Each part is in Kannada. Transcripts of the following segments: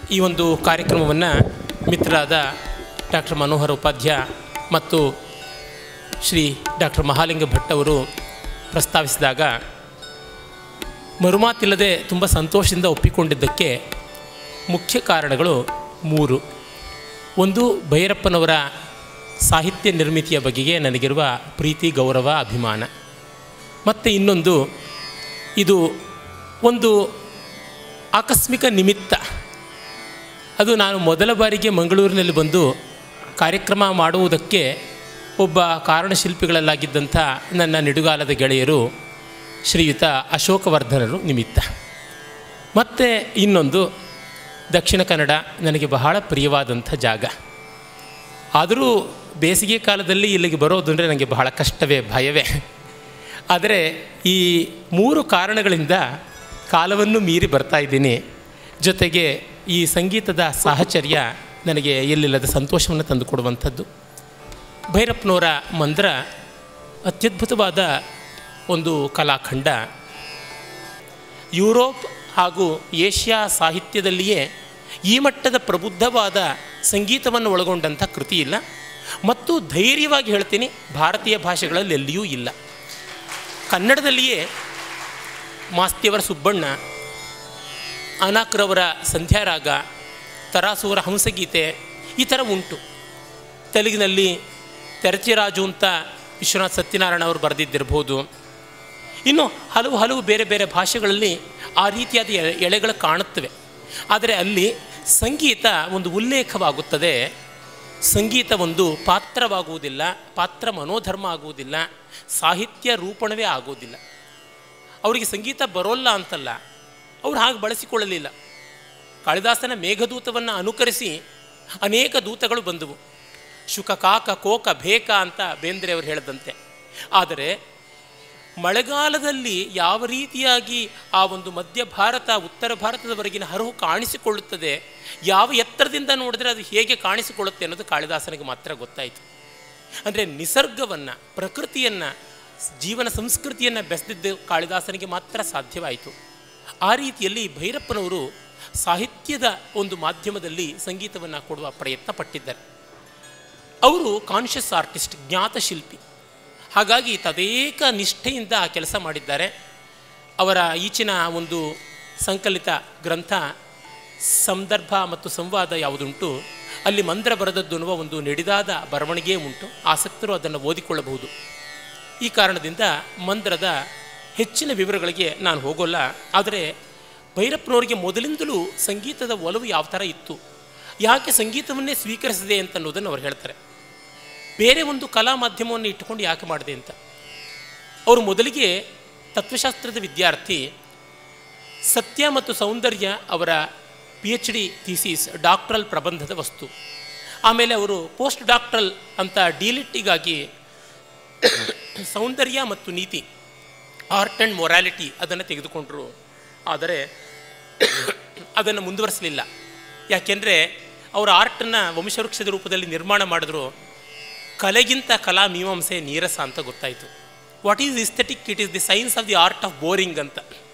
ಈ ಒಂದು ಕಾರ್ಯಕ್ರಮವನ್ನು ಮಿತ್ರರಾದ ಡಾಕ್ಟರ್ ಮನೋಹರ ಉಪಾಧ್ಯ ಮತ್ತು ಶ್ರೀ ಡಾಕ್ಟರ್ ಮಹಾಲಿಂಗ ಭಟ್ ಅವರು ಪ್ರಸ್ತಾವಿಸಿದಾಗ ಮರುಮಾತಿಲ್ಲದೆ ತುಂಬ ಸಂತೋಷದಿಂದ ಒಪ್ಪಿಕೊಂಡಿದ್ದಕ್ಕೆ ಮುಖ್ಯ ಕಾರಣಗಳು ಮೂರು ಒಂದು ಭೈರಪ್ಪನವರ ಸಾಹಿತ್ಯ ನಿರ್ಮಿತಿಯ ಬಗೆಗೆ ನನಗಿರುವ ಪ್ರೀತಿ ಗೌರವ ಅಭಿಮಾನ ಮತ್ತು ಇನ್ನೊಂದು ಇದು ಒಂದು ಆಕಸ್ಮಿಕ ನಿಮಿತ್ತ ಅದು ನಾನು ಮೊದಲ ಬಾರಿಗೆ ಮಂಗಳೂರಿನಲ್ಲಿ ಬಂದು ಕಾರ್ಯಕ್ರಮ ಮಾಡುವುದಕ್ಕೆ ಒಬ್ಬ ಕಾರಣಶಿಲ್ಪಿಗಳಲ್ಲಾಗಿದ್ದಂಥ ನನ್ನ ನಿಡುಗಾಲದ ಗೆಳೆಯರು ಶ್ರೀಯುತ ಅಶೋಕವರ್ಧನರು ನಿಮಿತ್ತ ಮತ್ತು ಇನ್ನೊಂದು ದಕ್ಷಿಣ ಕನ್ನಡ ನನಗೆ ಬಹಳ ಪ್ರಿಯವಾದಂಥ ಜಾಗ ಆದರೂ ಬೇಸಿಗೆ ಕಾಲದಲ್ಲಿ ಇಲ್ಲಿಗೆ ಬರೋದು ಅಂದರೆ ನನಗೆ ಬಹಳ ಕಷ್ಟವೇ ಭಯವೇ ಆದರೆ ಈ ಮೂರು ಕಾರಣಗಳಿಂದ ಕಾಲವನ್ನು ಮೀರಿ ಬರ್ತಾ ಇದ್ದೀನಿ ಜೊತೆಗೆ ಈ ಸಂಗೀತದ ಸಾಹಚರ್ಯ ನನಗೆ ಎಲ್ಲಿಲ್ಲದ ಸಂತೋಷವನ್ನು ತಂದುಕೊಡುವಂಥದ್ದು ಭೈರಪ್ಪನವರ ಮಂದ್ರ ಅತ್ಯದ್ಭುತವಾದ ಒಂದು ಕಲಾಖಂಡ ಯುರೋಪ್ ಹಾಗೂ ಏಷ್ಯಾ ಸಾಹಿತ್ಯದಲ್ಲಿಯೇ ಈ ಮಟ್ಟದ ಪ್ರಬುದ್ಧವಾದ ಸಂಗೀತವನ್ನು ಒಳಗೊಂಡಂಥ ಕೃತಿ ಇಲ್ಲ ಮತ್ತು ಧೈರ್ಯವಾಗಿ ಹೇಳ್ತೀನಿ ಭಾರತೀಯ ಭಾಷೆಗಳಲ್ಲಿ ಎಲ್ಲಿಯೂ ಇಲ್ಲ ಕನ್ನಡದಲ್ಲಿಯೇ ಮಾಸ್ತಿಯವರ ಸುಬ್ಬಣ್ಣ ಅನಾಕ್ರವರ ಸಂಧ್ಯಾರಾಗ ತರಾಸುವರ ಹಂಸಗೀತೆ ಈ ಥರ ಉಂಟು ತೆಲುಗಿನಲ್ಲಿ ತೆರಚಿರಾಜು ಅಂತ ವಿಶ್ವನಾಥ್ ಸತ್ಯನಾರಾಯಣ ಅವರು ಬರೆದಿದ್ದಿರ್ಬೋದು ಇನ್ನು ಹಲವು ಹಲವು ಬೇರೆ ಬೇರೆ ಭಾಷೆಗಳಲ್ಲಿ ಆ ರೀತಿಯಾದ ಎಳೆ- ಎಳೆಗಳು ಕಾಣುತ್ತವೆ ಆದರೆ ಅಲ್ಲಿ ಸಂಗೀತ ಒಂದು ಉಲ್ಲೇಖವಾಗುತ್ತದೆ ಸಂಗೀತ ಒಂದು ಪಾತ್ರವಾಗುವುದಿಲ್ಲ ಪಾತ್ರ ಮನೋಧರ್ಮ ಆಗುವುದಿಲ್ಲ ಸಾಹಿತ್ಯ ರೂಪಣವೇ ಆಗುವುದಿಲ್ಲ ಅವರಿಗೆ ಸಂಗೀತ ಬರೋಲ್ಲ ಅಂತಲ್ಲ ಅವ್ರು ಹಾಗೆ ಬಳಸಿಕೊಳ್ಳಲಿಲ್ಲ ಕಾಳಿದಾಸನ ಮೇಘದೂತವನ್ನು ಅನುಕರಿಸಿ ಅನೇಕ ದೂತಗಳು ಬಂದವು ಶುಕ ಕಾಕ ಕೋಕ ಬೇಕ ಅಂತ ಬೇಂದ್ರೆ ಅವರು ಹೇಳಿದಂತೆ ಆದರೆ ಮಳೆಗಾಲದಲ್ಲಿ ಯಾವ ರೀತಿಯಾಗಿ ಆ ಒಂದು ಮಧ್ಯ ಭಾರತ ಉತ್ತರ ಭಾರತದವರೆಗಿನ ಹರಿವು ಕಾಣಿಸಿಕೊಳ್ಳುತ್ತದೆ ಯಾವ ಎತ್ತರದಿಂದ ನೋಡಿದ್ರೆ ಅದು ಹೇಗೆ ಕಾಣಿಸಿಕೊಳ್ಳುತ್ತೆ ಅನ್ನೋದು ಕಾಳಿದಾಸನಿಗೆ ಮಾತ್ರ ಗೊತ್ತಾಯಿತು ಅಂದರೆ ನಿಸರ್ಗವನ್ನು ಪ್ರಕೃತಿಯನ್ನು ಜೀವನ ಸಂಸ್ಕೃತಿಯನ್ನು ಬೆಸೆದಿದ್ದು ಕಾಳಿದಾಸನಿಗೆ ಮಾತ್ರ ಸಾಧ್ಯವಾಯಿತು ಆ ರೀತಿಯಲ್ಲಿ ಭೈರಪ್ಪನವರು ಸಾಹಿತ್ಯದ ಒಂದು ಮಾಧ್ಯಮದಲ್ಲಿ ಸಂಗೀತವನ್ನು ಕೊಡುವ ಪ್ರಯತ್ನ ಪಟ್ಟಿದ್ದಾರೆ ಅವರು ಕಾನ್ಷಿಯಸ್ ಆರ್ಟಿಸ್ಟ್ ಜ್ಞಾತ ಶಿಲ್ಪಿ ಹಾಗಾಗಿ ತದೇಕ ನಿಷ್ಠೆಯಿಂದ ಆ ಕೆಲಸ ಮಾಡಿದ್ದಾರೆ ಅವರ ಈಚಿನ ಒಂದು ಸಂಕಲಿತ ಗ್ರಂಥ ಸಂದರ್ಭ ಮತ್ತು ಸಂವಾದ ಯಾವುದುಂಟು ಅಲ್ಲಿ ಮಂದ್ರ ಬರೆದದ್ದು ಅನ್ನುವ ಒಂದು ನಡೆದಾದ ಬರವಣಿಗೆ ಉಂಟು ಆಸಕ್ತರು ಅದನ್ನು ಓದಿಕೊಳ್ಳಬಹುದು ಈ ಕಾರಣದಿಂದ ಮಂದ್ರದ ಹೆಚ್ಚಿನ ವಿವರಗಳಿಗೆ ನಾನು ಹೋಗೋಲ್ಲ ಆದರೆ ಭೈರಪ್ಪನವರಿಗೆ ಮೊದಲಿಂದಲೂ ಸಂಗೀತದ ಒಲವು ಯಾವ ಥರ ಇತ್ತು ಯಾಕೆ ಸಂಗೀತವನ್ನೇ ಸ್ವೀಕರಿಸಿದೆ ಅಂತ ಅನ್ನೋದನ್ನು ಅವ್ರು ಹೇಳ್ತಾರೆ ಬೇರೆ ಒಂದು ಕಲಾ ಮಾಧ್ಯಮವನ್ನು ಇಟ್ಟುಕೊಂಡು ಯಾಕೆ ಮಾಡಿದೆ ಅಂತ ಅವರು ಮೊದಲಿಗೆ ತತ್ವಶಾಸ್ತ್ರದ ವಿದ್ಯಾರ್ಥಿ ಸತ್ಯ ಮತ್ತು ಸೌಂದರ್ಯ ಅವರ P H D thesis doctoral ಪ್ರಬಂಧದ ವಸ್ತು ಆಮೇಲೆ ಅವರು ಪೋಸ್ಟ್ ಡಾಕ್ಟ್ರಲ್ ಅಂತ ಡಿಲಿಟ್ಟಿಗಾಗಿ ಸೌಂದರ್ಯ ಮತ್ತು ನೀತಿ ಆರ್ಟ್ ಆ್ಯಂಡ್ ಮೊರಾಲಿಟಿ ಅದನ್ನು ತೆಗೆದುಕೊಂಡರು ಆದರೆ ಅದನ್ನು ಮುಂದುವರಿಸಲಿಲ್ಲ ಯಾಕೆಂದರೆ ಅವರು ಆರ್ಟನ್ನು ವಂಶವೃಕ್ಷದ ರೂಪದಲ್ಲಿ ನಿರ್ಮಾಣ ಮಾಡಿದ್ರು ಕಲೆಗಿಂತ ಕಲಾ ಮೀಮಾಂಸೆ ನೀರಸ ಅಂತ ಗೊತ್ತಾಯಿತು what is aesthetic it is the science of the art of boring ಅಂತ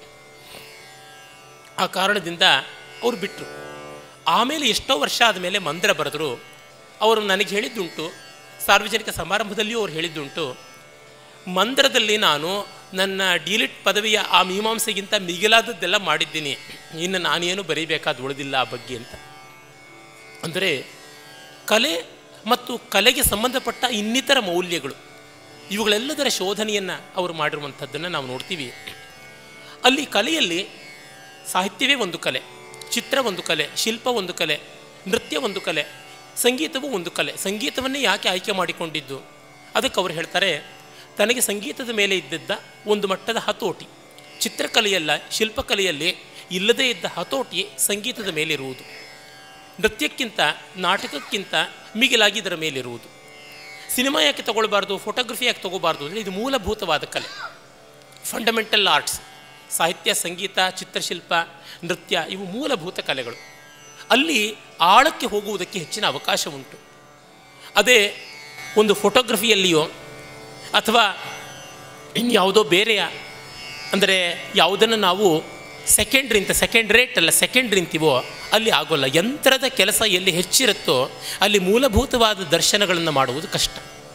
ಆ ಕಾರಣದಿಂದ ಅವ್ರು ಬಿಟ್ಟರು ಆಮೇಲೆ ಎಷ್ಟೋ ವರ್ಷ ಆದಮೇಲೆ ಮಂದ್ರ ಬರೆದರು ಅವರು ನನಗೆ ಹೇಳಿದ್ದುಂಟು ಸಾರ್ವಜನಿಕ ಸಮಾರಂಭದಲ್ಲಿಯೂ ಅವ್ರು ಹೇಳಿದ್ದುಂಟು ಮಂದ್ರದಲ್ಲಿ ನಾನು ನನ್ನ ಡಿಲಿಟ್ ಪದವಿಯ ಆ ಮೀಮಾಂಸೆಗಿಂತ ಮಿಗಿಲಾದದ್ದೆಲ್ಲ ಮಾಡಿದ್ದೀನಿ ಇನ್ನು ನಾನೇನು ಬರೀಬೇಕಾದ ಉಳಿದಿಲ್ಲ ಆ ಬಗ್ಗೆ ಅಂತ ಅಂದರೆ ಕಲೆ ಮತ್ತು ಕಲೆಗೆ ಸಂಬಂಧಪಟ್ಟ ಇನ್ನಿತರ ಮೌಲ್ಯಗಳು ಇವುಗಳೆಲ್ಲದರ ಶೋಧನೆಯನ್ನು ಅವರು ಮಾಡಿರುವಂಥದ್ದನ್ನು ನಾವು ನೋಡ್ತೀವಿ ಅಲ್ಲಿ ಕಲೆಯಲ್ಲಿ ಸಾಹಿತ್ಯವೇ ಒಂದು ಕಲೆ ಚಿತ್ರ ಒಂದು ಕಲೆ ಶಿಲ್ಪ ಒಂದು ಕಲೆ ನೃತ್ಯ ಒಂದು ಕಲೆ ಸಂಗೀತವೂ ಒಂದು ಕಲೆ ಸಂಗೀತವನ್ನೇ ಯಾಕೆ ಆಯ್ಕೆ ಮಾಡಿಕೊಂಡಿದ್ದು ಅದಕ್ಕೆ ಅವರು ಹೇಳ್ತಾರೆ ತನಗೆ ಸಂಗೀತದ ಮೇಲೆ ಇದ್ದಿದ್ದ ಒಂದು ಮಟ್ಟದ ಹತೋಟಿ ಚಿತ್ರಕಲೆಯಲ್ಲ ಶಿಲ್ಪಕಲೆಯಲ್ಲಿ ಇಲ್ಲದೇ ಇದ್ದ ಹತೋಟಿ ಸಂಗೀತದ ಮೇಲಿರುವುದು ನೃತ್ಯಕ್ಕಿಂತ ನಾಟಕಕ್ಕಿಂತ ಮಿಗಿಲಾಗಿ ಇದರ ಮೇಲಿರುವುದು ಸಿನಿಮಾ ಯಾಕೆ ತಗೊಳ್ಬಾರ್ದು ಫೋಟೋಗ್ರಫಿ ಯಾಕೆ ತಗೋಬಾರ್ದು ಅಂದರೆ ಇದು ಮೂಲಭೂತವಾದ ಕಲೆ ಫಂಡಮೆಂಟಲ್ ಆರ್ಟ್ಸ್ ಸಾಹಿತ್ಯ ಸಂಗೀತ ಚಿತ್ರಶಿಲ್ಪ ನೃತ್ಯ ಇವು ಮೂಲಭೂತ ಕಲೆಗಳು ಅಲ್ಲಿ ಆಳಕ್ಕೆ ಹೋಗುವುದಕ್ಕೆ ಹೆಚ್ಚಿನ ಅವಕಾಶ ಉಂಟು ಅದೇ ಒಂದು ಫೋಟೋಗ್ರಫಿಯಲ್ಲಿಯೋ ಅಥವಾ ಇನ್ಯಾವುದೋ ಬೇರೆಯ ಅಂದರೆ ಯಾವುದನ್ನು ನಾವು ಸೆಕೆಂಡ್ರಿ ಅಂತ ಸೆಕೆಂಡ್ ರೇಟ್ ಅಲ್ಲ ಸೆಕೆಂಡ್ರಿ ಅಂತೀವೋ ಅಲ್ಲಿ ಆಗೋಲ್ಲ ಯಂತ್ರದ ಕೆಲಸ ಎಲ್ಲಿ ಹೆಚ್ಚಿರುತ್ತೋ ಅಲ್ಲಿ ಮೂಲಭೂತವಾದ ದರ್ಶನಗಳನ್ನು ಮಾಡುವುದು ಕಷ್ಟ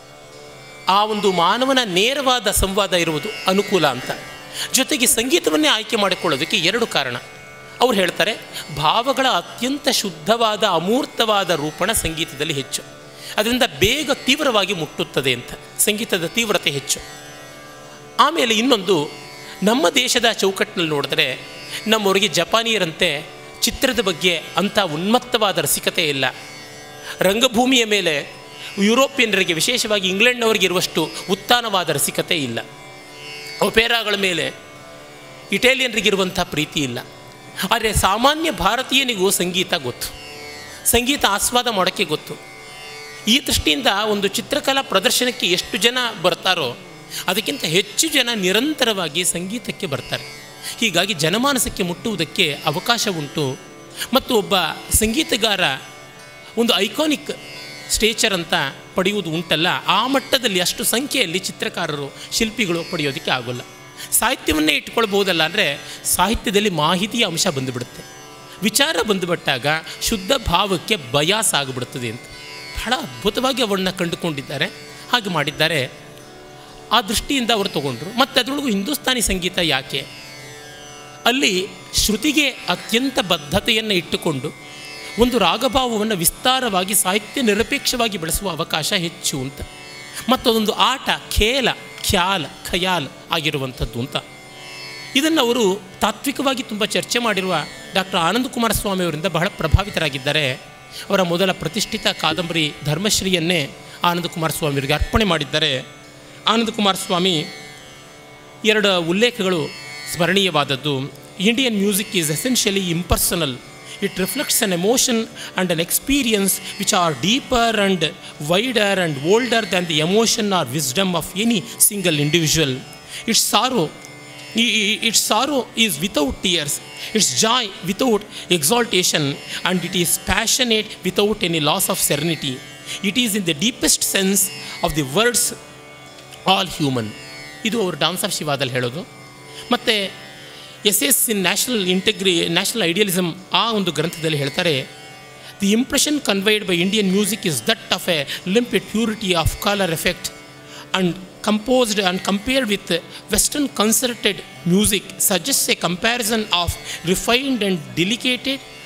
ಆ ಒಂದು ಮಾನವನ ನೇರವಾದ ಸಂವಾದ ಇರುವುದು ಅನುಕೂಲ ಅಂತ ಜೊತೆಗೆ ಸಂಗೀತವನ್ನೇ ಆಯ್ಕೆ ಮಾಡಿಕೊಳ್ಳೋದಕ್ಕೆ ಎರಡು ಕಾರಣ ಅವ್ರು ಹೇಳ್ತಾರೆ ಭಾವಗಳ ಅತ್ಯಂತ ಶುದ್ಧವಾದ ಅಮೂರ್ತವಾದ ರೂಪಣ ಸಂಗೀತದಲ್ಲಿ ಹೆಚ್ಚು ಅದರಿಂದ ಬೇಗ ತೀವ್ರವಾಗಿ ಮುಟ್ಟುತ್ತದೆ ಅಂತ ಸಂಗೀತದ ತೀವ್ರತೆ ಹೆಚ್ಚು ಆಮೇಲೆ ಇನ್ನೊಂದು ನಮ್ಮ ದೇಶದ ಚೌಕಟ್ಟಿನಲ್ಲಿ ನೋಡಿದ್ರೆ ನಮ್ಮವರಿಗೆ ಜಪಾನಿಯರಂತೆ ಚಿತ್ರದ ಬಗ್ಗೆ ಅಂಥ ಉನ್ಮತ್ತವಾದ ರಸಿಕತೆ ಇಲ್ಲ ರಂಗಭೂಮಿಯ ಮೇಲೆ ಯುರೋಪಿಯನ್ನರಿಗೆ ವಿಶೇಷವಾಗಿ ಇಂಗ್ಲೆಂಡ್ನವರಿಗೆ ಇರುವಷ್ಟು ಉತ್ತಾನವಾದ ರಸಿಕತೆ ಇಲ್ಲ ಒಪೇರಾಗಳ ಮೇಲೆ ಇಟಾಲಿಯನ್ರಿಗಿರುವಂಥ ಪ್ರೀತಿ ಇಲ್ಲ ಆದರೆ ಸಾಮಾನ್ಯ ಭಾರತೀಯನಿಗೂ ಸಂಗೀತ ಗೊತ್ತು ಸಂಗೀತ ಆಸ್ವಾದ ಮಾಡೋಕ್ಕೆ ಗೊತ್ತು ಈ ದೃಷ್ಟಿಯಿಂದ ಒಂದು ಚಿತ್ರಕಲಾ ಪ್ರದರ್ಶನಕ್ಕೆ ಎಷ್ಟು ಜನ ಬರ್ತಾರೋ ಅದಕ್ಕಿಂತ ಹೆಚ್ಚು ಜನ ನಿರಂತರವಾಗಿ ಸಂಗೀತಕ್ಕೆ ಬರ್ತಾರೆ ಹೀಗಾಗಿ ಜನಮಾನಸಕ್ಕೆ ಮುಟ್ಟುವುದಕ್ಕೆ ಅವಕಾಶ ಉಂಟು ಮತ್ತು ಒಬ್ಬ ಸಂಗೀತಗಾರ ಒಂದು ಐಕಾನಿಕ್ ಸ್ಟೇಚರ್ ಅಂತ ಪಡೆಯುವುದು ಉಂಟಲ್ಲ ಆ ಮಟ್ಟದಲ್ಲಿ ಅಷ್ಟು ಸಂಖ್ಯೆಯಲ್ಲಿ ಚಿತ್ರಕಾರರು ಶಿಲ್ಪಿಗಳು ಪಡೆಯೋದಕ್ಕೆ ಆಗೋಲ್ಲ ಸಾಹಿತ್ಯವನ್ನೇ ಇಟ್ಕೊಳ್ಬೋದಲ್ಲ ಅಂದರೆ ಸಾಹಿತ್ಯದಲ್ಲಿ ಮಾಹಿತಿಯ ಅಂಶ ಬಂದುಬಿಡುತ್ತೆ ವಿಚಾರ ಬಂದುಬಿಟ್ಟಾಗ ಶುದ್ಧ ಭಾವಕ್ಕೆ ಬಯಾಸ್ ಆಗಿಬಿಡುತ್ತದೆ ಅಂತ ಬಹಳ ಅದ್ಭುತವಾಗಿ ಅವಳನ್ನ ಕಂಡುಕೊಂಡಿದ್ದಾರೆ ಹಾಗೆ ಮಾಡಿದ್ದಾರೆ ಆ ದೃಷ್ಟಿಯಿಂದ ಅವರು ತಗೊಂಡ್ರು ಮತ್ತು ಅದರೊಳಗೂ ಹಿಂದೂಸ್ತಾನಿ ಸಂಗೀತ ಯಾಕೆ ಅಲ್ಲಿ ಶ್ರುತಿಗೆ ಅತ್ಯಂತ ಬದ್ಧತೆಯನ್ನು ಇಟ್ಟುಕೊಂಡು ಒಂದು ರಾಗಭಾವವನ್ನು ವಿಸ್ತಾರವಾಗಿ ಸಾಹಿತ್ಯ ನಿರಪೇಕ್ಷವಾಗಿ ಬೆಳೆಸುವ ಅವಕಾಶ ಹೆಚ್ಚು ಅಂತ ಮತ್ತದೊಂದು ಆಟ ಖೇಲ ಖ್ಯಾಲ್ ಖಯಾಲ್ ಆಗಿರುವಂಥದ್ದು ಅಂತ ಇದನ್ನು ಅವರು ತಾತ್ವಿಕವಾಗಿ ತುಂಬ ಚರ್ಚೆ ಮಾಡಿರುವ ಡಾಕ್ಟರ್ ಆನಂದ ಕುಮಾರಸ್ವಾಮಿ ಅವರಿಂದ ಬಹಳ ಪ್ರಭಾವಿತರಾಗಿದ್ದಾರೆ ಅವರ ಮೊದಲ ಪ್ರತಿಷ್ಠಿತ ಕಾದಂಬರಿ ಧರ್ಮಶ್ರೀಯನ್ನೇ ಆನಂದ ಕುಮಾರಸ್ವಾಮಿಯವರಿಗೆ ಅರ್ಪಣೆ ಮಾಡಿದ್ದಾರೆ ಆನಂದ ಕುಮಾರಸ್ವಾಮಿ ಎರಡು ಉಲ್ಲೇಖಗಳು ಸ್ಮರಣೀಯವಾದದ್ದು Indian music is essentially impersonal it reflects an emotion and an experience which are deeper and wider and older than the emotion or wisdom of any single individual its sorrow its sorrow is without tears, its joy without exaltation, and it is passionate without any loss of serenity. It is in the deepest sense of the words all human ಇದು ಅವರು ಡಾನ್ಸ್ ಆಫ್ ಶಿವಾದಲ್ಲಿ ಹೇಳೋದು ಮತ್ತು essays in national integrity national idealism ಆ ಒಂದು ಗ್ರಂಥದಲ್ಲಿ ಹೇಳ್ತಾರೆ the impression conveyed by Indian music is that of a limpid purity of colour effect and composed and compared with Western concerted music suggests a comparison of refined and delicate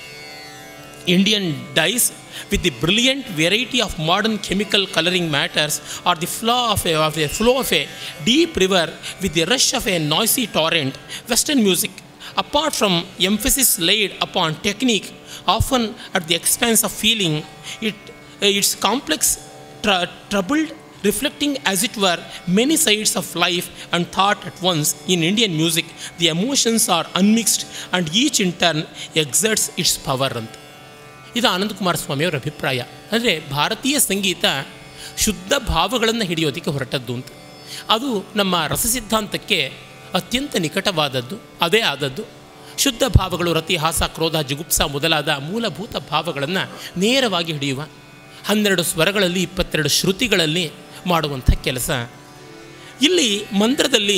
Indian dyes with the brilliant variety of modern chemical coloring matters or the flow of a, of a flow of a deep river with the rush of a noisy torrent. Western music, apart from emphasis laid upon technique, often at the expense of feeling, it, its complex, tr- troubled reflecting as it were many sides of life and thought at once in indian music the emotions are unmixed and each in turn exerts its power ಅಂತ ಇದು ಆನಂದ ಕುಮಾರಸ್ವಾಮಿಯವರ ಅಭಿಪ್ರಾಯ ಅಂದರೆ ಭಾರತೀಯ ಸಂಗೀತ ಶುದ್ಧ ಭಾವಗಳನ್ನು ಹಿಡಿಯೋದಕ್ಕೆ ಹೊರಟದ್ದು ಅಂತ ಅದು ನಮ್ಮ ರಸಸಿದ್ಧಾಂತಕ್ಕೆ ಅತ್ಯಂತ ನಿಕಟವಾದದ್ದು ಅದೇ ಆದದ್ದು ಶುದ್ಧ ಭಾವಗಳು ರತಿ ಹಾಸ ಕ್ರೋಧ ಜುಗುಪ್ಸ ಮೊದಲಾದ ಮೂಲಭೂತ ಭಾವಗಳನ್ನು ನೇರವಾಗಿ ಹಿಡಿಯುವ ಹನ್ನೆರಡು ಸ್ವರಗಳಲ್ಲಿ ಇಪ್ಪತ್ತೆರಡು ಶ್ರುತಿಗಳಲ್ಲಿ ಮಾಡುವಂಥ ಕೆಲಸ ಇಲ್ಲಿ ಮಂತ್ರದಲ್ಲಿ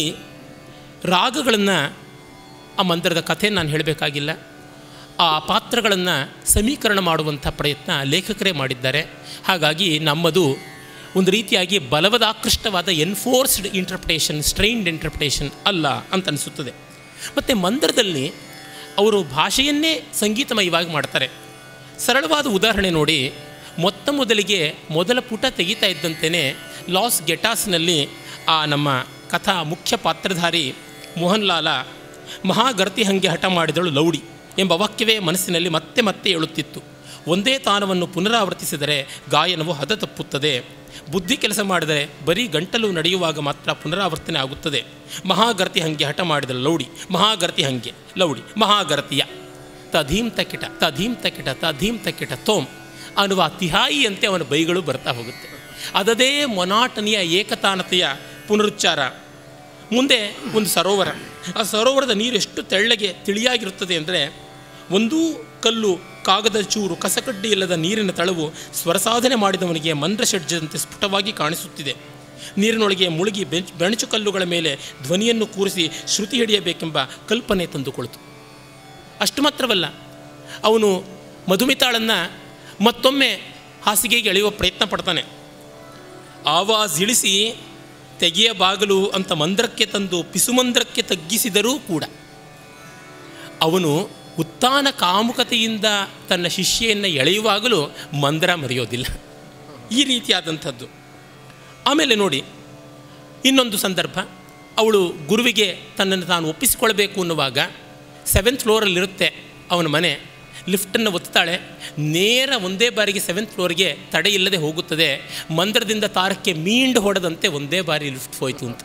ರಾಗಗಳನ್ನು ಆ ಮಂತ್ರದ ಕಥೆ ನಾನು ಹೇಳಬೇಕಾಗಿಲ್ಲ ಆ ಪಾತ್ರಗಳನ್ನು ಸಮೀಕರಣ ಮಾಡುವಂಥ ಪ್ರಯತ್ನ ಲೇಖಕರೇ ಮಾಡಿದ್ದಾರೆ ಹಾಗಾಗಿ ನಮ್ಮದು ಒಂದು ರೀತಿಯಾಗಿ ಬಲವದಾಕೃಷ್ಟವಾದ ಎನ್ಫೋರ್ಸ್ಡ್ ಇಂಟರ್ಪ್ರಿಟೇಷನ್ ಸ್ಟ್ರೈನ್ಡ್ ಇಂಟರ್ಪ್ರಿಟೇಷನ್ ಅಲ್ಲ ಅಂತ ಅನಿಸುತ್ತದೆ ಮತ್ತು ಮಂತ್ರದಲ್ಲಿ ಅವರು ಭಾಷೆಯನ್ನೇ ಸಂಗೀತಮಯವಾಗಿ ಮಾಡ್ತಾರೆ ಸರಳವಾದ ಉದಾಹರಣೆ ನೋಡಿ ಮೊತ್ತ ಮೊದಲಿಗೆ ಮೊದಲ ಪುಟ ತೆಗಿತಾ ಇದ್ದಂತೆಯೇ ಲಾಸ್ ಗೆಟಾಸ್ನಲ್ಲಿ ಆ ನಮ್ಮ ಕಥಾ ಮುಖ್ಯ ಪಾತ್ರಧಾರಿ ಮೋಹನ್ಲಾಲ ಮಹಾಗರ್ತಿ ಹಂಗೆ ಹಠ ಮಾಡಿದಳು ಲೌಡಿ ಎಂಬ ವಾಕ್ಯವೇ ಮನಸ್ಸಿನಲ್ಲಿ ಮತ್ತೆ ಮತ್ತೆ ಏಳುತ್ತಿತ್ತು ಒಂದೇ ತಾನವನ್ನು ಪುನರಾವರ್ತಿಸಿದರೆ ಗಾಯನವು ಹದ ತಪ್ಪುತ್ತದೆ ಬುದ್ಧಿ ಕೆಲಸ ಮಾಡಿದರೆ ಬರೀ ಗಂಟಲು ನಡೆಯುವಾಗ ಮಾತ್ರ ಪುನರಾವರ್ತನೆ ಆಗುತ್ತದೆ ಮಹಾಗರ್ತಿ ಹಂಗೆ ಹಠ ಮಾಡಿದಳು ಲೌಡಿ ಮಹಾಗರ್ತಿ ಹಂಗೆ ಲೌಡಿ ಮಹಾಗರ್ತಿಯ ತಧೀಂ ತಕಿಟ ತಧೀಂ ತಕಿಟ ತಧೀಂ ತಕಿಟ ತೋಮ್ ಅನ್ನುವ ತಿಹಾಯಿಯಂತೆ ಅವನ ಬೈಗಳು ಬರ್ತಾ ಹೋಗುತ್ತೆ ಅದದೇ ಮೊನಾಟನಿಯ ಏಕತಾನತೆಯ ಪುನರುಚ್ಚಾರ ಮುಂದೆ ಒಂದು ಸರೋವರ ಆ ಸರೋವರದ ನೀರು ಎಷ್ಟು ತೆಳ್ಳಗೆ ತಿಳಿಯಾಗಿರುತ್ತದೆ ಅಂದರೆ ಒಂದೂ ಕಲ್ಲು ಕಾಗದ ಚೂರು ಕಸಕಡ್ಡಿ ಇಲ್ಲದ ನೀರಿನ ತಳವು ಸ್ವರಸಾಧನೆ ಮಾಡಿದವನಿಗೆ ಮಂದ್ರಷಡ್ಜದಂತೆ ಸ್ಫುಟವಾಗಿ ಕಾಣಿಸುತ್ತಿದೆ ನೀರಿನೊಳಗೆ ಮುಳುಗಿ ಬೆಂಚ್ ಬೆಣಚು ಕಲ್ಲುಗಳ ಮೇಲೆ ಧ್ವನಿಯನ್ನು ಕೂರಿಸಿ ಶ್ರುತಿ ಹಿಡಿಯಬೇಕೆಂಬ ಕಲ್ಪನೆ ತಂದುಕೊಳ್ತು ಅಷ್ಟು ಮಾತ್ರವಲ್ಲ ಅವನು ಮಧುಮಿತಾಳನ್ನು ಮತ್ತೊಮ್ಮೆ ಹಾಸಿಗೆಗೆ ಎಳೆಯುವ ಪ್ರಯತ್ನ ಪಡ್ತಾನೆ ಆವಾಜ್ ಇಳಿಸಿ ತೆಗೆಯ ಬಾಗಲು ಅಂತ ಮಂದ್ರಕ್ಕೆ ತಂದು ಪಿಸುಮಂದ್ರಕ್ಕೆ ತಗ್ಗಿಸಿದರೂ ಕೂಡ ಅವನು ಉತ್ಥಾನ ಕಾಮುಕತೆಯಿಂದ ತನ್ನ ಶಿಷ್ಯೆಯನ್ನು ಎಳೆಯುವಾಗಲೂ ಮಂದ್ರ ಮರೆಯೋದಿಲ್ಲ ಈ ರೀತಿಯಾದಂಥದ್ದು ಆಮೇಲೆ ನೋಡಿ ಇನ್ನೊಂದು ಸಂದರ್ಭ ಅವಳು ಗುರುವಿಗೆ ತನ್ನನ್ನು ತಾನು ಒಪ್ಪಿಸಿಕೊಳ್ಬೇಕು ಅನ್ನುವಾಗ ಸೆವೆಂತ್ ಫ್ಲೋರಲ್ಲಿರುತ್ತೆ ಅವನ ಮನೆ ಲಿಫ್ಟನ್ನು ಒತ್ತಾಳೆ ನೇರ ಒಂದೇ ಬಾರಿಗೆ ಸೆವೆಂತ್ ಫ್ಲೋರ್ಗೆ ತಡೆ ಇಲ್ಲದೆ ಹೋಗುತ್ತದೆ ಮಂದಿರದಿಂದ ತಾರಕ್ಕೆ ಮೀಂಡು ಹೊಡೆದಂತೆ ಒಂದೇ ಬಾರಿ ಲಿಫ್ಟ್ ಹೋಯಿತು ಅಂತ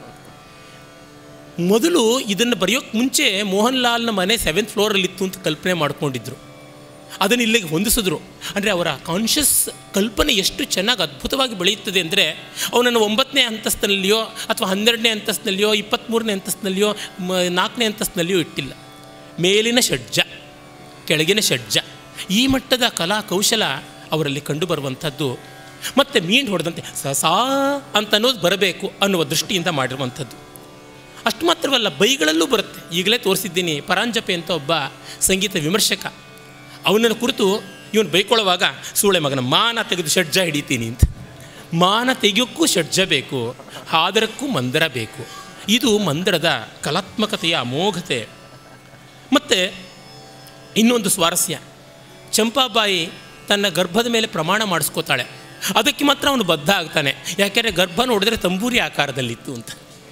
ಮೊದಲು ಇದನ್ನು ಬರೆಯೋಕ್ಕೆ ಮುಂಚೆ ಮೋಹನ್ ಲಾಲ್ನ ಮನೆ ಸೆವೆಂತ್ ಫ್ಲೋರಲ್ಲಿತ್ತು ಅಂತ ಕಲ್ಪನೆ ಮಾಡ್ಕೊಂಡಿದ್ರು ಅದನ್ನು ಇಲ್ಲಿಗೆ ಹೊಂದಿಸಿದ್ರು ಅಂದರೆ ಅವರ ಕಾನ್ಷಿಯಸ್ ಕಲ್ಪನೆ ಎಷ್ಟು ಚೆನ್ನಾಗಿ ಅದ್ಭುತವಾಗಿ ಬೆಳೆಯುತ್ತದೆ ಅಂದರೆ ಅವನನ್ನು ಒಂಬತ್ತನೇ ಅಂತಸ್ತಿನಲ್ಲಿಯೋ ಅಥವಾ ಹನ್ನೆರಡನೇ ಅಂತಸ್ತಿನಲ್ಲಿಯೋ ಇಪ್ಪತ್ತ್ಮೂರನೇ ಅಂತಸ್ತಿನಲ್ಲಿಯೋ ಮ ನಾಲ್ಕನೇ ಅಂತಸ್ತಿನಲ್ಲಿಯೋ ಇಟ್ಟಿಲ್ಲ ಮೇಲಿನ ಷಡ್ಜ ಕೆಳಗಿನ ಷಡ್ಜ ಈ ಮಟ್ಟದ ಕಲಾ ಕೌಶಲ ಅವರಲ್ಲಿ ಕಂಡುಬರುವಂಥದ್ದು ಮತ್ತು ಮೀನು ಹೊಡೆದಂತೆ ಸಸಾ ಅಂತ ಅನ್ನೋದು ಬರಬೇಕು ಅನ್ನುವ ದೃಷ್ಟಿಯಿಂದ ಮಾಡಿರುವಂಥದ್ದು ಅಷ್ಟು ಮಾತ್ರವಲ್ಲ ಬೈಗಳಲ್ಲೂ ಬರುತ್ತೆ ಈಗಲೇ ತೋರಿಸಿದ್ದೀನಿ ಪರಾಂಜಪೆ ಅಂತ ಒಬ್ಬ ಸಂಗೀತ ವಿಮರ್ಶಕ ಅವನನ್ನು ಕುರಿತು ಇವನು ಬೈಕೊಳ್ಳುವಾಗ ಸೂಳೆ ಮಗನ ಮಾನ ತೆಗೆದು ಷಡ್ಜ ಹಿಡಿತೀನಿ ಅಂತ ಮಾನ ತೆಗೆಯೋಕ್ಕೂ ಷಡ್ಜ ಬೇಕು ಹಾದರಕ್ಕೂ ಮಂದರ ಬೇಕು ಇದು ಮಂದರದ ಕಲಾತ್ಮಕತೆಯ ಅಮೋಘತೆ ಮತ್ತು ಇನ್ನೊಂದು ಸ್ವಾರಸ್ಯ ಚಂಪಾಬಾಯಿ ತನ್ನ ಗರ್ಭದ ಮೇಲೆ ಪ್ರಮಾಣ ಮಾಡಿಸ್ಕೋತಾಳೆ ಅದಕ್ಕೆ ಮಾತ್ರ ಅವನು ಬದ್ಧ ಆಗ್ತಾನೆ ಯಾಕೆಂದರೆ ಗರ್ಭ ನೋಡಿದ್ರೆ ತಂಬೂರಿ ಆಕಾರದಲ್ಲಿತ್ತು ಅಂತ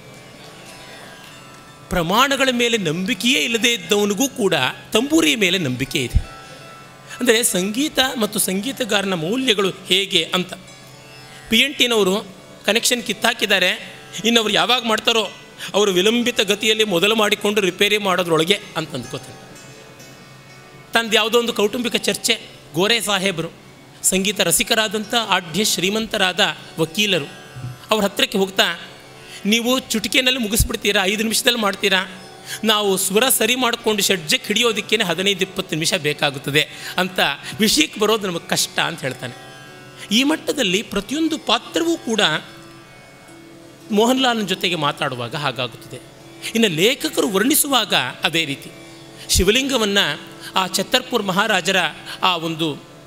ಪ್ರಮಾಣಗಳ ಮೇಲೆ ನಂಬಿಕೆಯೇ ಇಲ್ಲದೇ ಇದ್ದವನಿಗೂ ಕೂಡ ತಂಬೂರಿಯ ಮೇಲೆ ನಂಬಿಕೆ ಇದೆ ಅಂದರೆ ಸಂಗೀತ ಮತ್ತು ಸಂಗೀತಗಾರನ ಮೌಲ್ಯಗಳು ಹೇಗೆ ಅಂತ ಪಿ ಎನ್ ಟಿನವರು ಕನೆಕ್ಷನ್ ಕಿತ್ತಾಕಿದ್ದಾರೆ ಇನ್ನು ಅವ್ರು ಯಾವಾಗ ಮಾಡ್ತಾರೋ ಅವರು ವಿಲಂಬಿತ ಗತಿಯಲ್ಲಿ ಮೊದಲು ಮಾಡಿಕೊಂಡು ರಿಪೇರಿ ಮಾಡೋದ್ರೊಳಗೆ ಅಂತ ಅಂದ್ಕೋತಾರೆ ತಂದು ಯಾವುದೋ ಒಂದು ಕೌಟುಂಬಿಕ ಚರ್ಚೆ ಗೋರೆ ಸಾಹೇಬರು ಸಂಗೀತ ರಸಿಕರಾದಂಥ ಆಢ್ಯ ಶ್ರೀಮಂತರಾದ ವಕೀಲರು ಅವ್ರ ಹತ್ತಿರಕ್ಕೆ ಹೋಗ್ತಾ ನೀವು ಚುಟಿಕೆನಲ್ಲಿ ಮುಗಿಸ್ಬಿಡ್ತೀರಾ ಐದು ನಿಮಿಷದಲ್ಲಿ ಮಾಡ್ತೀರಾ ನಾವು ಸ್ವರ ಸರಿ ಮಾಡಿಕೊಂಡು ಷಡ್ಜಕ್ಕೆ ಹಿಡಿಯೋದಕ್ಕೇ ಹದಿನೈದು ಇಪ್ಪತ್ತು ನಿಮಿಷ ಬೇಕಾಗುತ್ತದೆ ಅಂತ ವಿಷಯಕ್ಕೆ ಬರೋದು ನಮಗೆ ಕಷ್ಟ ಅಂತ ಹೇಳ್ತಾನೆ ಈ ಮಟ್ಟದಲ್ಲಿ ಪ್ರತಿಯೊಂದು ಪಾತ್ರವೂ ಕೂಡ ಮೋಹನ್ ಲಾಲ್ನ ಜೊತೆಗೆ ಮಾತಾಡುವಾಗ ಹಾಗಾಗುತ್ತದೆ ಇನ್ನು ಲೇಖಕರು ವರ್ಣಿಸುವಾಗ ಅದೇ ರೀತಿ ಶಿವಲಿಂಗವನ್ನು ಆ ಛತ್ತರ್ಪುರ್ ಮಹಾರಾಜರ ಆ ಒಂದು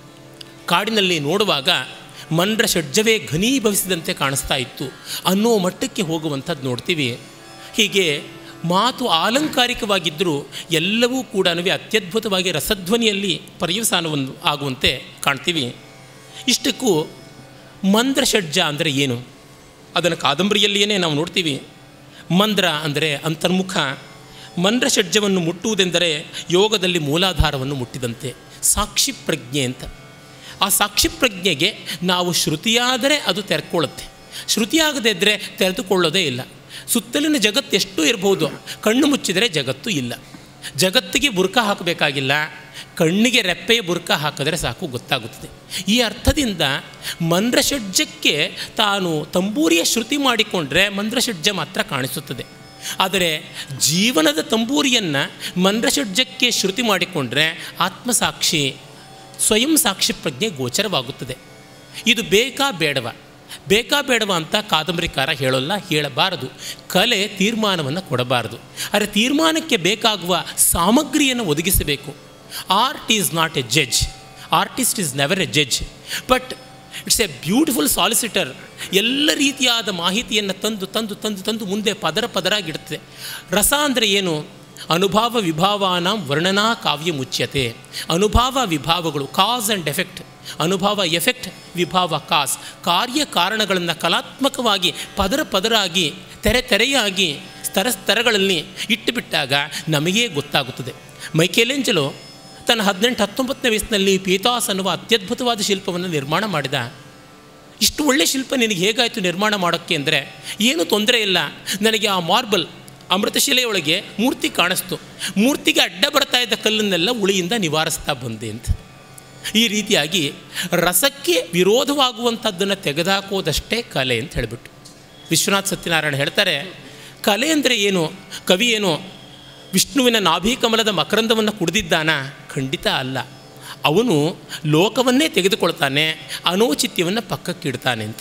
ಕಾಡಿನಲ್ಲಿ ನೋಡುವಾಗ ಮಂಡ್ರ ಷಡ್ಜವೇ ಘನೀಭವಿಸಿದಂತೆ ಕಾಣಿಸ್ತಾ ಇತ್ತು ಅನ್ನೋ ಮಟ್ಟಕ್ಕೆ ಹೋಗುವಂಥದ್ದು ನೋಡ್ತೀವಿ ಹೀಗೆ ಮಾತು ಆಲಂಕಾರಿಕವಾಗಿದ್ದರೂ ಎಲ್ಲವೂ ಕೂಡ ಅತ್ಯದ್ಭುತವಾಗಿ ರಸಧ್ವನಿಯಲ್ಲಿ ಪರ್ಯವಸಾನವನ್ನು ಆಗುವಂತೆ ಕಾಣ್ತೀವಿ ಇಷ್ಟಕ್ಕೂ ಮಂದ್ರ ಷಡ್ಜ ಅಂದರೆ ಏನು ಅದನ್ನು ಕಾದಂಬರಿಯಲ್ಲಿಯೇ ನಾವು ನೋಡ್ತೀವಿ ಮಂದ್ರ ಅಂದರೆ ಅಂತರ್ಮುಖ ಮಂದ್ರ ಷಡ್ಜವನ್ನು ಮುಟ್ಟುವುದೆಂದರೆ ಯೋಗದಲ್ಲಿ ಮೂಲಾಧಾರವನ್ನು ಮುಟ್ಟಿದಂತೆ ಸಾಕ್ಷಿ ಪ್ರಜ್ಞೆ ಅಂತ ಆ ಸಾಕ್ಷಿ ಪ್ರಜ್ಞೆಗೆ ನಾವು ಶ್ರುತಿಯಾದರೆ ಅದು ತೆರ್ಕೊಳ್ಳುತ್ತೆ ಶ್ರುತಿಯಾಗದೇ ಇದ್ದರೆ ತೆರೆದುಕೊಳ್ಳೋದೇ ಇಲ್ಲ ಸುತ್ತಲಿನ ಜಗತ್ತು ಎಷ್ಟು ಇರ್ಬೋದು ಕಣ್ಣು ಮುಚ್ಚಿದರೆ ಜಗತ್ತು ಇಲ್ಲ ಜಗತ್ತಿಗೆ ಬುರ್ಕ ಹಾಕಬೇಕಾಗಿಲ್ಲ ಕಣ್ಣಿಗೆ ರೆಪ್ಪೆಯ ಬುರ್ಕ ಹಾಕಿದ್ರೆ ಸಾಕು ಗೊತ್ತಾಗುತ್ತದೆ ಈ ಅರ್ಥದಿಂದ ಮಂದ್ರಷಡ್ಜಕ್ಕೆ ತಾನು ತಂಬೂರಿಯ ಶ್ರುತಿ ಮಾಡಿಕೊಂಡ್ರೆ ಮಂದ್ರಷಡ್ಜ ಮಾತ್ರ ಕಾಣಿಸುತ್ತದೆ ಆದರೆ ಜೀವನದ ತಂಬೂರಿಯನ್ನು ಮಂದ್ರಷಡ್ಜಕ್ಕೆ ಶ್ರುತಿ ಮಾಡಿಕೊಂಡ್ರೆ ಆತ್ಮಸಾಕ್ಷಿ ಸ್ವಯಂ ಸಾಕ್ಷಿ ಪ್ರಜ್ಞೆ ಗೋಚರವಾಗುತ್ತದೆ ಇದು ಬೇಕಾ ಬೇಡವ ಬೇಕಾ ಬೇಡವ ಅಂತ ಕಾದಂಬರಿಕಾರ ಹೇಳೋಲ್ಲ ಹೇಳಬಾರದು ಕಲೆ ತೀರ್ಮಾನವನ್ನು ಕೊಡಬಾರದು ಆದರೆ ತೀರ್ಮಾನಕ್ಕೆ ಬೇಕಾಗುವ ಸಾಮಗ್ರಿಯನ್ನು ಒದಗಿಸಬೇಕು art is not a judge artist is never a judge but it's a beautiful solicitor ಎಲ್ಲ ರೀತಿಯಾದ ಮಾಹಿತಿಯನ್ನು ತಂದು ತಂದು ತಂದು ತಂದು ಮುಂದೆ ಪದರ ಪದರಾಗಿಡುತ್ತದೆ ರಸ ಅಂದರೆ ಏನು ಅನುಭಾವ ವಿಭಾವಾನ ವರ್ಣನಾ ಕಾವ್ಯ ಮುಚ್ಯತೆ ಅನುಭಾವ ವಿಭಾವಗಳು ಕಾಸ್ ಆ್ಯಂಡ್ ಎಫೆಕ್ಟ್ ಅನುಭವ ಎಫೆಕ್ಟ್ ವಿಭಾವ ಕಾಸ್ ಕಾರ್ಯ ಕಾರಣಗಳನ್ನು ಕಲಾತ್ಮಕವಾಗಿ ಪದರ ಪದರಾಗಿ ತೆರೆ ತೆರೆಯಾಗಿ ಸ್ತರ ಸ್ತರಗಳಲ್ಲಿ ಇಟ್ಟುಬಿಟ್ಟಾಗ ನಮಗೇ ಗೊತ್ತಾಗುತ್ತದೆ ಮೈಕೇಲೆಂಜಲೋ ತನ್ನ ಹದಿನೆಂಟು ಹತ್ತೊಂಬತ್ತನೇ ವಯಸ್ಸಿನಲ್ಲಿ ಪೀತಾಸ್ ಅನ್ನುವ ಅತ್ಯದ್ಭುತವಾದ ಶಿಲ್ಪವನ್ನು ನಿರ್ಮಾಣ ಮಾಡಿದ ಇಷ್ಟು ಒಳ್ಳೆಯ ಶಿಲ್ಪ ನಿನಗೆ ಹೇಗಾಯಿತು ನಿರ್ಮಾಣ ಮಾಡೋಕ್ಕೆ ಅಂದರೆ ಏನೂ ತೊಂದರೆ ಇಲ್ಲ ನನಗೆ ಆ ಮಾರ್ಬಲ್ ಅಮೃತಶಿಲೆಯೊಳಗೆ ಮೂರ್ತಿ ಕಾಣಿಸ್ತು ಮೂರ್ತಿಗೆ ಅಡ್ಡ ಬರ್ತಾ ಇದ್ದ ಕಲ್ಲನ್ನೆಲ್ಲ ಉಳಿಯಿಂದ ನಿವಾರಿಸ್ತಾ ಬಂದೆ ಅಂತ ಈ ರೀತಿಯಾಗಿ ರಸಕ್ಕೆ ವಿರೋಧವಾಗುವಂಥದ್ದನ್ನು ತೆಗೆದುಹಾಕೋದಷ್ಟೇ ಕಲೆ ಅಂತ ಹೇಳಿಬಿಟ್ಟು ವಿಶ್ವನಾಥ್ ಸತ್ಯನಾರಾಯಣ ಹೇಳ್ತಾರೆ ಕಲೆ ಅಂದರೆ ಏನು ಕವಿ ಏನು ವಿಷ್ಣುವಿನ ನಾಭೀಕಮಲದ ಮಕರಂದವನ್ನು ಕುಡಿದಿದ್ದಾನ ಖಂಡಿತ ಅಲ್ಲ ಅವನು ಲೋಕವನ್ನೇ ತೆಗೆದುಕೊಳ್ತಾನೆ ಅನೌಚಿತ್ಯವನ್ನು ಪಕ್ಕಕ್ಕಿಡ್ತಾನೆ ಅಂತ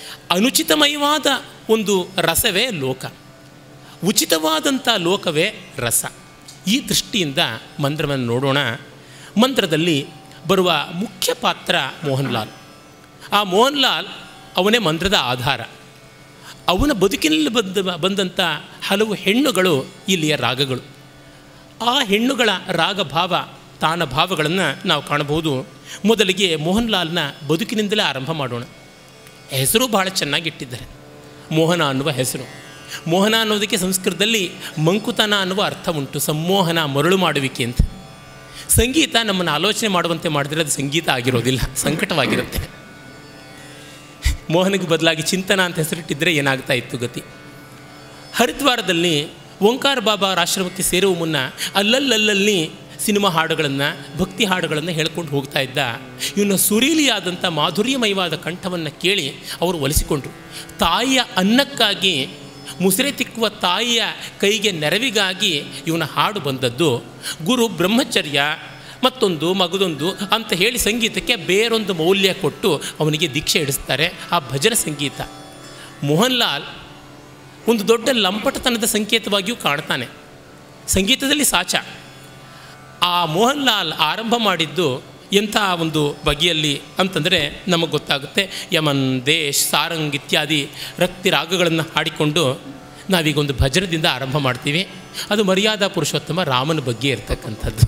ಅನುಚಿತಮಯವಾದ ಒಂದು ರಸವೇ ಲೋಕ ಉಚಿತವಾದಂಥ ಲೋಕವೇ ರಸ ಈ ದೃಷ್ಟಿಯಿಂದ ಮಂತ್ರವನ್ನು ನೋಡೋಣ ಮಂತ್ರದಲ್ಲಿ ಬರುವ ಮುಖ್ಯ ಪಾತ್ರ ಮೋಹನ್ಲಾಲ್ ಆ ಮೋಹನ್ಲಾಲ್ ಅವನೇ ಮಂತ್ರದ ಆಧಾರ ಅವನ ಬದುಕಿನಲ್ಲಿ ಬಂದ ಬಂದಂಥ ಹಲವು ಹೆಣ್ಣುಗಳು ಇಲ್ಲಿಯ ರಾಗಗಳು ಆ ಹೆಣ್ಣುಗಳ ರಾಗ ಭಾವ ತಾನ ಭಾವಗಳನ್ನು ನಾವು ಕಾಣಬಹುದು ಮೊದಲಿಗೆ ಮೋಹನ್ಲಾಲ್ನ ಬದುಕಿನಿಂದಲೇ ಆರಂಭ ಮಾಡೋಣ ಹೆಸರು ಬಹಳ ಚೆನ್ನಾಗಿಟ್ಟಿದ್ದಾರೆ ಮೋಹನ ಅನ್ನುವ ಹೆಸರು ಮೋಹನ ಅನ್ನೋದಕ್ಕೆ ಸಂಸ್ಕೃತದಲ್ಲಿ ಮಂಕುತನ ಅನ್ನುವ ಅರ್ಥ ಉಂಟು ಸಂಮೋಹನ ಮರಳು ಮಾಡುವಿಕೆ ಅಂತ ಸಂಗೀತ ನಮ್ಮನ್ನು ಆಲೋಚನೆ ಮಾಡುವಂತೆ ಮಾಡಿದರೆ ಅದು ಸಂಗೀತ ಆಗಿರೋದಿಲ್ಲ ಸಂಕಟವಾಗಿರುತ್ತೆ ಮೋಹನಿಗೆ ಬದಲಾಗಿ ಚಿಂತನ ಅಂತ ಹೆಸರಿಟ್ಟಿದ್ದರೆ ಏನಾಗ್ತಾ ಇತ್ತು ಗತಿ ಹರಿದ್ವಾರದಲ್ಲಿ ಓಂಕಾರ ಬಾಬಾ ಅವರ ಆಶ್ರಮಕ್ಕೆ ಸೇರುವ ಮುನ್ನ ಅಲ್ಲಲ್ಲಲ್ಲಿ ಸಿನಿಮಾ ಹಾಡುಗಳನ್ನು ಭಕ್ತಿ ಹಾಡುಗಳನ್ನು ಹೇಳ್ಕೊಂಡು ಹೋಗ್ತಾ ಇದ್ದ ಇವನ ಸುರೀಲಿಯಾದಂಥ ಮಾಧುರ್ಯಮಯವಾದ ಕಂಠವನ್ನು ಕೇಳಿ ಅವರು ಒಲಿಸಿಕೊಂಡ್ರು ತಾಯಿಯ ಅನ್ನಕ್ಕಾಗಿ ಮುಸುರೆ ತಿಕ್ಕುವ ತಾಯಿಯ ಕೈಗೆ ನೆರವಿಗಾಗಿ ಇವನ ಹಾಡು ಬಂದದ್ದು ಗುರು ಬ್ರಹ್ಮಚರ್ಯ ಮತ್ತೊಂದು ಮಗದೊಂದು ಅಂತ ಹೇಳಿ ಸಂಗೀತಕ್ಕೆ ಬೇರೊಂದು ಮೌಲ್ಯ ಕೊಟ್ಟು ಅವನಿಗೆ ದೀಕ್ಷೆ ಇಡಿಸ್ತಾರೆ ಆ ಭಜನ ಸಂಗೀತ ಮೋಹನ್ಲಾಲ್ ಒಂದು ದೊಡ್ಡ ಲಂಪಟತನದ ಸಂಕೇತವಾಗಿಯೂ ಕಾಣ್ತಾನೆ ಸಂಗೀತದಲ್ಲಿ ಸಾಚ ಆ ಮೋಹನ್ಲಾಲ್ ಆರಂಭ ಮಾಡಿದ್ದು ಎಂಥ ಒಂದು ಬಗೆಯಲ್ಲಿ ಅಂತಂದರೆ ನಮಗೆ ಗೊತ್ತಾಗುತ್ತೆ ಯಮನ್ ದೇಶ್ ಸಾರಂಗ್ ಇತ್ಯಾದಿ ರಕ್ತಿ ರಾಗಗಳನ್ನು ಹಾಡಿಕೊಂಡು ನಾವೀಗ ಒಂದು ಭಜನದಿಂದ ಆರಂಭ ಮಾಡ್ತೀವಿ ಅದು ಮರ್ಯಾದಾ ಪುರುಷೋತ್ತಮ ರಾಮನ ಬಗ್ಗೆ ಇರ್ತಕ್ಕಂಥದ್ದು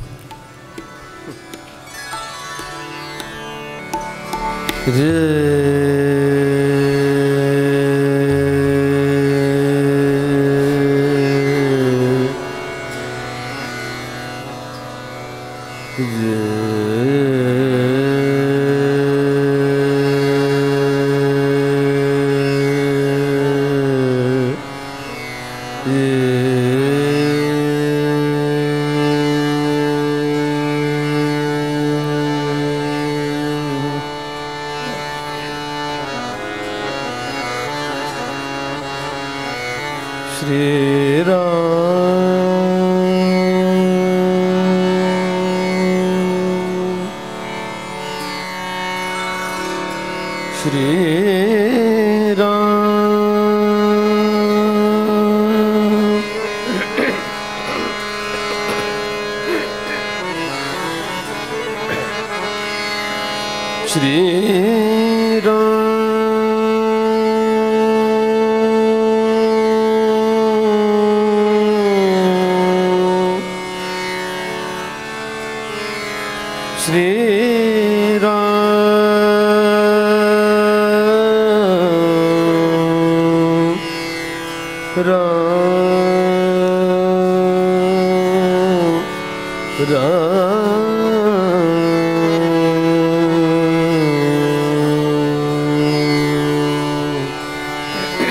श्रीराम श्रीराम श्रीराम श्रीराम राम राम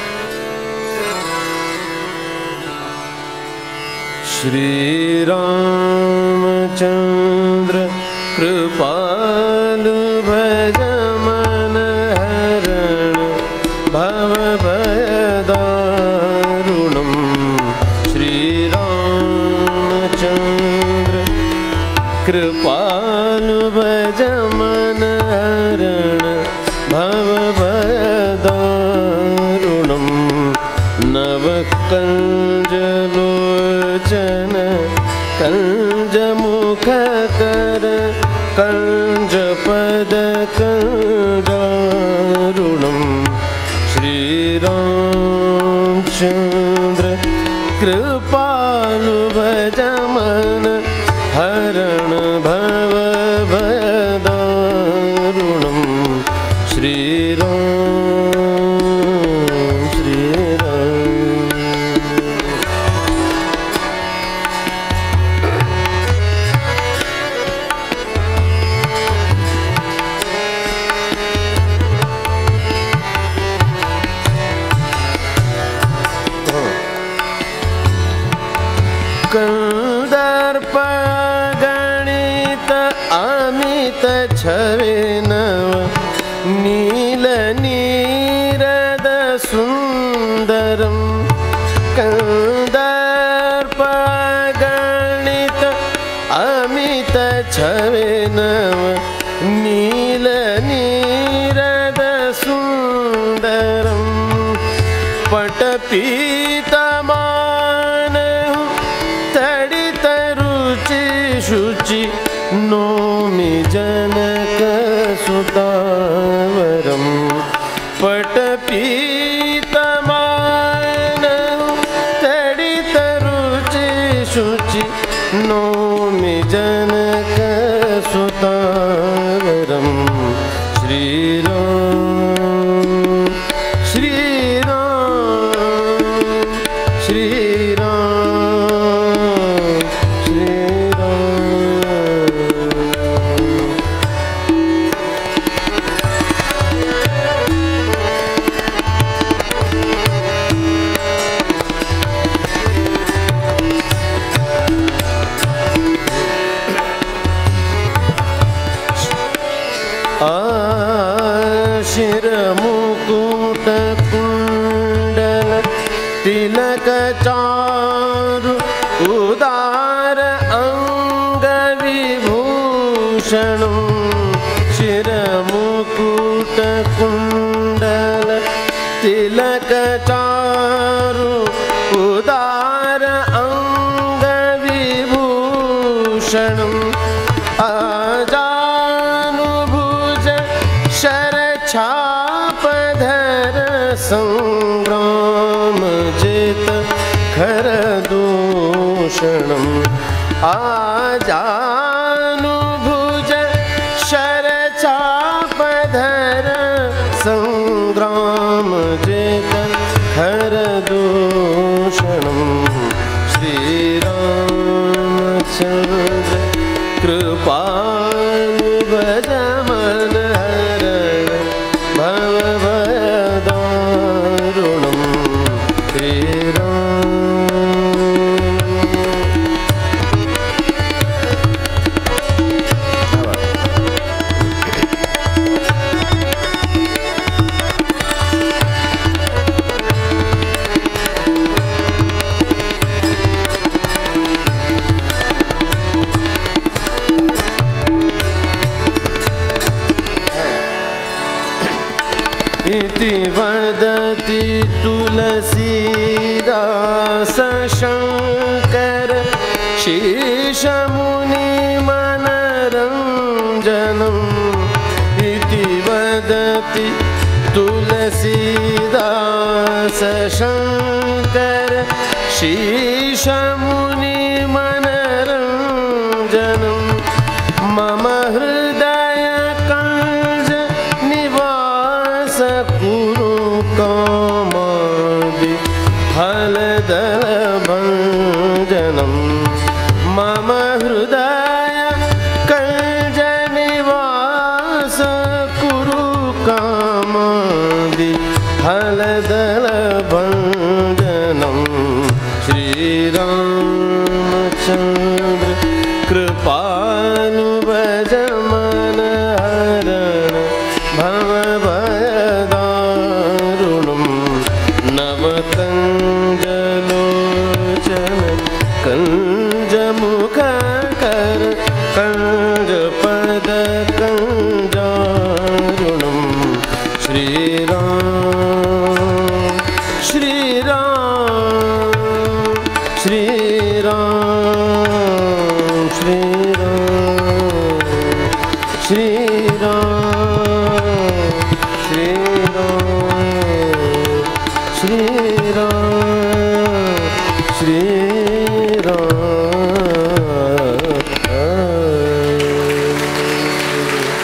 श्रीरामचन्द्र कृपालु भज मन हरण भवभयदारुणं श्रीरामचन्द्र कृपालु भज मन हरण भवभयदारुणं नवकञ्जलोचन कञ्जमुखकर कञ्जपदकञ्जारुणं श्रीरामचन्द्र कृपालु भजमन हरण भव भयदारुणं श्रीराम श्रीराम कंदर्प गणित अमित छवे नव नील नीरद सुन्दरं कंदर्प गणित अमित छवे नव नील नीरद सुन्दरम् पटपीतमान तडित शुचि नोमि जनकसुतावरं पटपीतमान तडितरुचि शुचि नोमि जनकसुतावरं श्रीराम श्रीराम श्रीराम श्रीराम शिरमुकुटकुण्डल तिलकचारु उदार अङ्गविभूषणं शिरमुकुटकुण्डल तिलकचारु उदार अङ्गविभूषणम् आजानुभुज शरछापधर सङ्ग्रामजित खरदूषणम् आजानुभुज शरचापधर सङ्ग्रामजित खरदूषणम् श्रीरामचन्द्र कृपानुभजमन हरण भवभयदारुणं श्रीराम इति वदति तुलसीदास शङ्कर शीशमुनिमनरञ्जनम् इति वदति तुलसीदास शङ्कर शीशमुनिमनरञ्जनम् मम हृदय कञ्ज निवास कुरु कामादि फलदभञ्जनं मम हृदय कञ्ज निवास कुरु कामादि फलदलभञ्जनं श्रीरामचन्द्र कृपानुभजमन हरण भवभयदारुणं नवकञ्जलोचन कञ्जमुखकर कञ्जपद कञ्जारुणं श्रीराम श्रीराम श्रीराम श्रीराम श्रीराम श्रीराम श्रीराम श्रीराम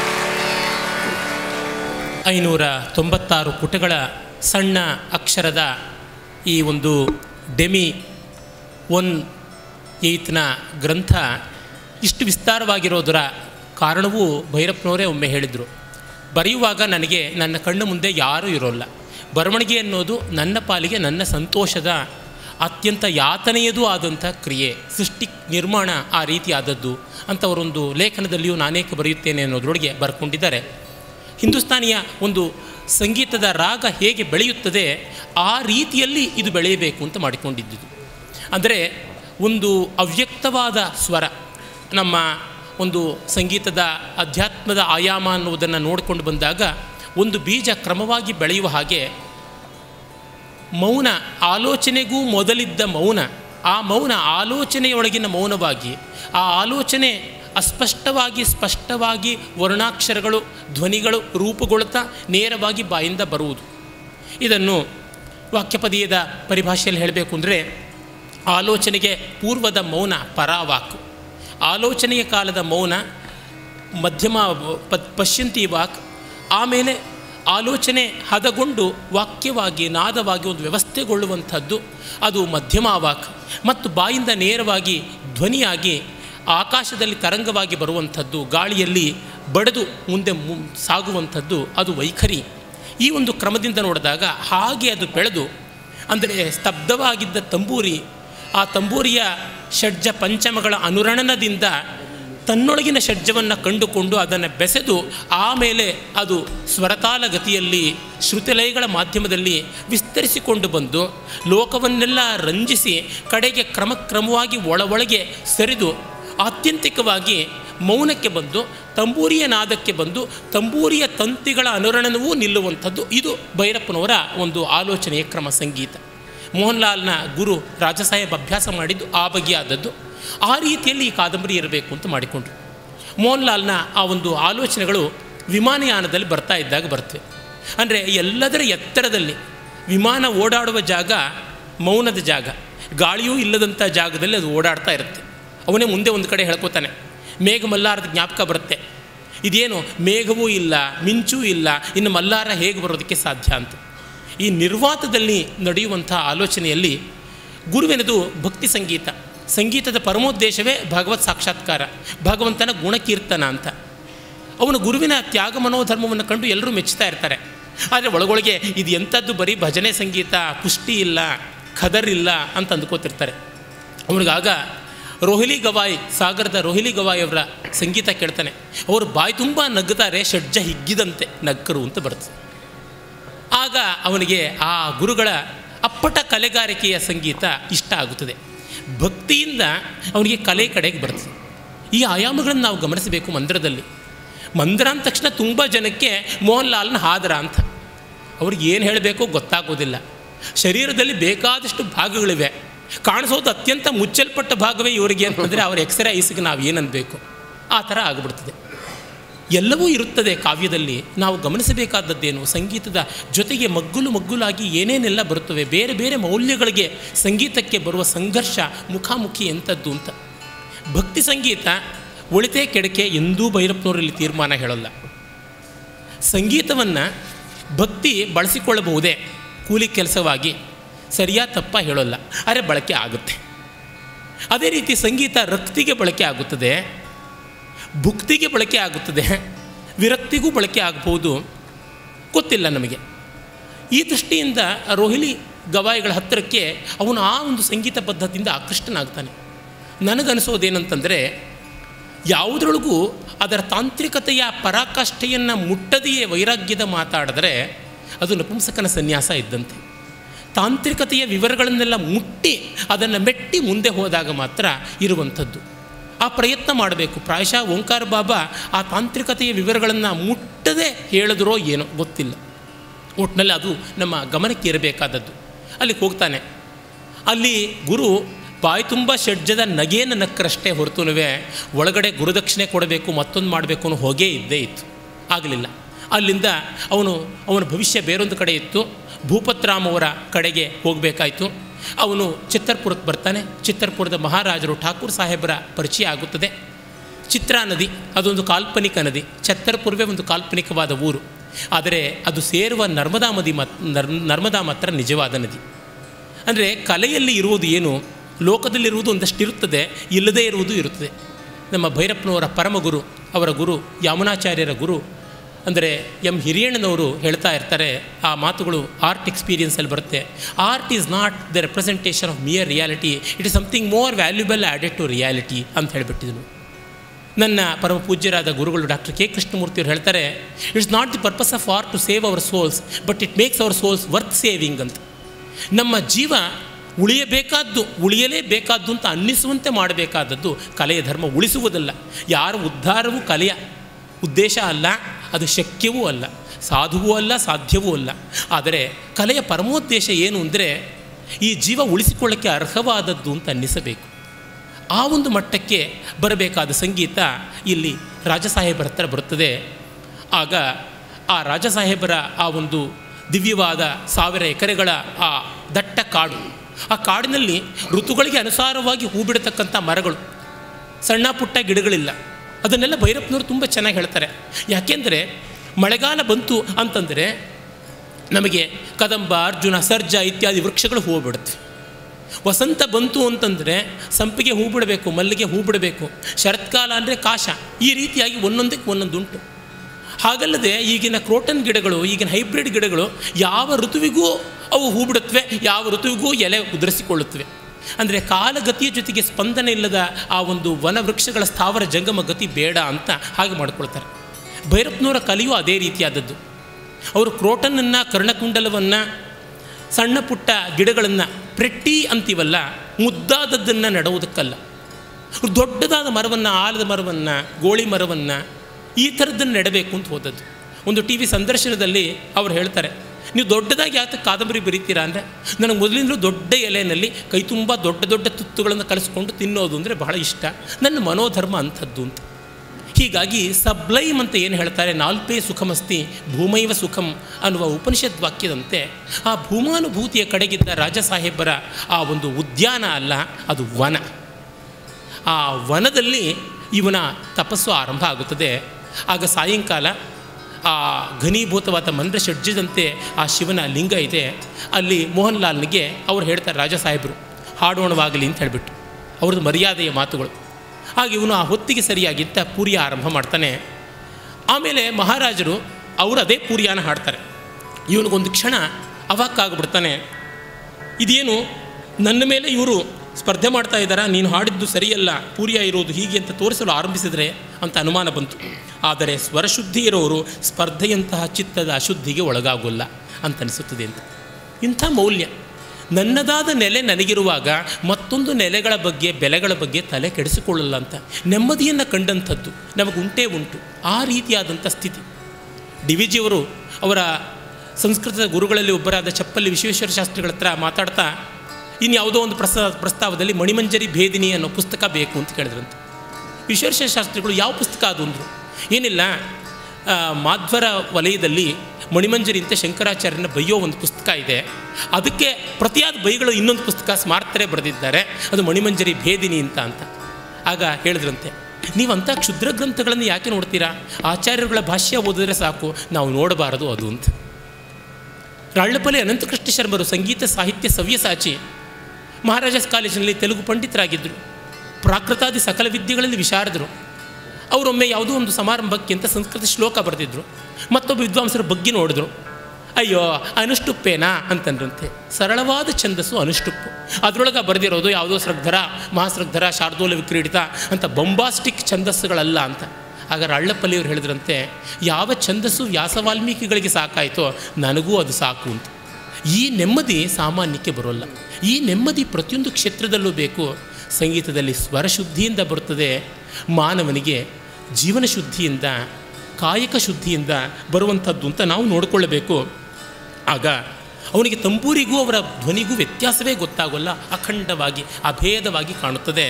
ಐನೂರ ತೊಂಬತ್ತಾರು ಪುಟಗಳ ಸಣ್ಣ ಅಕ್ಷರದ ಈ ಒಂದು ಡೆಮಿ ಒನ್ ಏಯ್ತ್ನ ಗ್ರಂಥ ಇಷ್ಟು ವಿಸ್ತಾರವಾಗಿರೋದರ ಕಾರಣವೂ ಭೈರಪ್ಪನವರೇ ಒಮ್ಮೆ ಹೇಳಿದರು ಬರೆಯುವಾಗ ನನಗೆ ನನ್ನ ಕಣ್ಣು ಮುಂದೆ ಯಾರೂ ಇರೋಲ್ಲ ಬರವಣಿಗೆ ಅನ್ನೋದು ನನ್ನ ಪಾಲಿಗೆ ನನ್ನ ಸಂತೋಷದ ಅತ್ಯಂತ ಯಾತನೆಯದೂ ಆದಂಥ ಕ್ರಿಯೆ ಸೃಷ್ಟಿ ನಿರ್ಮಾಣ ಆ ರೀತಿ ಆದದ್ದು ಅಂತ ಅವರೊಂದು ಲೇಖನದಲ್ಲಿಯೂ ನಾನೇಕ ಬರೆಯುತ್ತೇನೆ ಅನ್ನೋದ್ರೊಳಗೆ ಬರ್ಕೊಂಡಿದ್ದಾರೆ ಹಿಂದೂಸ್ತಾನಿಯ ಒಂದು ಸಂಗೀತದ ರಾಗ ಹೇಗೆ ಬೆಳೆಯುತ್ತದೆ ಆ ರೀತಿಯಲ್ಲಿ ಇದು ಬೆಳೆಯಬೇಕು ಅಂತ ಮಾಡಿಕೊಂಡಿದ್ದುದು ಅಂದರೆ ಒಂದು ಅವ್ಯಕ್ತವಾದ ಸ್ವರ ನಮ್ಮ ಒಂದು ಸಂಗೀತದ ಅಧ್ಯಾತ್ಮದ ಆಯಾಮ ಅನ್ನುವುದನ್ನು ನೋಡಿಕೊಂಡು ಬಂದಾಗ ಒಂದು ಬೀಜ ಕ್ರಮವಾಗಿ ಬೆಳೆಯುವ ಹಾಗೆ ಮೌನ ಆಲೋಚನೆಗೂ ಮೊದಲಿದ್ದ ಮೌನ ಆ ಮೌನ ಆಲೋಚನೆಯೊಳಗಿನ ಮೌನವಾಗಿ ಆ ಆಲೋಚನೆ ಅಸ್ಪಷ್ಟವಾಗಿ ಸ್ಪಷ್ಟವಾಗಿ ವರ್ಣಾಕ್ಷರಗಳು ಧ್ವನಿಗಳು ರೂಪುಗೊಳ್ತಾ ನೇರವಾಗಿ ಬಾಯಿಂದ ಬರುವುದು ಇದನ್ನು ವಾಕ್ಯಪದೀಯದ ಪರಿಭಾಷೆಯಲ್ಲಿ ಹೇಳಬೇಕು ಅಂದರೆ ಆಲೋಚನೆಗೆ ಪೂರ್ವದ ಮೌನ ಪರಾವಾಕ್ ಆಲೋಚನೆಯ ಕಾಲದ ಮೌನ ಮಧ್ಯಮ ಪ ಪಶ್ಯಂತಿ ವಾಕ್ ಆಮೇಲೆ ಆಲೋಚನೆ ಹದಗೊಂಡು ವಾಕ್ಯವಾಗಿ ನಾದವಾಗಿ ಒಂದು ವ್ಯವಸ್ಥೆಗೊಳ್ಳುವಂಥದ್ದು ಅದು ಮಧ್ಯಮ ವಾಕ್ ಮತ್ತು ಬಾಯಿಂದ ನೇರವಾಗಿ ಧ್ವನಿಯಾಗಿ ಆಕಾಶದಲ್ಲಿ ತರಂಗವಾಗಿ ಬರುವಂಥದ್ದು ಗಾಳಿಯಲ್ಲಿ ಬಡಿದು ಮುಂದೆ ಮು ಸಾಗುವಂಥದ್ದು ಅದು ವೈಖರಿ ಈ ಒಂದು ಕ್ರಮದಿಂದ ನೋಡಿದಾಗ ಹಾಗೆ ಅದು ಬೆಳೆದು ಅಂದರೆ ಸ್ತಬ್ಧವಾಗಿದ್ದ ತಂಬೂರಿ ಆ ತಂಬೂರಿಯ ಷಡ್ಜ ಪಂಚಮಗಳ ಅನುರಣನದಿಂದ ತನ್ನೊಳಗಿನ ಷಡ್ಜವನ್ನು ಕಂಡುಕೊಂಡು ಅದನ್ನು ಬೆಸೆದು ಆಮೇಲೆ ಅದು ಸ್ವರತಾಲ ಗತಿಯಲ್ಲಿ ಶ್ರುತಿಲಯಗಳ ಮಾಧ್ಯಮದಲ್ಲಿ ವಿಸ್ತರಿಸಿಕೊಂಡು ಬಂದು ಲೋಕವನ್ನೆಲ್ಲ ರಂಜಿಸಿ ಕಡೆಗೆ ಕ್ರಮಕ್ರಮವಾಗಿ ಒಳ ಒಳಗೆ ಸರಿದು ಆತ್ಯಂತಿಕವಾಗಿ ಮೌನಕ್ಕೆ ಬಂದು ತಂಬೂರಿಯ ನಾದಕ್ಕೆ ಬಂದು ತಂಬೂರಿಯ ತಂತಿಗಳ ಅನುರಣನವೂ ನಿಲ್ಲುವಂಥದ್ದು ಇದು ಭೈರಪ್ಪನವರ ಒಂದು ಆಲೋಚನೆಯ ಕ್ರಮ ಸಂಗೀತ ಮೋಹನ್ಲಾಲ್ನ ಗುರು ರಾಜಸಾಹೇಬ್ ಅಭ್ಯಾಸ ಮಾಡಿದ್ದು ಆ ಬಗೆಯಾದದ್ದು ಆ ರೀತಿಯಲ್ಲಿ ಈ ಕಾದಂಬರಿ ಇರಬೇಕು ಅಂತ ಮಾಡಿಕೊಂಡ್ರು ಮೋಹನ್ಲಾಲ್ನ ಆ ಒಂದು ಆಲೋಚನೆಗಳು ವಿಮಾನಯಾನದಲ್ಲಿ ಬರ್ತಾ ಇದ್ದಾಗ ಬರ್ತವೆ ಅಂದರೆ ಎಲ್ಲದರ ಎತ್ತರದಲ್ಲಿ ವಿಮಾನ ಓಡಾಡುವ ಜಾಗ ಮೌನದ ಜಾಗ ಗಾಳಿಯೂ ಇಲ್ಲದಂಥ ಜಾಗದಲ್ಲಿ ಅದು ಓಡಾಡ್ತಾ ಇರುತ್ತೆ ಅವನೇ ಮುಂದೆ ಒಂದು ಕಡೆ ಹೇಳ್ಕೊತಾನೆ ಮೇಘ ಮಲ್ಲಾರದ ಜ್ಞಾಪಕ ಬರುತ್ತೆ ಇದೇನು ಮೇಘವೂ ಇಲ್ಲ ಮಿಂಚೂ ಇಲ್ಲ ಇನ್ನು ಮಲ್ಲಾರ ಹೇಗೆ ಬರೋದಕ್ಕೆ ಸಾಧ್ಯ ಅಂತ ಈ ನಿರ್ವಾತದಲ್ಲಿ ನಡೆಯುವಂಥ ಆಲೋಚನೆಯಲ್ಲಿ ಗುರುವಿನದು ಭಕ್ತಿ ಸಂಗೀತ ಸಂಗೀತದ ಪರಮೋದ್ದೇಶವೇ ಭಗವತ್ ಸಾಕ್ಷಾತ್ಕಾರ ಭಗವಂತನ ಗುಣಕೀರ್ತನ ಅಂತ ಅವನು ಗುರುವಿನ ತ್ಯಾಗ ಮನೋಧರ್ಮವನ್ನು ಕಂಡು ಎಲ್ಲರೂ ಮೆಚ್ಚುತ್ತಾ ಇರ್ತಾರೆ ಆದರೆ ಒಳಗೊಳಗೆ ಇದು ಎಂಥದ್ದು ಬರೀ ಭಜನೆ ಸಂಗೀತ ಪುಷ್ಟಿ ಇಲ್ಲ ಖದರ್ ಇಲ್ಲ ಅಂತ ಅಂದ್ಕೋತಿರ್ತಾರೆ ಅವನಿಗಾಗ ರೋಹಿಲಿ ಗವಾಯ್ ಸಾಗರದ ರೋಹಿಲಿ ಗವಾಯ್ ಅವರ ಸಂಗೀತ ಕೇಳ್ತಾನೆ ಅವರು ಬಾಯಿ ತುಂಬ ನಗ್ತಾರೆ ಷಡ್ಜ ಹಿಗ್ಗಿದಂತೆ ನಗ್ಗರು ಅಂತ ಬರ್ತದೆ ಆಗ ಅವನಿಗೆ ಆ ಗುರುಗಳ ಅಪ್ಪಟ ಕಲೆಗಾರಿಕೆಯ ಸಂಗೀತ ಇಷ್ಟ ಆಗುತ್ತದೆ ಭಕ್ತಿಯಿಂದ ಅವನಿಗೆ ಕಲೆ ಕಡೆಗೆ ಬರ್ತದೆ ಈ ಆಯಾಮಗಳನ್ನು ನಾವು ಗಮನಿಸಬೇಕು ಮಂದಿರದಲ್ಲಿ ಮಂದಿರ ಅಂದ ತಕ್ಷಣ ತುಂಬ ಜನಕ್ಕೆ ಮೋಹನ್ ಲಾಲ್ನ ಹಾದರ ಅಂತ ಅವ್ರಿಗೆ ಏನು ಹೇಳಬೇಕೋ ಗೊತ್ತಾಗೋದಿಲ್ಲ ಶರೀರದಲ್ಲಿ ಬೇಕಾದಷ್ಟು ಭಾಗಗಳಿವೆ ಕಾಣಿಸೋದು ಅತ್ಯಂತ ಮುಚ್ಚಲ್ಪಟ್ಟ ಭಾಗವೇ ಇವರಿಗೆ ಅಂತಂದರೆ ಅವ್ರ ಎಕ್ಸ್ರೇ ಐಸ್ಗೆ ನಾವು ಏನನ್ನಬೇಕು ಆ ಥರ ಆಗಿಬಿಡ್ತದೆ ಎಲ್ಲವೂ ಇರುತ್ತದೆ ಕಾವ್ಯದಲ್ಲಿ ನಾವು ಗಮನಿಸಬೇಕಾದದ್ದೇನು ಸಂಗೀತದ ಜೊತೆಗೆ ಮಗ್ಗುಲು ಮಗ್ಗುಲಾಗಿ ಏನೇನೆಲ್ಲ ಬರುತ್ತವೆ ಬೇರೆ ಬೇರೆ ಮೌಲ್ಯಗಳಿಗೆ ಸಂಗೀತಕ್ಕೆ ಬರುವ ಸಂಘರ್ಷ ಮುಖಾಮುಖಿ ಎಂಥದ್ದು ಅಂತ ಭಕ್ತಿ ಸಂಗೀತ ಒಳಿತೆ ಕೆಡಕೆ ಎಂದೂ ಭೈರಪ್ಪನವರಲ್ಲಿ ತೀರ್ಮಾನ ಹೇಳಲ್ಲ ಸಂಗೀತವನ್ನು ಭಕ್ತಿ ಬಳಸಿಕೊಳ್ಳಬಹುದೇ ಕೂಲಿ ಕೆಲಸವಾಗಿ ಸರಿಯಾ ತಪ್ಪ ಹೇಳೋಲ್ಲ ಆದರೆ ಬಳಕೆ ಆಗುತ್ತೆ ಅದೇ ರೀತಿ ಸಂಗೀತ ರಕ್ತಿಗೆ ಬಳಕೆ ಆಗುತ್ತದೆ ಭುಕ್ತಿಗೆ ಬಳಕೆ ಆಗುತ್ತದೆ ವಿರಕ್ತಿಗೂ ಬಳಕೆ ಆಗಬಹುದು ಗೊತ್ತಿಲ್ಲ ನಮಗೆ ಈ ದೃಷ್ಟಿಯಿಂದ ರೋಹಿಲಿ ಗವಾಯಿಗಳ ಹತ್ತಿರಕ್ಕೆ ಅವನು ಆ ಒಂದು ಸಂಗೀತ ಪದ್ಧತಿಯಿಂದ ಆಕೃಷ್ಟನಾಗ್ತಾನೆ ನನಗನಿಸೋದೇನಂತಂದರೆ ಯಾವುದರೊಳಗೂ ಅದರ ತಾಂತ್ರಿಕತೆಯ ಪರಾಕಾಷ್ಠೆಯನ್ನು ಮುಟ್ಟದೆಯೇ ವೈರಾಗ್ಯದ ಮಾತಾಡಿದ್ರೆ ಅದು ನಪುಂಸಕನ ಸನ್ಯಾಸ ಇದ್ದಂತೆ ತಾಂತ್ರಿಕತೆಯ ವಿವರಗಳನ್ನೆಲ್ಲ ಮುಟ್ಟಿ ಅದನ್ನು ಮೆಟ್ಟಿ ಮುಂದೆ ಹೋದಾಗ ಮಾತ್ರ ಇರುವಂಥದ್ದು ಆ ಪ್ರಯತ್ನ ಮಾಡಬೇಕು ಪ್ರಾಯಶಃ ಓಂಕಾರ ಬಾಬಾ ಆ ತಾಂತ್ರಿಕತೆಯ ವಿವರಗಳನ್ನು ಮುಟ್ಟದೆ ಹೇಳಿದ್ರೋ ಏನೋ ಗೊತ್ತಿಲ್ಲ ಒಟ್ಟಿನಲ್ಲಿ ಅದು ನಮ್ಮ ಗಮನಕ್ಕೆ ಇರಬೇಕಾದದ್ದು ಅಲ್ಲಿಗೆ ಹೋಗ್ತಾನೆ ಅಲ್ಲಿ ಗುರು ಬಾಯಿ ತುಂಬ ಷಡ್ಜದ ನಗೇನ ನಕ್ಕರಷ್ಟೇ ಹೊರತುನುವೆ ಒಳಗಡೆ ಗುರುದಕ್ಷಿಣೆ ಕೊಡಬೇಕು ಮತ್ತೊಂದು ಮಾಡಬೇಕು ಅನ್ನೋ ಹೋಗೇ ಇದ್ದೇ ಇತ್ತು ಆಗಲಿಲ್ಲ ಅಲ್ಲಿಂದ ಅವನು ಅವನ ಭವಿಷ್ಯ ಬೇರೊಂದು ಕಡೆ ಇತ್ತು ಭೂಪತ್ರಾಮ್ ಅವರ ಕಡೆಗೆ ಹೋಗಬೇಕಾಯಿತು ಅವನು ಚಿತ್ತರ್ಪುರಕ್ಕೆ ಬರ್ತಾನೆ ಚಿತ್ತರ್ಪುರದ ಮಹಾರಾಜರು ಠಾಕೂರ್ ಸಾಹೇಬರ ಪರಿಚಯ ಆಗುತ್ತದೆ ಚಿತ್ರಾ ನದಿ ಅದೊಂದು ಕಾಲ್ಪನಿಕ ನದಿ ಛತ್ತರ್ಪುರವೇ ಒಂದು ಕಾಲ್ಪನಿಕವಾದ ಊರು ಆದರೆ ಅದು ಸೇರುವ ನರ್ಮದಾ ನದಿ ಮತ್ ನರ್ ನರ್ಮದಾ ಮಾತ್ರ ನಿಜವಾದ ನದಿ ಅಂದರೆ ಕಲೆಯಲ್ಲಿ ಇರುವುದು ಏನು ಲೋಕದಲ್ಲಿರುವುದು ಒಂದಷ್ಟು ಇರುತ್ತದೆ ಇಲ್ಲದೇ ಇರುವುದು ಇರುತ್ತದೆ ನಮ್ಮ ಭೈರಪ್ಪನವರ ಪರಮಗುರು ಅವರ ಗುರು ಯಾಮುನಾಚಾರ್ಯರ ಗುರು ಅಂದರೆ ಎಂ ಹಿರಿಯಣ್ಣನವರು ಹೇಳ್ತಾ ಇರ್ತಾರೆ ಆ ಮಾತುಗಳು ಆರ್ಟ್ ಎಕ್ಸ್ಪೀರಿಯನ್ಸಲ್ಲಿ ಬರುತ್ತೆ art is not the representation of mere reality it is something more valuable added to reality ಅಂತ ಹೇಳಿಬಿಟ್ಟಿದ್ರು ನನ್ನ ಪರಮ ಪೂಜ್ಯರಾದ ಗುರುಗಳು ಡಾಕ್ಟರ್ ಕೆ ಕೃಷ್ಣಮೂರ್ತಿಯವರು ಹೇಳ್ತಾರೆ it's not the purpose of art to save our souls but it makes our souls worth saving ಅಂತ ನಮ್ಮ ಜೀವ ಉಳಿಯಬೇಕಾದ್ದು ಉಳಿಯಲೇಬೇಕಾದ್ದು ಅಂತ ಅನ್ನಿಸುವಂತೆ ಮಾಡಬೇಕಾದದ್ದು ಕಲೆಯ ಧರ್ಮ ಉಳಿಸುವುದಲ್ಲ ಯಾರ ಉದ್ಧಾರವೂ ಕಲೆಯ ಉದ್ದೇಶ ಅಲ್ಲ ಅದು ಶಕ್ಯವೂ ಅಲ್ಲ ಸಾಧುವೂ ಅಲ್ಲ ಸಾಧ್ಯವೂ ಅಲ್ಲ ಆದರೆ ಕಲೆಯ ಪರಮೋದ್ದೇಶ ಏನು ಅಂದರೆ ಈ ಜೀವ ಉಳಿಸಿಕೊಳ್ಳಕ್ಕೆ ಅರ್ಹವಾದದ್ದು ಅಂತ ಅನ್ನಿಸಬೇಕು ಆ ಒಂದು ಮಟ್ಟಕ್ಕೆ ಬರಬೇಕಾದ ಸಂಗೀತ ಇಲ್ಲಿ ರಾಜಸಾಹೇಬರ ಹತ್ರ ಬರುತ್ತದೆ ಆಗ ಆ ರಾಜಸಾಹೇಬರ ಆ ಒಂದು ದಿವ್ಯವಾದ ಸಾವಿರ ಎಕರೆಗಳ ಆ ದಟ್ಟ ಕಾಡು ಆ ಕಾಡಿನಲ್ಲಿ ಋತುಗಳಿಗೆ ಅನುಸಾರವಾಗಿ ಹೂ ಬಿಡತಕ್ಕಂಥ ಮರಗಳು ಸಣ್ಣ ಪುಟ್ಟ ಗಿಡಗಳಿಲ್ಲ ಅದನ್ನೆಲ್ಲ ಭೈರಪ್ಪನವರು ತುಂಬ ಚೆನ್ನಾಗಿ ಹೇಳ್ತಾರೆ ಯಾಕೆಂದರೆ ಮಳೆಗಾಲ ಬಂತು ಅಂತಂದರೆ ನಮಗೆ ಕದಂಬ ಅರ್ಜುನ ಸರ್ಜ ಇತ್ಯಾದಿ ವೃಕ್ಷಗಳು ಹೂವು ಬಿಡುತ್ತವೆ ವಸಂತ ಬಂತು ಅಂತಂದರೆ ಸಂಪಿಗೆ ಹೂ ಬಿಡಬೇಕು ಮಲ್ಲಿಗೆ ಹೂ ಬಿಡಬೇಕು ಶರತ್ಕಾಲ ಅಂದರೆ ಕಾಶ ಈ ರೀತಿಯಾಗಿ ಒಂದೊಂದಕ್ಕೆ ಒಂದೊಂದುಂಟು ಹಾಗಲ್ಲದೆ ಈಗಿನ ಕ್ರೋಟನ್ ಗಿಡಗಳು ಈಗಿನ ಹೈಬ್ರಿಡ್ ಗಿಡಗಳು ಯಾವ ಋತುವಿಗೂ ಅವು ಹೂ ಬಿಡುತ್ತವೆ ಯಾವ ಋತುವಿಗೂ ಎಲೆ ಉದುರಿಸಿಕೊಳ್ಳುತ್ತವೆ ಅಂದರೆ ಕಾಲಗತಿಯ ಜೊತೆಗೆ ಸ್ಪಂದನೆ ಇಲ್ಲದ ಆ ಒಂದು ವನ ವೃಕ್ಷಗಳ ಸ್ಥಾವರ ಜಂಗಮ ಗತಿ ಬೇಡ ಅಂತ ಹಾಗೆ ಮಾಡ್ಕೊಳ್ತಾರೆ ಭೈರಪ್ಪನವರ ಕಲಿಯೂ ಅದೇ ರೀತಿಯಾದದ್ದು ಅವರು ಕ್ರೋಟನನ್ನು ಕರ್ಣಕುಂಡಲವನ್ನು ಸಣ್ಣ ಪುಟ್ಟ ಗಿಡಗಳನ್ನು ಪ್ರೆಟ್ಟಿ ಅಂತೀವಲ್ಲ ಮುದ್ದಾದದ್ದನ್ನು ನೆಡುವುದಕ್ಕಲ್ಲ ದೊಡ್ಡದಾದ ಮರವನ್ನು ಆಲದ ಮರವನ್ನು ಗೋಳಿ ಮರವನ್ನು ಈ ಥರದ್ದನ್ನು ನೆಡಬೇಕು ಅಂತ ಹೋದದ್ದು ಒಂದು ಟಿ ವಿ ಸಂದರ್ಶನದಲ್ಲಿ ಅವ್ರು ಹೇಳ್ತಾರೆ ನೀವು ದೊಡ್ಡದಾಗಿ ಯಾಕೆ ಕಾದಂಬರಿ ಬರೀತೀರಾ ಅಂದರೆ ನನಗೆ ಮೊದಲಿಂದಲೂ ದೊಡ್ಡ ಎಲೆಯಲ್ಲಿ ಕೈ ತುಂಬ ದೊಡ್ಡ ದೊಡ್ಡ ತುತ್ತುಗಳನ್ನು ಕಲಿಸ್ಕೊಂಡು ತಿನ್ನೋದು ಅಂದರೆ ಬಹಳ ಇಷ್ಟ ನನ್ನ ಮನೋಧರ್ಮ ಅಂಥದ್ದು ಅಂತ ಹೀಗಾಗಿ ಸಬ್ಲೈಮ್ ಅಂತ ಏನು ಹೇಳ್ತಾರೆ ನಾಲ್ಪೇ ಸುಖಮಸ್ತಿ ಭೂಮೈವ ಸುಖಂ ಅನ್ನುವ ಉಪನಿಷತ್ ವಾಕ್ಯದಂತೆ ಆ ಭೂಮಾನುಭೂತಿಯ ಕಡೆಗಿದ್ದ ರಾಜ ಸಾಹೇಬರ ಆ ಒಂದು ಉದ್ಯಾನ ಅಲ್ಲ ಅದು ವನ ಆ ವನದಲ್ಲಿ ಇವನ ತಪಸ್ಸು ಆರಂಭ ಆಗುತ್ತದೆ ಆಗ ಸಾಯಂಕಾಲ ಆ ಘನೀಭೂತವಾದ ಮಂದ್ರ ಷಡ್ಜದಂತೆ ಆ ಶಿವನ ಲಿಂಗ ಇದೆ ಅಲ್ಲಿ ಮೋಹನ್ ಲಾಲ್ನಿಗೆ ಅವ್ರು ಹೇಳ್ತಾರೆ ರಾಜ ಸಾಹೇಬರು ಹಾಡೋಣವಾಗಲಿ ಅಂತ ಹೇಳಿಬಿಟ್ಟು ಅವ್ರದ್ದು ಮರ್ಯಾದೆಯ ಮಾತುಗಳು ಹಾಗೆ ಇವನು ಆ ಹೊತ್ತಿಗೆ ಸರಿಯಾಗಿದ್ದ ಪೂರಿಯ ಆರಂಭ ಮಾಡ್ತಾನೆ ಆಮೇಲೆ ಮಹಾರಾಜರು ಅವರು ಅದೇ ಪೂರಿಯಾನ ಹಾಡ್ತಾರೆ ಇವನಿಗೊಂದು ಕ್ಷಣ ಅವಾಕ್ಕಾಗ್ಬಿಡ್ತಾನೆ ಇದೇನು ನನ್ನ ಮೇಲೆ ಇವರು ಸ್ಪರ್ಧೆ ಮಾಡ್ತಾ ಇದ್ದಾರಾ ನೀನು ಹಾಡಿದ್ದು ಸರಿಯಲ್ಲ ಪೂರ್ಯ ಇರೋದು ಹೀಗೆ ಅಂತ ತೋರಿಸಲು ಆರಂಭಿಸಿದರೆ ಅಂತ ಅನುಮಾನ ಬಂತು ಆದರೆ ಸ್ವರಶುದ್ಧಿ ಇರೋರು ಸ್ಪರ್ಧೆಯಂತಹ ಚಿತ್ತದ ಅಶುದ್ಧಿಗೆ ಒಳಗಾಗೋಲ್ಲ ಅಂತ ಅನಿಸುತ್ತದೆ ಅಂತ ಇಂಥ ಮೌಲ್ಯ ನನ್ನದಾದ ನೆಲೆ ನನಗಿರುವಾಗ ಮತ್ತೊಂದು ನೆಲೆಗಳ ಬಗ್ಗೆ ಬೆಲೆಗಳ ಬಗ್ಗೆ ತಲೆ ಕೆಡಿಸಿಕೊಳ್ಳಲ್ಲ ಅಂತ ನೆಮ್ಮದಿಯನ್ನು ಕಂಡಂಥದ್ದು ನಮಗುಂಟೇ ಉಂಟು ಆ ರೀತಿಯಾದಂಥ ಸ್ಥಿತಿ ಡಿ ವಿ ಜಿಯವರು ಅವರ ಸಂಸ್ಕೃತದ ಗುರುಗಳಲ್ಲಿ ಒಬ್ಬರಾದ ಚಪ್ಪಲ್ಲಿ ವಿಶ್ವೇಶ್ವರ ಶಾಸ್ತ್ರಿಗಳ ಹತ್ರ ಮಾತಾಡ್ತಾ ಇನ್ಯಾವುದೋ ಒಂದು ಪ್ರಸ್ತಾ ಪ್ರಸ್ತಾವದಲ್ಲಿ ಮಣಿಮಂಜರಿ ಭೇದಿನಿ ಅನ್ನೋ ಪುಸ್ತಕ ಬೇಕು ಅಂತ ಕೇಳಿದ್ರಂತೆ ವಿಶ್ವೇಶ್ವರ ಶಾಸ್ತ್ರಿಗಳು ಯಾವ ಪುಸ್ತಕ ಅದು ಅಂದರು ಏನಿಲ್ಲ ಆ, ಮಾಧ್ವರ ವಲಯದಲ್ಲಿ ಮಣಿಮಂಜರಿ ಅಂತ ಶಂಕರಾಚಾರ್ಯನ ಬೈಯೋ ಒಂದು ಪುಸ್ತಕ ಇದೆ ಅದಕ್ಕೆ ಪ್ರತಿಯಾದ ಬೈಗಳು ಇನ್ನೊಂದು ಪುಸ್ತಕ ಸ್ಮಾರ್ತರೆ ಬರೆದಿದ್ದಾರೆ ಅದು ಮಣಿಮಂಜರಿ ಭೇದಿನಿ ಅಂತ ಅಂತ ಆಗ ಹೇಳಿದ್ರಂತೆ ನೀವಂಥ ಕ್ಷುದ್ರ ಗ್ರಂಥಗಳನ್ನು ಯಾಕೆ ನೋಡ್ತೀರಾ ಆಚಾರ್ಯರುಗಳ ಭಾಷ್ಯ ಓದಿದ್ರೆ ಸಾಕು ನಾವು ನೋಡಬಾರದು ಅದು ಅಂತ ರಾಳ್ಳಪಲ್ಲಿ ಅನಂತಕೃಷ್ಣ ಶರ್ಮರು ಸಂಗೀತ ಸಾಹಿತ್ಯ ಸವ್ಯಸಾಚಿ ಮಹಾರಾಜಾಸ್ ಕಾಲೇಜಿನಲ್ಲಿ ತೆಲುಗು ಪಂಡಿತರಾಗಿದ್ದರು ಪ್ರಾಕೃತಾದಿ ಸಕಲ ವಿದ್ಯೆಗಳಲ್ಲಿ ವಿಶಾರದರು ಅವರೊಮ್ಮೆ ಯಾವುದೋ ಒಂದು ಸಮಾರಂಭಕ್ಕೆ ಅಂತ ಸಂಸ್ಕೃತ ಶ್ಲೋಕ ಬರೆದಿದ್ರು ಮತ್ತೊಬ್ಬ ವಿದ್ವಾಂಸರ ಬಗ್ಗೆ ನೋಡಿದ್ರು ಅಯ್ಯೋ ಅನುಷ್ಟುಪ್ಪೇನಾ ಅಂತಂದ್ರಂತೆ ಸರಳವಾದ ಛಂದಸ್ಸು ಅನುಷ್ಟುಪ್ಪು ಅದರೊಳಗೆ ಬರೆದಿರೋದು ಯಾವುದೋ ಶ್ರದ್ಧರ ಮಹಾಶ್ರದ್ಧರ ಶಾರ್ದೂಲ ವಿಕ್ರೀಡಿತ ಅಂತ ಬೊಂಬಾಸ್ಟಿಕ್ ಛಂದಸ್ಸುಗಳಲ್ಲ ಅಂತ ಆಗ ರಾಳ್ಳಪಲ್ಲಿಯವರು ಹೇಳಿದ್ರಂತೆ ಯಾವ ಛಂದಸ್ಸು ವ್ಯಾಸ ವಾಲ್ಮೀಕಿಗಳಿಗೆ ಸಾಕಾಯಿತೋ ನನಗೂ ಅದು ಸಾಕು ಅಂತ ಈ ನೆಮ್ಮದಿ ಸಾಮಾನ್ಯಕ್ಕೆ ಬರೋಲ್ಲ ಈ ನೆಮ್ಮದಿ ಪ್ರತಿಯೊಂದು ಕ್ಷೇತ್ರದಲ್ಲೂ ಬೇಕು ಸಂಗೀತದಲ್ಲಿ ಸ್ವರಶುದ್ಧಿಯಿಂದ ಬರುತ್ತದೆ ಮಾನವನಿಗೆ ಜೀವನ ಶುದ್ಧಿಯಿಂದ ಕಾಯಕ ಶುದ್ಧಿಯಿಂದ ಬರುವಂಥದ್ದು ಅಂತ ನಾವು ನೋಡಿಕೊಳ್ಳಬೇಕು ಆಗ ಅವನಿಗೆ ತಂಬೂರಿಗೂ ಅವರ ಧ್ವನಿಗೂ ವ್ಯತ್ಯಾಸವೇ ಗೊತ್ತಾಗೋಲ್ಲ ಅಖಂಡವಾಗಿ ಅಭೇದವಾಗಿ ಕಾಣುತ್ತದೆ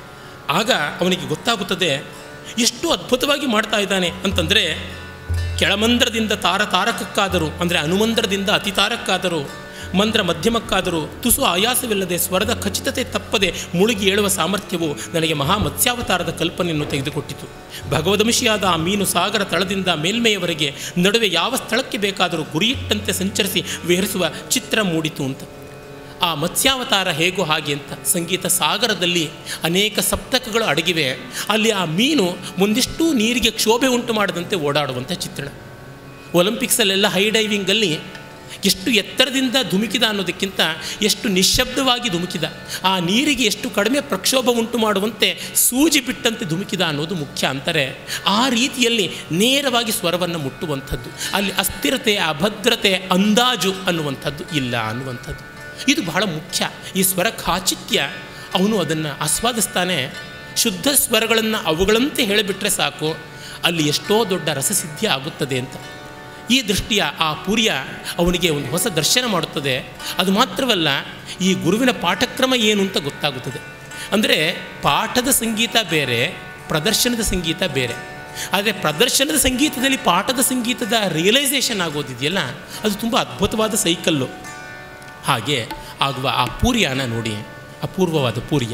ಆಗ ಅವನಿಗೆ ಗೊತ್ತಾಗುತ್ತದೆ ಎಷ್ಟು ಅದ್ಭುತವಾಗಿ ಮಾಡ್ತಾ ಇದ್ದಾನೆ ಅಂತಂದರೆ ಕೆಳಮಂದ್ರದಿಂದ ತಾರ ತಾರಕಕ್ಕಾದರೂ ಅಂದರೆ ಅನುಮಂದ್ರದಿಂದ ಅತಿ ತಾರಕ್ಕಾದರೂ ಮಂದ್ರ ಮಧ್ಯಮಕ್ಕಾದರೂ ತುಸು ಆಯಾಸವಿಲ್ಲದೆ ಸ್ವರದ ಖಚಿತತೆ ತಪ್ಪದೆ ಮುಳುಗಿ ಏಳುವ ಸಾಮರ್ಥ್ಯವು ನನಗೆ ಮಹಾ ಮತ್ಸ್ಯಾವತಾರದ ಕಲ್ಪನೆಯನ್ನು ತೆಗೆದುಕೊಟ್ಟಿತು ಭಗವದಮಿಷಿಯಾದ ಆ ಮೀನು ಸಾಗರ ತಳದಿಂದ ಮೇಲ್ಮೆಯವರೆಗೆ ನಡುವೆ ಯಾವ ಸ್ಥಳಕ್ಕೆ ಬೇಕಾದರೂ ಗುರಿಯಿಟ್ಟಂತೆ ಸಂಚರಿಸಿ ವಿಹರಿಸುವ ಚಿತ್ರ ಮೂಡಿತು ಅಂತ ಆ ಮತ್ಸ್ಯಾವತಾರ ಹೇಗೋ ಹಾಗೆ ಅಂತ ಸಂಗೀತ ಸಾಗರದಲ್ಲಿ ಅನೇಕ ಸಪ್ತಕಗಳು ಅಡಗಿವೆ ಅಲ್ಲಿ ಆ ಮೀನು ಮುಂದಿಷ್ಟು ನೀರಿಗೆ ಕ್ಷೋಭೆ ಉಂಟು ಮಾಡದಂತೆ ಓಡಾಡುವಂಥ ಚಿತ್ರಣ ಒಲಿಂಪಿಕ್ಸಲ್ಲೆಲ್ಲ ಹೈ ಡೈವಿಂಗಲ್ಲಿ ಎಷ್ಟು ಎತ್ತರದಿಂದ ಧುಮುಕಿದ ಅನ್ನೋದಕ್ಕಿಂತ ಎಷ್ಟು ನಿಶ್ಶಬ್ದವಾಗಿ ಧುಮುಕಿದ ಆ ನೀರಿಗೆ ಎಷ್ಟು ಕಡಿಮೆ ಪ್ರಕ್ಷೋಭ ಉಂಟು ಮಾಡುವಂತೆ ಸೂಜಿ ಬಿಟ್ಟಂತೆ ಧುಮುಕಿದ ಅನ್ನೋದು ಮುಖ್ಯ ಅಂತಾರೆ ಆ ರೀತಿಯಲ್ಲಿ ನೇರವಾಗಿ ಸ್ವರವನ್ನು ಮುಟ್ಟುವಂಥದ್ದು ಅಲ್ಲಿ ಅಸ್ಥಿರತೆ ಅಭದ್ರತೆ ಅಂದಾಜು ಅನ್ನುವಂಥದ್ದು ಇಲ್ಲ ಅನ್ನುವಂಥದ್ದು ಇದು ಬಹಳ ಮುಖ್ಯ ಈ ಸ್ವರ ಖಾಚಿತ್ಯ ಅವನು ಅದನ್ನು ಆಸ್ವಾದಿಸ್ತಾನೆ ಶುದ್ಧ ಸ್ವರಗಳನ್ನು ಅವುಗಳಂತೆ ಹೇಳಿಬಿಟ್ರೆ ಸಾಕು ಅಲ್ಲಿ ಎಷ್ಟೋ ದೊಡ್ಡ ರಸಸಿದ್ಧಿ ಆಗುತ್ತದೆ ಅಂತ ಈ ದೃಷ್ಟಿಯ ಆ ಪೂರ್ಯ ಅವನಿಗೆ ಒಂದು ಹೊಸ ದರ್ಶನ ಮಾಡುತ್ತದೆ ಅದು ಮಾತ್ರವಲ್ಲ ಈ ಗುರುವಿನ ಪಾಠಕ್ರಮ ಏನು ಅಂತ ಗೊತ್ತಾಗುತ್ತದೆ ಅಂದರೆ ಪಾಠದ ಸಂಗೀತ ಬೇರೆ ಪ್ರದರ್ಶನದ ಸಂಗೀತ ಬೇರೆ ಆದರೆ ಪ್ರದರ್ಶನದ ಸಂಗೀತದಲ್ಲಿ ಪಾಠದ ಸಂಗೀತದ ರಿಯಲೈಸೇಷನ್ ಆಗೋದಿದೆಯಲ್ಲ ಅದು ತುಂಬ ಅದ್ಭುತವಾದ ಸೈಕಲ್ಲು ಹಾಗೆ ಆಗುವ ಆ ಪೂರ್ಯನ ನೋಡಿ ಅಪೂರ್ವವಾದ ಪೂರ್ಯ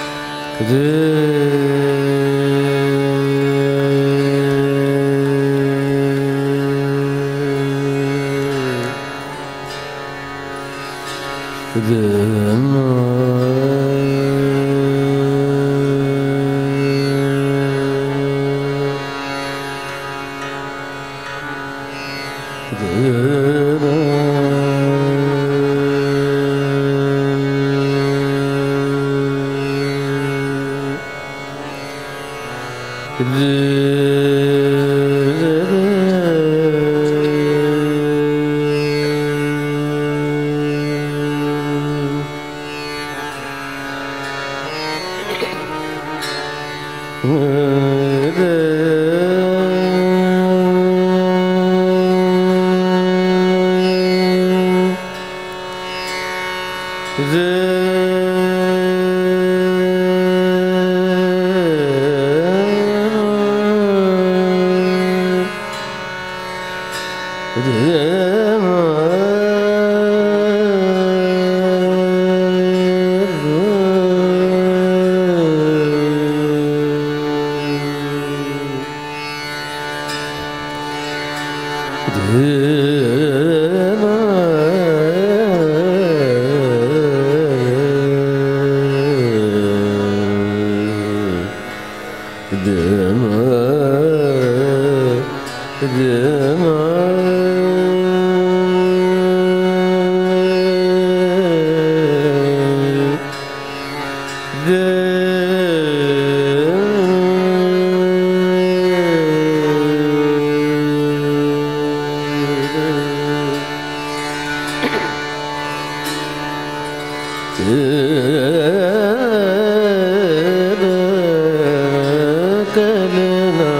कलना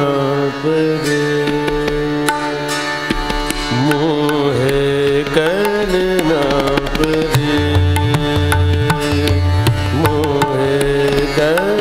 परे मोहे कलना परे मोहे कल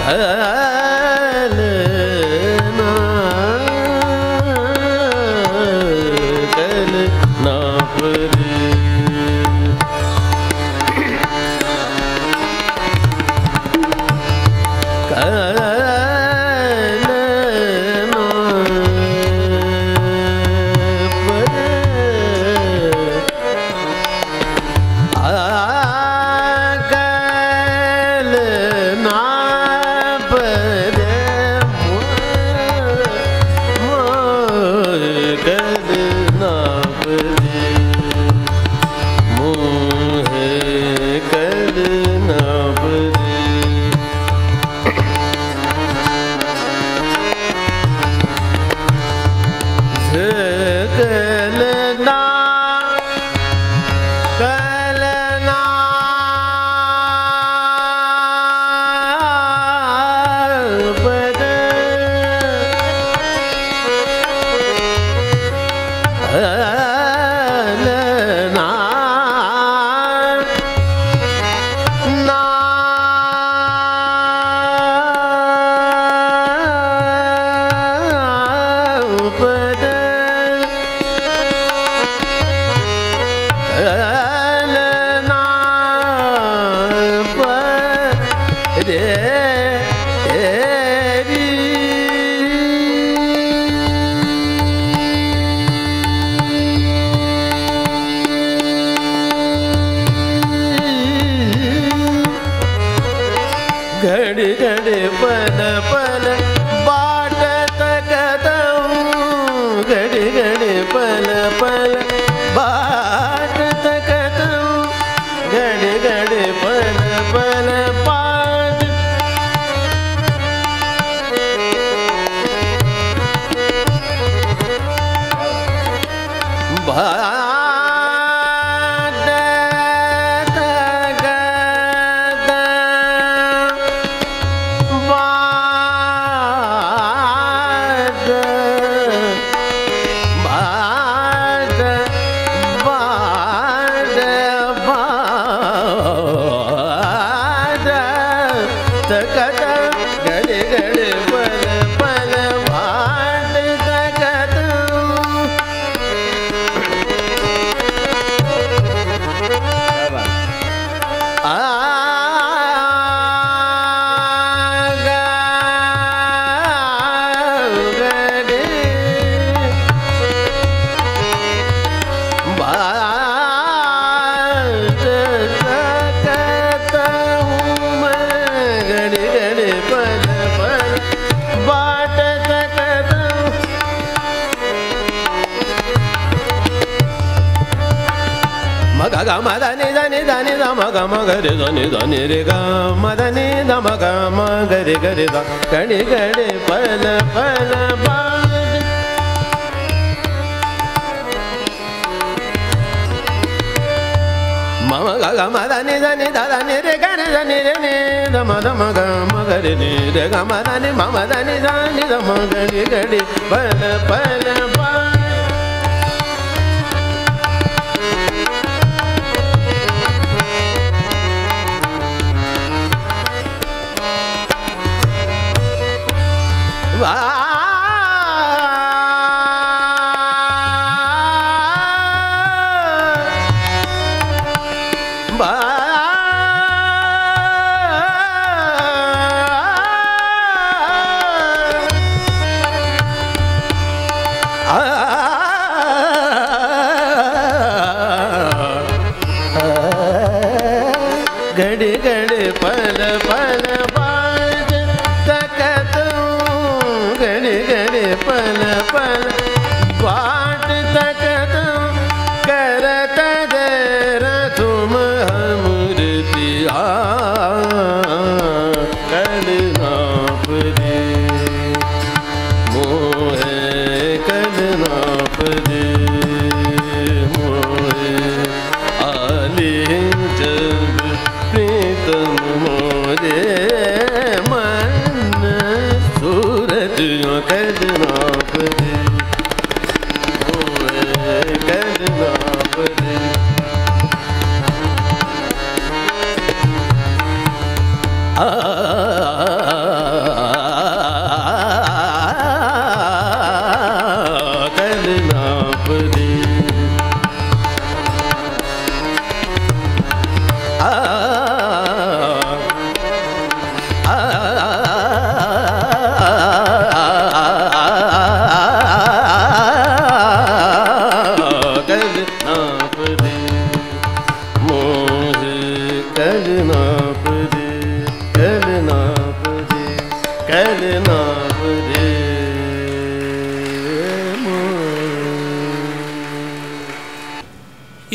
घड़ी घड़ी पल पल बाट तकतऊं घड़ी घड़ी पल पल बाट तकतऊं घड़ी घड़ी पल पल बाट बाट तकतऊं ಗಡಿ ಗಡಿ ಪಲ ಪಲ ಬಾಟ ತಗದು बाट ತಕದು ಮಗ ಗ ಮದ ನಿ ದ ನಿ ದ ನಿ ದ ಮಗ ಮಗ ರಿ ದ ನಿ ದ ನಿ ರಿ ಗ ಮದ ನಿ ದ ಮಗ ಮಗ ರಿ ಗ ರಿ ದ ಗಡಿ ಗಡಿ ಪಲ ಪಲ ಬಾದ ಮಮ ಗ ಗ ಮದ ನಿ ದ ನಿ ದ ದ ನಿ ರಿ ಗ ರಿ ದ ನಿ ರಿ ನಿ ದ ಮ ದ ಮ ಗ ಮ ಗ ರಿ ನಿ ರಿ ಗ ಮ ದ ನಿ ಮ ಮ ದ ನಿ ದ ನಿ ದ ಮ ಗ ರಿ ಗಡಿ ಪಲ ಪಲ ಬಾದ ವಾ ಬಾ ಗಡಿ ಗಡಿ ಪಲ ಪಲ ಬಾಜ ತಕತು ಗಡಿ ಗಡಿ ಪಲ ಪಲ बाट तकतु करत देर तुम हमृतिया कलनाप दे मोहे कलनाप दे मोहे आले जब प्रीतम मोरे मन सूरत कलनाप दे मोहे कलनाप दे आ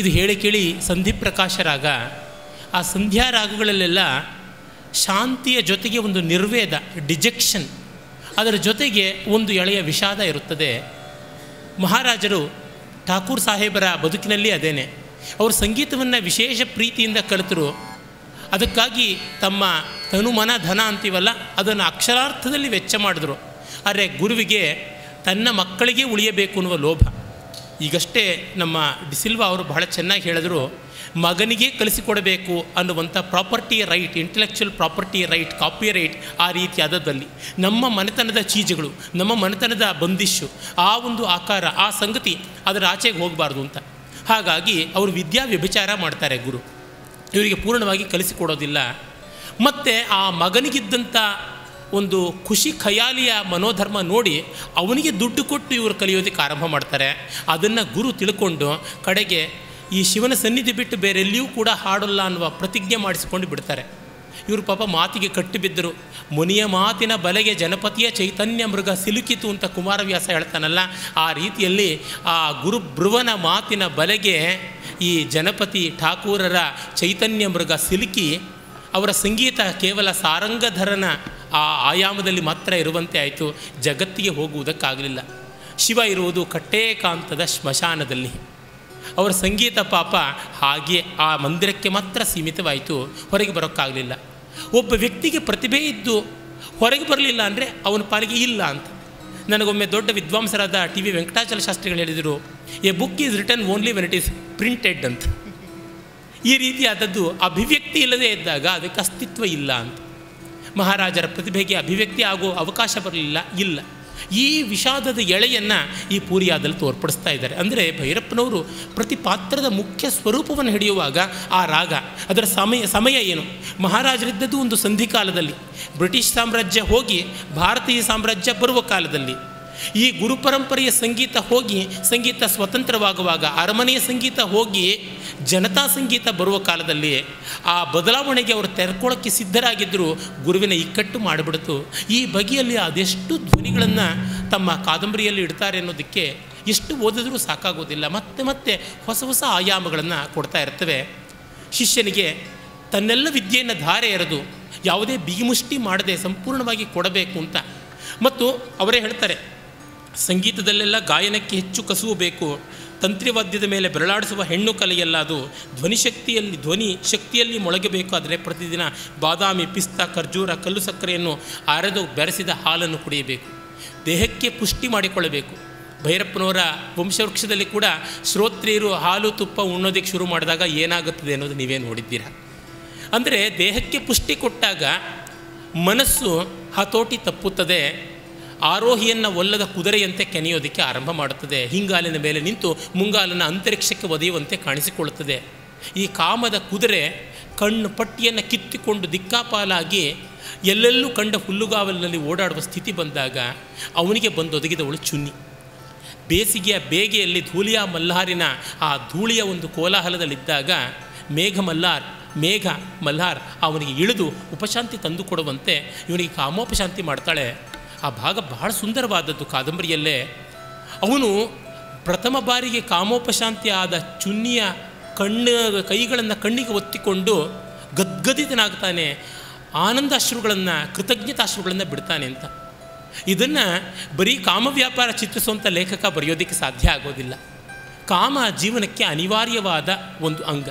ಇದು ಹೇಳಿ ಕೇಳಿ ಸಂಧಿಪ್ರಕಾಶ ರಾಗ ಆ ಸಂಧ್ಯಾ ರಾಗಗಳಲ್ಲೆಲ್ಲ ಶಾಂತಿಯ ಜೊತೆಗೆ ಒಂದು ನಿರ್ವೇದ ಡಿಜೆಕ್ಷನ್ ಅದರ ಜೊತೆಗೆ ಒಂದು ಎಳೆಯ ವಿಷಾದ ಇರುತ್ತದೆ ಮಹಾರಾಜರು ಠಾಕೂರ್ ಸಾಹೇಬರ ಬದುಕಿನಲ್ಲಿ ಅದೇನೆ ಅವರು ಸಂಗೀತವನ್ನು ವಿಶೇಷ ಪ್ರೀತಿಯಿಂದ ಕಲಿತರು ಅದಕ್ಕಾಗಿ ತಮ್ಮ ತನುಮನ ಧನ ಅಂತೀವಲ್ಲ ಅದನ್ನು ಅಕ್ಷರಾರ್ಥದಲ್ಲಿ ವೆಚ್ಚ ಮಾಡಿದ್ರು ಆದರೆ ಗುರುವಿಗೆ ತನ್ನ ಮಕ್ಕಳಿಗೆ ಉಳಿಯಬೇಕು ಅನ್ನುವ ಲೋಭ ಈಗಷ್ಟೇ ನಮ್ಮ ಡಿಸಿಲ್ವಾ ಅವರು ಬಹಳ ಚೆನ್ನಾಗಿ ಹೇಳಿದ್ರು ಮಗನಿಗೆ ಕಲಿಸಿಕೊಡಬೇಕು ಅನ್ನುವಂಥ property right intellectual property right copyright ಆ ರೀತಿಯಾದದ್ದಲ್ಲಿ ನಮ್ಮ ಮನೆತನದ ಚೀಜುಗಳು ನಮ್ಮ ಮನೆತನದ ಬಂದಿಶು ಆ ಒಂದು ಆಕಾರ ಆ ಸಂಗತಿ ಅದರ ಆಚೆಗೆ ಹೋಗಬಾರ್ದು ಅಂತ ಹಾಗಾಗಿ ಅವರು ವಿದ್ಯಾ ವ್ಯಭಿಚಾರ ಮಾಡ್ತಾರೆ ಗುರು ಇವರಿಗೆ ಪೂರ್ಣವಾಗಿ ಕಲಿಸಿಕೊಡೋದಿಲ್ಲ ಮತ್ತು ಆ ಮಗನಿಗಿದ್ದಂಥ ಒಂದು ಖುಷಿ ಖಯಾಲಿಯ ಮನೋಧರ್ಮ ನೋಡಿ ಅವನಿಗೆ ದುಡ್ಡು ಕೊಟ್ಟು ಇವರು ಕಲಿಯೋದಕ್ಕೆ ಆರಂಭ ಮಾಡ್ತಾರೆ ಅದನ್ನು ಗುರು ತಿಳ್ಕೊಂಡು ಕಡೆಗೆ ಈ ಶಿವನ ಸನ್ನಿಧಿ ಬಿಟ್ಟು ಬೇರೆಲ್ಲಿಯೂ ಕೂಡ ಹಾಡಲ್ಲ ಅನ್ನುವ ಪ್ರತಿಜ್ಞೆ ಮಾಡಿಸಿಕೊಂಡು ಬಿಡ್ತಾರೆ ಇವರು ಪಾಪ ಮಾತಿಗೆ ಕಟ್ಟಿ ಬಿದ್ದರು ಮುನಿಯ ಮಾತಿನ ಬಲೆಗೆ ಜನಪತಿಯ ಚೈತನ್ಯ ಮೃಗ ಸಿಲುಕಿತು ಅಂತ ಕುಮಾರವ್ಯಾಸ ಹೇಳ್ತಾನಲ್ಲ ಆ ರೀತಿಯಲ್ಲಿ ಆ ಗುರುಬ್ರುವನ ಮಾತಿನ ಬಲೆಗೆ ಈ ಜನಪತಿ ಠಾಕೂರರ ಚೈತನ್ಯ ಮೃಗ ಸಿಲುಕಿ ಅವರ ಸಂಗೀತ ಕೇವಲ ಸಾರಂಗಧರನ ಆ ಆಯಾಮದಲ್ಲಿ ಮಾತ್ರ ಇರುವಂತೆ ಆಯಿತು ಜಗತ್ತಿಗೆ ಹೋಗುವುದಕ್ಕಾಗಲಿಲ್ಲ ಶಿವ ಇರುವುದು ಕಟ್ಟೇಕಾಂತದ ಸ್ಮಶಾನದಲ್ಲಿ ಅವರ ಸಂಗೀತ ಪಾಪ ಹಾಗೆ ಆ ಮಂದಿರಕ್ಕೆ ಮಾತ್ರ ಸೀಮಿತವಾಯಿತು ಹೊರಗೆ ಬರೋಕ್ಕಾಗಲಿಲ್ಲ ಒಬ್ಬ ವ್ಯಕ್ತಿಗೆ ಪ್ರತಿಭೆ ಇದ್ದು ಹೊರಗೆ ಬರಲಿಲ್ಲ ಅಂದರೆ ಅವನ ಪಾಲಿಗೆ ಇಲ್ಲ ಅಂತ ನನಗೊಮ್ಮೆ ದೊಡ್ಡ ವಿದ್ವಾಂಸರಾದ ಟಿ ವಿ ವೆಂಕಟಾಚಲ ಶಾಸ್ತ್ರಿಗಳು ಹೇಳಿದರು a book is return only when it is printed ಅಂತ ಈ ರೀತಿಯಾದದ್ದು ಅಭಿವ್ಯಕ್ತಿ ಇಲ್ಲದೇ ಇದ್ದಾಗ ಅದಕ್ಕೆ ಅಸ್ತಿತ್ವ ಇಲ್ಲ ಅಂತ ಮಹಾರಾಜರ ಪ್ರತಿಭೆಗೆ ಅಭಿವ್ಯಕ್ತಿ ಆಗೋ ಅವಕಾಶ ಬರಲಿಲ್ಲ ಇಲ್ಲ ಈ ವಿಷಾದದ ಎಳೆಯನ್ನು ಈ ಪೂರಿಯಾದಲ್ಲಿ ತೋರ್ಪಡಿಸ್ತಾ ಇದ್ದಾರೆ ಅಂದರೆ ಭೈರಪ್ಪನವರು ಪ್ರತಿ ಪಾತ್ರದ ಮುಖ್ಯ ಸ್ವರೂಪವನ್ನು ಹಿಡಿಯುವಾಗ ಆ ರಾಗ ಅದರ ಸಮಯ ಸಮಯ ಏನು ಮಹಾರಾಜರಿದ್ದದ್ದು ಒಂದು ಸಂಧಿಕಾಲದಲ್ಲಿ ಬ್ರಿಟಿಷ್ ಸಾಮ್ರಾಜ್ಯ ಹೋಗಿ ಭಾರತೀಯ ಸಾಮ್ರಾಜ್ಯ ಬರುವ ಕಾಲದಲ್ಲಿ ಈ ಗುರುಪರಂಪರೆಯ ಸಂಗೀತ ಹೋಗಿ ಸಂಗೀತ ಸ್ವತಂತ್ರವಾಗುವಾಗ ಅರಮನೆಯ ಸಂಗೀತ ಹೋಗಿ ಜನತಾ ಸಂಗೀತ ಬರುವ ಕಾಲದಲ್ಲಿ ಆ ಬದಲಾವಣೆಗೆ ಅವರು ತೆರ್ಕೊಳ್ಳೋಕ್ಕೆ ಸಿದ್ಧರಾಗಿದ್ದರು ಗುರುವಿನ ಇಕ್ಕಟ್ಟು ಮಾಡಿಬಿಡ್ತು ಈ ಬಗೆಯಲ್ಲಿ ಅದೆಷ್ಟು ಧ್ವನಿಗಳನ್ನು ತಮ್ಮ ಕಾದಂಬರಿಯಲ್ಲಿ ಇಡ್ತಾರೆ ಅನ್ನೋದಕ್ಕೆ ಎಷ್ಟು ಓದಿದ್ರೂ ಸಾಕಾಗೋದಿಲ್ಲ ಮತ್ತೆ ಮತ್ತೆ ಹೊಸ ಹೊಸ ಆಯಾಮಗಳನ್ನು ಕೊಡ್ತಾ ಇರ್ತವೆ ಶಿಷ್ಯನಿಗೆ ತನ್ನೆಲ್ಲ ವಿದ್ಯೆಯನ್ನು ಧಾರೆ ಎರೆದು ಯಾವುದೇ ಬಿಗಿಮುಷ್ಟಿ ಮಾಡದೆ ಸಂಪೂರ್ಣವಾಗಿ ಕೊಡಬೇಕು ಅಂತ ಮತ್ತು ಅವರೇ ಹೇಳ್ತಾರೆ ಸಂಗೀತದಲ್ಲೆಲ್ಲ ಗಾಯನಕ್ಕೆ ಹೆಚ್ಚು ಕಸುವು ಬೇಕು ತಂತ್ರಿವಾದ್ಯದ ಮೇಲೆ ಬೆರಳಾಡಿಸುವ ಹೆಣ್ಣು ಕಲೆಯಲ್ಲ ಅದು ಧ್ವನಿ ಶಕ್ತಿಯಲ್ಲಿ ಧ್ವನಿ ಶಕ್ತಿಯಲ್ಲಿ ಮೊಳಗಬೇಕಾದರೆ ಪ್ರತಿದಿನ ಬಾದಾಮಿ ಪಿಸ್ತಾ ಖರ್ಜೂರ ಕಲ್ಲು ಸಕ್ಕರೆಯನ್ನು ಅರೆದು ಬೆರೆಸಿದ ಹಾಲನ್ನು ಕುಡಿಯಬೇಕು ದೇಹಕ್ಕೆ ಪುಷ್ಟಿ ಮಾಡಿಕೊಳ್ಳಬೇಕು ಭೈರಪ್ಪನವರ ವಂಶವೃಕ್ಷದಲ್ಲಿ ಕೂಡ ಶ್ರೋತ್ರಿಯರು ಹಾಲು ತುಪ್ಪ ಉಣ್ಣೋದಕ್ಕೆ ಶುರು ಮಾಡಿದಾಗ ಏನಾಗುತ್ತದೆ ಅನ್ನೋದು ನೀವೇ ನೋಡಿದ್ದೀರಾ ಅಂದರೆ ದೇಹಕ್ಕೆ ಪುಷ್ಟಿ ಕೊಟ್ಟಾಗ ಮನಸ್ಸು ಹತೋಟಿ ತಪ್ಪುತ್ತದೆ ಆರೋಹಿಯನ್ನು ಒಲ್ಲದ ಕುದುರೆಯಂತೆ ಕೆನೆಯೋದಕ್ಕೆ ಆರಂಭ ಮಾಡುತ್ತದೆ ಹಿಂಗಾಲಿನ ಮೇಲೆ ನಿಂತು ಮುಂಗಾಲನ್ನು ಅಂತರಿಕ್ಷಕ್ಕೆ ಒದೆಯುವಂತೆ ಕಾಣಿಸಿಕೊಳ್ಳುತ್ತದೆ ಈ ಕಾಮದ ಕುದುರೆ ಕಣ್ಣು ಪಟ್ಟಿಯನ್ನು ಕಿತ್ತಿಕೊಂಡು ದಿಕ್ಕಾಪಾಲಾಗಿ ಎಲ್ಲೆಲ್ಲೂ ಕಂಡ ಹುಲ್ಲುಗಾವಲಿನಲ್ಲಿ ಓಡಾಡುವ ಸ್ಥಿತಿ ಬಂದಾಗ ಅವನಿಗೆ ಬಂದೊದಗಿದವಳು ಚುನ್ನಿ ಬೇಸಿಗೆಯ ಬೇಗೆಯಲ್ಲಿ ಧೂಳಿಯ ಮಲ್ಹಾರಿನ ಆ ಧೂಳಿಯ ಒಂದು ಕೋಲಾಹಲದಲ್ಲಿದ್ದಾಗ ಮೇಘ ಮಲ್ಹಾರ್ ಮೇಘ ಮಲ್ಹಾರ್ ಅವನಿಗೆ ಇಳಿದು ಉಪಶಾಂತಿ ತಂದುಕೊಡುವಂತೆ ಇವನಿಗೆ ಕಾಮೋಪಶಾಂತಿ ಮಾಡ್ತಾಳೆ ಆ ಭಾಗ ಬಹಳ ಸುಂದರವಾದದ್ದು ಕಾದಂಬರಿಯಲ್ಲೇ ಅವನು ಪ್ರಥಮ ಬಾರಿಗೆ ಕಾಮೋಪಶಾಂತಿ ಆದ ಚುನ್ನಿಯ ಕಣ್ಣು ಕೈಗಳನ್ನು ಕಣ್ಣಿಗೆ ಒತ್ತಿಕೊಂಡು ಗದ್ಗದಿತನಾಗ್ತಾನೆ ಆನಂದಾಶ್ರುಗಳನ್ನು ಕೃತಜ್ಞತಾಶ್ರುಗಳನ್ನು ಬಿಡ್ತಾನೆ ಅಂತ ಇದನ್ನು ಬರೀ ಕಾಮ ವ್ಯಾಪಾರ ಚಿತ್ರಿಸುವಂಥ ಲೇಖಕ ಬರೆಯೋದಕ್ಕೆ ಸಾಧ್ಯ ಆಗೋದಿಲ್ಲ ಕಾಮ ಜೀವನಕ್ಕೆ ಅನಿವಾರ್ಯವಾದ ಒಂದು ಅಂಗ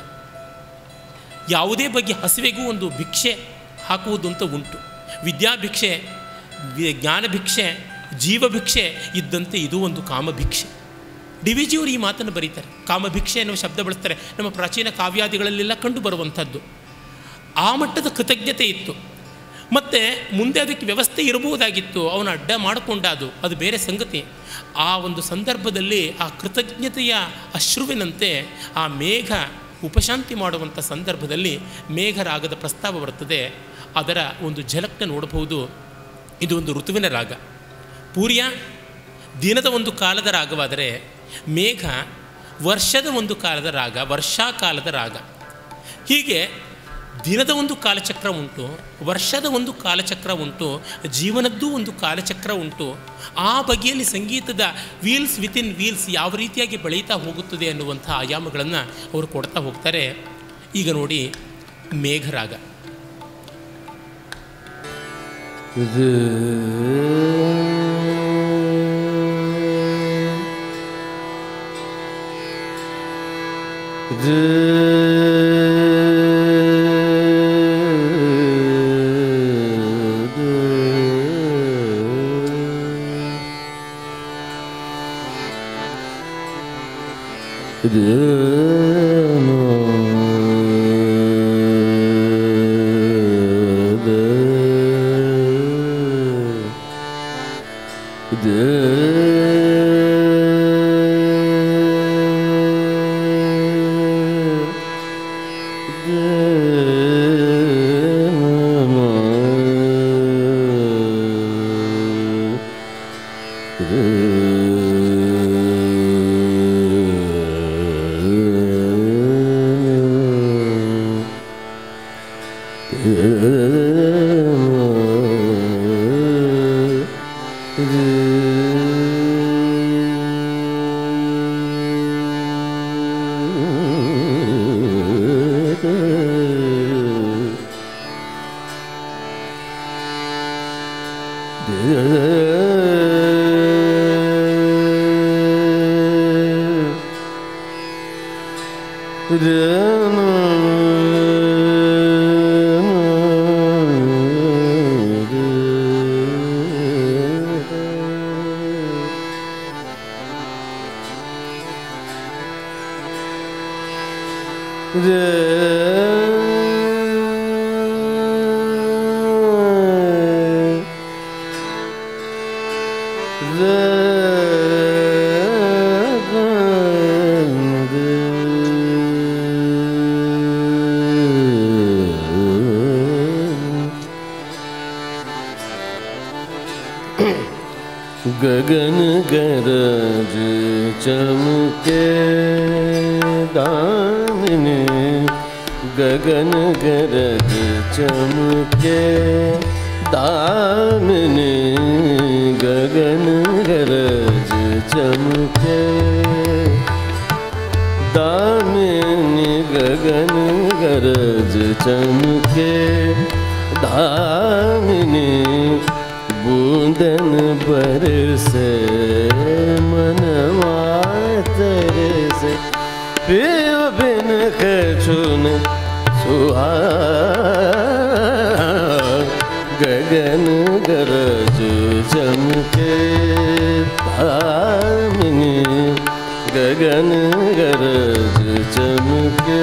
ಯಾವುದೇ ಬಗ್ಗೆ ಹಸಿವೆಗೂ ಒಂದು ಭಿಕ್ಷೆ ಹಾಕುವುದು ಅಂತ ಉಂಟು ವಿದ್ಯಾಭಿಕ್ಷೆ ವಿ- ಜ್ಞಾನಭಿಕ್ಷೆ ಜೀವಭಿಕ್ಷೆ ಇದ್ದಂತೆ ಇದು ಒಂದು ಕಾಮಭಿಕ್ಷೆ ಡಿ ವಿ ಜಿಯವರು ಈ ಮಾತನ್ನು ಬರೀತಾರೆ ಕಾಮಭಿಕ್ಷೆ ಎನ್ನುವ ಶಬ್ದ ಬಳಸ್ತಾರೆ ನಮ್ಮ ಪ್ರಾಚೀನ ಕಾವ್ಯಾದಿಗಳಲ್ಲೆಲ್ಲ ಕಂಡು ಬರುವಂಥದ್ದು ಆ ಮಟ್ಟದ ಕೃತಜ್ಞತೆ ಇತ್ತು ಮತ್ತು ಮುಂದೆ ಅದಕ್ಕೆ ವ್ಯವಸ್ಥೆ ಇರಬಹುದಾಗಿತ್ತು ಅವನು ಅಡ್ಡ ಮಾಡಿಕೊಂಡ ಅದು ಅದು ಬೇರೆ ಸಂಗತಿ ಆ ಒಂದು ಸಂದರ್ಭದಲ್ಲಿ ಆ ಕೃತಜ್ಞತೆಯ ಅಶ್ರುವಿನಂತೆ ಆ ಮೇಘ ಉಪಶಾಂತಿ ಮಾಡುವಂಥ ಸಂದರ್ಭದಲ್ಲಿ ಮೇಘರಾಗದ ಪ್ರಸ್ತಾವ ಬರುತ್ತದೆ ಅದರ ಒಂದು ಝಲಕ್ನ ನೋಡಬಹುದು ಇದು ಒಂದು ಋತುವಿನ ರಾಗ ಪೂರ್ಯ ದಿನದ ಒಂದು ಕಾಲದ ರಾಗವಾದರೆ ಮೇಘ ವರ್ಷದ ಒಂದು ಕಾಲದ ರಾಗ ವರ್ಷಾಕಾಲದ ರಾಗ ಹೀಗೆ ದಿನದ ಒಂದು ಕಾಲಚಕ್ರ ಉಂಟು ವರ್ಷದ ಒಂದು ಕಾಲಚಕ್ರ ಉಂಟು ಜೀವನದ್ದೂ ಒಂದು ಕಾಲಚಕ್ರ ಉಂಟು ಆ ಬಗೆಯಲ್ಲಿ ಸಂಗೀತದ ವೀಲ್ಸ್ ವಿತಿನ್ ವೀಲ್ಸ್ ಯಾವ ರೀತಿಯಾಗಿ ಬೆಳೀತಾ ಹೋಗುತ್ತದೆ ಅನ್ನುವಂಥ ಆಯಾಮಗಳನ್ನು ಅವರು ಕೊಡ್ತಾ ಹೋಗ್ತಾರೆ ಈಗ ನೋಡಿ ಮೇಘರಾಗ गगन गरज चमके दामिनी गगन गरज चमके दामिनी गगन गरज चमके दामिनी गगन गरज चमके दामिनी बूंदन बरसे मनवा तरसे पियो बिन कछुन सुहा गगन गरज चमके धामिनी गगन गरज चमके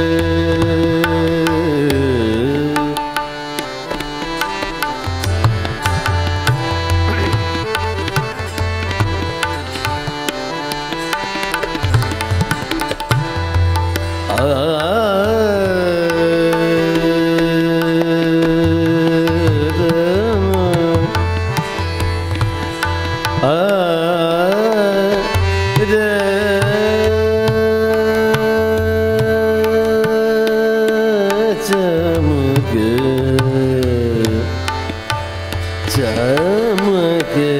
चमके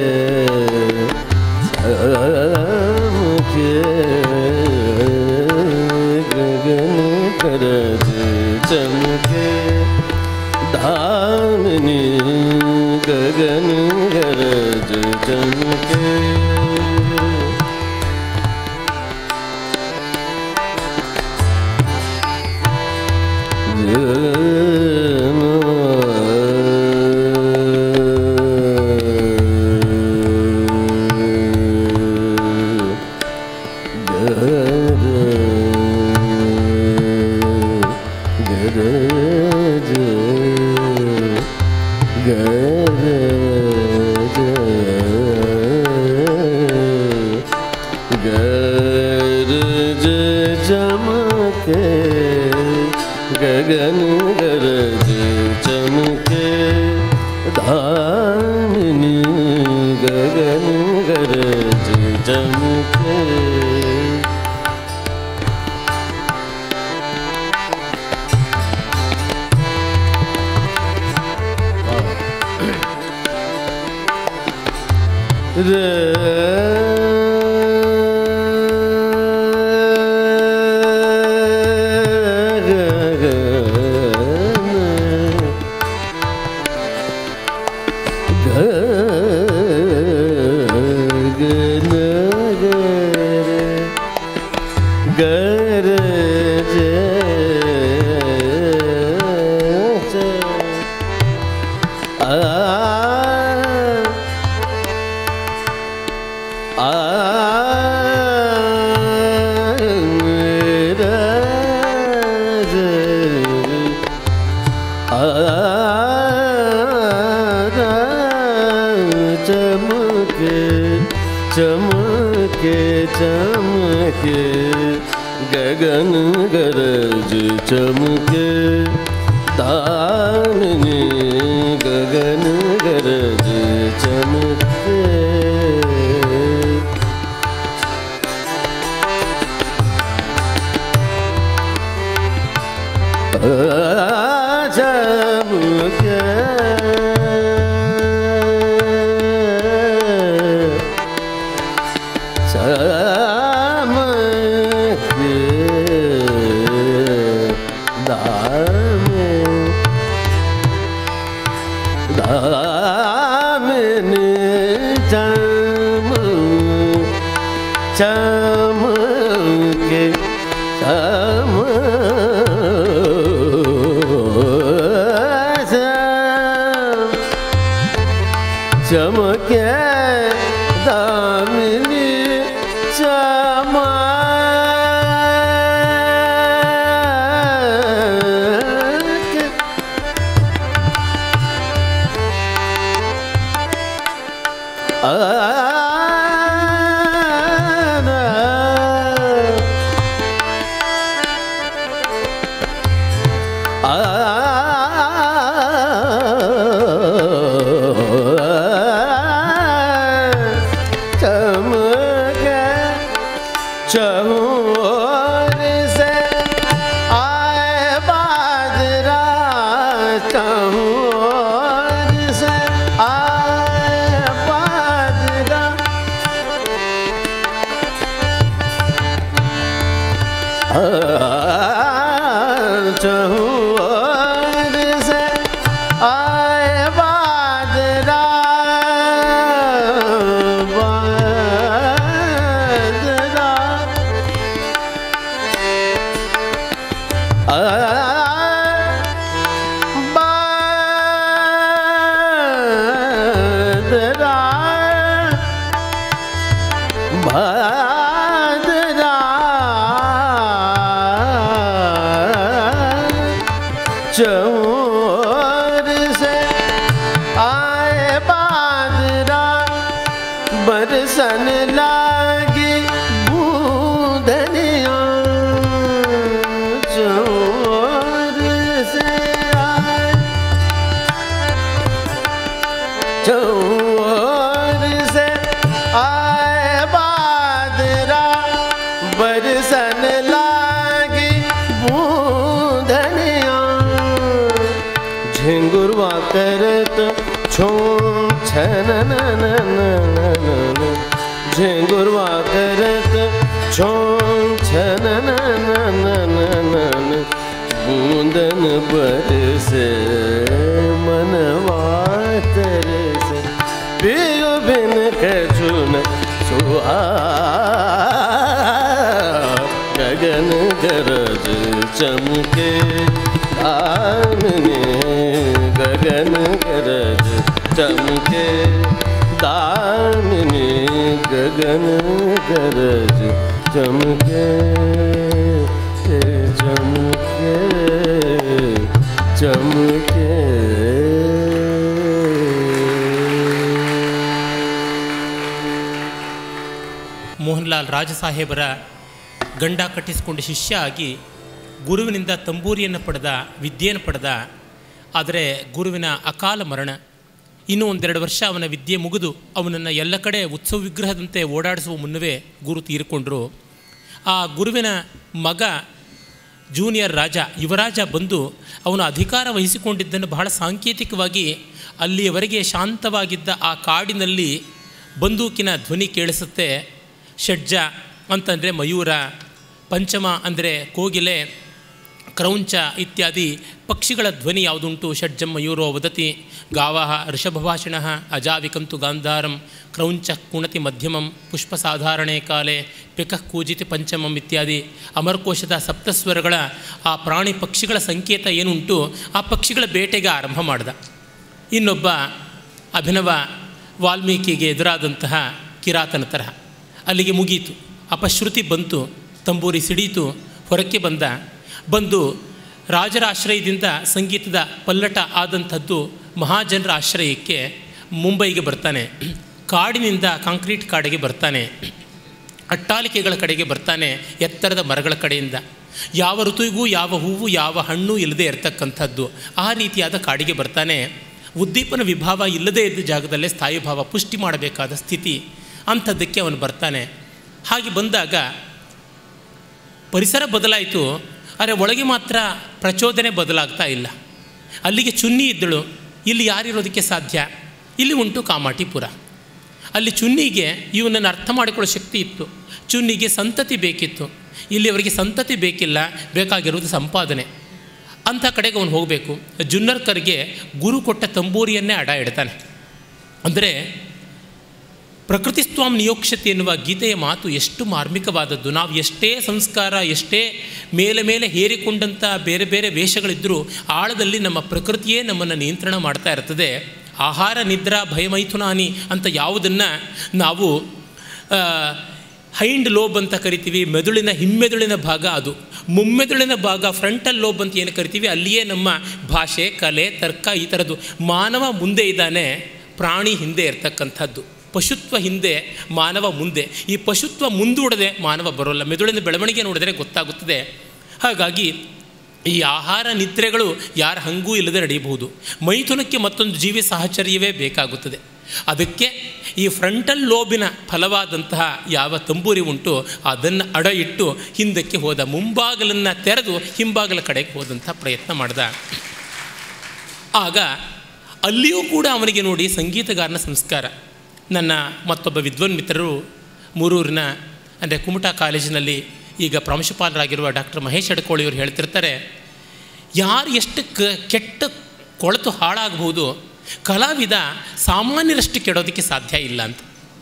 चमके गगन करज चमके धामनी गगन गरज चमके गरज चमके गगन गरज चमके धामिनी गगन गरज चमके चमके चमके चमके गगन गरज चमके तानने गगन गरज चमके चमके चमके दामिनी चमके चमोर से आए बाजरा चमोर से आए बाजरा चहुर से आए बाजरा बाजरा बादरा बादरा चोर से आए बादरा बरसन लागी बूंदनिया चोर से आए चोर से आए बादरा बरसन लागी बूंदनिया झिंगुरवा करत छो छन न न न न न न झिंगुरवा करत छो छन न न न न न न बूंदन बरसे मनवा तरसे पियो बिन कछुन सुहा गगन गरज चमके दामने गगन गरज चमके दामने गगन गरज चमके चमके ಚಮಕೆ ಮೋಹನ್ಲಾಲ್ ರಾಜಸಾಹೇಬರ ಗಂಡ ಕಟ್ಟಿಸಿಕೊಂಡು ಶಿಷ್ಯ ಆಗಿ ಗುರುವಿನಿಂದ ತಂಬೂರಿಯನ್ನು ಪಡೆದ ವಿದ್ಯೆಯನ್ನು ಪಡೆದ ಆದರೆ ಗುರುವಿನ ಅಕಾಲ ಮರಣ ಇನ್ನೂ ಒಂದೆರಡು ವರ್ಷ ಅವನ ವಿದ್ಯೆ ಮುಗಿದು ಅವನನ್ನು ಎಲ್ಲ ಕಡೆ ಉತ್ಸವ ವಿಗ್ರಹದಂತೆ ಓಡಾಡಿಸುವ ಮುನ್ನವೇ ಗುರು ತೀರಿಕೊಂಡರು ಆ ಗುರುವಿನ ಮಗ ಜೂನಿಯರ್ ರಾಜ ಯುವರಾಜ ಬಂದು ಅವನು ಅಧಿಕಾರ ವಹಿಸಿಕೊಂಡಿದ್ದನ್ನು ಬಹಳ ಸಾಂಕೇತಿಕವಾಗಿ ಅಲ್ಲಿಯವರೆಗೆ ಶಾಂತವಾಗಿದ್ದ ಆ ಕಾಡಿನಲ್ಲಿ ಬಂದೂಕಿನ ಧ್ವನಿ ಕೇಳಿಸುತ್ತೆ ಷಡ್ಜ ಅಂತಂದರೆ ಮಯೂರ ಪಂಚಮ ಅಂದರೆ ಕೋಗಿಲೆ ಕ್ರೌಂಚ ಇತ್ಯಾದಿ ಪಕ್ಷಿಗಳ ಧ್ವನಿ ಯಾವುದುಂಟು ಷಡ್ಜಂ ಮಯೂರೋ ವದತಿ ಗಾವ ಋಷಭಭಾಷಿಣ ಅಜಾವಿಕಂತು ಗಾಂಧಾರಂ ಕ್ರೌಂಚ ಕುಣತಿ ಮಧ್ಯಮಂ ಪುಷ್ಪ ಸಾಧಾರಣೆ ಕಾಲೆ ಪಿಕಃ ಕೂಜಿತಿ ಪಂಚಮಂ ಇತ್ಯಾದಿ ಅಮರಕೋಶದ ಸಪ್ತಸ್ವರಗಳ ಆ ಪ್ರಾಣಿ ಪಕ್ಷಿಗಳ ಸಂಕೇತ ಏನುಂಟು ಆ ಪಕ್ಷಿಗಳ ಬೇಟೆಗೆ ಆರಂಭ ಮಾಡಿದ ಇನ್ನೊಬ್ಬ ಅಭಿನವ ವಾಲ್ಮೀಕಿಗೆ ಎದುರಾದಂತಹ ಕಿರಾತನ ತರಹ ಅಲ್ಲಿಗೆ ಮುಗೀತು ಅಪಶ್ರುತಿ ಬಂತು ತಂಬೂರಿ ಸಿಡೀತು ಹೊರಕ್ಕೆ ಬಂದ ಬಂದು ರಾಜರ ಆಶ್ರಯದಿಂದ ಸಂಗೀತದ ಪಲ್ಲಟ ಆದಂಥದ್ದು ಮಹಾಜನರ ಆಶ್ರಯಕ್ಕೆ ಮುಂಬೈಗೆ ಬರ್ತಾನೆ ಕಾಡಿನಿಂದ ಕಾಂಕ್ರೀಟ್ ಕಾಡಿಗೆ ಬರ್ತಾನೆ ಅಟ್ಟಾಲಿಕೆಗಳ ಕಡೆಗೆ ಬರ್ತಾನೆ ಎತ್ತರದ ಮರಗಳ ಕಡೆಯಿಂದ ಯಾವ ಋತುವಿಗೂ ಯಾವ ಹೂವು ಯಾವ ಹಣ್ಣು ಇಲ್ಲದೆ ಇರತಕ್ಕಂಥದ್ದು ಆ ರೀತಿಯಾದ ಕಾಡಿಗೆ ಬರ್ತಾನೆ ಉದ್ದೀಪನ ವಿಭಾವ ಇಲ್ಲದೇ ಇದ್ದ ಜಾಗದಲ್ಲೇ ಸ್ಥಾಯಿ ಭಾವ ಪುಷ್ಟಿ ಮಾಡಬೇಕಾದ ಸ್ಥಿತಿ ಅಂಥದ್ದಕ್ಕೆ ಅವನು ಬರ್ತಾನೆ ಹಾಗೆ ಬಂದಾಗ ಪರಿಸರ ಬದಲಾಯಿತು ಆದರೆ ಒಳಗೆ ಮಾತ್ರ ಪ್ರಚೋದನೆ ಬದಲಾಗ್ತಾ ಇಲ್ಲ ಅಲ್ಲಿಗೆ ಚುನ್ನಿ ಇದ್ದಳು ಇಲ್ಲಿ ಯಾರಿರೋದಕ್ಕೆ ಸಾಧ್ಯ ಇಲ್ಲಿ ಉಂಟು ಕಾಮಾಟಿಪುರ ಅಲ್ಲಿ ಚುನ್ನಿಗೆ ಇವನನ್ನು ಅರ್ಥ ಮಾಡಿಕೊಳ್ಳೋ ಶಕ್ತಿ ಇತ್ತು ಚುನ್ನಿಗೆ ಸಂತತಿ ಬೇಕಿತ್ತು ಇಲ್ಲಿ ಅವರಿಗೆ ಸಂತತಿ ಬೇಕಿಲ್ಲ ಬೇಕಾಗಿರುವುದು ಸಂಪಾದನೆ ಅಂಥ ಕಡೆಗೆ ಅವನು ಹೋಗಬೇಕು ಜುನ್ನರ್ಕರ್ಗೆ ಗುರು ಕೊಟ್ಟ ತಂಬೂರಿಯನ್ನೇ ಅಡ ಇಡ್ತಾನೆ ಅಂದರೆ ಪ್ರಕೃತಿಸ್ವಾಮ್ ನಿಯೋಕ್ಷತೆ ಎನ್ನುವ ಗೀತೆಯ ಮಾತು ಎಷ್ಟು ಮಾರ್ಮಿಕವಾದದ್ದು ನಾವು ಎಷ್ಟೇ ಸಂಸ್ಕಾರ ಎಷ್ಟೇ ಮೇಲೆ ಮೇಲೆ ಹೇರಿಕೊಂಡಂಥ ಬೇರೆ ಬೇರೆ ವೇಷಗಳಿದ್ದರೂ ಆಳದಲ್ಲಿ ನಮ್ಮ ಪ್ರಕೃತಿಯೇ ನಮ್ಮನ್ನು ನಿಯಂತ್ರಣ ಮಾಡ್ತಾ ಇರ್ತದೆ ಆಹಾರ ನಿದ್ರಾ ಭಯಮೈಥುನಾನಿ ಅಂತ ಯಾವುದನ್ನು ನಾವು ಹೈಂಡ್ ಲೋಬ್ ಅಂತ ಕರಿತೀವಿ ಮೆದುಳಿನ ಹಿಮ್ಮೆದುಳಿನ ಭಾಗ ಅದು ಮುಮ್ಮೆದುಳಿನ ಭಾಗ ಫ್ರಂಟಲ್ ಲೋಬ್ ಅಂತ ಏನು ಕರಿತೀವಿ ಅಲ್ಲಿಯೇ ನಮ್ಮ ಭಾಷೆ ಕಲೆ ತರ್ಕ ಈ ಥರದ್ದು ಮಾನವ ಮುಂದೆ ಇದ್ದಾನೆ ಪ್ರಾಣಿ ಹಿಂದೆ ಇರ್ತಕ್ಕಂಥದ್ದು ಪಶುತ್ವ ಹಿಂದೆ ಮಾನವ ಮುಂದೆ ಈ ಪಶುತ್ವ ಮುಂದೂಡದೆ ಮಾನವ ಬರೋಲ್ಲ ಮೆದುಳಿನ ಬೆಳವಣಿಗೆ ನೋಡಿದರೆ ಗೊತ್ತಾಗುತ್ತದೆ ಹಾಗಾಗಿ ಈ ಆಹಾರ ನಿದ್ರೆಗಳು ಯಾರ ಹಂಗೂ ಇಲ್ಲದೆ ನಡೆಯಬಹುದು ಮೈಥುನಕ್ಕೆ ಮತ್ತೊಂದು ಜೀವಿ ಸಾಹಚರ್ಯವೇ ಬೇಕಾಗುತ್ತದೆ ಅದಕ್ಕೆ ಈ ಫ್ರಂಟಲ್ ಲೋಬಿನ ಫಲವಾದಂತಹ ಯಾವ ತಂಬೂರಿ ಉಂಟು ಅದನ್ನು ಅಡ ಇಟ್ಟು ಹಿಂದಕ್ಕೆ ಹೋದ ಮುಂಬಾಗಲನ್ನು ತೆರೆದು ಹಿಂಬಾಗಲ ಕಡೆಗೆ ಹೋದಂಥ ಪ್ರಯತ್ನ ಮಾಡ್ದ ಆಗ ಅಲ್ಲಿಯೂ ಕೂಡ ಅವನಿಗೆ ನೋಡಿ ಸಂಗೀತಗಾರನ ಸಂಸ್ಕಾರ ನನ್ನ ಮತ್ತೊಬ್ಬ ವಿದ್ವಾನ್ ಮಿತ್ರರು ಮೂರೂರಿನ ಅಂದರೆ ಕುಮಟಾ ಕಾಲೇಜಿನಲ್ಲಿ ಈಗ ಪ್ರಾಂಶುಪಾಲರಾಗಿರುವ ಡಾಕ್ಟರ್ ಮಹೇಶ್ ಅಡ್ಕೋಳಿಯವರು ಹೇಳ್ತಿರ್ತಾರೆ ಯಾರು ಎಷ್ಟು ಕ ಕೆಟ್ಟ ಕೊಳತು ಹಾಳಾಗಬಹುದು ಕಲಾವಿದ ಸಾಮಾನ್ಯರಷ್ಟು ಕೆಡೋದಕ್ಕೆ ಸಾಧ್ಯ ಇಲ್ಲ ಅಂತ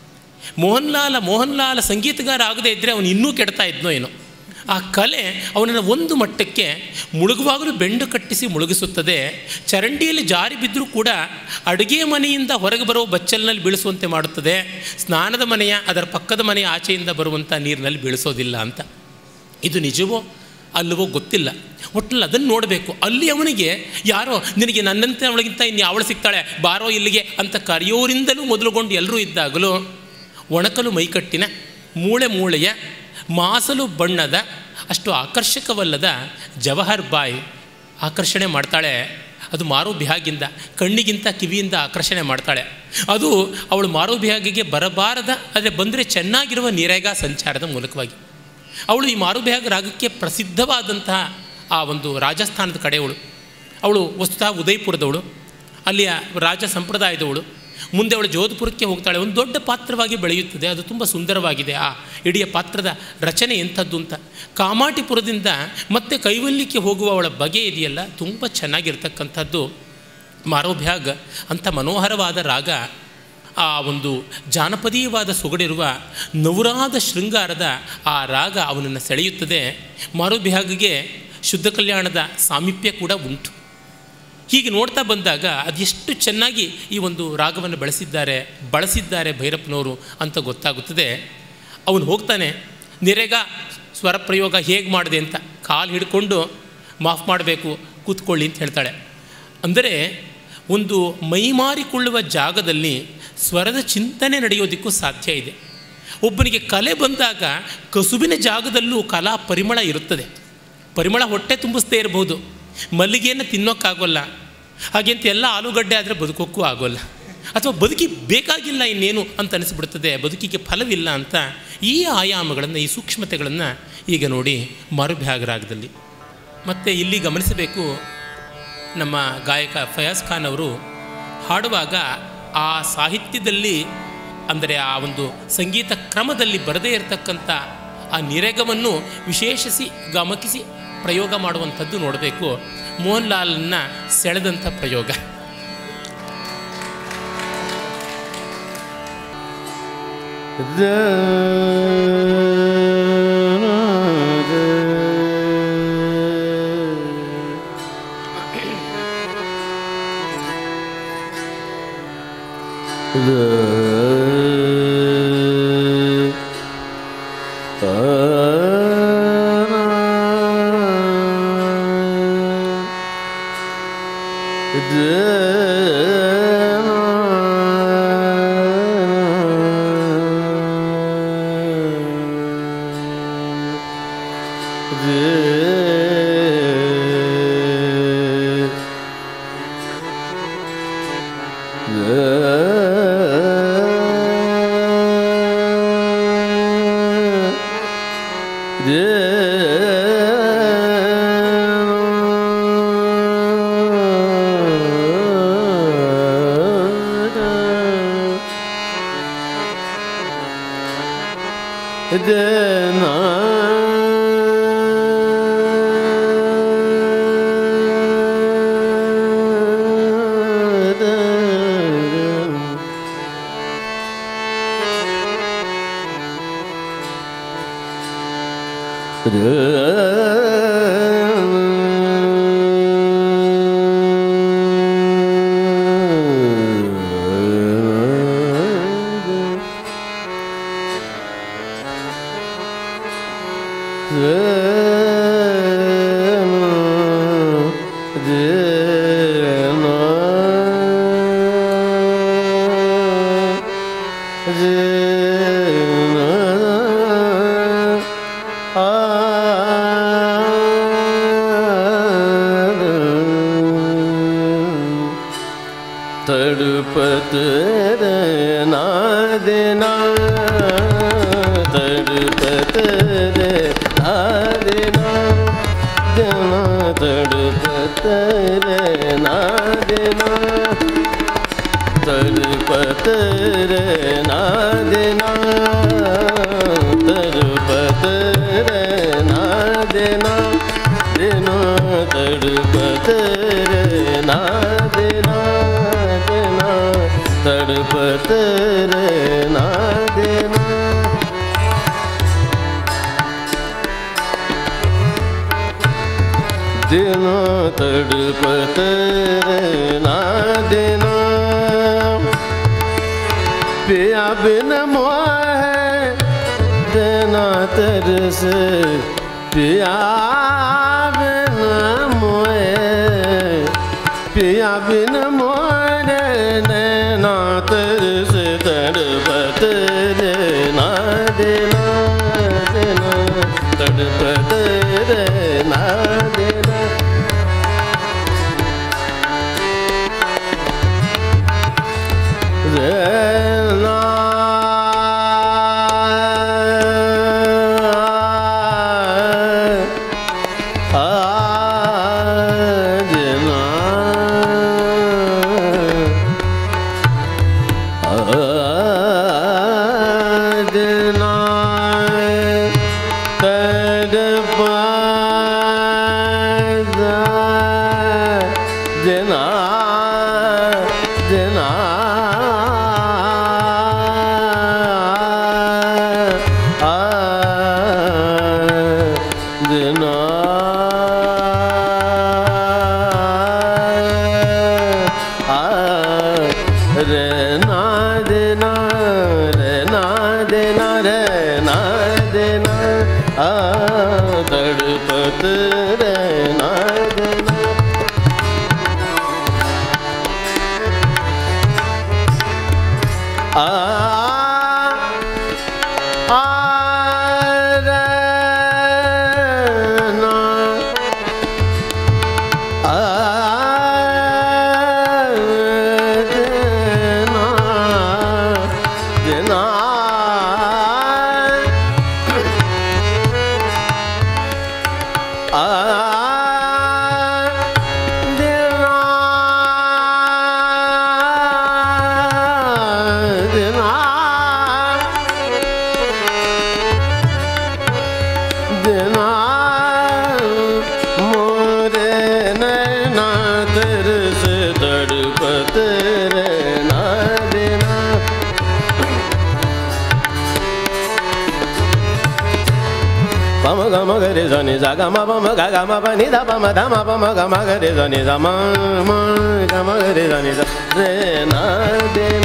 ಮೋಹನ್ಲಾಲ ಮೋಹನ್ಲಾಲ ಸಂಗೀತಗಾರ ಆಗದೇ ಇದ್ದರೆ ಅವನು ಇನ್ನೂ ಕೆಡ್ತಾ ಇದ್ನೋ ಏನೋ ಆ ಕಲೆ ಅವನನ್ನು ಒಂದು ಮಟ್ಟಕ್ಕೆ ಮುಳುಗುವಾಗಲೂ ಬೆಂಡು ಕಟ್ಟಿಸಿ ಮುಳುಗಿಸುತ್ತದೆ ಚರಂಡಿಯಲ್ಲಿ ಜಾರಿ ಬಿದ್ದರೂ ಕೂಡ ಅಡುಗೆ ಮನೆಯಿಂದ ಹೊರಗೆ ಬರುವ ಬಚ್ಚಲಿನಲ್ಲಿ ಬೀಳಿಸುವಂತೆ ಮಾಡುತ್ತದೆ ಸ್ನಾನದ ಮನೆಯ ಅದರ ಪಕ್ಕದ ಮನೆಯ ಆಚೆಯಿಂದ ಬರುವಂಥ ನೀರಿನಲ್ಲಿ ಬೀಳಿಸೋದಿಲ್ಲ ಅಂತ ಇದು ನಿಜವೋ ಅಲ್ಲವೋ ಗೊತ್ತಿಲ್ಲ ಒಟ್ಟಿನಲ್ಲಿ ಅದನ್ನು ನೋಡಬೇಕು ಅಲ್ಲಿ ಅವನಿಗೆ ಯಾರೋ ನಿನಗೆ ನನ್ನಂತೆ ಅವಳಿಗಿಂತ ಇನ್ನು ಅವಳು ಸಿಗ್ತಾಳೆ ಬಾರೋ ಇಲ್ಲಿಗೆ ಅಂತ ಕರೆಯೋರಿಂದಲೂ ಮೊದಲುಗೊಂಡು ಎಲ್ಲರೂ ಇದ್ದಾಗಲೂ ಒಣಕಲು ಮೈಕಟ್ಟಿನ ಮೂಳೆ ಮೂಳೆಯ ಮಾಸಲು ಬಣ್ಣದ ಅಷ್ಟು ಆಕರ್ಷಕವಲ್ಲದ ಜವಹರ್ ಬಾಯ್ ಆಕರ್ಷಣೆ ಮಾಡ್ತಾಳೆ ಅದು ಮಾರು ಬಿಹಾಗಿಂದ ಕಣ್ಣಿಗಿಂತ ಕಿವಿಯಿಂದ ಆಕರ್ಷಣೆ ಮಾಡ್ತಾಳೆ ಅದು ಅವಳು ಮಾರು ಬಿಹಾಗಿಗೆ ಬರಬಾರದ ಆದರೆ ಬಂದರೆ ಚೆನ್ನಾಗಿರುವ ನೀರೇಗ ಸಂಚಾರದ ಮೂಲಕವಾಗಿ ಅವಳು ಈ ಮಾರುಬಿಹಾಗ ರಾಗಕ್ಕೆ ಪ್ರಸಿದ್ಧವಾದಂತಹ ಆ ಒಂದು ರಾಜಸ್ಥಾನದ ಕಡೆಯವಳು ಅವಳು ವಸ್ತುತಃ ಉದಯಪುರದವಳು ಅಲ್ಲಿಯ ರಾಜ ಸಂಪ್ರದಾಯದವಳು ಮುಂದೆ ಅವಳು ಜೋಧಪುರಕ್ಕೆ ಹೋಗ್ತಾಳೆ ಒಂದು ದೊಡ್ಡ ಪಾತ್ರವಾಗಿ ಬೆಳೆಯುತ್ತದೆ ಅದು ತುಂಬ ಸುಂದರವಾಗಿದೆ ಆ ಇಡೀ ಪಾತ್ರದ ರಚನೆ ಎಂಥದ್ದು ಅಂತ ಕಾಮಾಟಿಪುರದಿಂದ ಮತ್ತೆ ಕೈವಲ್ಯಕ್ಕೆ ಹೋಗುವ ಅವಳ ಬಗೆ ಇದೆಯಲ್ಲ ತುಂಬ ಚೆನ್ನಾಗಿರ್ತಕ್ಕಂಥದ್ದು ಮಾರೋಭ್ಯಾಗ್ ಅಂಥ ಮನೋಹರವಾದ ರಾಗ ಆ ಒಂದು ಜಾನಪದೀಯವಾದ ಸೊಗಡಿರುವ ನವರಾದ ಶೃಂಗಾರದ ಆ ರಾಗ ಅವನನ್ನು ಸೆಳೆಯುತ್ತದೆ ಮಾರುಬಿಹಾಗಿಗೆ ಶುದ್ಧ ಕಲ್ಯಾಣದ ಸಾಮೀಪ್ಯ ಕೂಡ ಉಂಟು ಹೀಗೆ ನೋಡ್ತಾ ಬಂದಾಗ ಅದೆಷ್ಟು ಚೆನ್ನಾಗಿ ಈ ಒಂದು ರಾಗವನ್ನು ಬೆಳೆಸಿದ್ದಾರೆ ಬಳಸಿದ್ದಾರೆ ಭೈರಪ್ಪನವರು ಅಂತ ಗೊತ್ತಾಗುತ್ತದೆ ಅವನು ಹೋಗ್ತಾನೆ ನಿರೆಗ ಸ್ವರ ಪ್ರಯೋಗ ಹೇಗೆ ಮಾಡಿದೆ ಅಂತ ಕಾಲು ಹಿಡ್ಕೊಂಡು ಮಾಫ್ ಮಾಡಬೇಕು ಕೂತ್ಕೊಳ್ಳಿ ಅಂತ ಹೇಳ್ತಾಳೆ ಅಂದರೆ ಒಂದು ಮೈಮಾರಿಕೊಳ್ಳುವ ಜಾಗದಲ್ಲಿ ಸ್ವರದ ಚಿಂತನೆ ನಡೆಯೋದಕ್ಕೂ ಸಾಧ್ಯ ಇದೆ ಒಬ್ಬನಿಗೆ ಕಲೆ ಬಂದಾಗ ಕಸುಬಿನ ಜಾಗದಲ್ಲೂ ಕಲಾ ಪರಿಮಳ ಇರುತ್ತದೆ ಪರಿಮಳ ಹೊಟ್ಟೆ ತುಂಬಿಸ್ತೇ ಇರ್ಬೋದು ಮಲ್ಲಿಗೆಯನ್ನು ತಿನ್ನೋಕ್ಕಾಗೋಲ್ಲ ಹಾಗೆಂತ ಎಲ್ಲ ಆಲೂಗಡ್ಡೆ ಆದರೆ ಬದುಕೋಕ್ಕೂ ಆಗೋಲ್ಲ ಅಥವಾ ಬದುಕಿ ಬೇಕಾಗಿಲ್ಲ ಇನ್ನೇನು ಅಂತ ಅನಿಸ್ಬಿಡ್ತದೆ ಬದುಕಿಗೆ ಫಲವಿಲ್ಲ ಅಂತ ಈ ಆಯಾಮಗಳನ್ನು ಈ ಸೂಕ್ಷ್ಮತೆಗಳನ್ನು ಈಗ ನೋಡಿ ಮಾರುಭ್ಯಾಗರಾಗದಲ್ಲಿ ಮತ್ತು ಇಲ್ಲಿ ಗಮನಿಸಬೇಕು ನಮ್ಮ ಗಾಯಕ ಫಯಾಜ್ ಖಾನ್ ಅವರು ಹಾಡುವಾಗ ಆ ಸಾಹಿತ್ಯದಲ್ಲಿ ಅಂದರೆ ಆ ಒಂದು ಸಂಗೀತ ಕ್ರಮದಲ್ಲಿ ಬರದೇ ಇರತಕ್ಕಂಥ ಆ ನಿರೆಗವನ್ನು ವಿಶೇಷಿಸಿ ಗಮಕಿಸಿ ಪ್ರಯೋಗ ಮಾಡುವಂಥದ್ದು ನೋಡಬೇಕು ಮೋಹನ್ ಲಾಲನ್ನ ಸೆಳೆದಂಥ ಪ್ರಯೋಗ तड़पत रहना देना तड़पत रहना देना देना तड़पत रहना देना तड़पत रहना देना तड़पत रहना देना देना तड़पत रहना देना देना तड़पत रहना देना देना तड़पत रहना देना पिया बिन मोह देना तरस पिया बिन मोह पिया बिन मोह नैना तरस तड़पत रहना देना देना तड़पत रहना देना रहना आजना आजना तड़पादा जना जना आ जना आ रे ना देना रे ना देना रे ना देना आ तड़पत रे ना देना आ आ रे ना आ देना देना आ देना देना ಪಮ ಗಮ ಗರಿ ಸ ನಿ ಸ ಗಮ ಪಮ ಗ ಗಮ ಪ ನಿ ದ ಪಮ ಧ ಮ ಪಮ ಗಮ ಗರಿ ಸ ನಿ ಸ ಮ ಮ ಗಮ ಗರಿ ಸ ನಿ ಸ ರೇ ನ ದೇ ನ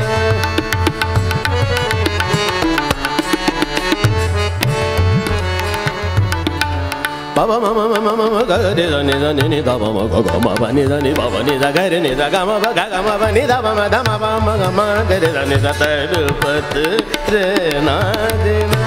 ಪವ ಮಮ ಮಮ ಮಮ ಗ ರಿ ಸ ನಿ ಸ ನಿ ನಿ ದ ಪ ಮ ಗ ಗ ಮ ಪ ನಿ ಸ ನಿ ಪ ಪ ನಿ ಸ ಗ ರಿ ನಿ ಸ ಗ ಮ ಪ ಗ ಗ ಮ ಪ ನಿ ದ ಪ ಮ ಧ ಮ ಪ ಮ ಗ ಮ ಗ ರಿ ಸ ನಿ ಸ ತ ರು ಪ ತ ರೇ ನ ದೇ ನ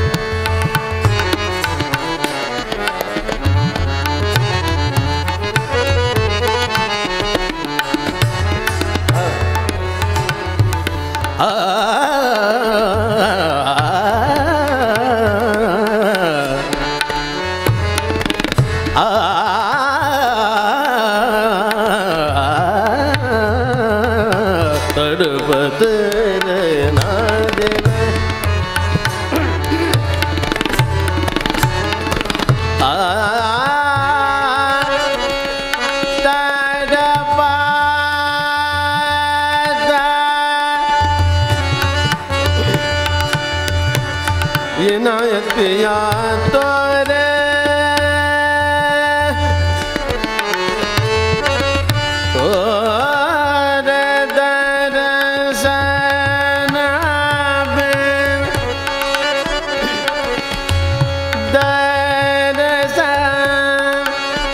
ತಡುಪತ ನಾದಿನ इनायत पिया तोरे तोरे दर्शन बिन दर्शन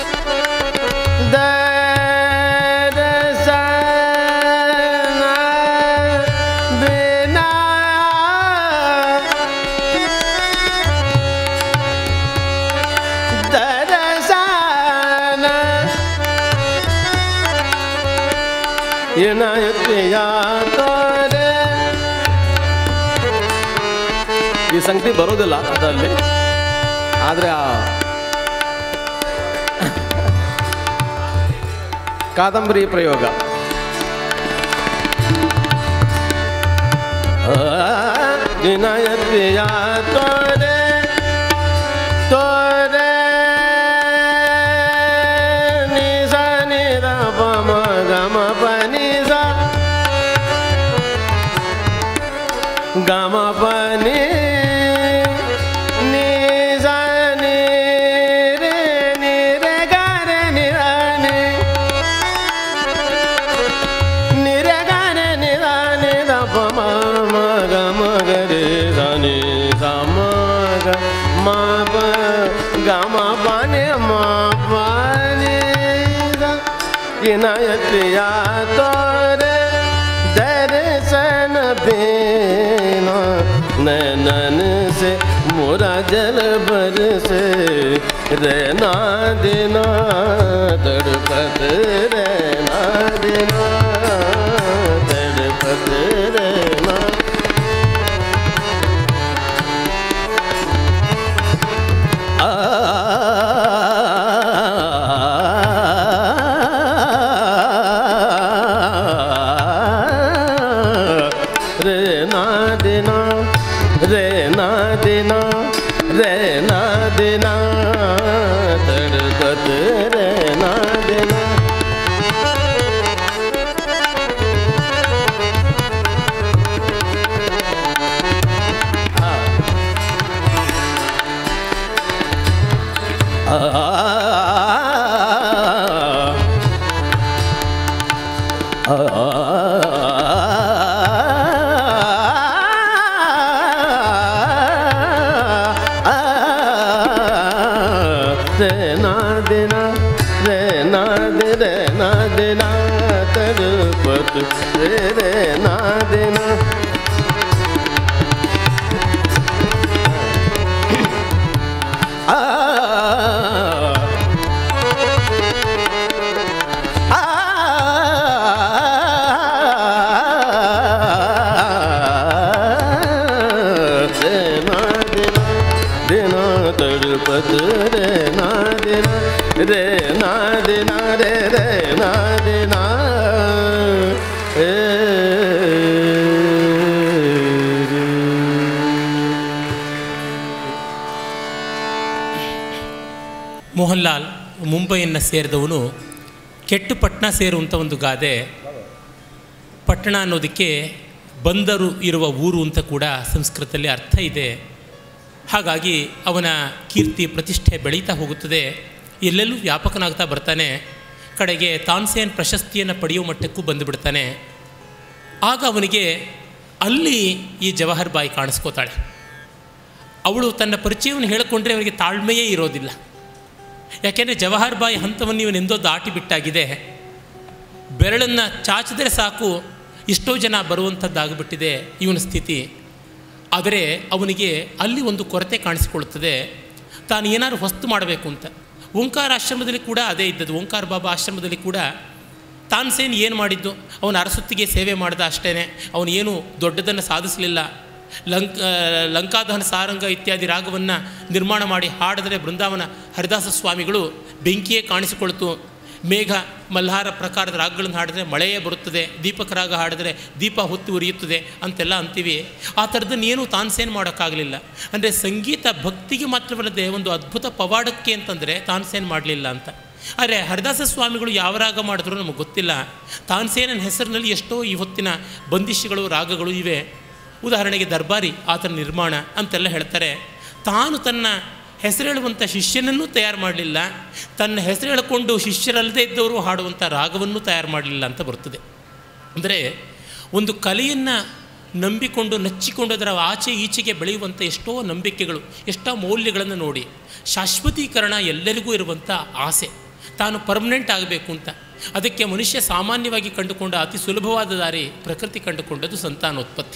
दर्शन बिना दर्शन ಇನಾಯತಿಯ ತೋರೆ ಈ ಸಂಗತಿ ಬರೋದಿಲ್ಲ ಅದರಲ್ಲಿ ಆದರೆ ಆ ಕಾದಂಬರಿ ಪ್ರಯೋಗ ವಿನಾಯತಿಯ ತೋರೆ ತೋರೆ ನಿಸ ನಿರ ಪಮ ಗಮ ಪನಿಸ ಗಮ ಪನಿ ನಿಸ ನಿ ರೇ ನಿ ರೇ ಗ ರೇ ನಿ ರ ನಿ ನಿರಗನ ನಿದಾನ ದಪ ಮಗ ಮಗ ರೇ ಧನಿ ಸಮಗ ಮಾಪ ಗಮ ಪಾನೆ ಮಾಪಾನೆ ಇನಾಯತಿಯ ತೋರೆ दर्शन बिना नैनन से मोरा जल बरसे रहना देना तड़पत रहना देना तड़पत रहना रे ना देना रे ना देना रे ना देना तड़पत रे ना देना देना देना देना दे देना देना तड़पत रे देना देना तड़पत रे ना देना रे ना देना रे रे ना देना ಮೋಹನ್ಲಾಲ್ ಮುಂಬೈಯನ್ನು ಸೇರಿದವನು ಕೆಟ್ಟು ಪಟ್ಟಣ ಸೇರುವಂಥ ಒಂದು ಗಾದೆ ಪಟ್ಟಣ ಅನ್ನೋದಕ್ಕೆ ಬಂದರು ಇರುವ ಊರು ಅಂತ ಕೂಡ ಸಂಸ್ಕೃತದಲ್ಲಿ ಅರ್ಥ ಇದೆ ಹಾಗಾಗಿ ಅವನ ಕೀರ್ತಿ ಪ್ರತಿಷ್ಠೆ ಬೆಳೀತಾ ಹೋಗುತ್ತದೆ ಎಲ್ಲೆಲ್ಲೂ ವ್ಯಾಪಕನಾಗ್ತಾ ಬರ್ತಾನೆ ಕಡೆಗೆ ತಾನ್ಸೇನ್ ಪ್ರಶಸ್ತಿಯನ್ನು ಪಡೆಯುವ ಮಟ್ಟಕ್ಕೂ ಬಂದುಬಿಡ್ತಾನೆ ಆಗ ಅವನಿಗೆ ಅಲ್ಲಿ ಈ ಜವಾಹರ್ ಬಾಯಿ ಕಾಣಿಸ್ಕೋತಾಳೆ ಅವಳು ತನ್ನ ಪರಿಚಯವನ್ನು ಹೇಳಿಕೊಂಡ್ರೆ ಅವನಿಗೆ ತಾಳ್ಮೆಯೇ ಇರೋದಿಲ್ಲ ಯಾಕೆಂದರೆ ಜವಾಹರ್ ಬಾಯಿ ಹಂತವನ್ನು ಇವನೆಂದೋ ದಾಟಿ ಬಿಟ್ಟಾಗಿದೆ ಬೆರಳನ್ನು ಚಾಚಿದರೆ ಸಾಕು ಎಷ್ಟೋ ಜನ ಬರುವಂಥದ್ದಾಗಿಬಿಟ್ಟಿದೆ ಇವನ ಸ್ಥಿತಿ ಆದರೆ ಅವನಿಗೆ ಅಲ್ಲಿ ಒಂದು ಕೊರತೆ ಕಾಣಿಸಿಕೊಳ್ಳುತ್ತದೆ ತಾನು ಏನಾದ್ರು ಹೊಸ್ತು ಮಾಡಬೇಕು ಅಂತ ಓಂಕಾರ ಆಶ್ರಮದಲ್ಲಿ ಕೂಡ ಅದೇ ಇದ್ದದ್ದು ಓಂಕಾರ ಬಾಬಾ ಆಶ್ರಮದಲ್ಲಿ ಕೂಡ ತಾನ್ಸೇನ್ ಏನು ಮಾಡಿದ್ದು ಅವನ ಅರಸೊತ್ತಿಗೆ ಸೇವೆ ಮಾಡಿದ ಅಷ್ಟೇ ಅವನು ಏನು ದೊಡ್ಡದನ್ನು ಸಾಧಿಸಲಿಲ್ಲ ಲಂಕ್ ಲಂಕಾದಹನ ಸಾರಂಗ ಇತ್ಯಾದಿ ರಾಗವನ್ನು ನಿರ್ಮಾಣ ಮಾಡಿ ಹಾಡಿದರೆ ಬೃಂದಾವನ ಹರಿದಾಸ ಸ್ವಾಮಿಗಳು ಬೆಂಕಿಯೇ ಕಾಣಿಸಿಕೊಳ್ತು ಮೇಘ ಮಲ್ಹಾರ ಪ್ರಕಾರದ ರಾಗಗಳನ್ನು ಹಾಡಿದ್ರೆ ಮಳೆಯೇ ಬರುತ್ತದೆ ದೀಪಕ ರಾಗ ಹಾಡಿದ್ರೆ ದೀಪ ಹೊತ್ತು ಉರಿಯುತ್ತದೆ ಅಂತೆಲ್ಲ ಅಂತೀವಿ ಆ ಥರದನ್ನು ಏನೂ ತಾನ್ಸೇನ್ ಮಾಡೋಕ್ಕಾಗಲಿಲ್ಲ ಅಂದರೆ ಸಂಗೀತ ಭಕ್ತಿಗೆ ಮಾತ್ರವಲ್ಲದೆ ಒಂದು ಅದ್ಭುತ ಪವಾಡಕ್ಕೆ ಅಂತಂದರೆ ತಾನ್ಸೇನ್ ಮಾಡಲಿಲ್ಲ ಅಂತ ಆದರೆ ಹರಿದಾಸ ಸ್ವಾಮಿಗಳು ಯಾವ ರಾಗ ಮಾಡಿದ್ರು ನಮಗೆ ಗೊತ್ತಿಲ್ಲ ತಾನ್ಸೇನನ ಹೆಸರಿನಲ್ಲಿ ಎಷ್ಟೋ ಈ ಹೊತ್ತಿನ ಬಂದಿಶಗಳು ರಾಗಗಳು ಇವೆ ಉದಾಹರಣೆಗೆ ದರ್ಬಾರಿ ಆತನ ನಿರ್ಮಾಣ ಅಂತೆಲ್ಲ ಹೇಳ್ತಾರೆ ತಾನು ತನ್ನ ಹೆಸರೇಳುವಂಥ ಶಿಷ್ಯನನ್ನೂ ತಯಾರು ಮಾಡಲಿಲ್ಲ ತನ್ನ ಹೆಸರು ಹೇಳಿಕೊಂಡು ಶಿಷ್ಯರಲ್ಲದೇ ಇದ್ದವರು ಹಾಡುವಂಥ ರಾಗವನ್ನು ತಯಾರು ಮಾಡಲಿಲ್ಲ ಅಂತ ಬರ್ತದೆ ಅಂದರೆ ಒಂದು ಕಲೆಯನ್ನು ನಂಬಿಕೊಂಡು ನಚ್ಚಿಕೊಂಡು ಅದರ ಆಚೆ ಈಚೆಗೆ ಬೆಳೆಯುವಂಥ ಎಷ್ಟೋ ನಂಬಿಕೆಗಳು ಎಷ್ಟೋ ಮೌಲ್ಯಗಳನ್ನು ನೋಡಿ ಶಾಶ್ವತೀಕರಣ ಎಲ್ಲರಿಗೂ ಇರುವಂಥ ಆಸೆ ತಾನು ಪರ್ಮನೆಂಟ್ ಆಗಬೇಕು ಅಂತ ಅದಕ್ಕೆ ಮನುಷ್ಯ ಸಾಮಾನ್ಯವಾಗಿ ಕಂಡುಕೊಂಡ ಅತಿ ಸುಲಭವಾದ ದಾರಿ ಪ್ರಕೃತಿ ಕಂಡುಕೊಂಡದ್ದು ಸಂತಾನೋತ್ಪತ್ತಿ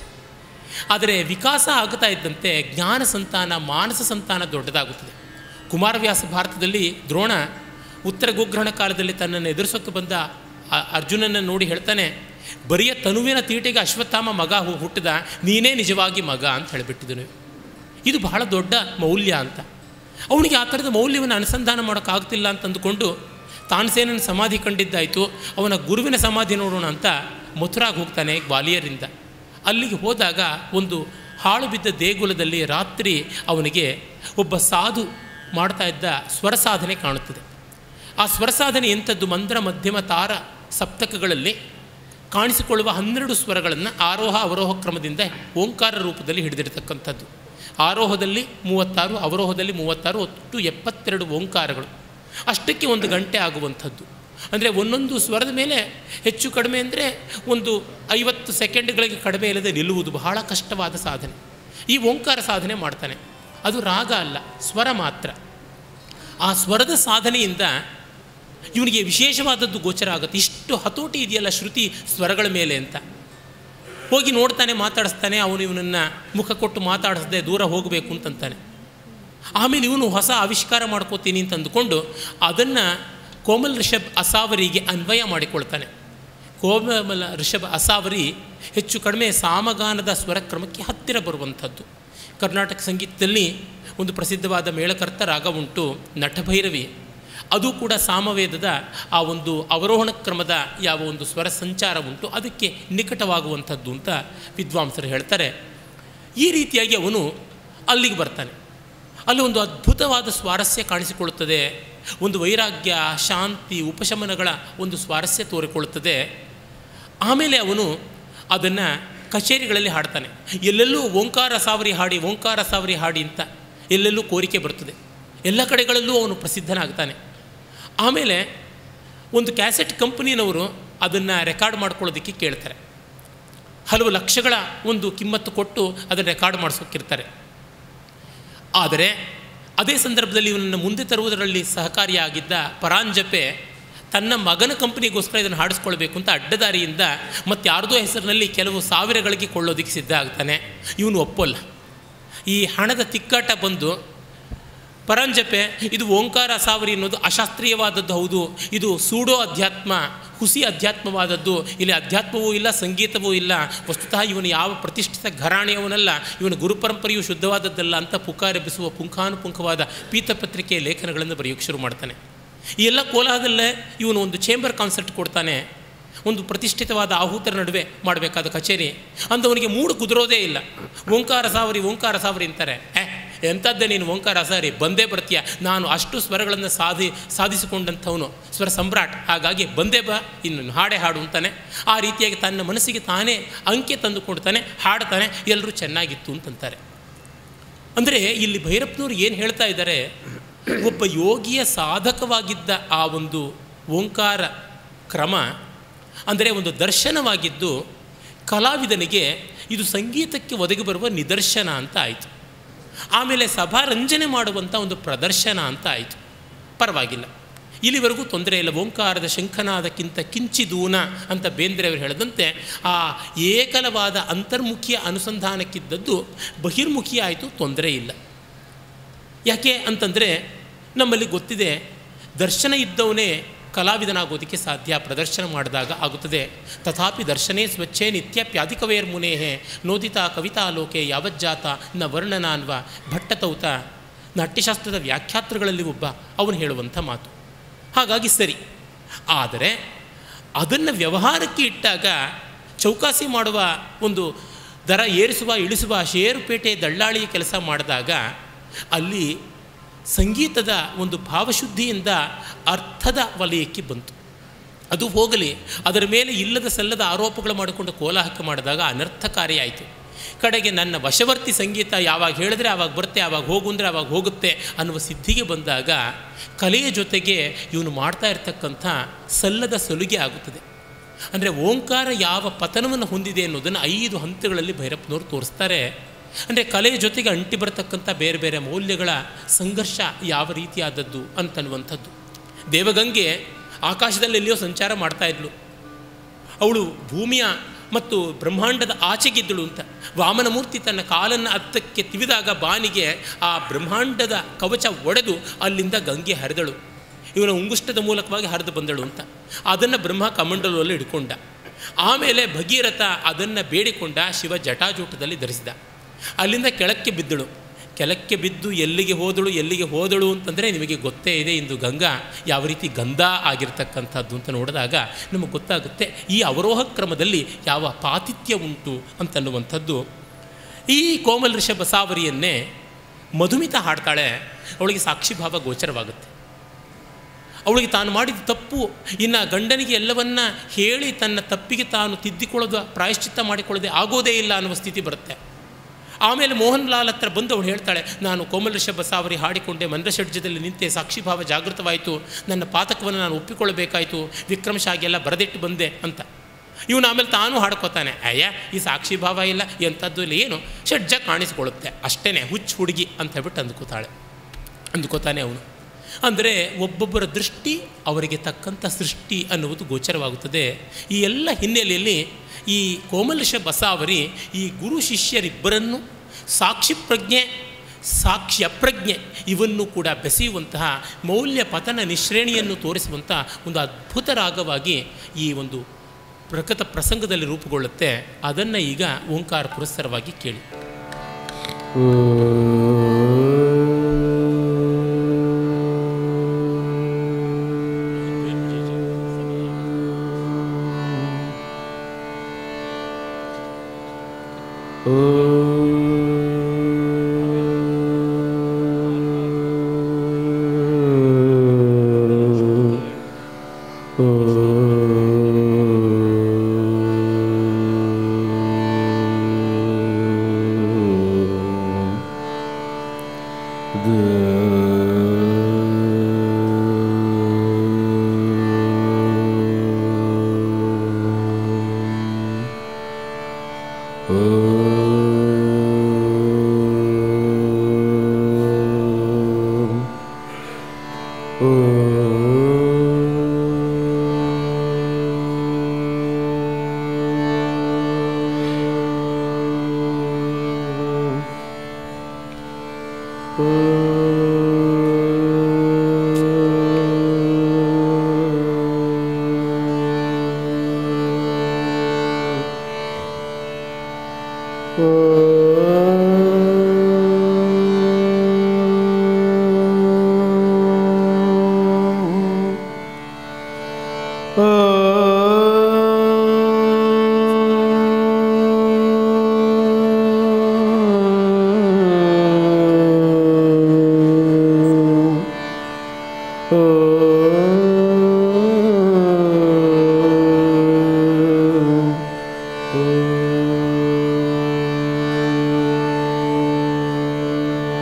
ಆದರೆ ವಿಕಾಸ ಆಗುತ್ತಾ ಇದ್ದಂತೆ ಜ್ಞಾನ ಸಂತಾನ ಮಾನಸ ಸಂತಾನ ದೊಡ್ಡದಾಗುತ್ತದೆ ಕುಮಾರವ್ಯಾಸ ಭಾರತದಲ್ಲಿ ದ್ರೋಣ ಉತ್ತರ ಗೋಗ್ರಹಣ ಕಾಲದಲ್ಲಿ ತನ್ನನ್ನು ಎದುರಿಸೋಕ್ಕೆ ಬಂದ ಆ- ಅರ್ಜುನನ್ನು ನೋಡಿ ಹೇಳ್ತಾನೆ ಬರಿಯ ತನುವಿನ ತೀಟೆಗೆ ಅಶ್ವತ್ಥಾಮ ಮಗ ಹು- ಹುಟ್ಟಿದ ನೀನೇ ನಿಜವಾಗಿ ಮಗ ಅಂತ ಹೇಳಿಬಿಟ್ಟಿದ್ದನು ಇದು ಬಹಳ ದೊಡ್ಡ ಮೌಲ್ಯ ಅಂತ ಅವನಿಗೆ ಆ ಥರದ ಮೌಲ್ಯವನ್ನು ಅನುಸಂಧಾನ ಮಾಡೋಕ್ಕಾಗ್ತಿಲ್ಲ ಅಂತ ಅಂದುಕೊಂಡು ತಾನ್ಸೇನನ ಸಮಾಧಿ ಕಂಡಿದ್ದಾಯಿತು ಅವನ ಗುರುವಿನ ಸಮಾಧಿ ನೋಡೋಣ ಅಂತ ಮಥುರಾಗೆ ಹೋಗ್ತಾನೆ ಗ್ವಾಲಿಯರಿಂದ ಅಲ್ಲಿಗೆ ಹೋದಾಗ ಒಂದು ಹಾಳು ಬಿದ್ದ ದೇಗುಲದಲ್ಲಿ ರಾತ್ರಿ ಅವನಿಗೆ ಒಬ್ಬ ಸಾಧು ಮಾಡ್ತಾ ಇದ್ದ ಸ್ವರ ಸಾಧನೆ ಕಾಣುತ್ತದೆ ಆ ಸ್ವರ ಸಾಧನೆ ಎಂಥದ್ದು ಮಂದ್ರ ಮಧ್ಯಮ ತಾರ ಸಪ್ತಕಗಳಲ್ಲಿ ಕಾಣಿಸಿಕೊಳ್ಳುವ ಹನ್ನೆರಡು ಸ್ವರಗಳನ್ನು ಆರೋಹ ಅವರೋಹ ಕ್ರಮದಿಂದ ಓಂಕಾರ ರೂಪದಲ್ಲಿ ಹಿಡಿದಿರ್ತಕ್ಕಂಥದ್ದು ಆರೋಹದಲ್ಲಿ ಮೂವತ್ತಾರು ಅವರೋಹದಲ್ಲಿ ಮೂವತ್ತಾರು ಒಟ್ಟು ಎಪ್ಪತ್ತೆರಡು ಓಂಕಾರಗಳು ಅಷ್ಟಕ್ಕೆ ಒಂದು ಗಂಟೆ ಆಗುವಂಥದ್ದು ಅಂದರೆ ಒಂದೊಂದು ಸ್ವರದ ಮೇಲೆ ಹೆಚ್ಚು ಕಡಿಮೆ ಅಂದರೆ ಒಂದು ಐವತ್ತು ಸೆಕೆಂಡ್ಗಳಿಗೆ ಕಡಿಮೆ ಇಲ್ಲದೆ ನಿಲ್ಲುವುದು ಬಹಳ ಕಷ್ಟವಾದ ಸಾಧನೆ ಈ ಓಂಕಾರ ಸಾಧನೆ ಮಾಡ್ತಾನೆ ಅದು ರಾಗ ಅಲ್ಲ ಸ್ವರ ಮಾತ್ರ ಆ ಸ್ವರದ ಸಾಧನೆಯಿಂದ ಇವನಿಗೆ ವಿಶೇಷವಾದದ್ದು ಗೋಚರ ಆಗುತ್ತೆ ಇಷ್ಟು ಹತೋಟಿ ಇದೆಯಲ್ಲ ಶ್ರುತಿ ಸ್ವರಗಳ ಮೇಲೆ ಅಂತ ಹೋಗಿ ನೋಡ್ತಾನೆ ಮಾತಾಡಿಸ್ತಾನೆ ಅವನು ಇವನನ್ನು ಮುಖ ಕೊಟ್ಟು ಮಾತಾಡಿಸದೆ ದೂರ ಹೋಗಬೇಕು ಅಂತಂತಾನೆ ಆಮೇಲೆ ಇವನು ಹೊಸ ಆವಿಷ್ಕಾರ ಮಾಡ್ಕೋತೀನಿ ಅಂತ ಅಂದುಕೊಂಡು ಅದನ್ನು ಕೋಮಲ್ ರಿಷಬ್ ಅಸಾವರಿಗೆ ಅನ್ವಯ ಮಾಡಿಕೊಳ್ತಾನೆ ಕೋಮಲ ರಿಷಬ್ ಅಸಾವರಿ ಹೆಚ್ಚು ಕಡಿಮೆ ಸಾಮಗಾನದ ಸ್ವರಕ್ರಮಕ್ಕೆ ಹತ್ತಿರ ಬರುವಂಥದ್ದು ಕರ್ನಾಟಕ ಸಂಗೀತದಲ್ಲಿ ಒಂದು ಪ್ರಸಿದ್ಧವಾದ ಮೇಳಕರ್ತ ರಾಗ ಉಂಟು ನಟಭೈರವಿ ಅದು ಕೂಡ ಸಾಮವೇದದ ಆ ಒಂದು ಅವರೋಹಣ ಕ್ರಮದ ಯಾವ ಒಂದು ಸ್ವರ ಸಂಚಾರ ಉಂಟು ಅದಕ್ಕೆ ನಿಕಟವಾಗುವಂಥದ್ದು ಅಂತ ವಿದ್ವಾಂಸರು ಹೇಳ್ತಾರೆ ಈ ರೀತಿಯಾಗಿ ಅವನು ಅಲ್ಲಿಗೆ ಬರ್ತಾನೆ ಅಲ್ಲಿ ಒಂದು ಅದ್ಭುತವಾದ ಸ್ವಾರಸ್ಯ ಕಾಣಿಸಿಕೊಳ್ಳುತ್ತದೆ ಒಂದು ವೈರಾಗ್ಯ ಶಾಂತಿ ಉಪಶಮನಗಳ ಒಂದು ಸ್ವಾರಸ್ಯ ತೋರಿಕೊಳ್ಳುತ್ತದೆ ಆಮೇಲೆ ಅವನು ಅದನ್ನು ಕಚೇರಿಗಳಲ್ಲಿ ಹಾಡ್ತಾನೆ ಎಲ್ಲೆಲ್ಲೂ ಓಂಕಾರ ಸಾವರಿ ಹಾಡಿ ಓಂಕಾರ ಸಾವರಿ ಹಾಡಿ ಅಂತ ಎಲ್ಲೆಲ್ಲೂ ಕೋರಿಕೆ ಬರ್ತದೆ ಎಲ್ಲ ಕಡೆಗಳಲ್ಲೂ ಅವನು ಪ್ರಸಿದ್ಧನಾಗ್ತಾನೆ ಆಮೇಲೆ ಒಂದು ಕ್ಯಾಸೆಟ್ ಕಂಪನಿನವರು ಅದನ್ನು ರೆಕಾರ್ಡ್ ಮಾಡ್ಕೊಳ್ಳೋದಕ್ಕೆ ಕೇಳ್ತಾರೆ ಹಲವು ಲಕ್ಷಗಳ ಒಂದು ಕಿಮ್ಮತ್ತು ಕೊಟ್ಟು ಅದನ್ನು ರೆಕಾರ್ಡ್ ಮಾಡಿಸೋಕ್ಕಿರ್ತಾರೆ ಆದರೆ ಅದೇ ಸಂದರ್ಭದಲ್ಲಿ ಇವನನ್ನು ಮುಂದೆ ತರುವುದರಲ್ಲಿ ಸಹಕಾರಿಯಾಗಿದ್ದ ಪರಾಂಜಪೆ ತನ್ನ ಮಗನ ಕಂಪನಿಗೋಸ್ಕರ ಇದನ್ನು ಹಾಡಿಸ್ಕೊಳ್ಬೇಕು ಅಂತ ಅಡ್ಡದಾರಿಯಿಂದ ಮತ್ತು ಯಾರ್ದೋ ಹೆಸರಿನಲ್ಲಿ ಕೆಲವು ಸಾವಿರಗಳಿಗೆ ಕೊಳ್ಳೋದಕ್ಕೆ ಸಿದ್ಧ ಆಗ್ತಾನೆ ಇವನು ಒಪ್ಪಲ್ಲ ಈ ಹಣದ ತಿಕ್ಕಾಟ ಬಂದು ಪರಂಜಪೆ ಇದು ಓಂಕಾರ ಸಾವರಿ ಅನ್ನೋದು ಅಶಾಸ್ತ್ರೀಯವಾದದ್ದು ಹೌದು ಇದು ಸೂಡೋ ಅಧ್ಯಾತ್ಮ ಹುಸಿ ಅಧ್ಯಾತ್ಮವಾದದ್ದು ಇಲ್ಲಿ ಅಧ್ಯಾತ್ಮವೂ ಇಲ್ಲ ಸಂಗೀತವೂ ಇಲ್ಲ ವಸ್ತುತಃ ಇವನು ಯಾವ ಪ್ರತಿಷ್ಠಿತ ಘರಾಣೆಯವನಲ್ಲ ಇವನ ಗುರು ಪರಂಪರೆಯು ಶುದ್ಧವಾದದ್ದಲ್ಲ ಅಂತ ಪುಕಾರೆಬ್ಬಿಸುವ ಪುಂಖಾನುಪುಂಖವಾದ ಪೀತಪತ್ರಿಕೆಯ ಲೇಖನಗಳನ್ನು ಬರೆಯೋಕ್ಕೆ ಶುರು ಮಾಡ್ತಾನೆ ಈ ಎಲ್ಲ ಕೋಲಾಹಲದಲ್ಲೇ ಇವನು ಒಂದು ಚೇಂಬರ್ ಕಾನ್ಸರ್ಟ್ ಕೊಡ್ತಾನೆ ಒಂದು ಪ್ರತಿಷ್ಠಿತವಾದ ಆಹೂತರ ನಡುವೆ ಮಾಡಬೇಕಾದ ಕಚೇರಿ ಅಂದವನಿಗೆ ಮೂಡು ಕುದುರೋದೇ ಇಲ್ಲ ಓಂಕಾರ ಸಾವರಿ ಓಂಕಾರ ಸಾವರಿ ಅಂತಾರೆ ಏ ಎಂಥದ್ದೇ ನೀನು ಓಂಕಾರ ಸಾರಿ ಬಂದೇ ಬರ್ತೀಯ ನಾನು ಅಷ್ಟು ಸ್ವರಗಳನ್ನು ಸಾಧಿ ಸಾಧಿಸಿಕೊಂಡಂಥವನು ಸ್ವರ ಸಮ್ರಾಟ್ ಹಾಗಾಗಿ ಬಂದೇ ಬಾ ಇನ್ನು ಹಾಡೇ ಹಾಡು ಅಂತಾನೆ ಆ ರೀತಿಯಾಗಿ ತನ್ನ ಮನಸ್ಸಿಗೆ ತಾನೇ ಅಂಕೆ ತಂದುಕೊಡ್ತಾನೆ ಹಾಡ್ತಾನೆ ಎಲ್ಲರೂ ಚೆನ್ನಾಗಿತ್ತು ಅಂತಂತಾರೆ ಅಂದರೆ ಇಲ್ಲಿ ಭೈರಪ್ಪನವರು ಏನು ಹೇಳ್ತಾ ಇದ್ದಾರೆ ಒಬ್ಬ ಯೋಗಿಯ ಸಾಧಕವಾಗಿದ್ದ ಆ ಒಂದು ಓಂಕಾರ ಕ್ರಮ ಅಂದರೆ ಒಂದು ದರ್ಶನವಾಗಿದ್ದು ಕಲಾವಿದನಿಗೆ ಇದು ಸಂಗೀತಕ್ಕೆ ಒದಗಿ ಬರುವ ನಿದರ್ಶನ ಅಂತ ಆಯಿತು ಆಮೇಲೆ ಸಭಾರಂಜನೆ ಮಾಡುವಂಥ ಒಂದು ಪ್ರದರ್ಶನ ಅಂತ ಆಯಿತು ಪರವಾಗಿಲ್ಲ ಇಲ್ಲಿವರೆಗೂ ತೊಂದರೆ ಇಲ್ಲ ಓಂಕಾರದ ಶಂಖನಾದಕ್ಕಿಂತ ಕಿಂಚಿದೂನ ಅಂತ ಬೇಂದ್ರೆಯವರು ಹೇಳಿದಂತೆ ಆ ಏಕಲವಾದ ಅಂತರ್ಮುಖಿಯ ಅನುಸಂಧಾನಕ್ಕಿದ್ದದ್ದು ಬಹಿರ್ಮುಖಿ ಆಯಿತು ತೊಂದರೆ ಇಲ್ಲ ಯಾಕೆ ಅಂತಂದರೆ ನಮ್ಮಲ್ಲಿ ಗೊತ್ತಿದೆ ದರ್ಶನ ಇದ್ದವನೇ ಕಲಾವಿದನಾಗೋದಕ್ಕೆ ಸಾಧ್ಯ ಪ್ರದರ್ಶನ ಮಾಡಿದಾಗ ಆಗುತ್ತದೆ ತಥಾಪಿ ದರ್ಶನೇ ಸ್ವಚ್ಛೇ ನಿತ್ಯಪ್ಯಾಧಿಕವೇರ್ ಮುನೇಹೆ ನೋದಿತ ಕವಿತಾ ಲೋಕೆ ಯಾವಜ್ಜಾತ ನ ವರ್ಣನಾನ್ವ ಭಟ್ಟತೌತ ನಾಟ್ಯಶಾಸ್ತ್ರದ ವ್ಯಾಖ್ಯಾತೃಗಳಲ್ಲಿ ಒಬ್ಬ ಅವನು ಹೇಳುವಂಥ ಮಾತು ಹಾಗಾಗಿ ಸರಿ ಆದರೆ ಅದನ್ನು ವ್ಯವಹಾರಕ್ಕೆ ಇಟ್ಟಾಗ ಚೌಕಾಸಿ ಮಾಡುವ ಒಂದು ದರ ಏರಿಸುವ ಇಳಿಸುವ ಷೇರುಪೇಟೆ ದಳ್ಳಾಳಿಯ ಕೆಲಸ ಮಾಡಿದಾಗ ಅಲ್ಲಿ ಸಂಗೀತದ ಒಂದು ಭಾವಶುದ್ಧಿಯಿಂದ ಅರ್ಥದ ವಲಯಕ್ಕೆ ಬಂತು ಅದು ಹೋಗಲಿ ಅದರ ಮೇಲೆ ಇಲ್ಲದ ಸಲ್ಲದ ಆರೋಪಗಳು ಮಾಡಿಕೊಂಡು ಕೋಲಾಹಲ ಮಾಡಿದಾಗ ಅನರ್ಥಕಾರಿಯಾಯಿತು ಕಡೆಗೆ ನನ್ನ ವಶವರ್ತಿ ಸಂಗೀತ ಯಾವಾಗ ಹೇಳಿದ್ರೆ ಆವಾಗ ಬರುತ್ತೆ ಆವಾಗ ಹೋಗು ಅಂದರೆ ಆವಾಗ ಹೋಗುತ್ತೆ ಅನ್ನುವ ಸಿದ್ಧಿಗೆ ಬಂದಾಗ ಕಲೆಯ ಜೊತೆಗೆ ಇವನು ಮಾಡ್ತಾ ಇರ್ತಕ್ಕಂಥ ಸಲ್ಲದ ಸಲುಗೆ ಆಗುತ್ತದೆ ಅಂದರೆ ಓಂಕಾರ ಯಾವ ಪತನವನ್ನು ಹೊಂದಿದೆ ಅನ್ನೋದನ್ನು ಐದು ಹಂತಗಳಲ್ಲಿ ಭೈರಪ್ಪನವರು ತೋರಿಸ್ತಾರೆ ಅಂದರೆ ಕಲೆಯ ಜೊತೆಗೆ ಅಂಟಿ ಬರತಕ್ಕಂಥ ಬೇರೆ ಬೇರೆ ಮೌಲ್ಯಗಳ ಸಂಘರ್ಷ ಯಾವ ರೀತಿಯಾದದ್ದು ಅಂತನ್ನುವಂಥದ್ದು ದೇವಗಂಗೆ ಆಕಾಶದಲ್ಲಿ ಎಲ್ಲಿಯೋ ಸಂಚಾರ ಮಾಡ್ತಾ ಇದ್ಲು ಅವಳು ಭೂಮಿಯ ಮತ್ತು ಬ್ರಹ್ಮಾಂಡದ ಆಚೆಗಿದ್ದಳು ಅಂತ ವಾಮನಮೂರ್ತಿ ತನ್ನ ಕಾಲನ್ನು ಹತ್ತಕ್ಕೆ ತಿವಿದಾಗ ಬಾನಿಗೆ ಆ ಬ್ರಹ್ಮಾಂಡದ ಕವಚ ಒಡೆದು ಅಲ್ಲಿಂದ ಗಂಗೆ ಹರಿದಳು ಇವನ ಉಂಗುಷ್ಟದ ಮೂಲಕವಾಗಿ ಹರಿದು ಬಂದಳು ಅಂತ ಅದನ್ನು ಬ್ರಹ್ಮ ಕಮಂಡಲದಲ್ಲಿ ಹಿಡ್ಕೊಂಡ ಆಮೇಲೆ ಭಗೀರಥ ಅದನ್ನು ಬೇಡಿಕೊಂಡ ಶಿವ ಜಟಾಜೂಟದಲ್ಲಿ ಧರಿಸಿದ ಅಲ್ಲಿಂದ ಕೆಳಕ್ಕೆ ಬಿದ್ದಳು ಕೆಳಕ್ಕೆ ಬಿದ್ದು ಎಲ್ಲಿಗೆ ಹೋದಳು ಎಲ್ಲಿಗೆ ಹೋದಳು ಅಂತಂದರೆ ನಿಮಗೆ ಗೊತ್ತೇ ಇದೆ ಇಂದು ಗಂಗಾ ಯಾವ ರೀತಿ ಗಂಧ ಆಗಿರ್ತಕ್ಕಂಥದ್ದು ಅಂತ ನೋಡಿದಾಗ ನಮಗೆ ಗೊತ್ತಾಗುತ್ತೆ ಈ ಅವರೋಹ ಕ್ರಮದಲ್ಲಿ ಯಾವ ಪಾತಿಥ್ಯ ಉಂಟು ಅಂತನ್ನುವಂಥದ್ದು ಈ ಕೋಮಲ ಋಷಭ ಸಾವರಿಯನ್ನೇ ಮಧುಮಿತ ಹಾಡ್ತಾಳೆ ಅವಳಿಗೆ ಸಾಕ್ಷಿಭಾವ ಗೋಚರವಾಗುತ್ತೆ ಅವಳಿಗೆ ತಾನು ಮಾಡಿದ ತಪ್ಪು ಇನ್ನು ಗಂಡನಿಗೆ ಎಲ್ಲವನ್ನ ಹೇಳಿ ತನ್ನ ತಪ್ಪಿಗೆ ತಾನು ತಿದ್ದಿಕೊಳ್ಳೋದು ಪ್ರಾಯಶ್ಚಿತ್ತ ಮಾಡಿಕೊಳ್ಳದೆ ಆಗೋದೇ ಇಲ್ಲ ಅನ್ನುವ ಸ್ಥಿತಿ ಬರುತ್ತೆ ಆಮೇಲೆ ಮೋಹನ್ ಲಾಲ್ ಹತ್ರ ಬಂದು ಅವಳು ಹೇಳ್ತಾಳೆ ನಾನು ಕೋಮಲ ಋಷಭ ಸಾವರಿ ಹಾಡಿಕೊಂಡೆ ಮಂದ್ರಷಡ್ಜದಲ್ಲಿ ನಿಂತೆ ಸಾಕ್ಷಿಭಾವ ಜಾಗೃತವಾಯಿತು ನನ್ನ ಪಾತಕವನ್ನು ನಾನು ಒಪ್ಪಿಕೊಳ್ಳಬೇಕಾಯಿತು ವಿಕ್ರಮಶಾಗಿ ಎಲ್ಲ ಬರೆದಿಟ್ಟು ಬಂದೆ ಅಂತ ಇವನು ಆಮೇಲೆ ತಾನು ಹಾಡ್ಕೋತಾನೆ ಅಯ್ಯ ಈ ಸಾಕ್ಷಿಭಾವ ಇಲ್ಲ ಎಂಥದ್ದು ಇಲ್ಲ ಏನು ಷಡ್ಜ ಕಾಣಿಸ್ಕೊಳ್ಳುತ್ತೆ ಅಷ್ಟೇ ಹುಚ್ಚು ಹುಡುಗಿ ಅಂತ ಹೇಳ್ಬಿಟ್ಟು ಅಂದ್ಕೋತಾಳೆ ಅಂದ್ಕೋತಾನೆ ಅವನು ಅಂದರೆ ಒಬ್ಬೊಬ್ಬರ ದೃಷ್ಟಿ ಅವರಿಗೆ ತಕ್ಕಂಥ ಸೃಷ್ಟಿ ಅನ್ನುವುದು ಗೋಚರವಾಗುತ್ತದೆ ಈ ಎಲ್ಲ ಹಿನ್ನೆಲೆಯಲ್ಲಿ ಈ ಕೋಮಲಶ ಬಸಾವರಿ ಈ ಗುರು ಶಿಷ್ಯರಿಬ್ಬರನ್ನು ಸಾಕ್ಷಿ ಪ್ರಜ್ಞೆ ಸಾಕ್ಷ್ಯ ಪ್ರಜ್ಞೆ ಇವನ್ನು ಕೂಡ ಬೆಸೆಯುವಂತಹ ಮೌಲ್ಯ ಪತನ ನಿಶ್ರೇಣಿಯನ್ನು ತೋರಿಸುವಂಥ ಒಂದು ಅದ್ಭುತ ರಾಗವಾಗಿ ಈ ಒಂದು ಪ್ರಕೃತ ಪ್ರಸಂಗದಲ್ಲಿ ರೂಪುಗೊಳ್ಳುತ್ತೆ ಅದನ್ನು ಈಗ ಓಂಕಾರ ಪುರಸ್ಸರವಾಗಿ ಕೇಳಿ Oh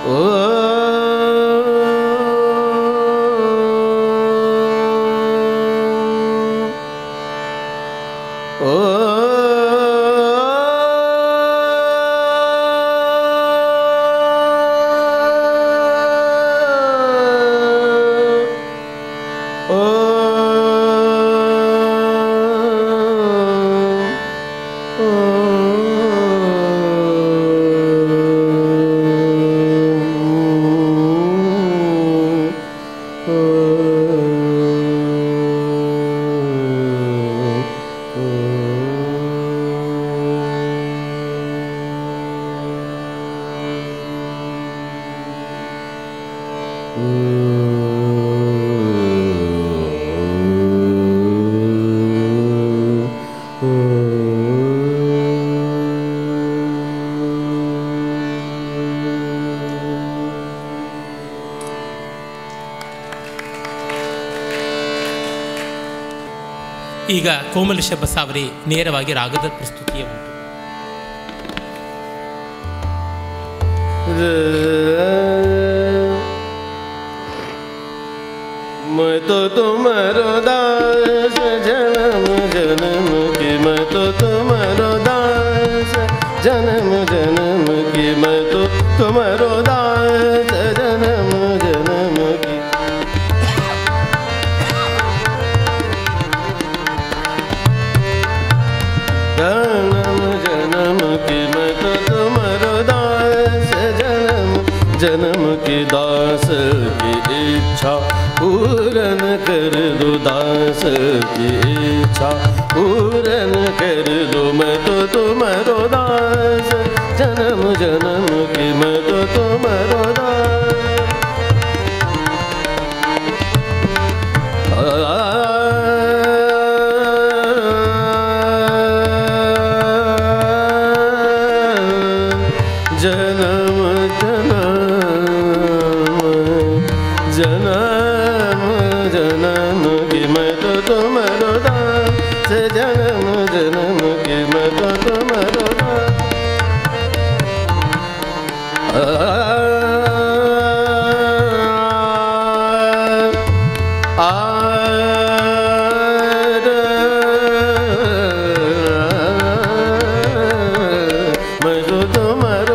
ಈಗ ಕೋಮಲ ಬಸಾವರಿ ನೇರವಾಗಿ ರಾಗದ ಪ್ರಸ್ತುತಿಯ ಉಂಟು मैं तो तुम्हारो दास जन्म जन्म की मैं तो तुम्हारो दास जन्म जन्म की मैं तो तुम्हारो दास जन्म जन्म की जन्म जन्म की मैं तो तुम्हारो दास जन्म जन्म की दास की इच्छा पूरन कर दो दास की इच्छा पूरन कर दो मैं तो तुम्हारो दास जन्म जन्म की मैं तो तुम्हारो दास जनम जनम जनम जनम की मैं तो तुम्हारो दास जनम जनम की मैं तो तुम्हारो दास मैं तो तुम्हारो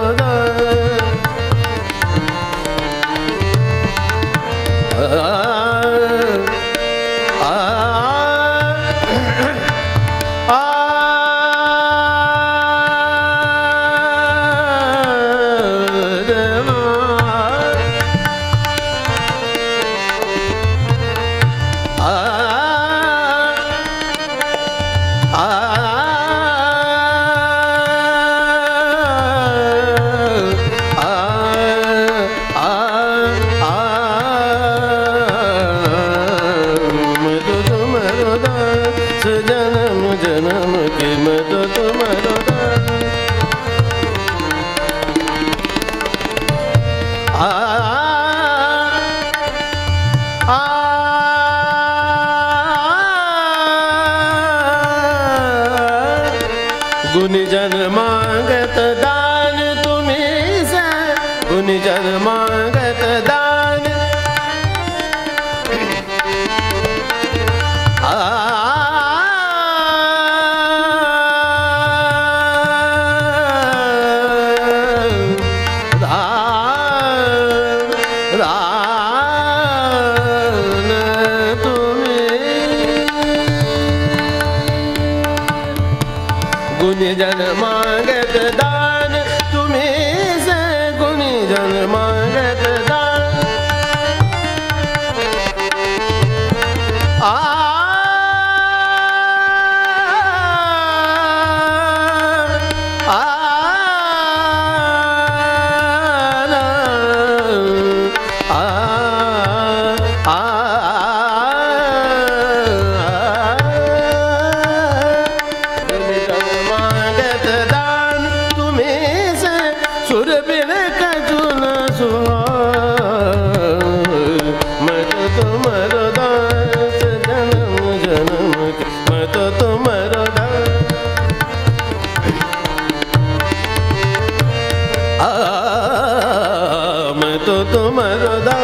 मैं तो तुम्हारो दास जन्म जन्म के मैं तो तुम्हारो दास आ आ गुणजन मांगत दान तुम्ही से गुणजन मांगत दान गुणजन मांगत दान तुम्ही से गुणजन मांगत दान आ आ आ मांगत दान तू तो तुम्हारो दा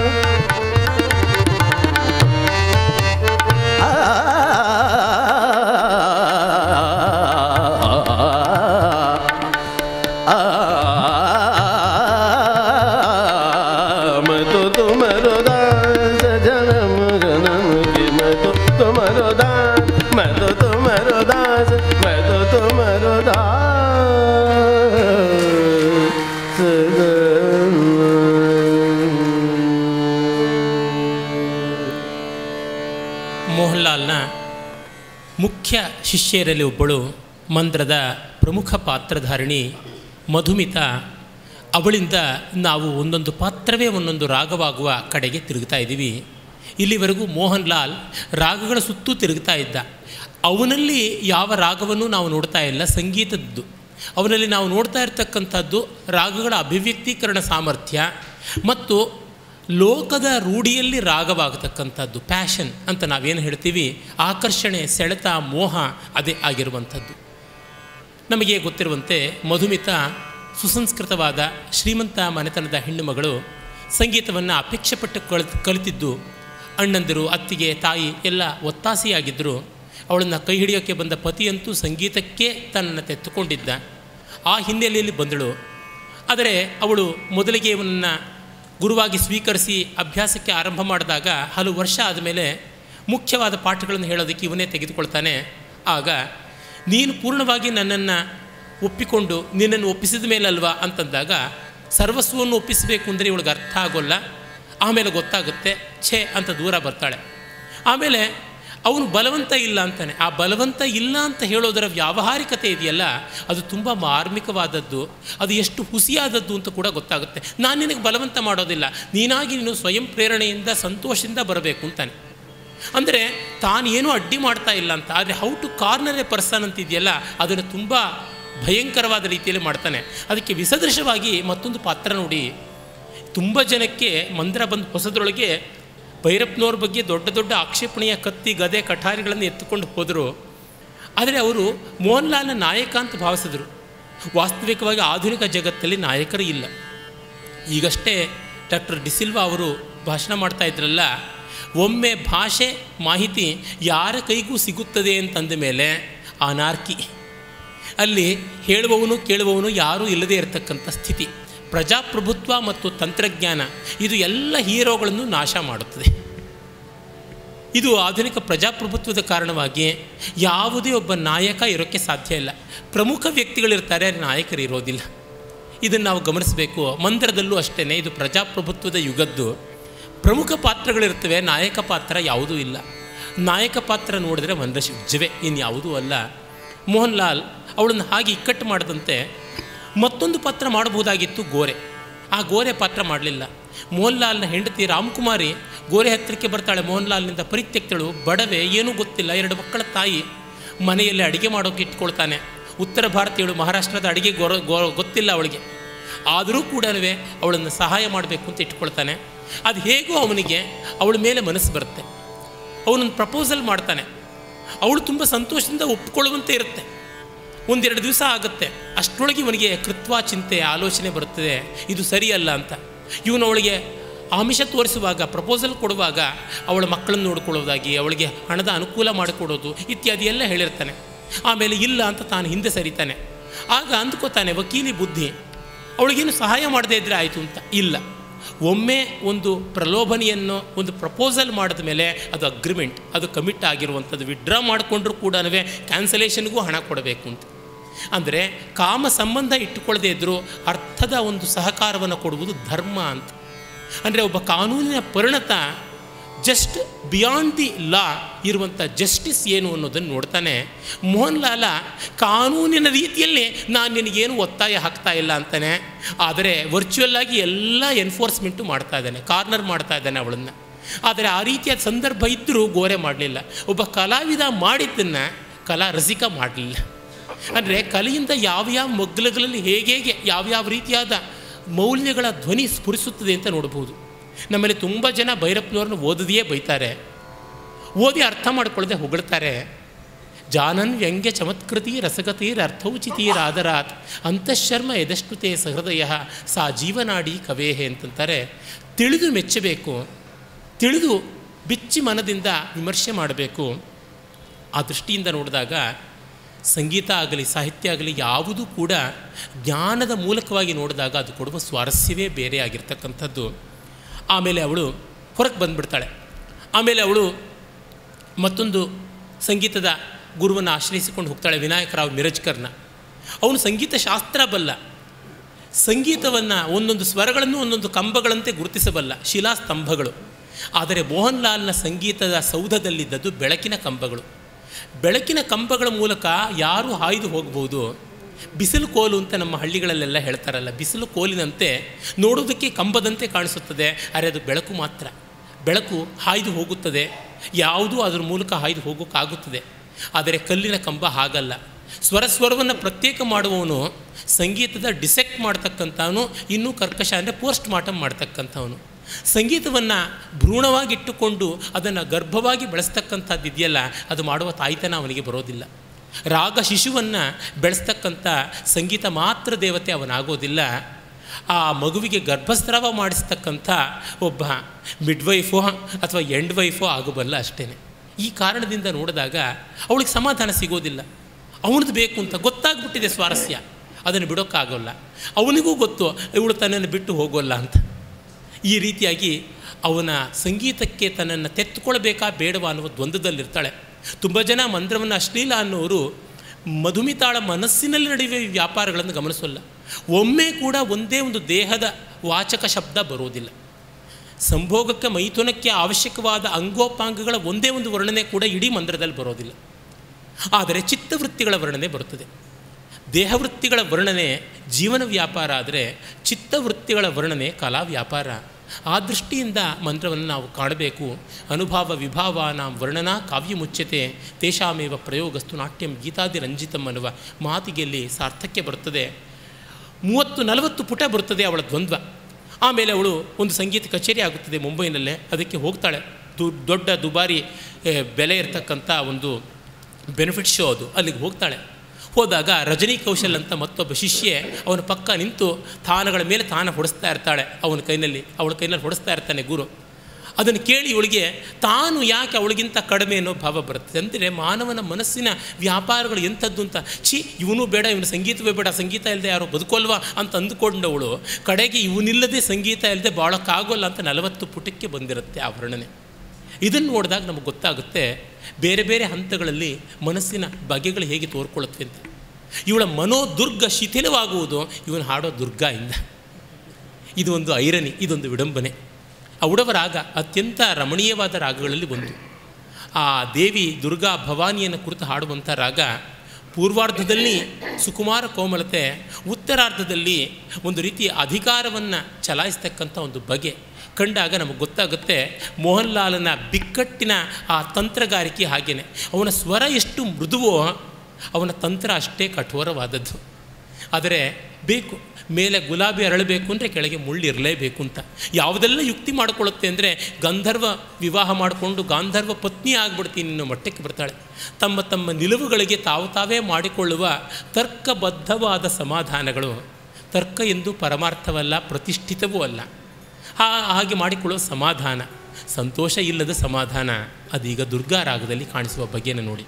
मैं तो तुम्हारो दास जन्म जन्म की मैं तो तुम्हारो दास मैं तो तुम्हारो दास मैं तो तुम्हारो दास ಮೋಹನ್ಲಾಲ್ನ ಮುಖ್ಯ ಶಿಷ್ಯರಲ್ಲಿ ಒಬ್ಬಳು ಮಂದ್ರದ ಪ್ರಮುಖ ಪಾತ್ರಧಾರಿಣಿ ಮಧುಮಿತ ಅವಳಿಂದ ನಾವು ಒಂದೊಂದು ಪಾತ್ರವೇ ಒಂದೊಂದು ರಾಗವಾಗುವ ಕಡೆಗೆ ತಿರುಗ್ತಾ ಇದ್ದೀವಿ ಇಲ್ಲಿವರೆಗೂ ಮೋಹನ್ ಲಾಲ್ ರಾಗಗಳ ಸುತ್ತೂ ತಿರುಗ್ತಾ ಇದ್ದ ಅವನಲ್ಲಿ ಯಾವ ರಾಗವನ್ನು ನಾವು ನೋಡ್ತಾ ಇಲ್ಲ ಸಂಗೀತದ್ದು ಅವನಲ್ಲಿ ನಾವು ನೋಡ್ತಾ ಇರ್ತಕ್ಕಂಥದ್ದು ರಾಗಗಳ ಅಭಿವ್ಯಕ್ತೀಕರಣ ಸಾಮರ್ಥ್ಯ ಮತ್ತು ಲೋಕದ ರೂಢಿಯಲ್ಲಿ ರಾಗವಾಗತಕ್ಕಂಥದ್ದು ಪ್ಯಾಷನ್ ಅಂತ ನಾವೇನು ಹೇಳ್ತೀವಿ ಆಕರ್ಷಣೆ ಸೆಳೆತ ಮೋಹ ಅದೇ ಆಗಿರುವಂಥದ್ದು ನಮಗೆ ಗೊತ್ತಿರುವಂತೆ ಮಧುಮಿತ ಸುಸಂಸ್ಕೃತವಾದ ಶ್ರೀಮಂತ ಮನೆತನದ ಹೆಣ್ಣು ಮಗಳು ಸಂಗೀತವನ್ನು ಅಪೇಕ್ಷೆಪಟ್ಟು ಕಲ್ ಕಲಿತಿದ್ದು ಅಣ್ಣಂದಿರು ಅತ್ತಿಗೆ ತಾಯಿ ಎಲ್ಲ ಒತ್ತಾಸೆಯಾಗಿದ್ದರು ಅವಳನ್ನು ಕೈ ಹಿಡಿಯೋಕ್ಕೆ ಬಂದ ಪತಿಯಂತೂ ಸಂಗೀತಕ್ಕೆ ತನ್ನನ್ನು ತೆತ್ತುಕೊಂಡಿದ್ದ ಆ ಹಿನ್ನೆಲೆಯಲ್ಲಿ ಬಂದಳು ಆದರೆ ಅವಳು ಮೊದಲಿಗೆ ಇವನನ್ನು ಗುರುವಾಗಿ ಸ್ವೀಕರಿಸಿ ಅಭ್ಯಾಸಕ್ಕೆ ಆರಂಭ ಮಾಡಿದಾಗ ಹಲವು ವರ್ಷ ಆದಮೇಲೆ ಮುಖ್ಯವಾದ ಪಾಠಗಳನ್ನು ಹೇಳೋದಕ್ಕೆ ಇವನೇ ತೆಗೆದುಕೊಳ್ತಾನೆ ಆಗ ನೀನು ಪೂರ್ಣವಾಗಿ ನನ್ನನ್ನು ಒಪ್ಪಿಕೊಂಡು ನಿನ್ನನ್ನು ಒಪ್ಪಿಸಿದ ಮೇಲಲ್ವಾ ಅಂತಂದಾಗ ಸರ್ವಸ್ವವನ್ನು ಒಪ್ಪಿಸಬೇಕು ಅಂದರೆ ಇವಳಿಗೆ ಅರ್ಥ ಆಗೋಲ್ಲ ಆಮೇಲೆ ಗೊತ್ತಾಗುತ್ತೆ ಛೇ ಅಂತ ದೂರ ಬರ್ತಾಳೆ ಆಮೇಲೆ ಅವನು ಬಲವಂತ ಇಲ್ಲ ಅಂತಾನೆ ಆ ಬಲವಂತ ಇಲ್ಲ ಅಂತ ಹೇಳೋದರ ವ್ಯಾವಹಾರಿಕತೆ ಇದೆಯಲ್ಲ ಅದು ತುಂಬ ಮಾರ್ಮಿಕವಾದದ್ದು ಅದು ಎಷ್ಟು ಹುಸಿಯಾದದ್ದು ಅಂತ ಕೂಡ ಗೊತ್ತಾಗುತ್ತೆ ನಾನು ನಿನಗೆ ಬಲವಂತ ಮಾಡೋದಿಲ್ಲ ನೀನಾಗಿ ನೀನು ಸ್ವಯಂ ಪ್ರೇರಣೆಯಿಂದ ಸಂತೋಷದಿಂದ ಬರಬೇಕು ಅಂತಾನೆ ಅಂದರೆ ತಾನೇನು ಅಡ್ಡಿ ಮಾಡ್ತಾ ಇಲ್ಲ ಅಂತ ಆದರೆ how to corner a person ಅಂತಿದೆಯಲ್ಲ ಅದನ್ನು ತುಂಬ ಭಯಂಕರವಾದ ರೀತಿಯಲ್ಲಿ ಮಾಡ್ತಾನೆ ಅದಕ್ಕೆ ವಿಸದೃಶವಾಗಿ ಮತ್ತೊಂದು ಪಾತ್ರ ನೋಡಿ ತುಂಬ ಜನಕ್ಕೆ ಮಂದಿರ ಬಂದು ಹೊಸದ್ರೊಳಗೆ ಭೈರಪ್ಪನವ್ರ ಬಗ್ಗೆ ದೊಡ್ಡ ದೊಡ್ಡ ಆಕ್ಷೇಪಣೆಯ ಕತ್ತಿ ಗದೆ ಕಠಾರಿಗಳನ್ನು ಎತ್ತುಕೊಂಡು ಹೋದರು ಆದರೆ ಅವರು ಮೋಹನ್ ಲಾಲ್ನ ನಾಯಕ ಅಂತ ಭಾವಿಸಿದ್ರು ವಾಸ್ತವಿಕವಾಗಿ ಆಧುನಿಕ ಜಗತ್ತಲ್ಲಿ ನಾಯಕರು ಇಲ್ಲ ಈಗಷ್ಟೇ ಡಾಕ್ಟರ್ ಡಿಸಿಲ್ವಾ ಅವರು ಭಾಷಣ ಮಾಡ್ತಾ ಇದ್ರಲ್ಲ ಒಮ್ಮೆ ಭಾಷೆ ಮಾಹಿತಿ ಯಾರ ಕೈಗೂ ಸಿಗುತ್ತದೆ ಅಂತಂದ ಮೇಲೆ ಅನಾರ್ಕಿ ಅಲ್ಲಿ ಹೇಳುವವನು ಕೇಳುವವನು ಯಾರೂ ಇಲ್ಲದೇ ಇರತಕ್ಕಂಥ ಸ್ಥಿತಿ ಪ್ರಜಾಪ್ರಭುತ್ವ ಮತ್ತು ತಂತ್ರಜ್ಞಾನ ಇದು ಎಲ್ಲ ಹೀರೋಗಳನ್ನು ನಾಶ ಮಾಡುತ್ತದೆ ಇದು ಆಧುನಿಕ ಪ್ರಜಾಪ್ರಭುತ್ವದ ಕಾರಣವಾಗಿ ಯಾವುದೇ ಒಬ್ಬ ನಾಯಕ ಇರೋಕ್ಕೆ ಸಾಧ್ಯ ಇಲ್ಲ ಪ್ರಮುಖ ವ್ಯಕ್ತಿಗಳಿರ್ತಾರೆ ಆದರೆ ನಾಯಕರು ಇರೋದಿಲ್ಲ ಇದನ್ನು ನಾವು ಗಮನಿಸಬೇಕು ಮಂದಿರದಲ್ಲೂ ಅಷ್ಟೇ ಇದು ಪ್ರಜಾಪ್ರಭುತ್ವದ ಯುಗದ್ದು ಪ್ರಮುಖ ಪಾತ್ರಗಳಿರ್ತವೆ ನಾಯಕ ಪಾತ್ರ ಯಾವುದೂ ಇಲ್ಲ ನಾಯಕ ಪಾತ್ರ ನೋಡಿದ್ರೆ ಮಂದ್ರ ಶಿವ್ಜವೇ ಇನ್ಯಾವುದೂ ಅಲ್ಲ ಮೋಹನ್ ಲಾಲ್ ಅವಳನ್ನು ಹಾಗೆ ಇಕ್ಕಟ್ಟು ಮಾಡದಂತೆ ಮತ್ತೊಂದು ಪಾತ್ರ ಮಾಡಬಹುದಾಗಿತ್ತು ಗೋರೆ ಆ ಗೋರೆ ಪಾತ್ರ ಮಾಡಲಿಲ್ಲ ಮೋಹನ್ ಲಾಲ್ನ ಹೆಂಡತಿ ರಾಮಕುಮಾರಿ ಗೋರೆ ಹತ್ತಿರಕ್ಕೆ ಬರ್ತಾಳೆ ಮೋಹನ್ ಲಾಲ್ನಿಂದ ಪರಿತ್ಯಕ್ತಳು ಬಡವೆ ಏನೂ ಗೊತ್ತಿಲ್ಲ ಎರಡು ಮಕ್ಕಳ ತಾಯಿ ಮನೆಯಲ್ಲಿ ಅಡುಗೆ ಮಾಡೋಕೆ ಇಟ್ಕೊಳ್ತಾನೆ ಉತ್ತರ ಭಾರತೀಯಳು ಮಹಾರಾಷ್ಟ್ರದ ಅಡುಗೆ ಗೊರ ಗೊ ಗೊತ್ತಿಲ್ಲ ಅವಳಿಗೆ ಆದರೂ ಕೂಡ ಅವಳನ್ನು ಸಹಾಯ ಮಾಡಬೇಕು ಅಂತ ಇಟ್ಕೊಳ್ತಾನೆ ಅದು ಹೇಗೋ ಅವನಿಗೆ ಅವಳ ಮೇಲೆ ಮನಸ್ಸು ಬರುತ್ತೆ ಅವನೊಂದು ಪ್ರಪೋಸಲ್ ಮಾಡ್ತಾನೆ ಅವಳು ತುಂಬ ಸಂತೋಷದಿಂದ ಒಪ್ಕೊಳ್ಳುವಂತೆ ಇರುತ್ತೆ ಒಂದೆರಡು ದಿವಸ ಆಗುತ್ತೆ ಅಷ್ಟರೊಳಗೆ ಇವನಿಗೆ ಕೃತ್ವ ಚಿಂತೆ ಆಲೋಚನೆ ಬರುತ್ತದೆ ಇದು ಸರಿಯಲ್ಲ ಅಂತ ಇವನು ಅವಳಿಗೆ ಆಮಿಷ ತೋರಿಸುವಾಗ ಪ್ರಪೋಸಲ್ ಕೊಡುವಾಗ ಅವಳ ಮಕ್ಕಳನ್ನು ನೋಡ್ಕೊಳ್ಳೋದಾಗಿ ಅವಳಿಗೆ ಹಣದ ಅನುಕೂಲ ಮಾಡಿಕೊಡೋದು ಇತ್ಯಾದಿ ಎಲ್ಲ ಹೇಳಿರ್ತಾನೆ ಆಮೇಲೆ ಇಲ್ಲ ಅಂತ ತಾನು ಹಿಂದೆ ಸರಿತಾನೆ ಆಗ ಅಂದ್ಕೋತಾನೆ ವಕೀಲಿ ಬುದ್ಧಿ ಅವಳಿಗೇನು ಸಹಾಯ ಮಾಡದೇ ಇದ್ದರೆ ಆಯಿತು ಅಂತ ಇಲ್ಲ ಒಮ್ಮೆ ಒಂದು ಪ್ರಲೋಭನೆಯನ್ನು ಒಂದು ಪ್ರಪೋಸಲ್ ಮಾಡಿದ ಮೇಲೆ ಅದು ಅಗ್ರಿಮೆಂಟ್ ಅದು ಕಮಿಟ್ ಆಗಿರುವಂಥದ್ದು ವಿಡ್ರಾ ಮಾಡಿಕೊಂಡ್ರೂ ಕೂಡ ಕ್ಯಾನ್ಸಲೇಷನ್ಗೂ ಹಣ ಕೊಡಬೇಕು ಅಂತ ಅಂದರೆ ಕಾಮ ಸಂಬಂಧ ಇಟ್ಟುಕೊಳ್ಳದೇ ಇದ್ದರೂ ಅರ್ಥದ ಒಂದು ಸಹಕಾರವನ್ನು ಕೊಡುವುದು ಧರ್ಮ ಅಂತ ಅಂದರೆ ಒಬ್ಬ ಕಾನೂನಿನ ಪರಿಣತ ಜಸ್ಟ್ ಬಿಯಾಂಡ್ ದಿ ಲಾ ಇರುವಂಥ ಜಸ್ಟಿಸ್ ಏನು ಅನ್ನೋದನ್ನು ನೋಡ್ತಾನೆ ಮೋಹನ್ ಲಾಲ ಕಾನೂನಿನ ರೀತಿಯಲ್ಲಿ ನಾನು ನಿನಗೇನು ಒತ್ತಾಯ ಹಾಕ್ತಾ ಇಲ್ಲ ಅಂತಾನೆ ಆದರೆ ವರ್ಚುವಲ್ ಆಗಿ ಎಲ್ಲ ಎನ್ಫೋರ್ಸ್ಮೆಂಟು ಮಾಡ್ತಾ ಇದ್ದಾನೆ ಕಾರ್ನರ್ ಮಾಡ್ತಾ ಇದ್ದಾನೆ ಅವಳನ್ನು ಆದರೆ ಆ ರೀತಿಯ ಸಂದರ್ಭ ಇದ್ದರೂ ಗೋರೆ ಮಾಡಲಿಲ್ಲ ಒಬ್ಬ ಕಲಾವಿದ ಮಾಡಿದ್ದನ್ನು ಕಲಾ ರಸಿಕ ಮಾಡಲಿಲ್ಲ ಅಂದರೆ ಕಲೆಯಿಂದ ಯಾವ್ಯಾವ ಮಗ್ಲಗಳಲ್ಲಿ ಹೇಗೆ ಹೇಗೆ ಯಾವ್ಯಾವ ರೀತಿಯಾದ ಮೌಲ್ಯಗಳ ಧ್ವನಿ ಸ್ಫುರಿಸುತ್ತದೆ ಅಂತ ನೋಡ್ಬೋದು ನಮ್ಮಲ್ಲಿ ತುಂಬ ಜನ ಭೈರಪ್ಪನವ್ರನ್ನ ಓದದೆಯೇ ಬೈತಾರೆ ಓದಿ ಅರ್ಥ ಮಾಡ್ಕೊಳ್ಳದೆ ಹೊಗಳ್ತಾರೆ ಜಾನನ್ ವ್ಯಂಗ್ಯ ಚಮತ್ಕೃತಿ ರಸಗತಿರರ್ಥೌಚಿತೀರಾದರಾತ್ ಅಂತಃಶರ್ಮ ಯದಶ್ನುತೆ ಸಹೃದಯ ಸಾ ಜೀವನಾಡಿ ಕವೇಹೆ ಅಂತಂತಾರೆ ತಿಳಿದು ಮೆಚ್ಚಬೇಕು ತಿಳಿದು ಬಿಚ್ಚಿ ಮನದಿಂದ ವಿಮರ್ಶೆ ಮಾಡಬೇಕು ಆ ದೃಷ್ಟಿಯಿಂದ ನೋಡಿದಾಗ ಸಂಗೀತ ಆಗಲಿ ಸಾಹಿತ್ಯ ಆಗಲಿ ಯಾವುದೂ ಕೂಡ ಜ್ಞಾನದ ಮೂಲಕವಾಗಿ ನೋಡಿದಾಗ ಅದು ಕೊಡುವ ಸ್ವಾರಸ್ಯವೇ ಬೇರೆ ಆಗಿರ್ತಕ್ಕಂಥದ್ದು ಆಮೇಲೆ ಅವಳು ಹೊರಗೆ ಬಂದುಬಿಡ್ತಾಳೆ ಆಮೇಲೆ ಅವಳು ಮತ್ತೊಂದು ಸಂಗೀತದ ಗುರುವನ್ನು ಆಶ್ರಯಿಸಿಕೊಂಡು ಹೋಗ್ತಾಳೆ ವಿನಾಯಕರಾವ್ ಮಿರಜ್ಕರ್ನ ಅವನು ಸಂಗೀತ ಶಾಸ್ತ್ರ ಬಲ್ಲ ಸಂಗೀತವನ್ನು ಒಂದೊಂದು ಸ್ವರಗಳನ್ನು ಒಂದೊಂದು ಕಂಬಗಳಂತೆ ಗುರುತಿಸಬಲ್ಲ ಶಿಲಾಸ್ತಂಭಗಳು ಆದರೆ ಮೋಹನ್ ಲಾಲ್ನ ಸಂಗೀತದ ಸೌಧದಲ್ಲಿದ್ದದ್ದು ಬೆಳಕಿನ ಕಂಬಗಳು ಬೆಳಕಿನ ಕಂಬಗಳ ಮೂಲಕ ಯಾರು ಹಾಯ್ದು ಹೋಗ್ಬೋದು ಬಿಸಿಲು ಕೋಲು ಅಂತ ನಮ್ಮ ಹಳ್ಳಿಗಳಲ್ಲೆಲ್ಲ ಹೇಳ್ತಾರಲ್ಲ ಬಿಸಿಲು ಕೋಲಿನಂತೆ ನೋಡೋದಕ್ಕೆ ಕಂಬದಂತೆ ಕಾಣಿಸುತ್ತದೆ ಆದರೆ ಅದು ಬೆಳಕು ಮಾತ್ರ ಬೆಳಕು ಹಾಯ್ದು ಹೋಗುತ್ತದೆ ಯಾವುದೂ ಅದರ ಮೂಲಕ ಹಾಯ್ದು ಹೋಗೋಕ್ಕಾಗುತ್ತದೆ ಆದರೆ ಕಲ್ಲಿನ ಕಂಬ ಹಾಗಲ್ಲ ಸ್ವರ ಸ್ವರವನ್ನು ಪ್ರತ್ಯೇಕ ಮಾಡುವವನು ಸಂಗೀತದ ಡಿಸೆಕ್ಟ್ ಮಾಡ್ತಕ್ಕಂಥವನು ಇನ್ನೂ ಕರ್ಕಶ ಅಂದರೆ ಪೋಸ್ಟ್ ಮಾರ್ಟಮ್ ಮಾಡ್ತಕ್ಕಂಥವನು ಸಂಗೀತವನ್ನು ಭ್ರೂಣವಾಗಿಟ್ಟುಕೊಂಡು ಅದನ್ನು ಗರ್ಭವಾಗಿ ಬೆಳೆಸ್ತಕ್ಕಂಥದ್ದು ಇದೆಯಲ್ಲ ಅದು ಮಾಡುವ ತಾಯ್ತನ ಅವನಿಗೆ ಬರೋದಿಲ್ಲ ರಾಗ ಶಿಶುವನ್ನು ಬೆಳೆಸ್ತಕ್ಕಂಥ ಸಂಗೀತ ಮಾತ್ರ ದೇವತೆ ಅವನಾಗೋದಿಲ್ಲ ಆ ಮಗುವಿಗೆ ಗರ್ಭಸ್ರಾವ ಮಾಡಿಸ್ತಕ್ಕಂಥ ಒಬ್ಬ ಮಿಡ್ವೈಫೋ ಅಥವಾ ಎಂಡ್ ವೈಫೋ ಆಗಬಲ್ಲ ಅಷ್ಟೇ ಈ ಕಾರಣದಿಂದ ನೋಡಿದಾಗ ಅವಳಿಗೆ ಸಮಾಧಾನ ಸಿಗೋದಿಲ್ಲ ಅವನದು ಬೇಕು ಅಂತ ಗೊತ್ತಾಗ್ಬಿಟ್ಟಿದೆ ಸ್ವಾರಸ್ಯ ಅದನ್ನು ಬಿಡೋಕ್ಕಾಗೋಲ್ಲ ಅವನಿಗೂ ಗೊತ್ತು ಇವಳು ತನ್ನನ್ನು ಬಿಟ್ಟು ಹೋಗೋಲ್ಲ ಅಂತ ಈ ರೀತಿಯಾಗಿ ಅವನ ಸಂಗೀತಕ್ಕೆ ತನ್ನನ್ನು ತೆತ್ತುಕೊಳ್ಬೇಕಾ ಬೇಡವಾ ಅನ್ನುವ ದ್ವಂದ್ವದಲ್ಲಿರ್ತಾಳೆ ತುಂಬ ಜನ ಮಂತ್ರವನ್ನು ಅಶ್ಲೀಲ ಅನ್ನೋರು ಮಧುಮಿತಾಳ ಮನಸ್ಸಿನಲ್ಲಿ ನಡೆಯುವ ಈ ವ್ಯಾಪಾರಗಳನ್ನು ಗಮನಿಸೋಲ್ಲ ಒಮ್ಮೆ ಕೂಡ ಒಂದೇ ಒಂದು ದೇಹದ ವಾಚಕ ಶಬ್ದ ಬರೋದಿಲ್ಲ ಸಂಭೋಗಕ್ಕೆ ಮೈಥುನಕ್ಕೆ ಅವಶ್ಯಕವಾದ ಅಂಗೋಪಾಂಗಗಳ ಒಂದೇ ಒಂದು ವರ್ಣನೆ ಕೂಡ ಇಡೀ ಮಂತ್ರದಲ್ಲಿ ಬರೋದಿಲ್ಲ ಆದರೆ ಚಿತ್ತವೃತ್ತಿಗಳ ವರ್ಣನೆ ಬರುತ್ತದೆ ದೇಹವೃತ್ತಿಗಳ ವರ್ಣನೆ ಜೀವನ ವ್ಯಾಪಾರ ಆದರೆ ಚಿತ್ತವೃತ್ತಿಗಳ ವರ್ಣನೆ ಕಲಾ ವ್ಯಾಪಾರ ಆ ದೃಷ್ಟಿಯಿಂದ ಮಂತ್ರವನ್ನು ನಾವು ಕಾಣಬೇಕು ಅನುಭಾವ ವಿಭಾವ ನಾಂ ವರ್ಣನಾ ಕಾವ್ಯ ಮುಚ್ಚತೆ ತೇಷಾಮೇವ ಪ್ರಯೋಗಸ್ತು ನಾಟ್ಯಂ ಗೀತಾದಿ ರಂಜಿತಂ ಅನ್ನುವ ಮಾತಿಗೆ ಇಲ್ಲಿ ಸಾರ್ಥಕ್ಯ ಬರುತ್ತದೆ ಮೂವತ್ತು ನಲವತ್ತು ಪುಟ ಬರುತ್ತದೆ ಅವಳ ದ್ವಂದ್ವ ಆಮೇಲೆ ಅವಳು ಒಂದು ಸಂಗೀತ ಕಚೇರಿ ಆಗುತ್ತದೆ ಮುಂಬೈನಲ್ಲೇ ಅದಕ್ಕೆ ಹೋಗ್ತಾಳೆ ದು ದೊಡ್ಡ ದುಬಾರಿ ಏ, ಬೆಲೆ ಇರತಕ್ಕಂಥ ಒಂದು ಬೆನಿಫಿಟ್ ಶೋ ಅದು ಅಲ್ಲಿಗೆ ಹೋಗ್ತಾಳೆ ಹೋದಾಗ ರಜನಿ ಕೌಶಲ್ ಅಂತ ಮತ್ತೊಬ್ಬ ಶಿಷ್ಯೆ ಅವನ ಪಕ್ಕ ನಿಂತು ತಾನಗಳ ಮೇಲೆ ತಾನ ಹೊಡೆಸ್ತಾ ಇರ್ತಾಳೆ ಅವನ ಕೈನಲ್ಲಿ ಅವಳ ಕೈನಲ್ಲಿ ಹೊಡೆಸ್ತಾ ಇರ್ತಾನೆ ಗುರು ಅದನ್ನು ಕೇಳಿ ಇವಳಿಗೆ ತಾನು ಯಾಕೆ ಅವಳಿಗಿಂತ ಕಡಿಮೆ ಅನ್ನೋ ಭಾವ ಬರುತ್ತೆ ಅಂದರೆ ಮಾನವನ ಮನಸ್ಸಿನ ವ್ಯಾಪಾರಗಳು ಎಂಥದ್ದು ಅಂತ ಛೀ ಇವನು ಬೇಡ ಇವನು ಸಂಗೀತವೇ ಬೇಡ ಸಂಗೀತ ಇಲ್ಲದೆ ಯಾರೋ ಬದುಕೋಲ್ವಾ ಅಂತ ಅಂದುಕೊಂಡವಳು ಕಡೆಗೆ ಇವನಿಲ್ಲದೆ ಸಂಗೀತ ಇಲ್ಲದೆ ಬಾಳೋಕ್ಕಾಗೋಲ್ಲ ಅಂತ ನಲವತ್ತು ಪುಟಕ್ಕೆ ಬಂದಿರುತ್ತೆ ಆ ವರ್ಣನೆ ಇದನ್ನು ನೋಡಿದಾಗ ನಮಗೆ ಗೊತ್ತಾಗುತ್ತೆ ಬೇರೆ ಬೇರೆ ಹಂತಗಳಲ್ಲಿ ಮನಸ್ಸಿನ ಬಗೆಗಳು ಹೇಗೆ ತೋರ್ಕೊಳ್ಳುತ್ತವೆ ಅಂತ ಇವಳ ಮನೋದುರ್ಗ ಶಿಥಿಲವಾಗುವುದು ಇವನು ಹಾಡೋ ದುರ್ಗ ಇಂದ ಇದು ಒಂದು ಐರನಿ ಇದೊಂದು ವಿಡಂಬನೆ ಆ ಉಡವ ರಾಗ ಅತ್ಯಂತ ರಮಣೀಯವಾದ ರಾಗಗಳಲ್ಲಿ ಒಂದು ಆ ದೇವಿ ದುರ್ಗಾ ಭವಾನಿಯನ್ನು ಕುರಿತು ಹಾಡುವಂಥ ರಾಗ ಪೂರ್ವಾರ್ಧದಲ್ಲಿ ಸುಕುಮಾರ ಕೋಮಲತೆ ಉತ್ತರಾರ್ಧದಲ್ಲಿ ಒಂದು ರೀತಿಯ ಅಧಿಕಾರವನ್ನು ಚಲಾಯಿಸ್ತಕ್ಕಂಥ ಒಂದು ಬಗೆ ಕಂಡಾಗ ನಮಗೆ ಗೊತ್ತಾಗುತ್ತೆ ಮೋಹನ್ ಲಾಲನ ಬಿಕ್ಕಟ್ಟಿನ ಆ ತಂತ್ರಗಾರಿಕೆ ಹಾಗೇನೆ ಅವನ ಸ್ವರ ಎಷ್ಟು ಮೃದುವೋ ಅವನ ತಂತ್ರ ಅಷ್ಟೇ ಕಠೋರವಾದದ್ದು ಆದರೆ ಬೇಕು ಮೇಲೆ ಗುಲಾಬಿ ಅರಳಬೇಕು ಅಂದರೆ ಕೆಳಗೆ ಮುಳ್ಳಿರಲೇಬೇಕು ಅಂತ ಯಾವುದೆಲ್ಲ ಯುಕ್ತಿ ಮಾಡಿಕೊಳ್ಳುತ್ತೆ ಅಂದರೆ ಗಂಧರ್ವ ವಿವಾಹ ಮಾಡಿಕೊಂಡು ಗಾಂಧರ್ವ ಪತ್ನಿ ಆಗ್ಬಿಡ್ತೀನಿ ಅನ್ನೋ ಮಟ್ಟಕ್ಕೆ ಬರ್ತಾಳೆ ತಮ್ಮ ತಮ್ಮ ನಿಲುವುಗಳಿಗೆ ತಾವು ತಾವೇ ಮಾಡಿಕೊಳ್ಳುವ ತರ್ಕಬದ್ಧವಾದ ಸಮಾಧಾನಗಳು ತರ್ಕ ಎಂದು ಪರಮಾರ್ಥವಲ್ಲ ಪ್ರತಿಷ್ಠಿತವೂ ಅಲ್ಲ ಹಾ- ಹಾಗೆ ಮಾಡಿಕೊಳ್ಳುವ ಸಮಾಧಾನ ಸಂತೋಷ ಇಲ್ಲದ ಸಮಾಧಾನ ಅದೀಗ ದುರ್ಗಾ ರಾಗದಲ್ಲಿ ಕಾಣಿಸುವ ಬಗೆಯನ್ನು ನೋಡಿ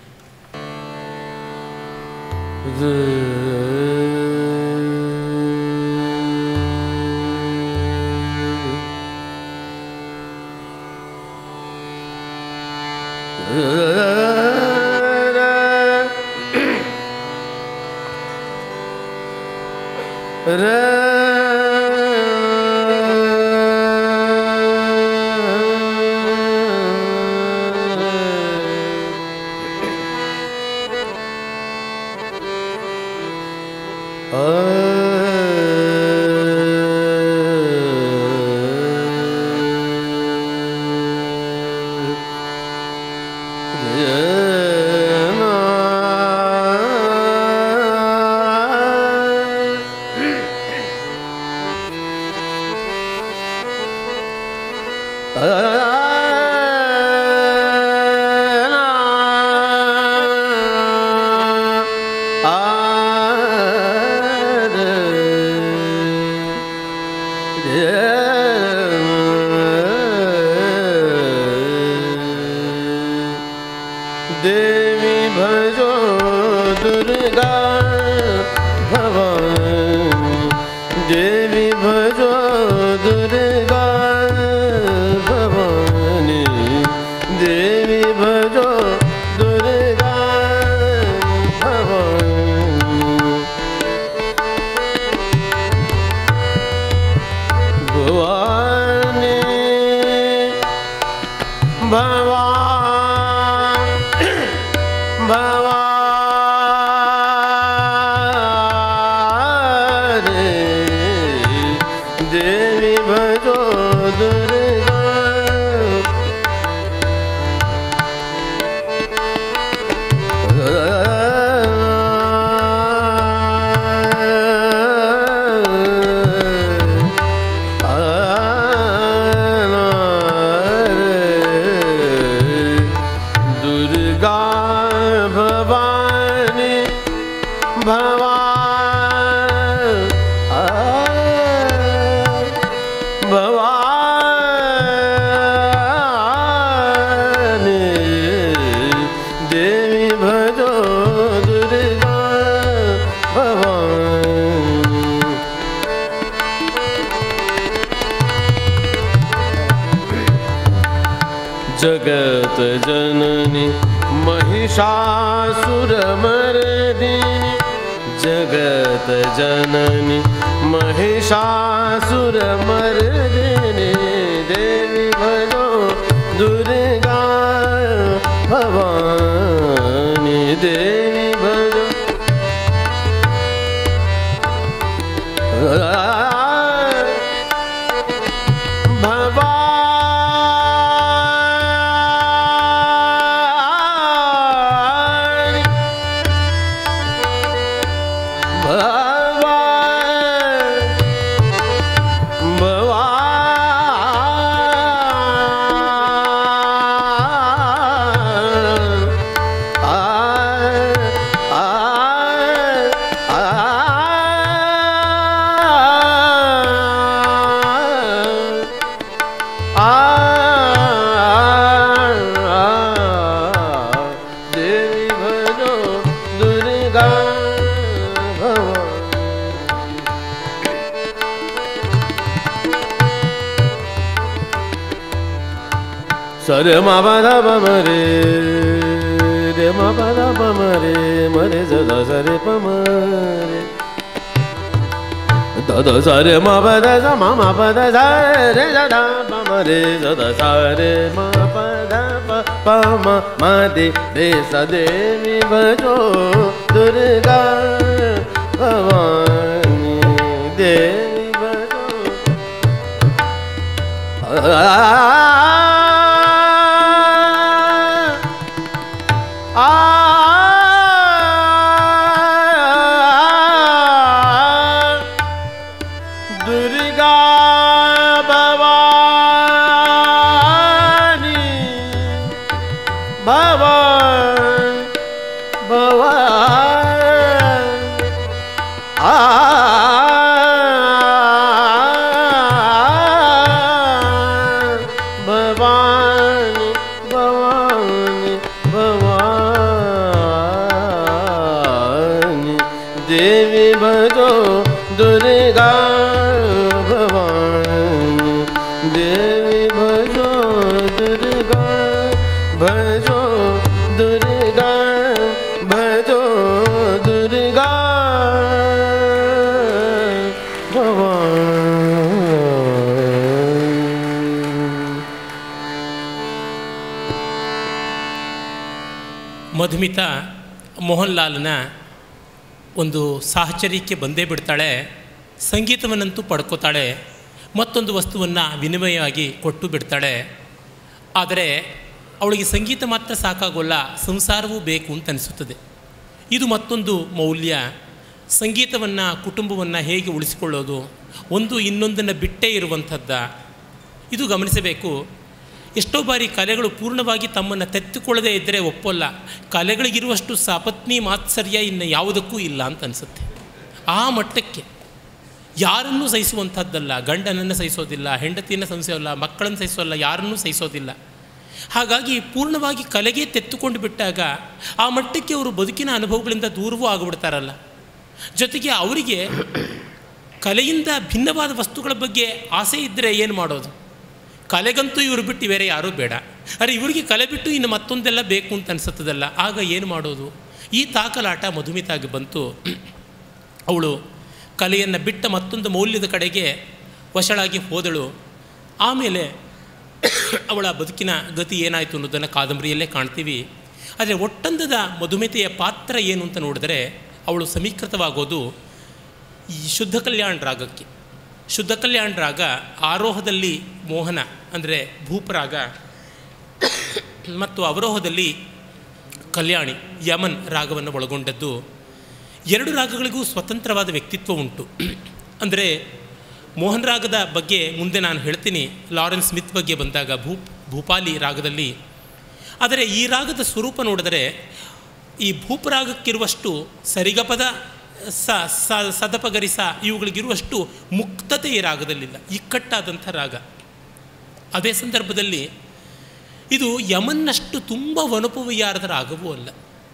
ಆ देवी भजो दुर्गा भवानी देवी भजो दुर्गा भवानी देवी भजो दुर्गा भवानी भवानी भवानी भवानी देवी भजो दुर्गा दुर्गा भवानी भवानी देवी भजो दुर्गा भवानी जगत जननी महिषासुरमर्दिनी जगत जननी महिषासुरमर्दिनी देवी भजो दुर्गा भवानी देवी भजो भवानी देवी भजो दुर्गा भवानी सरे मा पदा पम रे रे मा पदा पम रे मरे सदा सरे पम रे दद सरे मा पद स मा मा पद स रे सदा पम रे सदा स रे मा पद प प म म दे रे स देवी भजो दुर्गा भवानी देवी भजो दुर्गा भवानी भवान भवान आ भवानी भवानी भवानी देवी भजो दुर्गा भवानी देवी भजो दुर्गा भजो दुर्गा भजो दुर्गा भवानी ಮಧುಮಿತಾ ಮೋಹನ್ ಲಾಲ್ನ ಒಂದು ಸಾಹಚರ್ಯಕ್ಕೆ ಬಂದೇ ಬಿಡ್ತಾಳೆ ಸಂಗೀತವನ್ನಂತೂ ಪಡ್ಕೋತಾಳೆ ಮತ್ತೊಂದು ವಸ್ತುವನ್ನು ವಿನಿಮಯವಾಗಿ ಕೊಟ್ಟು ಬಿಡ್ತಾಳೆ ಆದರೆ ಅವಳಿಗೆ ಸಂಗೀತ ಮಾತ್ರ ಸಾಕಾಗೋಲ್ಲ ಸಂಸಾರವೂ ಬೇಕು ಅಂತ ಅನಿಸುತ್ತದೆ ಇದು ಮತ್ತೊಂದು ಮೌಲ್ಯ ಸಂಗೀತವನ್ನು ಕುಟುಂಬವನ್ನು ಹೇಗೆ ಉಳಿಸಿಕೊಳ್ಳೋದು ಒಂದು ಇನ್ನೊಂದನ್ನು ಬಿಟ್ಟೇ ಇರುವಂಥದ್ದ ಇದು ಗಮನಿಸಬೇಕು ಎಷ್ಟೋ ಬಾರಿ ಕಲೆಗಳು ಪೂರ್ಣವಾಗಿ ತಮ್ಮನ್ನು ತೆತ್ತುಕೊಳ್ಳದೇ ಇದ್ದರೆ ಒಪ್ಪಲ್ಲ ಕಲೆಗಳಿಗಿರುವಷ್ಟು ಸಪತ್ನಿ ಮಾತ್ಸರ್ಯ ಇನ್ನು ಯಾವುದಕ್ಕೂ ಇಲ್ಲ ಅಂತ ಅನಿಸುತ್ತೆ ಆ ಮಟ್ಟಕ್ಕೆ ಯಾರನ್ನೂ ಸಹಿಸುವಂಥದ್ದಲ್ಲ ಗಂಡನನ್ನು ಸಹಿಸೋದಿಲ್ಲ ಹೆಂಡತಿಯನ್ನು ಸಹಿಸೋಲ್ಲ ಮಕ್ಕಳನ್ನು ಸಹಿಸೋಲ್ಲ ಯಾರನ್ನೂ ಸಹಿಸೋದಿಲ್ಲ ಹಾಗಾಗಿ ಪೂರ್ಣವಾಗಿ ಕಲೆಗೆ ತೆತ್ತುಕೊಂಡು ಬಿಟ್ಟಾಗ ಆ ಮಟ್ಟಕ್ಕೆ ಅವರು ಬದುಕಿನ ಅನುಭವಗಳಿಂದ ದೂರವೂ ಆಗಿಬಿಡ್ತಾರಲ್ಲ ಜೊತೆಗೆ ಅವರಿಗೆ ಕಲೆಯಿಂದ ಭಿನ್ನವಾದ ವಸ್ತುಗಳ ಬಗ್ಗೆ ಆಸೆ ಇದ್ದರೆ ಏನು ಮಾಡೋದು ಕಲೆಗಂತೂ ಇವರು ಬಿಟ್ಟು ಬೇರೆ ಯಾರೂ ಬೇಡ ಅರೆ ಇವರಿಗೆ ಕಲೆ ಬಿಟ್ಟು ಇನ್ನು ಮತ್ತೊಂದೆಲ್ಲ ಬೇಕು ಅಂತ ಅನಿಸುತ್ತದಲ್ಲ ಆಗ ಏನು ಮಾಡೋದು ಈ ತಾಕಲಾಟ ಮಧುಮಿತಾಗಿ ಬಂತು ಅವಳು ಕಲೆಯನ್ನು ಬಿಟ್ಟ ಮತ್ತೊಂದು ಮೌಲ್ಯದ ಕಡೆಗೆ ವಶಳಾಗಿ ಹೋದಳು ಆಮೇಲೆ ಅವಳ ಬದುಕಿನ ಗತಿ ಏನಾಯಿತು ಅನ್ನೋದನ್ನು ಕಾದಂಬರಿಯಲ್ಲೇ ಕಾಣ್ತೀವಿ ಆದರೆ ಒಟ್ಟಂದದ ಮಧುಮಿತೆಯ ಪಾತ್ರ ಏನು ಅಂತ ನೋಡಿದರೆ ಅವಳು ಸಮೀಕೃತವಾಗೋದು ಈ ಶುದ್ಧ ಕಲ್ಯಾಣ ರಾಗಕ್ಕೆ ಶುದ್ಧ ಕಲ್ಯಾಣ ರಾಗ ಆರೋಹದಲ್ಲಿ ಮೋಹನ ಅಂದರೆ ಭೂಪರಾಗ ಮತ್ತು ಅವರೋಹದಲ್ಲಿ ಕಲ್ಯಾಣಿ ಯಮನ್ ರಾಗವನ್ನು ಒಳಗೊಂಡದ್ದು ಎರಡು ರಾಗಗಳಿಗೂ ಸ್ವತಂತ್ರವಾದ ವ್ಯಕ್ತಿತ್ವ ಉಂಟು ಅಂದರೆ ಮೋಹನ್ ರಾಗದ ಬಗ್ಗೆ ಮುಂದೆ ನಾನು ಹೇಳ್ತೀನಿ ಲಾರೆನ್ಸ್ ಸ್ಮಿತ್ ಬಗ್ಗೆ ಬಂದಾಗ ಭೂಪ್ ಭೂಪಾಲಿ ರಾಗದಲ್ಲಿ ಆದರೆ ಈ ರಾಗದ ಸ್ವರೂಪ ನೋಡಿದರೆ ಈ ಭೂಪರಾಗಕ್ಕಿರುವಷ್ಟು ಸರಿಗಪದ ಸ ಸ ಸದಪಗರಿಸ ಇವುಗಳಿಗಿರುವಷ್ಟು ಮುಕ್ತತೆ ಈ ರಾಗದಲ್ಲಿಲ್ಲ ಇಕ್ಕಟ್ಟಾದಂಥ ರಾಗ ಅದೇ ಸಂದರ್ಭದಲ್ಲಿ ಇದು ಯಮನ್ನಷ್ಟು ತುಂಬ ವನಪುವಿಯಾರದ ರಾಗವೂ ಅಲ್ಲ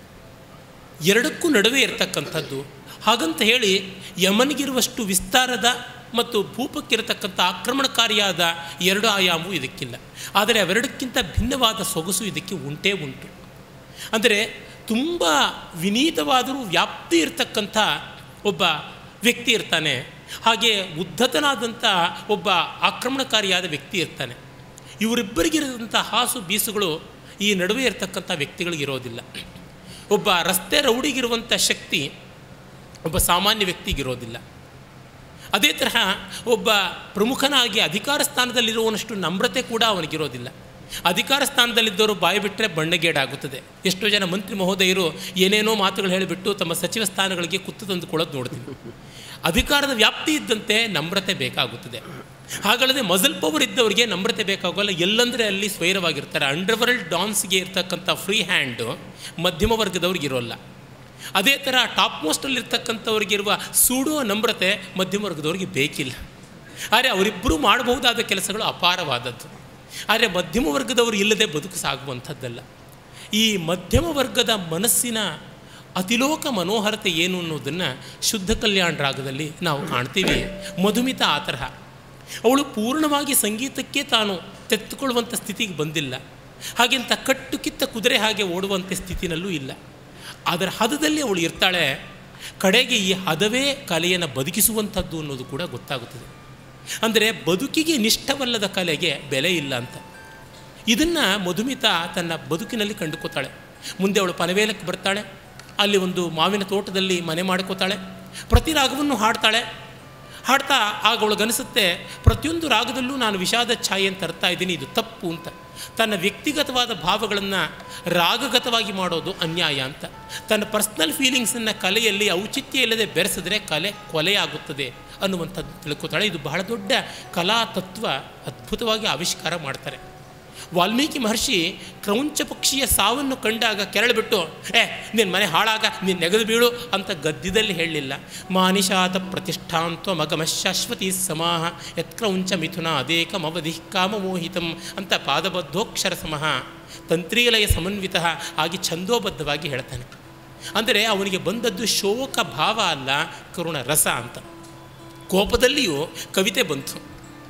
ಎರಡಕ್ಕೂ ನಡುವೆ ಇರತಕ್ಕಂಥದ್ದು ಹಾಗಂತ ಹೇಳಿ ಯಮನಿಗಿರುವಷ್ಟು ವಿಸ್ತಾರದ ಮತ್ತು ಭೂಪಕ್ಕಿರತಕ್ಕಂಥ ಆಕ್ರಮಣಕಾರಿಯಾದ ಎರಡು ಆಯಾಮವೂ ಇದಕ್ಕಿಲ್ಲ ಆದರೆ ಅವೆರಡಕ್ಕಿಂತ ಭಿನ್ನವಾದ ಸೊಗಸು ಇದಕ್ಕೆ ಉಂಟೇ ಉಂಟು ಅಂದರೆ ತುಂಬ ವಿನೀತವಾದರೂ ವ್ಯಾಪ್ತಿ ಇರತಕ್ಕಂಥ ಒಬ್ಬ ವ್ಯಕ್ತಿ ಇರ್ತಾನೆ ಹಾಗೆ ಉದ್ಧತನಾದಂಥ ಒಬ್ಬ ಆಕ್ರಮಣಕಾರಿಯಾದ ವ್ಯಕ್ತಿ ಇರ್ತಾನೆ ಇವರಿಬ್ಬರಿಗಿರೋದಂಥ ಹಾಸು ಬೀಸುಗಳು ಈ ನಡುವೆ ಇರತಕ್ಕಂಥ ವ್ಯಕ್ತಿಗಳಿಗಿರೋದಿಲ್ಲ ಒಬ್ಬ ರಸ್ತೆ ರೌಡಿಗಿರುವಂಥ ಶಕ್ತಿ ಒಬ್ಬ ಸಾಮಾನ್ಯ ವ್ಯಕ್ತಿಗಿರೋದಿಲ್ಲ ಅದೇ ತರಹ ಒಬ್ಬ ಪ್ರಮುಖನಾಗಿ ಅಧಿಕಾರ ಸ್ಥಾನದಲ್ಲಿರುವನಷ್ಟು ನಮ್ರತೆ ಕೂಡ ಅವನಿಗಿರೋದಿಲ್ಲ ಅಧಿಕಾರ ಸ್ಥಾನದಲ್ಲಿದ್ದವರು ಬಾಯಿ ಬಿಟ್ಟರೆ ಬಣ್ಣಗೇಡಾಗುತ್ತದೆ ಎಷ್ಟೋ ಜನ ಮಂತ್ರಿ ಮಹೋದಯರು ಏನೇನೋ ಮಾತುಗಳು ಹೇಳಿಬಿಟ್ಟು ತಮ್ಮ ಸಚಿವ ಸ್ಥಾನಗಳಿಗೆ ಕುತ್ತು ತಂದುಕೊಳ್ಳೋದು ನೋಡ್ತೀವಿ ಅಧಿಕಾರದ ವ್ಯಾಪ್ತಿ ಇದ್ದಂತೆ ನಮ್ರತೆ ಬೇಕಾಗುತ್ತದೆ ಹಾಗಲ್ಲದೆ ಮಜಲ್ ಪವರ್ ಇದ್ದವರಿಗೆ ನಮ್ರತೆ ಬೇಕಾಗೋಲ್ಲ ಎಲ್ಲಂದರೆ ಅಲ್ಲಿ ಸ್ವೈರವಾಗಿರ್ತಾರೆ ಅಂಡರ್ವರ್ಲ್ಡ್ ಡಾನ್ಸ್ಗೆ ಇರ್ತಕ್ಕಂಥ ಫ್ರೀ ಹ್ಯಾಂಡು ಮಧ್ಯಮ ವರ್ಗದವ್ರಿಗೆ ಇರೋಲ್ಲ ಅದೇ ಥರ ಟಾಪ್ ಮೋಸ್ಟಲ್ಲಿರ್ತಕ್ಕಂಥವ್ರಿಗಿರುವ ಸೂಡೋ ನಮ್ರತೆ ಮಧ್ಯಮ ವರ್ಗದವ್ರಿಗೆ ಬೇಕಿಲ್ಲ ಆದರೆ ಅವರಿಬ್ಬರೂ ಮಾಡಬಹುದಾದ ಕೆಲಸಗಳು ಅಪಾರವಾದದ್ದು ಆದರೆ ಮಧ್ಯಮ ವರ್ಗದವರು ಇಲ್ಲದೆ ಬದುಕು ಸಾಗುವಂಥದ್ದಲ್ಲ ಈ ಮಧ್ಯಮ ವರ್ಗದ ಮನಸ್ಸಿನ ಅತಿಲೋಕ ಮನೋಹರತೆ ಏನು ಅನ್ನೋದನ್ನು ಶುದ್ಧ ಕಲ್ಯಾಣ ರಾಗದಲ್ಲಿ ನಾವು ಕಾಣ್ತೀವಿ ಮಧುಮಿತ ಆ ತರಹ ಅವಳು ಪೂರ್ಣವಾಗಿ ಸಂಗೀತಕ್ಕೆ ತಾನು ತೆತ್ತುಕೊಳ್ಳುವಂಥ ಸ್ಥಿತಿಗೆ ಬಂದಿಲ್ಲ ಹಾಗೆಂತ ಕಟ್ಟು ಕಿತ್ತ ಕುದುರೆ ಹಾಗೆ ಓಡುವಂಥ ಸ್ಥಿತಿನಲ್ಲೂ ಇಲ್ಲ ಅದರ ಹದದಲ್ಲಿ ಅವಳು ಇರ್ತಾಳೆ ಕಡೆಗೆ ಈ ಹದವೇ ಕಲೆಯನ್ನು ಬದುಕಿಸುವಂಥದ್ದು ಅನ್ನೋದು ಕೂಡ ಗೊತ್ತಾಗುತ್ತದೆ ಅಂದರೆ ಬದುಕಿಗೆ ನಿಷ್ಠವಲ್ಲದ ಕಲೆಗೆ ಬೆಲೆ ಇಲ್ಲ ಅಂತ ಇದನ್ನು ಮಧುಮಿತ ತನ್ನ ಬದುಕಿನಲ್ಲಿ ಕಂಡುಕೋತಾಳೆ ಮುಂದೆ ಅವಳು ಪನವೇಲಕ್ಕೆ ಬರ್ತಾಳೆ ಅಲ್ಲಿ ಒಂದು ಮಾವಿನ ತೋಟದಲ್ಲಿ ಮನೆ ಮಾಡ್ಕೋತಾಳೆ ಪ್ರತಿ ರಾಗವನ್ನು ಹಾಡ್ತಾಳೆ ಹಾಡ್ತಾ ಆಗ ಅವಳಿಗನಿಸುತ್ತೆ ಪ್ರತಿಯೊಂದು ರಾಗದಲ್ಲೂ ನಾನು ವಿಷಾದ ಛಾಯೆಯನ್ನು ತರ್ತಾ ಇದ್ದೀನಿ ಇದು ತಪ್ಪು ಅಂತ ತನ್ನ ವ್ಯಕ್ತಿಗತವಾದ ಭಾವಗಳನ್ನು ರಾಗಗತವಾಗಿ ಮಾಡೋದು ಅನ್ಯಾಯ ಅಂತ ತನ್ನ ಪರ್ಸ್ನಲ್ ಫೀಲಿಂಗ್ಸನ್ನು ಕಲೆಯಲ್ಲಿ ಔಚಿತ್ಯ ಇಲ್ಲದೆ ಬೆರೆಸಿದ್ರೆ ಕಲೆ ಕೊಲೆಯಾಗುತ್ತದೆ ಅನ್ನುವಂಥದ್ದು ತಿಳ್ಕೊತಾಳೆ ಇದು ಬಹಳ ದೊಡ್ಡ ಕಲಾ ತತ್ವ ಅದ್ಭುತವಾಗಿ ಆವಿಷ್ಕಾರ ಮಾಡ್ತಾರೆ ವಾಲ್ಮೀಕಿ ಮಹರ್ಷಿ ಕ್ರೌಂಚ ಪಕ್ಷಿಯ ಸಾವನ್ನು ಕಂಡಾಗ ಕೆರಳಿಬಿಟ್ಟು ಏ ನಿನ್ನ ಮನೆ ಹಾಳಾಗ ನೀನು ನೆಗೆದು ಬೀಳು ಅಂತ ಗದ್ಯದಲ್ಲಿ ಹೇಳಲಿಲ್ಲ ಮಾನಿಷಾತ ಪ್ರತಿಷ್ಠಾಂತ್ವ ಮಗಮ ಶಾಶ್ವತಿ ಸಮಾಹ ಯತ್ಕ್ರೌಂಚ ಮಿಥುನ ಅದೇಕಮವಧಿ ಕಾಮಮೋಹಿತಂ ಅಂತ ಪಾದಬದ್ಧೋಕ್ಷರ ಸಮಃ ತಂತ್ರೀಲಯ ಸಮನ್ವಿತ ಆಗಿ ಛಂದೋಬದ್ಧವಾಗಿ ಹೇಳ್ತಾನೆ ಅಂದರೆ ಅವನಿಗೆ ಬಂದದ್ದು ಶೋಕ ಭಾವ ಅಲ್ಲ ಕರುಣ ರಸ ಅಂತ ಕೋಪದಲ್ಲಿಯೂ ಕವಿತೆ ಬಂತು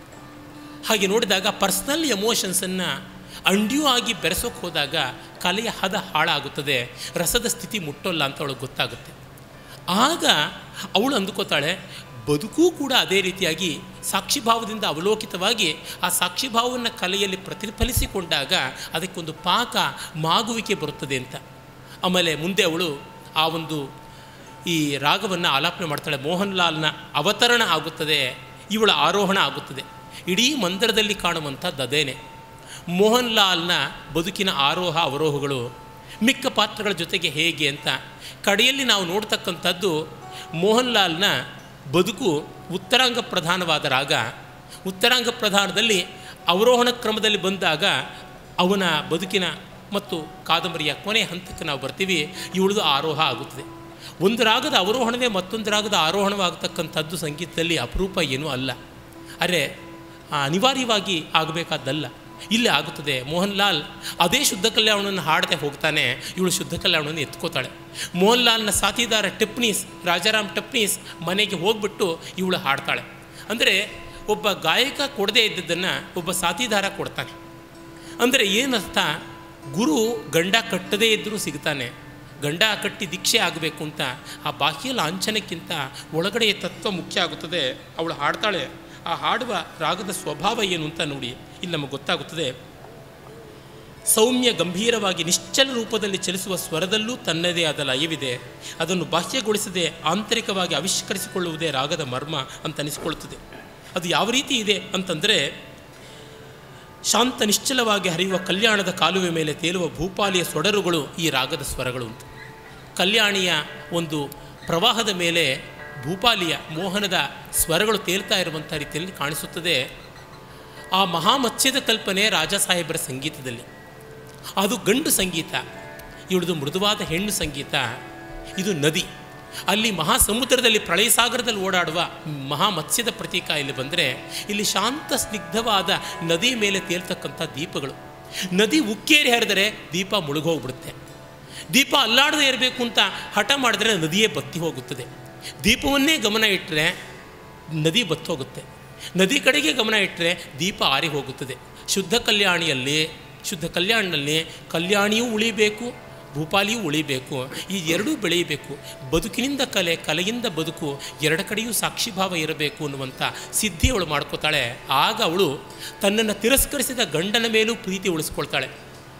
ಹಾಗೆ ನೋಡಿದಾಗ ಪರ್ಸ್ನಲ್ ಎಮೋಷನ್ಸನ್ನು ಅಂಡ್ಯೂ ಆಗಿ ಬೆರೆಸೋಕೆ ಹೋದಾಗ ಕಲೆಯ ಹದ ಹಾಳಾಗುತ್ತದೆ ರಸದ ಸ್ಥಿತಿ ಮುಟ್ಟೋಲ್ಲ ಅಂತ ಅವಳಿಗೆ ಗೊತ್ತಾಗುತ್ತೆ ಆಗ ಅವಳು ಅಂದುಕೋತಾಳೆ ಬದುಕೂ ಕೂಡ ಅದೇ ರೀತಿಯಾಗಿ ಸಾಕ್ಷಿಭಾವದಿಂದ ಅವಲೋಕಿತವಾಗಿ ಆ ಸಾಕ್ಷಿಭಾವವನ್ನು ಕಲೆಯಲ್ಲಿ ಪ್ರತಿಫಲಿಸಿಕೊಂಡಾಗ ಅದಕ್ಕೊಂದು ಪಾಕ ಮಾಗುವಿಕೆ ಬರುತ್ತದೆ ಅಂತ ಆಮೇಲೆ ಮುಂದೆ ಅವಳು ಆ ಒಂದು ಈ ರಾಗವನ್ನು ಆಲಾಪನೆ ಮಾಡ್ತಾಳೆ ಮೋಹನ್ ಲಾಲ್ನ ಅವತರಣ ಆಗುತ್ತದೆ ಇವಳ ಆರೋಹಣ ಆಗುತ್ತದೆ ಇಡೀ ಮಂದಿರದಲ್ಲಿ ಕಾಣುವಂಥದ್ದು ಅದೇನೆ ಮೋಹನ್ ಲಾಲ್ನ ಬದುಕಿನ ಆರೋಹ ಅವರೋಹಗಳು ಮಿಕ್ಕ ಪಾತ್ರಗಳ ಜೊತೆಗೆ ಹೇಗೆ ಅಂತ ಕಡೆಯಲ್ಲಿ ನಾವು ನೋಡ್ತಕ್ಕಂಥದ್ದು ಮೋಹನ್ ಲಾಲ್ನ ಬದುಕು ಉತ್ತರಾಂಗ ಪ್ರಧಾನವಾದ ರಾಗ ಉತ್ತರಾಂಗ ಪ್ರಧಾನದಲ್ಲಿ ಅವರೋಹಣ ಕ್ರಮದಲ್ಲಿ ಬಂದಾಗ ಅವನ ಬದುಕಿನ ಮತ್ತು ಕಾದಂಬರಿಯ ಕೊನೆಯ ಹಂತಕ್ಕೆ ನಾವು ಬರ್ತೀವಿ ಇವಳದು ಆರೋಹ ಆಗುತ್ತದೆ ಒಂದು ರಾಗದ ಅವರೋಹಣವೇ ಮತ್ತೊಂದು ರಾಗದ ಆರೋಹಣವಾಗತಕ್ಕಂಥದ್ದು ಸಂಗೀತದಲ್ಲಿ ಅಪರೂಪ ಏನೂ ಅಲ್ಲ ಅರೆ ಅನಿವಾರ್ಯವಾಗಿ ಆಗಬೇಕಾದ್ದಲ್ಲ ಇಲ್ಲಿ ಆಗುತ್ತದೆ ಮೋಹನ್ ಲಾಲ್ ಅದೇ ಶುದ್ಧ ಕಲ್ಯಾಣವನ್ನು ಹಾಡದೆ ಹೋಗ್ತಾನೆ ಇವಳು ಶುದ್ಧ ಕಲ್ಯಾಣವನ್ನು ಎತ್ಕೋತಾಳೆ ಮೋಹನ್ ಲಾಲ್ನ ಸಾಥಿದಾರ ಟೆಪ್ನೀಸ್ ರಾಜಾರಾಮ್ ಟೆಪ್ನೀಸ್ ಮನೆಗೆ ಹೋಗ್ಬಿಟ್ಟು ಇವಳು ಹಾಡ್ತಾಳೆ ಅಂದರೆ ಒಬ್ಬ ಗಾಯಕ ಕೊಡದೇ ಇದ್ದದ್ದನ್ನು ಒಬ್ಬ ಸಾಥಿದಾರ ಕೊಡ್ತಾನೆ ಅಂದರೆ ಏನರ್ಥ ಗುರು ಗಂಡ ಕಟ್ಟದೇ ಇದ್ದರೂ ಸಿಗ್ತಾನೆ ಗಂಡ ಕಟ್ಟಿ ದೀಕ್ಷೆ ಆಗಬೇಕು ಅಂತ ಆ ಬಾಹ್ಯ ಲಾಂಛನಕ್ಕಿಂತ ಒಳಗಡೆಯ ತತ್ವ ಮುಖ್ಯ ಆಗುತ್ತದೆ ಅವಳು ಹಾಡ್ತಾಳೆ ಆ ಹಾಡುವ ರಾಗದ ಸ್ವಭಾವ ಏನು ಅಂತ ನೋಡಿ ಇಲ್ಲಿ ನಮಗೆ ಗೊತ್ತಾಗುತ್ತದೆ ಸೌಮ್ಯ ಗಂಭೀರವಾಗಿ ನಿಶ್ಚಲ ರೂಪದಲ್ಲಿ ಚಲಿಸುವ ಸ್ವರದಲ್ಲೂ ತನ್ನದೇ ಆದ ಲಯವಿದೆ ಅದನ್ನು ಬಾಹ್ಯಗೊಳಿಸದೆ ಆಂತರಿಕವಾಗಿ ಆವಿಷ್ಕರಿಸಿಕೊಳ್ಳುವುದೇ ರಾಗದ ಮರ್ಮ ಅಂತ ಅನಿಸಿಕೊಳ್ಳುತ್ತದೆ ಅದು ಯಾವ ರೀತಿ ಇದೆ ಅಂತಂದರೆ ಶಾಂತ ನಿಶ್ಚಲವಾಗಿ ಹರಿಯುವ ಕಲ್ಯಾಣದ ಕಾಲುವೆ ಮೇಲೆ ತೇಲುವ ಭೂಪಾಲಿಯ ಸೊಡರುಗಳು ಈ ರಾಗದ ಸ್ವರಗಳು ಅಂತ ಕಲ್ಯಾಣಿಯ ಒಂದು ಪ್ರವಾಹದ ಮೇಲೆ ಭೂಪಾಲಿಯ ಮೋಹನದ ಸ್ವರಗಳು ತೇಲ್ತಾ ಇರುವಂಥ ರೀತಿಯಲ್ಲಿ ಕಾಣಿಸುತ್ತದೆ ಆ ಮಹಾಮತ್ಸ್ಯದ ಕಲ್ಪನೆ ರಾಜ ಸಾಹೇಬರ ಸಂಗೀತದಲ್ಲಿ ಅದು ಗಂಡು ಸಂಗೀತ ಇವಳದು ಮೃದುವಾದ ಹೆಣ್ಣು ಸಂಗೀತ ಇದು ನದಿ ಅಲ್ಲಿ ಮಹಾಸಮುದ್ರದಲ್ಲಿ ಪ್ರಳಯ ಸಾಗರದಲ್ಲಿ ಓಡಾಡುವ ಮಹಾಮತ್ಸ್ಯದ ಪ್ರತೀಕ ಇಲ್ಲಿ ಬಂದರೆ ಇಲ್ಲಿ ಶಾಂತ ಸ್ನಿಗ್ಧವಾದ ನದಿ ಮೇಲೆ ತೇಲ್ತಕ್ಕಂಥ ದೀಪಗಳು ನದಿ ಉಕ್ಕೇರಿ ಹರಿದರೆ ದೀಪ ಮುಳುಗೋಗ್ಬಿಡುತ್ತೆ ದೀಪ ಅಲ್ಲಾಡದೇ ಇರಬೇಕು ಅಂತ ಹಠ ಮಾಡಿದ್ರೆ ನದಿಯೇ ಬತ್ತಿ ಹೋಗುತ್ತದೆ ದೀಪವನ್ನೇ ಗಮನ ಇಟ್ಟರೆ ನದಿ ಬತ್ತಿ ಹೋಗುತ್ತೆ ನದಿ ಕಡೆಗೆ ಗಮನ ಇಟ್ಟರೆ ದೀಪ ಆರಿ ಹೋಗುತ್ತದೆ ಶುದ್ಧ ಕಲ್ಯಾಣಿಯಲ್ಲಿ ಶುದ್ಧ ಕಲ್ಯಾಣದಲ್ಲಿ ಕಲ್ಯಾಣಿಯೂ ಉಳಿಬೇಕು ಭೂಪಾಲಿಯೂ ಉಳಿಬೇಕು ಈ ಎರಡೂ ಬೆಳೆಯಬೇಕು ಬದುಕಿನಿಂದ ಕಲೆ ಕಲೆಯಿಂದ ಬದುಕು ಎರಡು ಕಡೆಯೂ ಸಾಕ್ಷಿಭಾವ ಇರಬೇಕು ಅನ್ನುವಂಥ ಸಿದ್ಧಿ ಅವಳು ಮಾಡ್ಕೋತಾಳೆ ಆಗ ಅವಳು ತನ್ನನ್ನು ತಿರಸ್ಕರಿಸಿದ ಗಂಡನ ಮೇಲೂ ಪ್ರೀತಿ ಉಳಿಸ್ಕೊಳ್ತಾಳೆ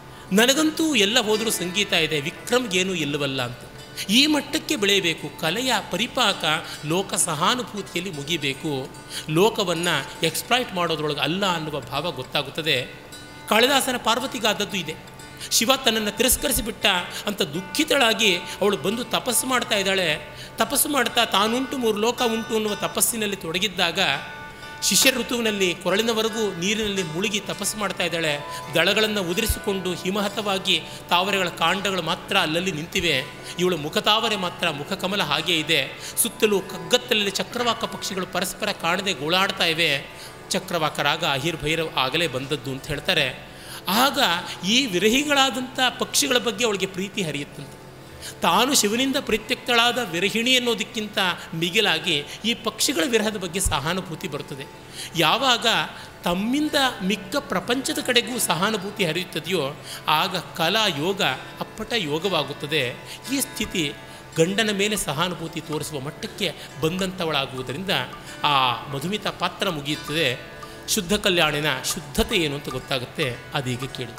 ನನಗಂತೂ ಎಲ್ಲ ಹೋದರೂ ಸಂಗೀತ ಇದೆ ವಿಕ್ರಮ್ಗೇನೂ ಇಲ್ಲವಲ್ಲ ಅಂತ ಈ ಮಟ್ಟಕ್ಕೆ ಬೆಳೆಯಬೇಕು ಕಲೆಯ ಪರಿಪಾಕ ಲೋಕ ಸಹಾನುಭೂತಿಯಲ್ಲಿ ಮುಗಿಬೇಕು ಲೋಕವನ್ನು ಎಕ್ಸ್ಪ್ಲಾಯ್ಟ್ ಮಾಡೋದ್ರೊಳಗೆ ಅಲ್ಲ ಅನ್ನುವ ಭಾವ ಗೊತ್ತಾಗುತ್ತದೆ ಕಾಳಿದಾಸನ ಪಾರ್ವತಿಗಾದದ್ದು ಇದೆ ಶಿವ ತನ್ನನ್ನು ತಿರಸ್ಕರಿಸಿಬಿಟ್ಟ ಅಂತ ದುಃಖಿತಳಾಗಿ ಅವಳು ಬಂದು ತಪಸ್ಸು ಮಾಡ್ತಾ ಇದ್ದಾಳೆ ತಪಸ್ಸು ಮಾಡ್ತಾ ತಾನುಂಟು ಮೂರು ಲೋಕ ಉಂಟು ಅನ್ನುವ ತಪಸ್ಸಿನಲ್ಲಿ ತೊಡಗಿದ್ದಾಗ ಶಿಷ್ಯ ಋತುವಿನಲ್ಲಿ ಕೊರಳಿನವರೆಗೂ ನೀರಿನಲ್ಲಿ ಮುಳುಗಿ ತಪಸ್ಸು ಮಾಡ್ತಾ ಇದ್ದಾಳೆ ದಳಗಳನ್ನು ಉದುರಿಸಿಕೊಂಡು ಹಿಮಹತವಾಗಿ ತಾವರೆಗಳ ಕಾಂಡಗಳು ಮಾತ್ರ ಅಲ್ಲಲ್ಲಿ ನಿಂತಿವೆ ಇವಳು ಮುಖತಾವರೆ ಮಾತ್ರ ಮುಖಕಮಲ ಹಾಗೇ ಇದೆ ಸುತ್ತಲೂ ಕಗ್ಗತ್ತಲಲ್ಲಿ ಚಕ್ರವಾಕ ಪಕ್ಷಿಗಳು ಪರಸ್ಪರ ಕಾಣದೆ ಗೋಳಾಡ್ತಾ ಇವೆ ಚಕ್ರವಾಕ ರಾಗ ಅಹಿರ್ ಭೈರವ್ ಆಗಲೇ ಬಂದದ್ದು ಅಂತ ಹೇಳ್ತಾರೆ ಆಗ ಈ ವಿರಹಿಗಳಾದಂಥ ಪಕ್ಷಿಗಳ ಬಗ್ಗೆ ಅವಳಿಗೆ ಪ್ರೀತಿ ಹರಿಯುತ್ತಂತೆ ತಾನು ಶಿವನಿಂದ ಪರಿತ್ಯಕ್ತಳಾದ ವಿರಹಿಣಿ ಅನ್ನೋದಕ್ಕಿಂತ ಮಿಗಿಲಾಗಿ ಈ ಪಕ್ಷಿಗಳ ವಿರಹದ ಬಗ್ಗೆ ಸಹಾನುಭೂತಿ ಬರುತ್ತದೆ ಯಾವಾಗ ತಮ್ಮಿಂದ ಮಿಕ್ಕ ಪ್ರಪಂಚದ ಕಡೆಗೂ ಸಹಾನುಭೂತಿ ಹರಿಯುತ್ತದೆಯೋ ಆಗ ಕಲಾ ಯೋಗ ಅಪ್ಪಟ ಯೋಗವಾಗುತ್ತದೆ ಈ ಸ್ಥಿತಿ ಗಂಡನ ಮೇಲೆ ಸಹಾನುಭೂತಿ ತೋರಿಸುವ ಮಟ್ಟಕ್ಕೆ ಬಂದಂಥವಳಾಗುವುದರಿಂದ ಆ ಮಧುಮಿತ ಪಾತ್ರ ಮುಗಿಯುತ್ತದೆ ಶುದ್ಧ ಕಲ್ಯಾಣಿನ ಶುದ್ಧತೆ ಏನು ಅಂತ ಗೊತ್ತಾಗುತ್ತೆ ಅದೀಗ ಕೇಳಿ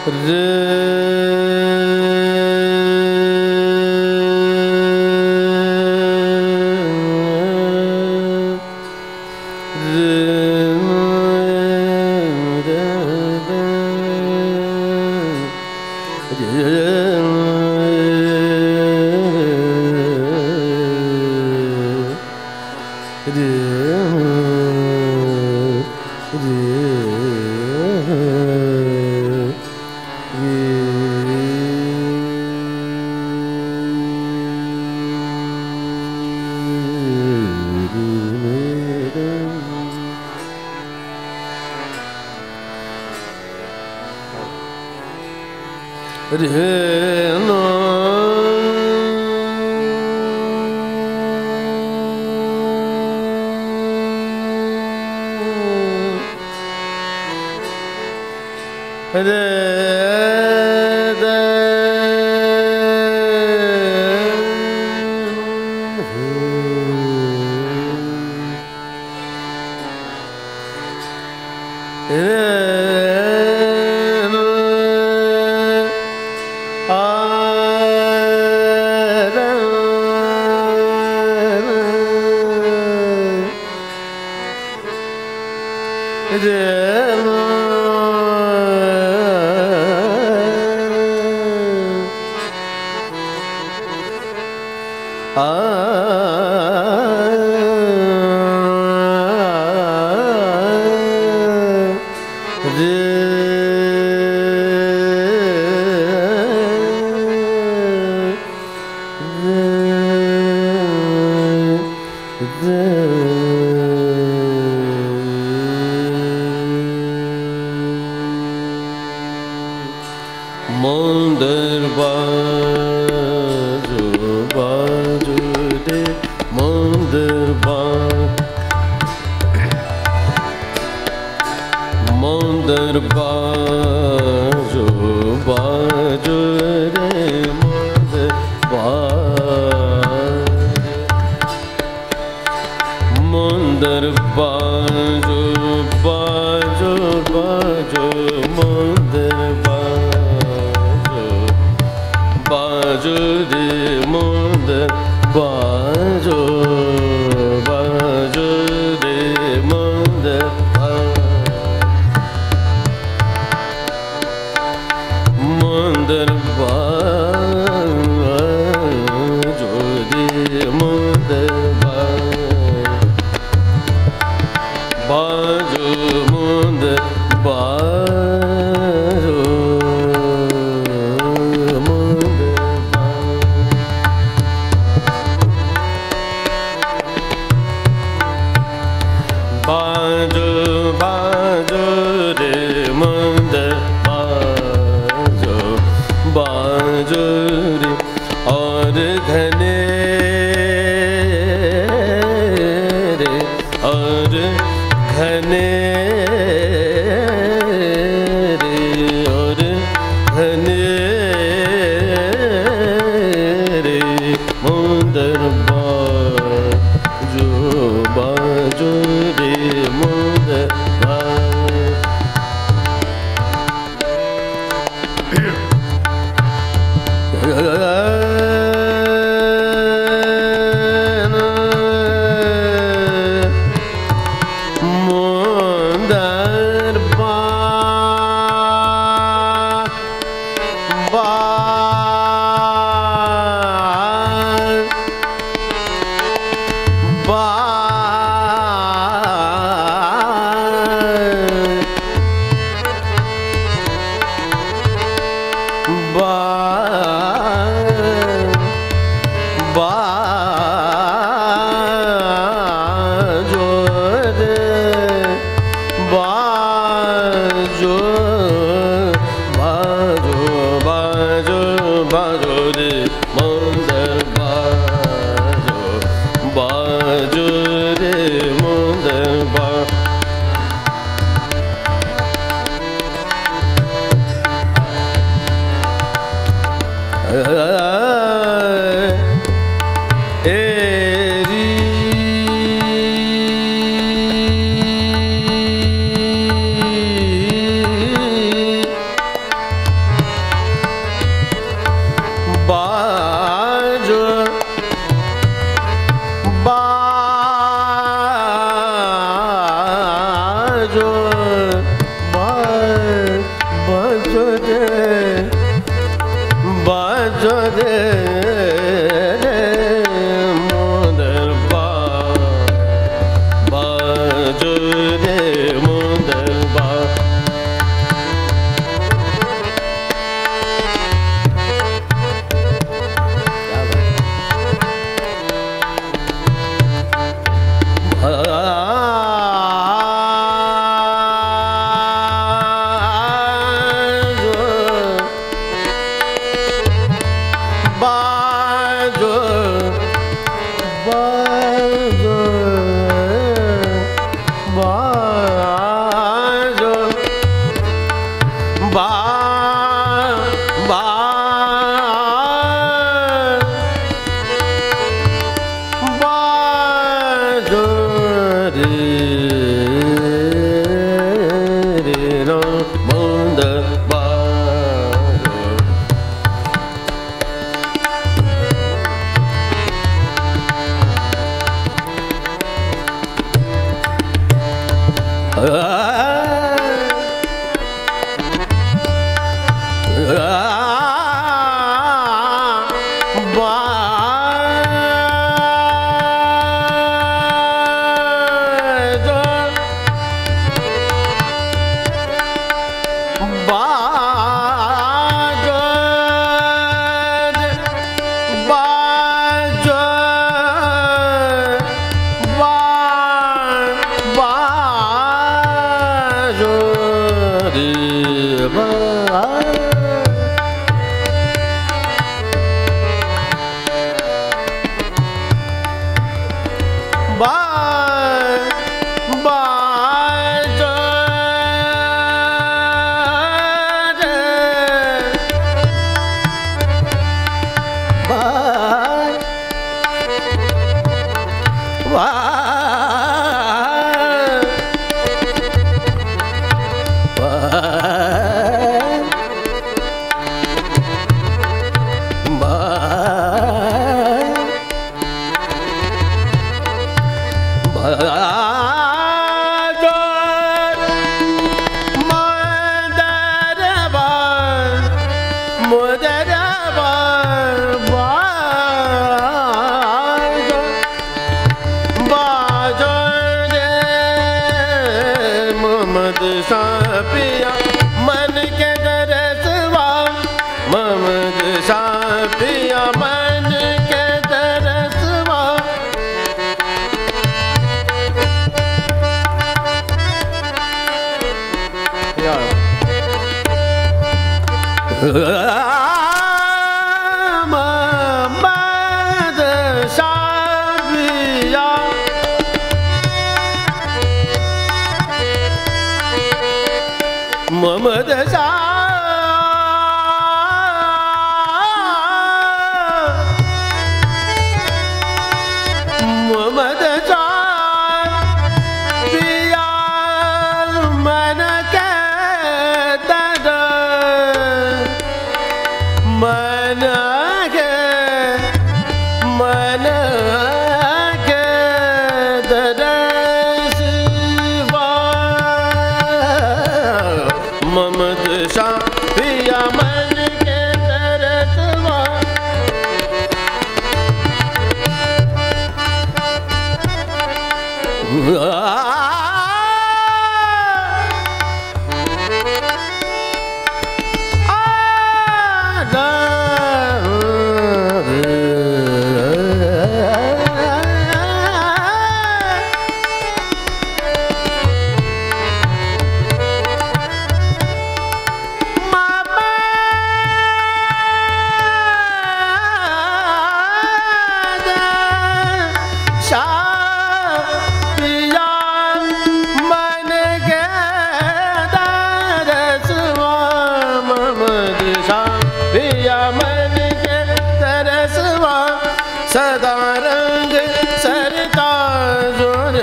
मंदिर बाजू बाजू रे मंदिर मंदिर बाजू बाजू रे मंदिर मंदिर बाजू बाजू बाजू मंदिर बाजू बाजू रे मंदिर बाजू बाजू रे मंदिर मंदिर बाजू रे मंदिर बाजू मंदिर बाजू मंदिर बाजू बाजू रे मंदिर बाजू बाजू रे और घने रे और घने रे और घने रे मंदिर बाजू बाजू रे मंदिर बाजू Mondar ba ba ba ba bajo re bajo bajo bajo bajo re mandar bajo bajo re mandar bajo Eri बाजो रे रे मुंदर बा बाजो रे मुंदर बा क्या बात बाजो बाजो बाजो बा बा बाजो रे रे रो मुंद बाजो पिया मन के दरसवा ममद पिया मन के दरसवा ममद पिया ममद ममद पिया मन के दर मन के मन के दरसवा ममद शाह पिया मन के दरसवा सदा रंग सरता जोर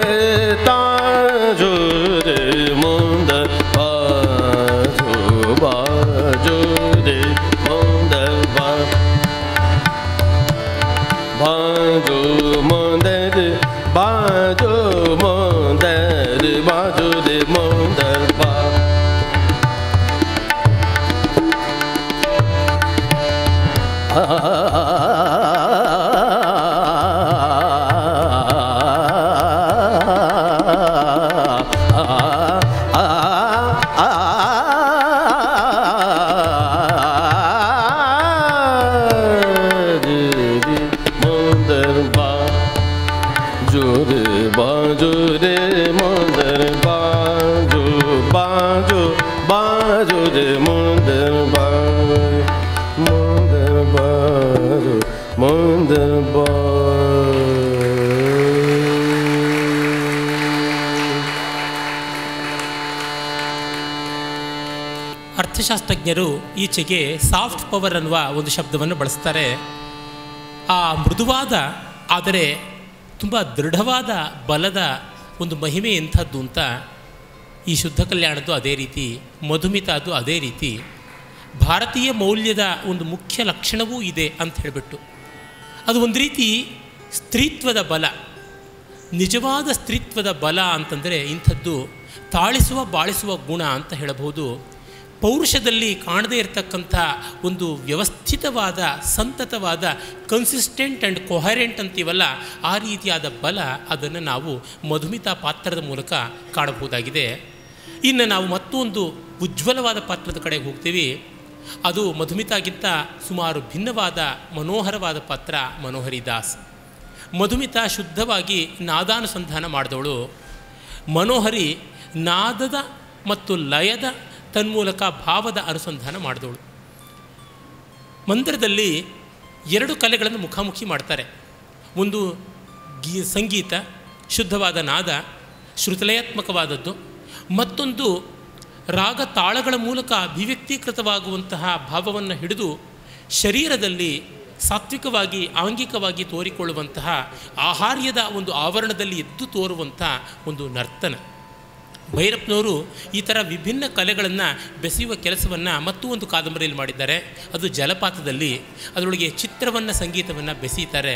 ताजोर मुंद बाजो बाजो रे मुंद बा बाजो मंदर बाजो मंदर बाजो रे मंदर बा Jure bajo re mandar bajo bajo bajo re mandar bajo mandar bajo mandar bajo ಅರ್ಥಶಾಸ್ತ್ರಜ್ಞರು ಈಚೆಗೆ ಸಾಫ್ಟ್ ಪವರ್ ಅನ್ನುವ ಒಂದು ಶಬ್ದವನ್ನು ಬಳಸ್ತಾರೆ ಆ ಮೃದುವಾದ ಆದರೆ ತುಂಬ ದೃಢವಾದ ಬಲದ ಒಂದು ಮಹಿಮೆ ಎಂಥದ್ದು ಅಂತ ಈ ಶುದ್ಧ ಕಲ್ಯಾಣದ್ದು ಅದೇ ರೀತಿ ಮಧುಮಿತ ಅದು ಅದೇ ರೀತಿ ಭಾರತೀಯ ಮೌಲ್ಯದ ಒಂದು ಮುಖ್ಯ ಲಕ್ಷಣವೂ ಇದೆ ಅಂತ ಹೇಳಿಬಿಟ್ಟು ಅದು ಒಂದು ರೀತಿ ಸ್ತ್ರೀತ್ವದ ಬಲ ನಿಜವಾದ ಸ್ತ್ರೀತ್ವದ ಬಲ ಅಂತಂದರೆ ಇಂಥದ್ದು ತಾಳಿಸುವ ಬಾಳಿಸುವ ಗುಣ ಅಂತ ಹೇಳಬಹುದು ಪೌರುಷದಲ್ಲಿ ಕಾಣದೇ ಇರತಕ್ಕಂಥ ಒಂದು ವ್ಯವಸ್ಥಿತವಾದ ಸಂತತವಾದ ಕನ್ಸಿಸ್ಟೆಂಟ್ ಆ್ಯಂಡ್ ಕೊಹರೆಂಟ್ ಅಂತೀವಲ್ಲ ಆ ರೀತಿಯಾದ ಬಲ ಅದನ್ನು ನಾವು ಮಧುಮಿತಾ ಪಾತ್ರದ ಮೂಲಕ ಕಾಣಬಹುದಾಗಿದೆ ಇನ್ನು ನಾವು ಮತ್ತೊಂದು ಉಜ್ವಲವಾದ ಪಾತ್ರದ ಕಡೆಗೆ ಹೋಗ್ತೀವಿ ಅದು ಮಧುಮಿತಾಗಿಂತ ಸುಮಾರು ಭಿನ್ನವಾದ ಮನೋಹರವಾದ ಪಾತ್ರ ಮನೋಹರಿ ದಾಸ್ ಮಧುಮಿತಾ ಶುದ್ಧವಾಗಿ ನಾದಾನುಸಂಧಾನ ಮಾಡಿದವಳು ಮನೋಹರಿ ನಾದದ ಮತ್ತು ಲಯದ ತನ್ಮೂಲಕ ಭಾವದ ಅನುಸಂಧಾನ ಮಾಡಿದವಳು ಮಂದಿರದಲ್ಲಿ ಎರಡು ಕಲೆಗಳನ್ನು ಮುಖಾಮುಖಿ ಮಾಡ್ತಾರೆ ಒಂದು ಗೀ ಸಂಗೀತ ಶುದ್ಧವಾದ ನಾದ ಶ್ರುತಲಯಾತ್ಮಕವಾದದ್ದು ಮತ್ತೊಂದು ರಾಗ ತಾಳಗಳ ಮೂಲಕ ಅಭಿವ್ಯಕ್ತೀಕೃತವಾಗುವಂತಹ ಭಾವವನ್ನು ಹಿಡಿದು ಶರೀರದಲ್ಲಿ ಸಾತ್ವಿಕವಾಗಿ ಆಂಗಿಕವಾಗಿ ತೋರಿಕೊಳ್ಳುವಂತಹ ಆಹಾರ್ಯದ ಒಂದು ಆವರಣದಲ್ಲಿ ಎದ್ದು ತೋರುವಂಥ ಒಂದು ನರ್ತನ ಭೈರಪ್ಪನವರು ಈ ಥರ ವಿಭಿನ್ನ ಕಲೆಗಳನ್ನು ಬೆಸೆಯುವ ಕೆಲಸವನ್ನು ಮತ್ತೂ ಒಂದು ಕಾದಂಬರಿಯಲ್ಲಿ ಮಾಡಿದ್ದಾರೆ ಅದು ಜಲಪಾತದಲ್ಲಿ ಅದರೊಳಗೆ ಚಿತ್ರವನ್ನು ಸಂಗೀತವನ್ನು ಬೆಸೀತಾರೆ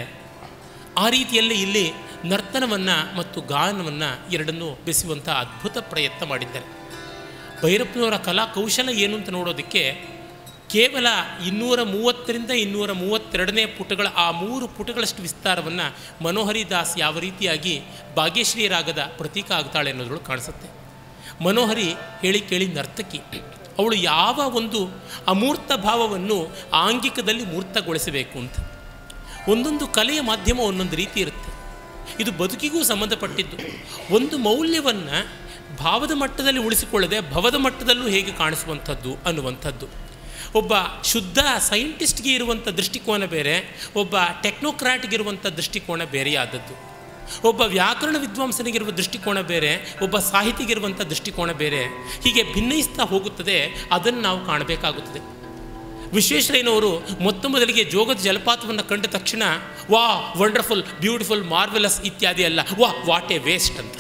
ಆ ರೀತಿಯಲ್ಲಿ ಇಲ್ಲಿ ನರ್ತನವನ್ನು ಮತ್ತು ಗಾನವನ್ನು ಎರಡನ್ನೂ ಬೆಸೆಯುವಂಥ ಅದ್ಭುತ ಪ್ರಯತ್ನ ಮಾಡಿದ್ದಾರೆ ಭೈರಪ್ಪನವರ ಕಲಾ ಕೌಶಲ ಏನು ಅಂತ ನೋಡೋದಕ್ಕೆ ಕೇವಲ ಇನ್ನೂರ ಮೂವತ್ತರಿಂದ ಇನ್ನೂರ ಮೂವತ್ತೆರಡನೇ ಪುಟಗಳ ಆ ಮೂರು ಪುಟಗಳಷ್ಟು ವಿಸ್ತಾರವನ್ನು ಮನೋಹರಿ ದಾಸ್ ಯಾವ ರೀತಿಯಾಗಿ ಭಾಗ್ಯಶ್ರೀ ರಾಗದ ಪ್ರತೀಕ ಆಗ್ತಾಳೆ ಅನ್ನೋದ್ರೊಳಗೆ ಕಾಣಿಸುತ್ತೆ ಮನೋಹರಿ ಹೇಳಿ ಕೇಳಿ ನರ್ತಕಿ ಅವಳು ಯಾವ ಒಂದು ಅಮೂರ್ತ ಭಾವವನ್ನು ಆಂಗಿಕದಲ್ಲಿ ಮೂರ್ತಗೊಳಿಸಬೇಕು ಅಂತ ಒಂದೊಂದು ಕಲೆಯ ಮಾಧ್ಯಮ ಒಂದೊಂದು ರೀತಿ ಇರುತ್ತೆ ಇದು ಬದುಕಿಗೂ ಸಂಬಂಧಪಟ್ಟಿದ್ದು ಒಂದು ಮೌಲ್ಯವನ್ನು ಭಾವದ ಮಟ್ಟದಲ್ಲಿ ಉಳಿಸಿಕೊಳ್ಳದೆ ಭವದ ಮಟ್ಟದಲ್ಲೂ ಹೇಗೆ ಕಾಣಿಸುವಂಥದ್ದು ಅನ್ನುವಂಥದ್ದು ಒಬ್ಬ ಶುದ್ಧ ಸೈಂಟಿಸ್ಟ್ಗೆ ಇರುವಂಥ ದೃಷ್ಟಿಕೋನ ಬೇರೆ ಒಬ್ಬ ಟೆಕ್ನೋಕ್ರಾಟ್ಗೆ ಇರುವಂಥ ದೃಷ್ಟಿಕೋನ ಬೇರೆಯಾದದ್ದು ಒಬ್ಬ ವ್ಯಾಕರಣ ವಿದ್ವಾಂಸನಿಗಿರುವ ದೃಷ್ಟಿಕೋನ ಬೇರೆ ಒಬ್ಬ ಸಾಹಿತಿಗಿರುವಂಥ ದೃಷ್ಟಿಕೋನ ಬೇರೆ ಹೀಗೆ ಭಿನ್ನಯಿಸ್ತಾ ಹೋಗುತ್ತದೆ ಅದನ್ನು ನಾವು ಕಾಣಬೇಕಾಗುತ್ತದೆ ವಿಶ್ವೇಶ್ವರಯ್ಯನವರು ಮೊತ್ತ ಮೊದಲಿಗೆ ಜೋಗದ ಜಲಪಾತವನ್ನು ಕಂಡ ತಕ್ಷಣ ವಾ ವಂಡರ್ಫುಲ್ ಬ್ಯೂಟಿಫುಲ್ ಮಾರ್ವೆಲಸ್ ಇತ್ಯಾದಿ ಅಲ್ಲ ವಾ ವಾಟ್ ಎ ವೇಸ್ಟ್ ಅಂತ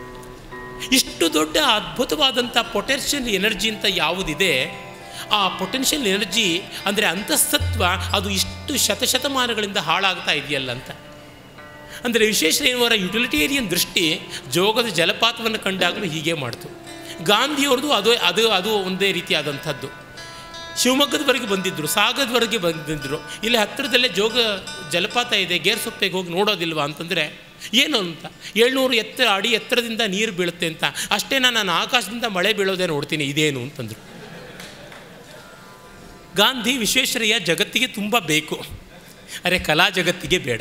ಇಷ್ಟು ದೊಡ್ಡ ಅದ್ಭುತವಾದಂಥ ಪೊಟೆನ್ಷಿಯಲ್ ಎನರ್ಜಿ ಅಂತ ಯಾವುದಿದೆ ಆ ಪೊಟೆನ್ಷಿಯಲ್ ಎನರ್ಜಿ ಅಂದರೆ ಅಂತಸ್ತತ್ವ ಅದು ಇಷ್ಟು ಶತಶತಮಾನಗಳಿಂದ ಹಾಳಾಗ್ತಾ ಇದೆಯಲ್ಲ ಅಂತ ಅಂದರೆ ವಿಶ್ವೇಶ್ವರಯ್ಯನವರ ಯುಟಿಲಿಟೇರಿಯನ್ ದೃಷ್ಟಿ ಜೋಗದ ಜಲಪಾತವನ್ನು ಕಂಡಾಗಲೂ ಹೀಗೆ ಮಾಡ್ತು ಗಾಂಧಿಯವ್ರದ್ದು ಅದು ಅದು ಅದು ಒಂದೇ ರೀತಿಯಾದಂಥದ್ದು ಶಿವಮೊಗ್ಗದವರೆಗೆ ಬಂದಿದ್ದರು ಸಾಗರದವರೆಗೆ ಬಂದಿದ್ದರು ಇಲ್ಲಿ ಹತ್ತಿರದಲ್ಲೇ ಜೋಗ ಜಲಪಾತ ಇದೆ ಗೇರ್ಸೊಪ್ಪೆಗೆ ಹೋಗಿ ನೋಡೋದಿಲ್ವಾ ಅಂತಂದರೆ ಏನು ಅಂತ ಏಳ್ನೂರು ಎತ್ತರ ಅಡಿ ಎತ್ತರದಿಂದ ನೀರು ಬೀಳುತ್ತೆ ಅಂತ ಅಷ್ಟೇ ನಾನು ಆಕಾಶದಿಂದ ಮಳೆ ಬೀಳೋದೇ ನೋಡ್ತೀನಿ ಇದೇನು ಅಂತಂದರು ಗಾಂಧಿ ವಿಶ್ವೇಶ್ವರಯ್ಯ ಜಗತ್ತಿಗೆ ತುಂಬ ಬೇಕು ಅರೆ ಕಲಾ ಜಗತ್ತಿಗೆ ಬೇಡ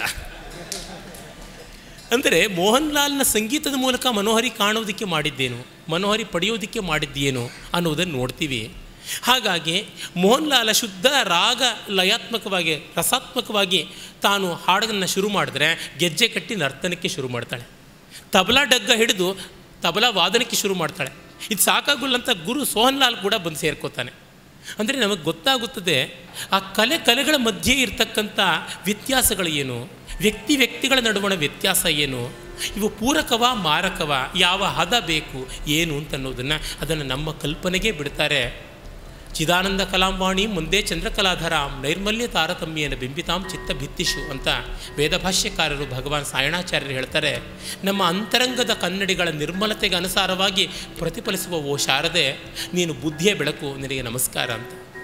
ಅಂದರೆ ಮೋಹನ್ ಲಾಲ್ನ ಸಂಗೀತದ ಮೂಲಕ ಮನೋಹರಿ ಕಾಣೋದಕ್ಕೆ ಮಾಡಿದ್ದೇನು ಮನೋಹರಿ ಪಡೆಯೋದಕ್ಕೆ ಮಾಡಿದ್ದೇನು ಅನ್ನೋದನ್ನು ನೋಡ್ತೀವಿ ಹಾಗಾಗಿ ಮೋಹನ್ ಲಾಲ ಶುದ್ಧ ರಾಗ ಲಯಾತ್ಮಕವಾಗಿ ರಸಾತ್ಮಕವಾಗಿ ತಾನು ಹಾಡನ್ನು ಶುರು ಮಾಡಿದ್ರೆ ಗೆಜ್ಜೆ ಕಟ್ಟಿ ನರ್ತನಕ್ಕೆ ಶುರು ಮಾಡ್ತಾಳೆ ತಬಲಾ ಡಗ್ಗ ಹಿಡಿದು ತಬಲಾ ವಾದನಕ್ಕೆ ಶುರು ಮಾಡ್ತಾಳೆ ಇದು ಸಾಕಾಗುಲ್ಲ ಅಂತ ಗುರು ಸೋಹನ್ ಲಾಲ್ ಕೂಡ ಬಂದು ಸೇರ್ಕೋತಾನೆ ಅಂದರೆ ನಮಗೆ ಗೊತ್ತಾಗುತ್ತದೆ ಆ ಕಲೆ ಕಲೆಗಳ ಮಧ್ಯೆ ಇರ್ತಕ್ಕಂಥ ವ್ಯತ್ಯಾಸಗಳು ಏನು ವ್ಯಕ್ತಿ ವ್ಯಕ್ತಿಗಳ ನಡುವಣ ವ್ಯತ್ಯಾಸ ಏನು ಇವು ಪೂರಕವ ಮಾರಕವ ಯಾವ ಹದ ಬೇಕು ಏನು ಅಂತ ಅನ್ನೋದನ್ನು ಅದನ್ನು ನಮ್ಮ ಕಲ್ಪನೆಗೆ ಬಿಡ್ತಾರೆ ಚಿದಾನಂದ ಕಲಾಂವಾಣಿ ಮುಂದೆ ಚಂದ್ರಕಲಾಧರಾಂ ನೈರ್ಮಲ್ಯ ತಾರತಮ್ಯೇನ ಬಿಂಬಿತಾಂ ಚಿತ್ತ ಭಿತ್ತಿಷು ಅಂತ ವೇದಭಾಷ್ಯಕಾರರು ಭಗವಾನ್ ಸಾಯಣಾಚಾರ್ಯರು ಹೇಳ್ತಾರೆ ನಮ್ಮ ಅಂತರಂಗದ ಕನ್ನಡಿಗಳ ನಿರ್ಮಲತೆಗೆ ಅನುಸಾರವಾಗಿ ಪ್ರತಿಫಲಿಸುವ ಓ ಶಾರದೆ ನೀನು ಬುದ್ಧಿಯ ಬೆಳಕು ನಿನಗೆ ನಮಸ್ಕಾರ ಅಂತ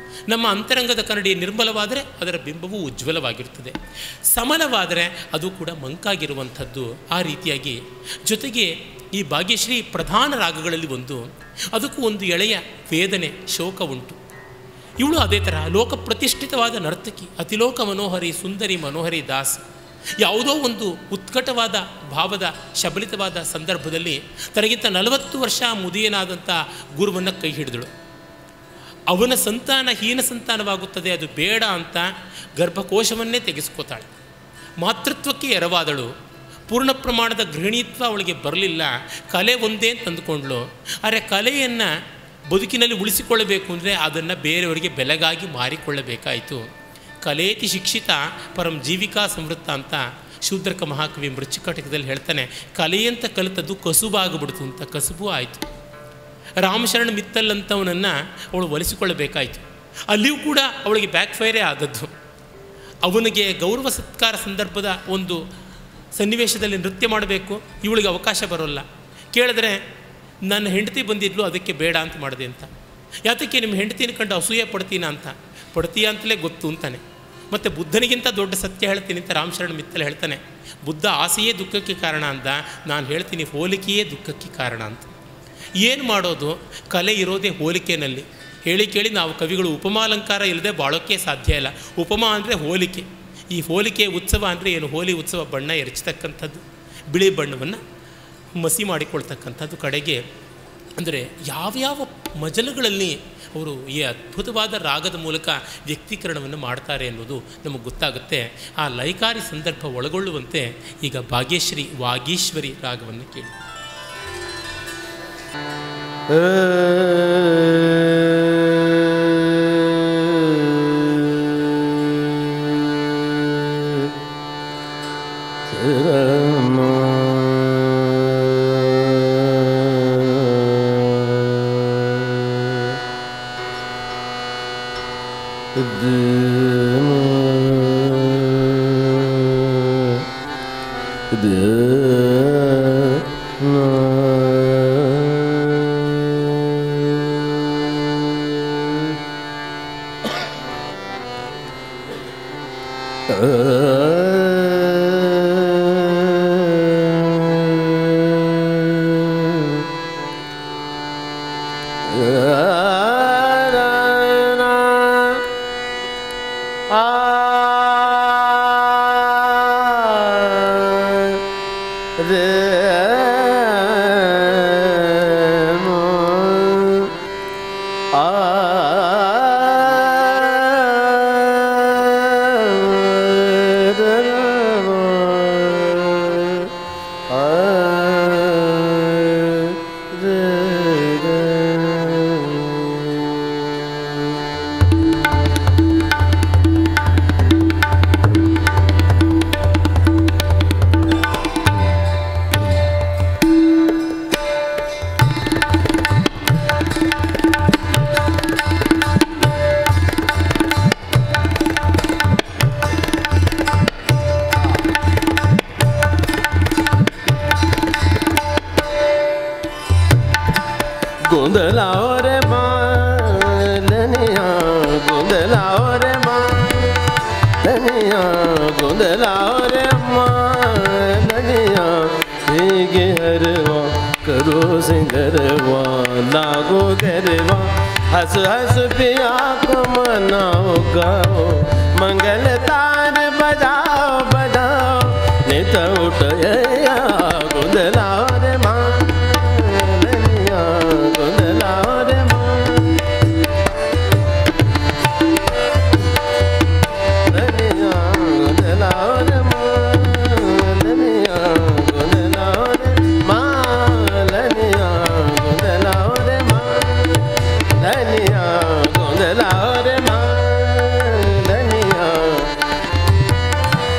ನಮ್ಮ ಅಂತರಂಗದ ಕನ್ನಡಿ ನಿರ್ಮಲವಾದರೆ ಅದರ ಬಿಂಬವು ಉಜ್ವಲವಾಗಿರುತ್ತದೆ ಸಮಲವಾದರೆ ಅದು ಕೂಡ ಮಂಕಾಗಿರುವಂಥದ್ದು ಆ ರೀತಿಯಾಗಿ ಜೊತೆಗೆ ಈ ಭಾಗ್ಯಶ್ರೀ ಪ್ರಧಾನ ರಾಗಗಳಲ್ಲಿ ಒಂದು ಅದಕ್ಕೂ ಒಂದು ಎಳೆಯ ವೇದನೆ ಶೋಕ ಉಂಟು ಇವಳು ಅದೇ ತರಹ ಲೋಕ ಪ್ರತಿಷ್ಠಿತವಾದ ನರ್ತಕಿ ಅತಿಲೋಕ ಮನೋಹರಿ ಸುಂದರಿ ಮನೋಹರಿ ದಾಸ್ ಯಾವುದೋ ಒಂದು ಉತ್ಕಟವಾದ ಭಾವದ ಶಬಲಿತವಾದ ಸಂದರ್ಭದಲ್ಲಿ ತನಗಿಂತ ನಲವತ್ತು ವರ್ಷ ಮುದಿಯನಾದಂಥ ಗುರುವನ್ನು ಕೈ ಹಿಡಿದಳು ಅವನ ಸಂತಾನ ಹೀನ ಸಂತಾನವಾಗುತ್ತದೆ ಅದು ಬೇಡ ಅಂತ ಗರ್ಭಕೋಶವನ್ನೇ ತೆಗೆಸ್ಕೋತಾಳೆ ಮಾತೃತ್ವಕ್ಕೆ ಎರವಾದಳು ಪೂರ್ಣ ಪ್ರಮಾಣದ ಗೃಹಿಣಿತ್ವ ಅವಳಿಗೆ ಬರಲಿಲ್ಲ ಕಲೆ ಒಂದೇ ಅಂತ ಅಂದುಕೊಂಡ್ಳು ಆದರೆ ಕಲೆಯನ್ನು ಬದುಕಿನಲ್ಲಿ ಉಳಿಸಿಕೊಳ್ಳಬೇಕು ಅಂದರೆ ಅದನ್ನು ಬೇರೆಯವರಿಗೆ ಬೆಲೆಗಾಗಿ ಮಾರಿಕೊಳ್ಳಬೇಕಾಯಿತು ಕಲೇತಿ ಶಿಕ್ಷಿತ ಪರಂ ಜೀವಿಕಾ ಸಮೃದ್ಧ ಅಂತ ಶೂದ್ರಕ ಮಹಾಕವಿ ಮೃಚ್ಚಿಕಟಕದಲ್ಲಿ ಹೇಳ್ತಾನೆ ಕಲೆಯಂತ ಕಲಿತದ್ದು ಕಸುಬಾಗ್ಬಿಡ್ತು ಅಂತ ಕಸುಬು ಆಯಿತು ರಾಮಶರಣ್ ಮಿತ್ತಲ್ ಅಂತವನನ್ನು ಅವಳು ಒಲಿಸಿಕೊಳ್ಳಬೇಕಾಯಿತು ಅಲ್ಲಿಯೂ ಕೂಡ ಅವಳಿಗೆ ಬ್ಯಾಕ್ ಫೈರೇ ಆದದ್ದು ಅವನಿಗೆ ಗೌರವ ಸತ್ಕಾರ ಸಂದರ್ಭದ ಒಂದು ಸನ್ನಿವೇಶದಲ್ಲಿ ನೃತ್ಯ ಮಾಡಬೇಕು ಇವಳಿಗೆ ಅವಕಾಶ ಬರೋಲ್ಲ ಕೇಳಿದ್ರೆ ನನ್ನ ಹೆಂಡತಿ ಬಂದಿದ್ಲು ಅದಕ್ಕೆ ಬೇಡ ಅಂತ ಮಾಡಿದೆ ಅಂತ ಯಾತಕ್ಕೆ ನಿಮ್ಮ ಹೆಂಡತಿನ ಕಂಡು ಅಸೂಯೆ ಪಡ್ತೀನ ಅಂತ ಪಡ್ತೀಯ ಅಂತಲೇ ಗೊತ್ತು ಅಂತಾನೆ ಮತ್ತು ಬುದ್ಧನಿಗಿಂತ ದೊಡ್ಡ ಸತ್ಯ ಹೇಳ್ತೀನಿ ಅಂತ ರಾಮಶರಣ ಮಿತ್ತಲ್ ಹೇಳ್ತಾನೆ ಬುದ್ಧ ಆಸೆಯೇ ದುಃಖಕ್ಕೆ ಕಾರಣ ಅಂತ ನಾನು ಹೇಳ್ತೀನಿ ಹೋಲಿಕೆಯೇ ದುಃಖಕ್ಕೆ ಕಾರಣ ಅಂತ ಏನು ಮಾಡೋದು ಕಲೆ ಇರೋದೇ ಹೋಲಿಕೆಯಲ್ಲಿ ಹೇಳಿ ಕೇಳಿ ನಾವು ಕವಿಗಳು ಉಪಮಾಲಂಕಾರ ಇಲ್ಲದೆ ಬಾಳೋಕ್ಕೆ ಸಾಧ್ಯ ಇಲ್ಲ ಉಪಮಾ ಅಂದರೆ ಹೋಲಿಕೆ ಈ ಹೋಲಿಕೆ ಉತ್ಸವ ಅಂದರೆ ಏನು ಹೋಲಿ ಉತ್ಸವ ಬಣ್ಣ ಎರಚತಕ್ಕಂಥದ್ದು ಬಿಳಿ ಬಣ್ಣವನ್ನು ಮಸಿ ಮಾಡಿಕೊಳ್ತಕ್ಕಂಥದ್ದು ಕಡೆಗೆ ಅಂದರೆ ಯಾವ್ಯಾವ ಮಜಲುಗಳಲ್ಲಿ ಅವರು ಈ ಅದ್ಭುತವಾದ ರಾಗದ ಮೂಲಕ ವ್ಯಕ್ತೀಕರಣವನ್ನು ಮಾಡ್ತಾರೆ ಅನ್ನೋದು ನಮಗೆ ಗೊತ್ತಾಗುತ್ತೆ ಆ ಲೈಕಾರಿ ಸಂದರ್ಭ ಒಳಗೊಳ್ಳುವಂತೆ ಈಗ ಭಾಗ್ಯಶ್ರೀ ವಾಗೀಶ್ವರಿ ರಾಗವನ್ನು ಕೇಳಿ ಗುಂದಲಾವ ರೇ ಮಾಲನಿಯ ಗುಂದಲಾವ ರೇ ಮಾಲನಿಯ ಗುಂದಲಾವ ರೇ ಮಾಲನಿಯ ಹೀಗೆ ಹರವಾ ಕರೋ ಸಿಂಗರವಾ लागो गरवा हंस हंस पिया को मनाओ गाओ मंगल तार बजाओ बजाओ नित उठ गुंदलाओ रे माँ गुंदलाओ रे माँ लनिया गुंदलाओ रे माँ लनिया गुंदलाओ रे माँ लनिया गुंदलाओ रे माँ लनिया गुंदलाओ रे माँ लनिया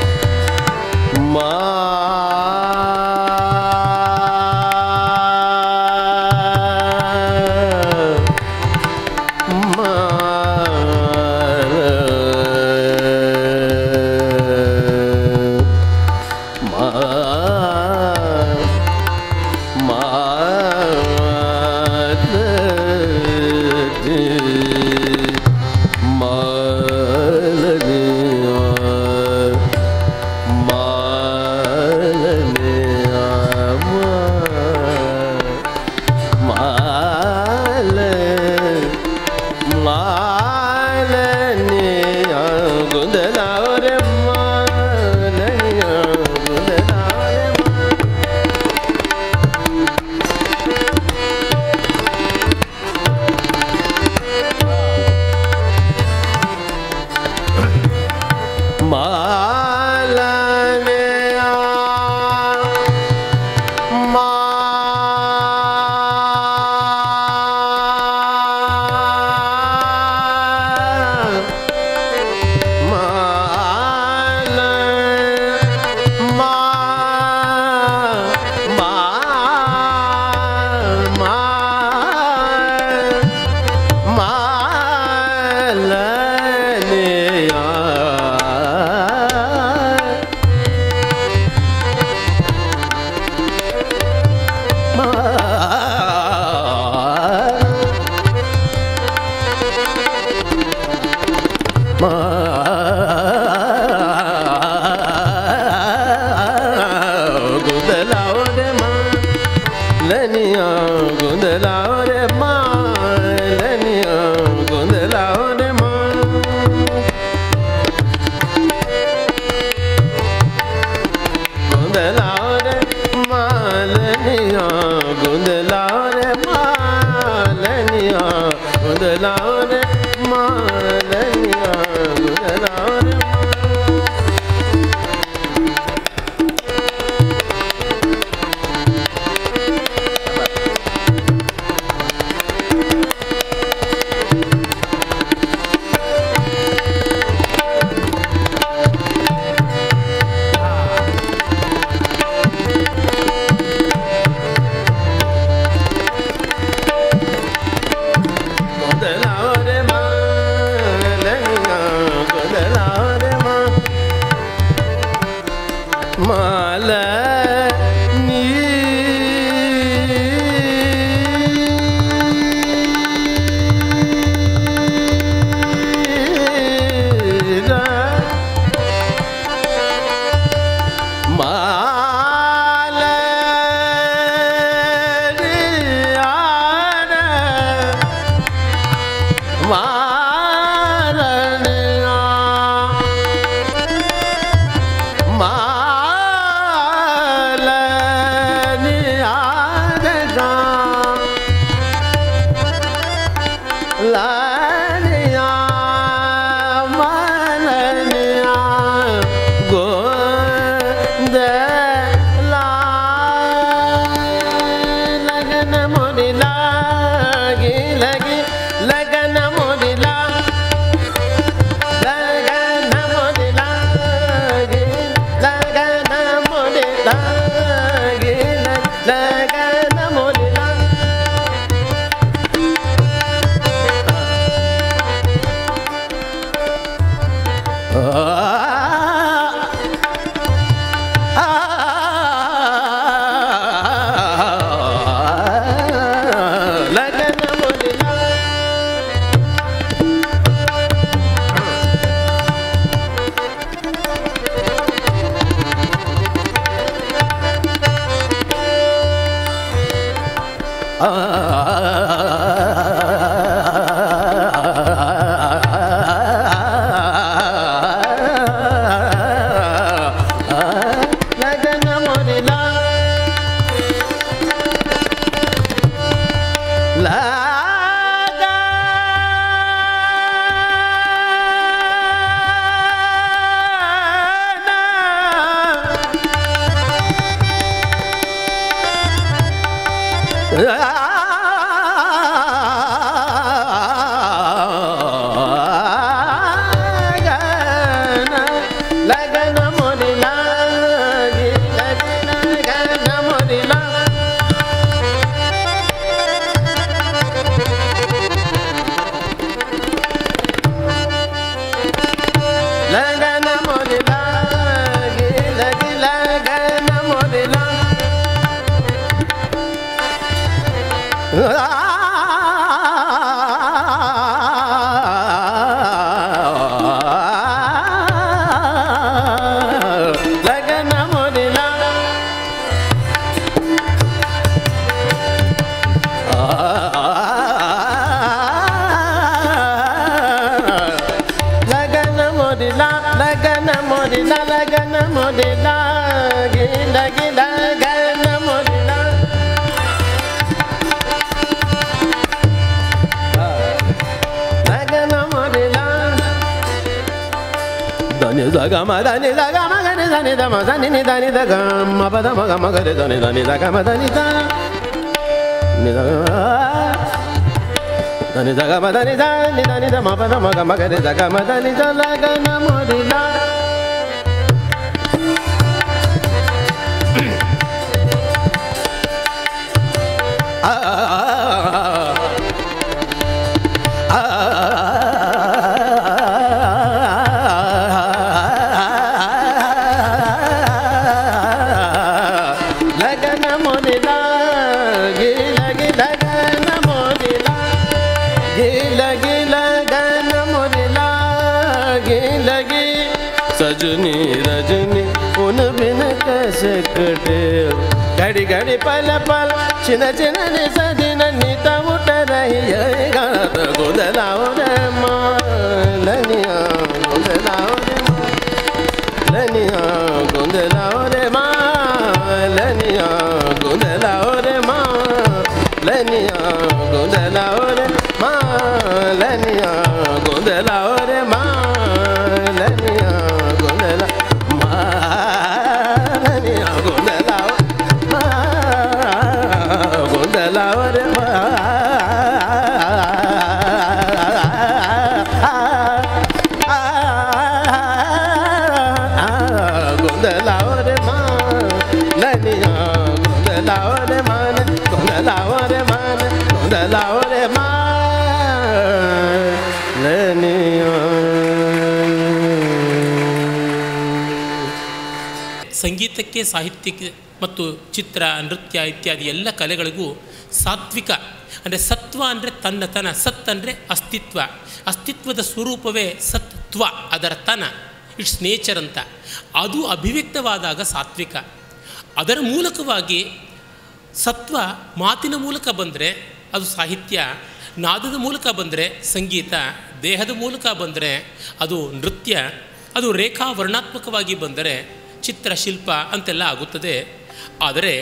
ಲನಿಯ ಗುಂದಲಾರೆ ಮಾ ಲನಿಯ ಗುಂದಲಾರೆ ಮಾ ಮಾಲನೆಯ ಮಾ ಮಾಲ ಮಾ ಮಾ ಮಾ ಮಾಲನೆಯ ಗುಂದಲಾವರೆ ಮಾ ಲನಿಯ ಗುಂದಲಾವರೆ ಮಾ ಲನಿಯ ಗುಂದಲಾವರೆ ಮಾ ಗುಂದಲಾವರೆ ಮಾಲನಿಯ ಗುಂದಲಾವರೆ ಮಾಲನಿಯ ಗುಂದಲಾವರೆ ಮಾಲನಿಯ ಗುಂದಲಾವರೆ ಗುಂದಲಾವರೆ ಮಾಲನಿಯ ಗುಂದಲಾವರೆ ಮಾ ಮಾಲ ನೀ ಮಾಲ ಲಾನಿಯಾ ಮಾಲನಿಯಾ ಗೋಂದ ಲಗನ ಮುಡಿಲಾಗಿ ಲಗಿ ಲಗನ ಮುಡಿಲಾ ಲಗನ ಮುಡಿಲಾಗಿ ಲಗನ ಮುಡಿಲಾಗಿ ಲಗನ ಮುಡಿಲಾ ಲಗನ ಮುಡಿಲ ಲಗನ ಮುಡಿಲ ಲಗನ ಮುಡಿಲ ಲಗನ ಮುಡಿಲ ಲಗನ ಮುಡಿಲ ಲಗಿ ಲಗನ ಮುಡಿಲ ಲಗನ ಮುಡಿಲ ಮೊರಿ ನಲ ಗನ ಮೊರಿ ಲ ಗಿಲ ಗಿಲ ಗನ ಮೊರಿ ಲ ಗನ ಮೊರಿ ಲ ಧನಿ ದ ಗ ಮ ಧನಿ ದ ಗ ಮ ಗ ನಿ ಧನಿ ದ ಮ ಧನಿ ನಿ ಧನಿ ದ ಗ ಮ ಪ ದ ಮ ಗ ಮ ಗ ರಿ ಧನಿ ಧನಿ ದ ಗ ಮ ಧನಿ ದ ನಿ ದ ಧನಿ ದ ಗ ಮ ಧನಿ ದ ನಿ ಧನಿ ದ ಮ ಪ ದ ಮ ಗ ಮ ಗ ರಿ ದ ಗ ಮ ಧನಿ ದ ಲ ಗ ನ ಮ ರಿ ಲ ಆ ಆ ಲಗನ ಮುನಿಲ ಗಿಲ ಗಿಲ ಗನ ಮುನಿಲ ಗಿಲ ಗಿಲ ಗನ ಮುನಿಲ ಗಿಲ ಗಿ सजनी रजनी उन बिन कैसे कटे घड़ी घड़ी पल पल छिन छिन नि सदिन नित उठ रही गात गुदलाओ रे मालनिया गुदलाओ रे लनिया गुंदलाओ रे मालनिया गुंदलाओ रे मालनिया गुंदलाओ रे मालनिया गुंदलाओ रे मालनिया गुंदला मालनिया गुंदलाओ गुंदलाओ रे गुंदलाओ रे मालनिया गुंदलाओ रे मान गुंदलाओ रे मान गुंदलाओ रे ಮಾಲನಿಯ ಸಂಗೀತಕ್ಕೆ ಸಾಹಿತ್ಯಕ್ಕೆ ಮತ್ತು ಚಿತ್ರ ನೃತ್ಯ ಇತ್ಯಾದಿ ಎಲ್ಲ ಕಲೆಗಳಿಗೂ ಸಾತ್ವಿಕ ಅಂದರೆ ಸತ್ವ ಅಂದರೆ ತನ್ನತನ ಸತ್ ಅಂದರೆ ಅಸ್ತಿತ್ವ ಅಸ್ತಿತ್ವದ ಸ್ವರೂಪವೇ ಸತ್ವ ಅದರ ತನ ಇಟ್ಸ್ ನೇಚರ್ ಅಂತ ಅದು ಅಭಿವ್ಯಕ್ತವಾದಾಗ ಸಾತ್ವಿಕ ಅದರ ಮೂಲಕವಾಗಿ ಸತ್ವ ಮಾತಿನ ಮೂಲಕ ಬಂದರೆ ಅದು ಸಾಹಿತ್ಯ ನಾದದ ಮೂಲಕ ಬಂದರೆ ಸಂಗೀತ ದೇಹದ ಮೂಲಕ ಬಂದರೆ ಅದು ನೃತ್ಯ ಅದು ರೇಖಾ ವರ್ಣಾತ್ಮಕವಾಗಿ ಬಂದರೆ ಚಿತ್ರಶಿಲ್ಪ ಅಂತೆಲ್ಲ ಆಗುತ್ತದೆ ಆದರೆ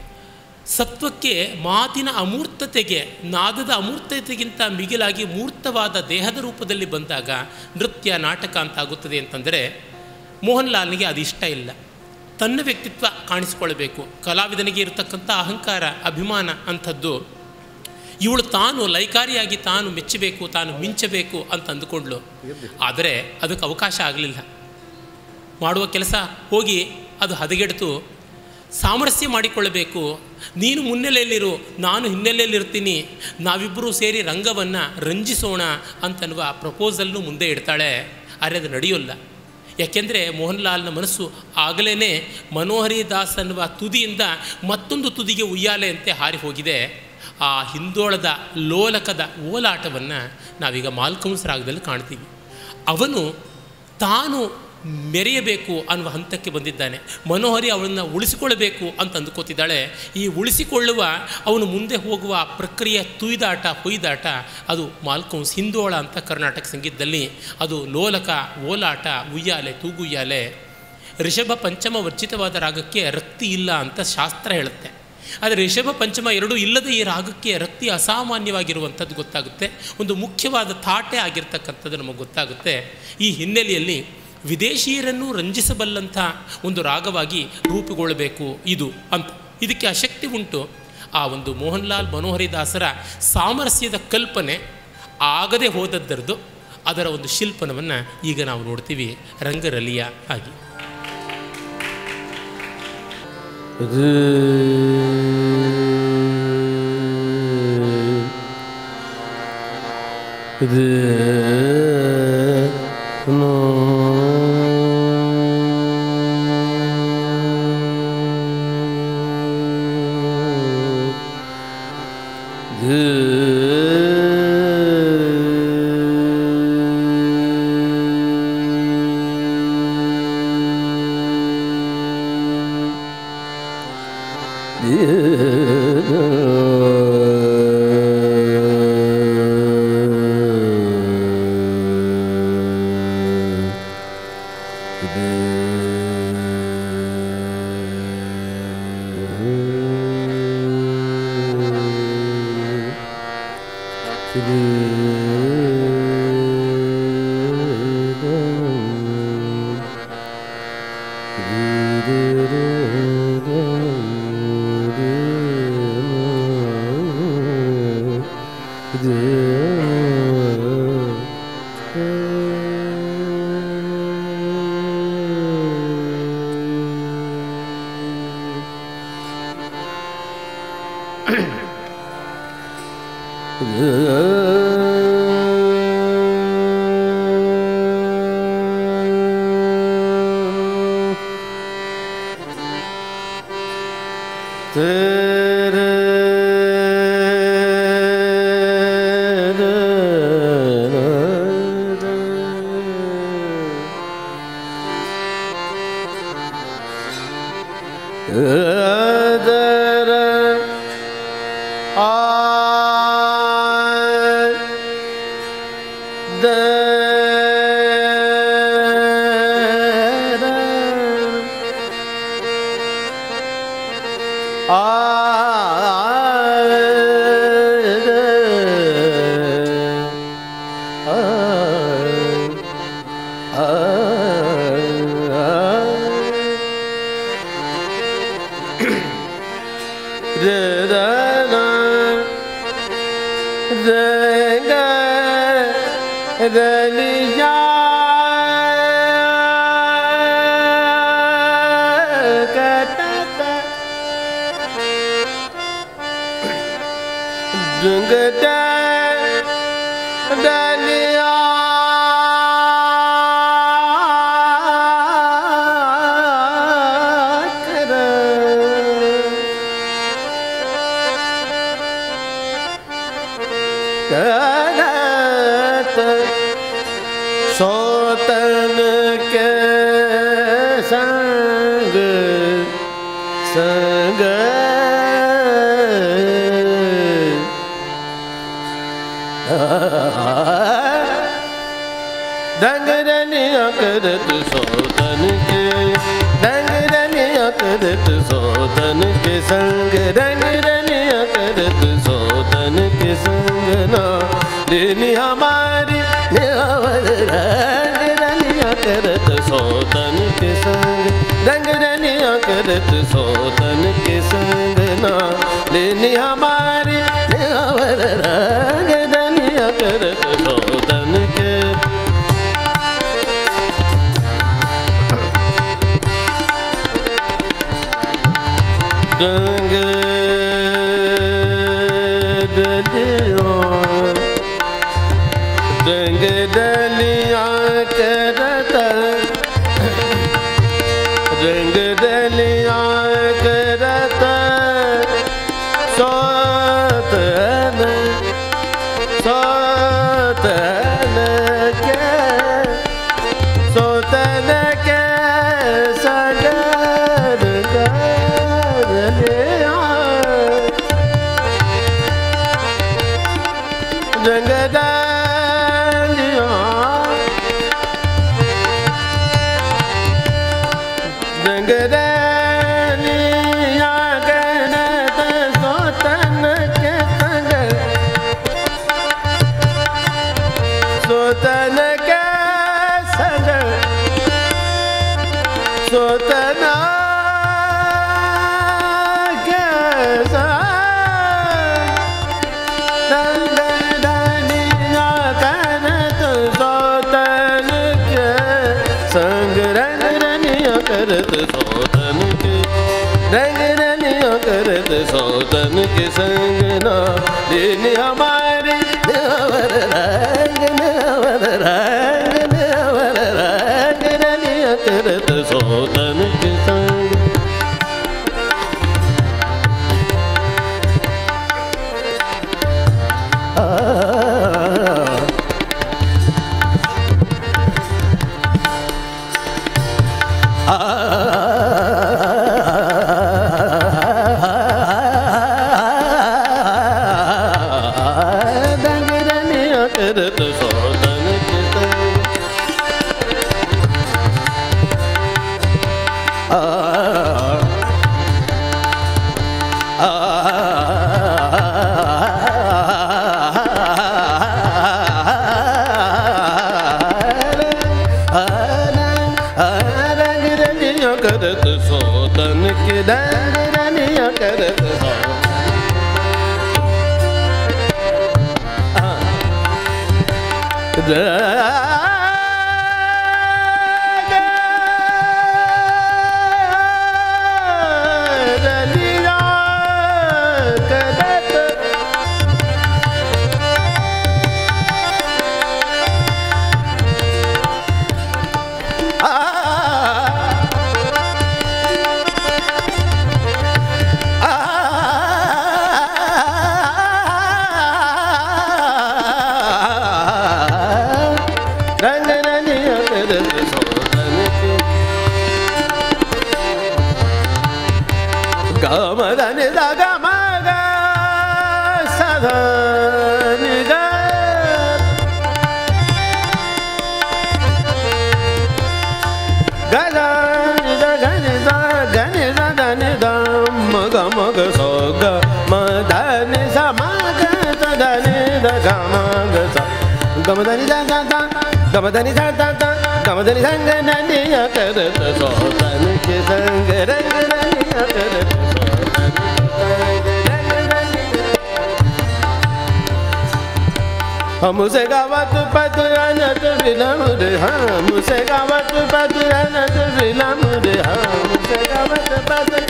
ಸತ್ವಕ್ಕೆ ಮಾತಿನ ಅಮೂರ್ತತೆಗೆ ನಾದದ ಅಮೂರ್ತತೆಗಿಂತ ಮಿಗಿಲಾಗಿ ಮೂರ್ತವಾದ ದೇಹದ ರೂಪದಲ್ಲಿ ಬಂದಾಗ ನೃತ್ಯ ನಾಟಕ ಅಂತಾಗುತ್ತದೆ ಅಂತಂದರೆ ಮೋಹನ್ ಲಾಲ್ನಿಗೆ ಅದು ಇಷ್ಟ ಇಲ್ಲ ತನ್ನ ವ್ಯಕ್ತಿತ್ವ ಕಾಣಿಸಿಕೊಳ್ಬೇಕು ಕಲಾವಿದನಿಗೆ ಇರತಕ್ಕಂಥ ಅಹಂಕಾರ ಅಭಿಮಾನ ಅಂಥದ್ದು ಇವಳು ತಾನು ಲೈಕಾರಿಯಾಗಿ ತಾನು ಮೆಚ್ಚಬೇಕು ತಾನು ಮಿಂಚಬೇಕು ಅಂತ ಅಂದುಕೊಂಡ್ಳು ಆದರೆ ಅದಕ್ಕೆ ಅವಕಾಶ ಆಗಲಿಲ್ಲ ಮಾಡುವ ಕೆಲಸ ಹೋಗಿ ಅದು ಹದಗೆಡ್ತು ಸಾಮರಸ್ಯ ಮಾಡಿಕೊಳ್ಳಬೇಕು ನೀನು ಮುನ್ನೆಲೆಯಲ್ಲಿರು ನಾನು ಹಿನ್ನೆಲೆಯಲ್ಲಿರ್ತೀನಿ ನಾವಿಬ್ಬರೂ ಸೇರಿ ರಂಗವನ್ನು ರಂಜಿಸೋಣ ಅಂತನ್ನುವ ಪ್ರಪೋಸಲ್ನು ಮುಂದೆ ಇಡ್ತಾಳೆ ಆದರೆ ಅದು ನಡೆಯೋಲ್ಲ ಯಾಕೆಂದರೆ ಮೋಹನ್ ಲಾಲ್ನ ಮನಸ್ಸು ಆಗಲೇ ಮನೋಹರಿ ದಾಸ್ ಅನ್ನುವ ತುದಿಯಿಂದ ಮತ್ತೊಂದು ತುದಿಗೆ ಉಯ್ಯಾಲೆಯಂತೆ ಹಾರಿ ಹೋಗಿದೆ ಆ ಹಿಂದೋಳದ ಲೋಲಕದ ಓಲಾಟವನ್ನು ನಾವೀಗ ಮಾಲ್ಕೌನ್ಸ್ ರಾಗದಲ್ಲಿ ಕಾಣ್ತೀವಿ ಅವನು ತಾನು ಮೆರೆಯಬೇಕು ಅನ್ನುವ ಹಂತಕ್ಕೆ ಬಂದಿದ್ದಾನೆ ಮನೋಹರಿ ಅವಳನ್ನು ಉಳಿಸಿಕೊಳ್ಳಬೇಕು ಅಂತ ಅಂದುಕೋತಿದ್ದಾಳೆ ಈ ಉಳಿಸಿಕೊಳ್ಳುವ ಅವನು ಮುಂದೆ ಹೋಗುವ ಪ್ರಕ್ರಿಯೆ ತುಯ್ದಾಟ ಹೊಯ್ದಾಟ ಅದು ಮಾಲ್ಕೌನ್ಸ್ ಹಿಂದೋಳ ಅಂತ ಕರ್ನಾಟಕ ಸಂಗೀತದಲ್ಲಿ ಅದು ಲೋಲಕ ಓಲಾಟ ಉಯ್ಯಾಲೆ ತೂಗುಯ್ಯಾಲೆ ರಿಷಭ ಪಂಚಮ ವರ್ಜಿತವಾದ ರಾಗಕ್ಕೆ ರಕ್ತಿ ಇಲ್ಲ ಅಂತ ಶಾಸ್ತ್ರ ಹೇಳುತ್ತೆ ಆದರೆ ರಿಷಭ ಪಂಚಮ ಎರಡೂ ಇಲ್ಲದೆ ಈ ರಾಗಕ್ಕೆ ರಕ್ತಿ ಅಸಾಮಾನ್ಯವಾಗಿರುವಂಥದ್ದು ಗೊತ್ತಾಗುತ್ತೆ ಒಂದು ಮುಖ್ಯವಾದ ಥಾಟೆ ಆಗಿರ್ತಕ್ಕಂಥದ್ದು ನಮಗೆ ಗೊತ್ತಾಗುತ್ತೆ ಈ ಹಿನ್ನೆಲೆಯಲ್ಲಿ ವಿದೇಶಿಯರನ್ನು ರಂಜಿಸಬಲ್ಲಂಥ ಒಂದು ರಾಗವಾಗಿ ರೂಪುಗೊಳ್ಳಬೇಕು ಇದು ಅಂತ ಇದಕ್ಕೆ ಅಶಕ್ತಿ ಉಂಟು ಆ ಒಂದು ಮೋಹನ್ ಲಾಲ್ ಮನೋಹರಿ ದಾಸರ ಸಾಮರಸ್ಯದ ಕಲ್ಪನೆ ಆಗದೆ ಹೋದದ್ದರದು ಅದರ ಒಂದು ಶಿಲ್ಪನವನ್ನು ಈಗ ನಾವು ನೋಡ್ತೀವಿ ರಂಗರಲಿಯ ಆಗಿ सोतन के संग संग डंगरनिया करत सोतन के डंगरनिया करत सोतन के संग डंगरनिया करत सोतन के संग ना लेनी हमारी नियावर डंगरनिया करत सोतन के संग डंगरनिया करत सोतन के संग ना लेनी हमारी नियावर डंगरनिया करत सोतन के रंग डलिया रंग डलिया करत रंग डलिया करत सोतन सोतन के सोतन के सगर कर लिया रंग डालिया रंग डालिया गणत सोतन के संग सोतन के संग सोतना के संग डंडनिया करत सोतन के संग रंग रनिया करत सोतन के रंग रनिया करत सोतन के संग ना दिन हमारे नवर रंग नवर रंग नवर रंग रनिया करत सोतन के संग आ डंगरनिया करत सोतन के संग आ आ रंग रनिया करत सोतन के रंग रनिया करत सो रनिया करत रंग रनिया करत सोतन के गम धनि द गम ग सध नि ग ग ध नि द ग नि द ग नि द ध नि द म ग म ग स ग म ध नि स म ग स ध नि द ग म ग स ग म ध नि द द द ग म ध नि द द द ग म ध नि संग न नि य कर त सो तन के संग रंग न नि य कर त सो तन के संग रंग न नि य हमसे गावत पतरनत विलम रे हमसे गावत पतरनत विलम रे हमसे गावत पतर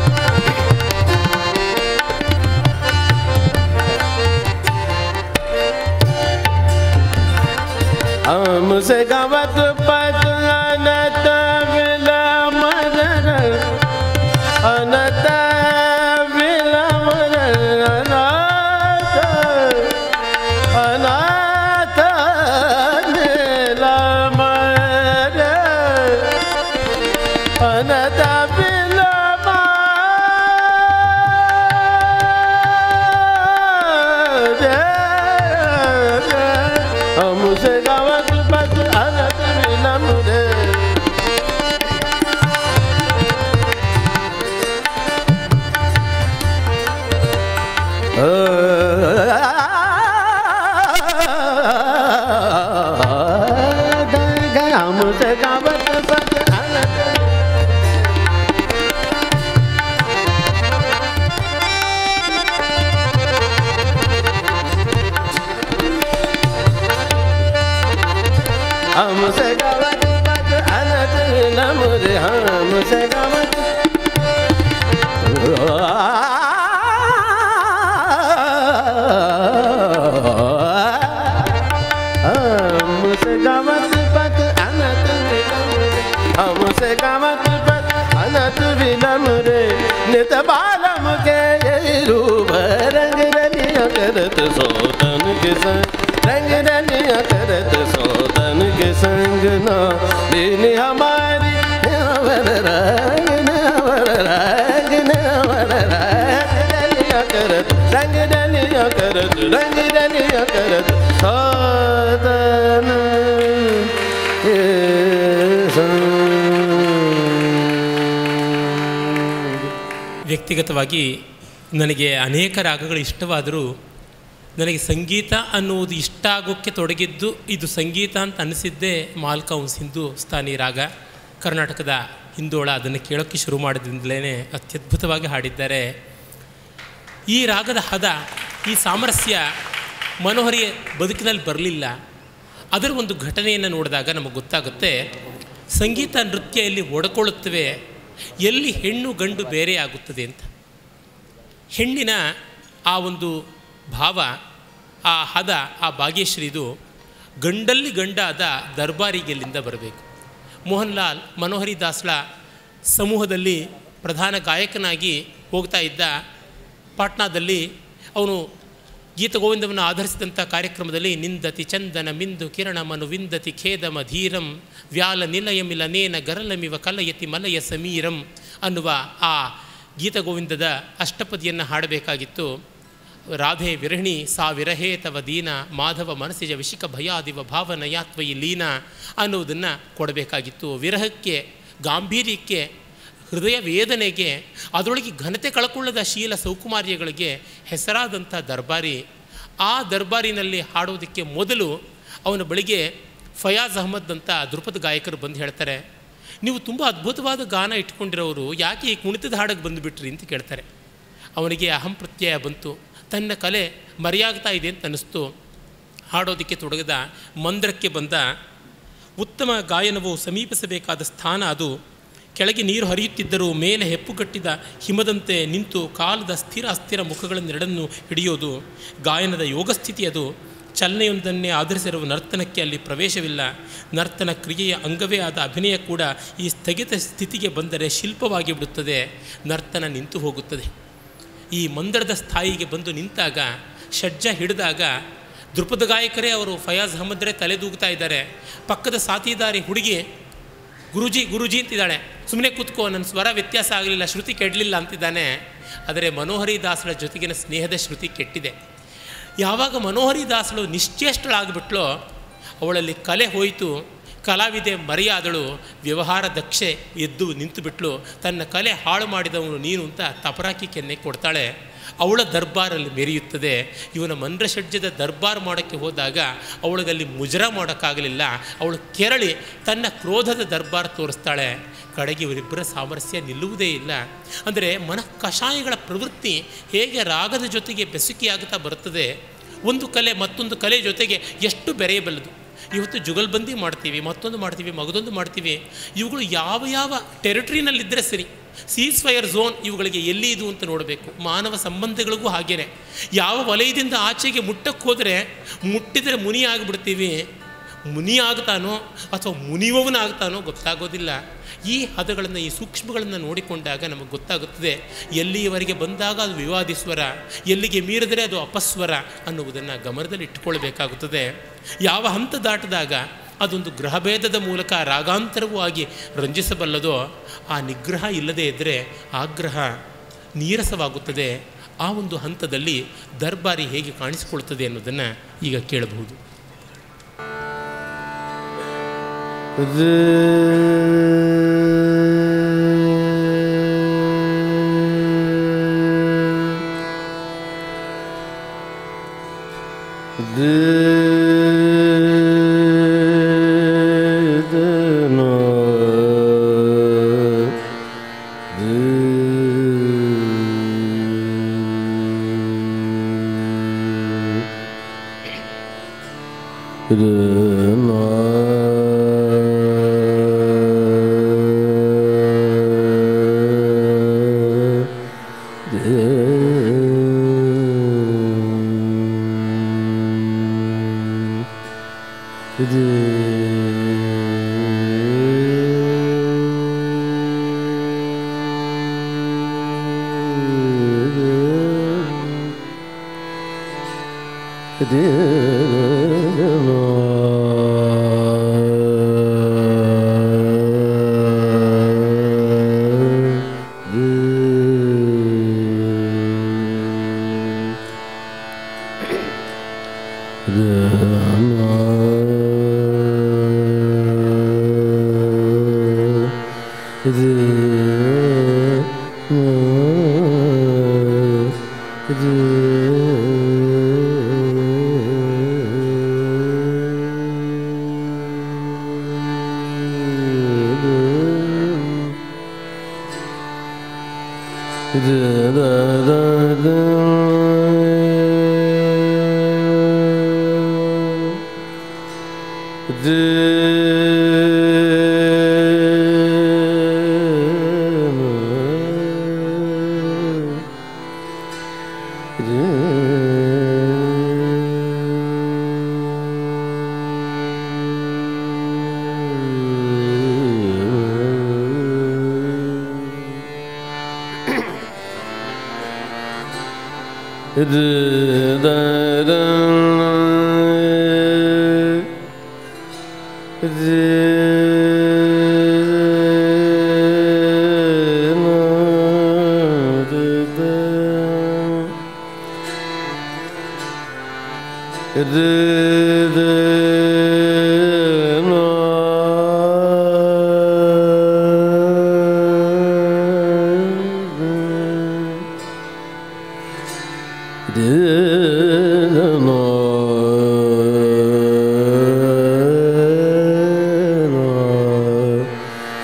हमसे गावत पतरनत विलम रे अनत विलम रे अनत अनाथ नीलमर अनत बिलमर हमसे गावत बस अनत विलम रे हमसे गावत बस अनत हमसे गावत बस अनत विलम रे हमसे गावत हमसे गावत पत अनत विलम रे हमसे गावत पत अनत विलम रे नित बालम के यही रूप रंग रनिया करत सोतन के संग रंग रनिया करत सोतन के संग ना दिन हमारी नवर रंग नवर रंग नवर रंग रनिया करत रंग रनिया करत रंग रनिया करत सोतन के संग ವ್ಯಕ್ತಿಗತವಾಗಿ ನನಗೆ ಅನೇಕ ರಾಗಗಳು ಇಷ್ಟವಾದರೂ ನನಗೆ ಸಂಗೀತ ಅನ್ನುವುದು ಇಷ್ಟ ಆಗೋಕ್ಕೆ ತೊಡಗಿದ್ದು ಇದು ಸಂಗೀತ ಅಂತ ಅನಿಸಿದ್ದೇ ಮಾಲ್ಕೌನ್ಸ್ ಹಿಂದೂಸ್ತಾನಿ ರಾಗ ಕರ್ನಾಟಕದ ಹಿಂದೋಳ ಅದನ್ನು ಕೇಳೋಕ್ಕೆ ಶುರು ಮಾಡಿದ್ರಿಂದಲೇ ಅತ್ಯದ್ಭುತವಾಗಿ ಹಾಡಿದ್ದಾರೆ ಈ ರಾಗದ ಹದ ಈ ಸಾಮರಸ್ಯ ಮನೋಹರಿಯ ಬದುಕಿನಲ್ಲಿ ಬರಲಿಲ್ಲ ಅದರ ಒಂದು ಘಟನೆಯನ್ನು ನೋಡಿದಾಗ ನಮಗೆ ಗೊತ್ತಾಗುತ್ತೆ ಸಂಗೀತ ನೃತ್ಯ ಎಲ್ಲಿ ಒಡ್ಕೊಳ್ಳುತ್ತವೆ ಎಲ್ಲಿ ಹೆಣ್ಣು ಗಂಡು ಬೇರೆ ಆಗುತ್ತದೆ ಅಂತ ಹೆಣ್ಣಿನ ಆ ಒಂದು ಭಾವ ಆ ಹದ ಆ ಭಾಗ್ಯಶ್ರೀದು ಗಂಡಲ್ಲಿ ಗಂಡಾದ ದರ್ಬಾರಿಗೆಲ್ಲಿಂದ ಬರಬೇಕು ಮೋಹನ್ ಲಾಲ್ ಮನೋಹರಿ ದಾಸ್ಳ ಸಮೂಹದಲ್ಲಿ ಪ್ರಧಾನ ಗಾಯಕನಾಗಿ ಹೋಗ್ತಾ ಇದ್ದ ಪಾಟ್ನಾದಲ್ಲಿ ಅವನು ಗೀತಗೋವಿಂದವನ್ನು ಆಧರಿಸಿದಂಥ ಕಾರ್ಯಕ್ರಮದಲ್ಲಿ ನಿಂದತಿ ಚಂದನ ಮಿಂದು ಕಿರಣ ಮನು ವಿಂದತಿ ಖೇದಮ ಧೀರಂ ವ್ಯಾಲ ನಿಲಯ ಮಿಲನೇನ ಗರಲಮಿವ ಕಲಯತಿ ಮಲಯ ಸಮೀರಂ ಅನ್ನುವ ಆ ಗೀತಗೋವಿಂದದ ಅಷ್ಟಪದಿಯನ್ನು ಹಾಡಬೇಕಾಗಿತ್ತು ರಾಧೆ ವಿರಹಿಣಿ ಸಾ ವಿರಹೇ ತವ ದೀನ ಮಾಧವ ಮನಸ್ಸಿಜ ವಿಶಿಕ ಭಯಾದಿವ ಭಾವನಯಾತ್ವಯಿ ಲೀನ ಅನ್ನುವುದನ್ನು ಕೊಡಬೇಕಾಗಿತ್ತು ವಿರಹಕ್ಕೆ ಗಾಂಭೀರ್ಯಕ್ಕೆ ಹೃದಯ ವೇದನೆಗೆ ಅದರೊಳಗೆ ಘನತೆ ಕಳ್ಕೊಳ್ಳದ ಶೀಲ ಸೌಕುಮಾರ್ಯಗಳಿಗೆ ಹೆಸರಾದಂಥ ದರ್ಬಾರಿ ಆ ದರ್ಬಾರಿನಲ್ಲಿ ಹಾಡೋದಕ್ಕೆ ಮೊದಲು ಅವನ ಬಳಿಗೆ ಫಯಾಜ್ ಅಹಮದ್ ಅಂತ ಧ್ರುಪದ ಗಾಯಕರು ಬಂದು ಹೇಳ್ತಾರೆ ನೀವು ತುಂಬ ಅದ್ಭುತವಾದ ಗಾನ ಇಟ್ಕೊಂಡಿರೋರು ಯಾಕೆ ಈ ಕುಣಿತದ ಹಾಡಿಗೆ ಬಂದುಬಿಟ್ರಿ ಅಂತ ಕೇಳ್ತಾರೆ ಅವನಿಗೆ ಅಹಂ ಪ್ರತ್ಯಯ ಬಂತು ತನ್ನ ಕಲೆ ಮರೆಯಾಗ್ತಾ ಇದೆ ಅಂತ ಅನ್ನಿಸ್ತು ಹಾಡೋದಕ್ಕೆ ತೊಡಗದ ಮಂದಿರಕ್ಕೆ ಬಂದ ಉತ್ತಮ ಗಾಯನವು ಸಮೀಪಿಸಬೇಕಾದ ಸ್ಥಾನ ಅದು ಕೆಳಗೆ ನೀರು ಹರಿಯುತ್ತಿದ್ದರೂ ಮೇಲೆ ಹೆಪ್ಪುಗಟ್ಟಿದ ಹಿಮದಂತೆ ನಿಂತು ಕಾಲದ ಸ್ಥಿರ ಅಸ್ಥಿರ ಮುಖಗಳನ್ನೆರಡನ್ನು ಹಿಡಿಯೋದು ಗಾಯನದ ಯೋಗಸ್ಥಿತಿ ಅದು ಚಲನೆಯೊಂದನ್ನೇ ಆಧರಿಸಿರುವ ನರ್ತನಕ್ಕೆ ಅಲ್ಲಿ ಪ್ರವೇಶವಿಲ್ಲ ನರ್ತನ ಕ್ರಿಯೆಯ ಅಂಗವೇ ಆದ ಅಭಿನಯ ಕೂಡ ಈ ಸ್ಥಗಿತ ಸ್ಥಿತಿಗೆ ಬಂದರೆ ಶಿಲ್ಪವಾಗಿ ಬಿಡುತ್ತದೆ ನರ್ತನ ನಿಂತು ಹೋಗುತ್ತದೆ ಈ ಮಂದಿರದ ಸ್ಥಾಯಿಗೆ ಬಂದು ನಿಂತಾಗ ಷಡ್ಜ ಹಿಡಿದಾಗ ದೃಪದ ಗಾಯಕರೇ ಅವರು ಫಯಾಜ್ ಅಹಮದ್ರೇ ತಲೆದೂಗ್ತಾ ಇದ್ದಾರೆ ಪಕ್ಕದ ಸಾಥಿದಾರಿ ಹುಡುಗಿ ಗುರುಜಿ ಗುರುಜಿ ಅಂತಿದ್ದಾಳೆ ಸುಮ್ಮನೆ ಕೂತ್ಕೋ ನನ್ನ ಸ್ವರ ವ್ಯತ್ಯಾಸ ಆಗಲಿಲ್ಲ ಶ್ರುತಿ ಕೆಡಲಿಲ್ಲ ಅಂತಿದ್ದಾನೆ ಆದರೆ ಮನೋಹರಿ ದಾಸಳ ಜೊತೆಗಿನ ಸ್ನೇಹದ ಶ್ರುತಿ ಕೆಟ್ಟಿದೆ ಯಾವಾಗ ಮನೋಹರಿ ದಾಸಳು ನಿಶ್ಚೇಷ್ಟಳಾಗ್ಬಿಟ್ಲೋ ಅವಳಲ್ಲಿ ಕಲೆ ಹೋಯಿತು ಕಲಾವಿದೆ ಮರೆಯಾದಳು ವ್ಯವಹಾರ ದಕ್ಷೆ ಎದ್ದು ನಿಂತುಬಿಟ್ಲು ತನ್ನ ಕಲೆ ಹಾಳು ಮಾಡಿದವನು ನೀನು ಅಂತ ತಪರಾಕಿ ಕೆನ್ನೆ ಕೊಡ್ತಾಳೆ ಅವಳ ದರ್ಬಾರಲ್ಲಿ ಮೆರೆಯುತ್ತದೆ ಇವನ ಮಂದ್ರಷಡ್ಜದ ದರ್ಬಾರ್ ಮಾಡೋಕ್ಕೆ ಹೋದಾಗ ಅವಳಿಗಲ್ಲಿ ಮುಜರ ಮಾಡೋಕ್ಕಾಗಲಿಲ್ಲ ಅವಳು ಕೆರಳಿ ತನ್ನ ಕ್ರೋಧದ ದರ್ಬಾರ್ ತೋರಿಸ್ತಾಳೆ ಕಡೆಗೆ ಇವರಿಬ್ಬರ ಸಾಮರಸ್ಯ ನಿಲ್ಲುವುದೇ ಇಲ್ಲ ಅಂದರೆ ಮನಃ ಕಷಾಯಗಳ ಪ್ರವೃತ್ತಿ ಹೇಗೆ ರಾಗದ ಜೊತೆಗೆ ಬೆಸುಕಿಯಾಗುತ್ತಾ ಬರುತ್ತದೆ ಒಂದು ಕಲೆ ಮತ್ತೊಂದು ಕಲೆ ಜೊತೆಗೆ ಎಷ್ಟು ಬೆರೆಯಬಲ್ಲದು ಇವತ್ತು ಜುಗಲ್ಬಂದಿ ಮಾಡ್ತೀವಿ ಮತ್ತೊಂದು ಮಾಡ್ತೀವಿ ಮಗದೊಂದು ಮಾಡ್ತೀವಿ ಇವುಗಳು ಯಾವ ಯಾವ ಟೆರಿಟರಿನಲ್ಲಿದ್ದರೆ ಸರಿ ಸೀಸ್ ಫೈರ್ ಝೋನ್ ಇವುಗಳಿಗೆ ಎಲ್ಲಿ ಇದು ಅಂತ ನೋಡಬೇಕು ಮಾನವ ಸಂಬಂಧಗಳಿಗೂ ಹಾಗೇನೆ ಯಾವ ವಲಯದಿಂದ ಆಚೆಗೆ ಮುಟ್ಟಕ್ಕೆ ಹೋದರೆ ಮುಟ್ಟಿದರೆ ಮುನಿ ಆಗಿಬಿಡ್ತೀವಿ ಮುನಿ ಆಗ್ತಾನೋ ಅಥವಾ ಮುನಿಯುವವನಾಗ್ತಾನೋ ಗೊತ್ತಾಗೋದಿಲ್ಲ ಈ ಹದಗಳನ್ನು ಈ ಸೂಕ್ಷ್ಮಗಳನ್ನು ನೋಡಿಕೊಂಡಾಗ ನಮಗೆ ಗೊತ್ತಾಗುತ್ತದೆ ಎಲ್ಲಿಯವರೆಗೆ ಬಂದಾಗ ಅದು ವಿವಾದಿಸ್ವರ ಎಲ್ಲಿಗೆ ಮೀರಿದರೆ ಅದು ಅಪಸ್ವರ ಅನ್ನುವುದನ್ನು ಗಮನದಲ್ಲಿ ಇಟ್ಟುಕೊಳ್ಬೇಕಾಗುತ್ತದೆ ಯಾವ ಹಂತ ದಾಟಿದಾಗ ಅದೊಂದು ಗ್ರಹಭೇದದ ಮೂಲಕ ರಾಗಾಂತರವೂ ಆಗಿ ರಂಜಿಸಬಲ್ಲದೋ ಆ ನಿಗ್ರಹ ಇಲ್ಲದೇ ಇದ್ದರೆ ಆಗ್ರಹ ನೀರಸವಾಗುತ್ತದೆ ಆ ಒಂದು ಹಂತದಲ್ಲಿ ದರ್ಬಾರಿ ಹೇಗೆ ಕಾಣಿಸಿಕೊಳ್ತದೆ ಅನ್ನೋದನ್ನು ಈಗ ಕೇಳಬಹುದು no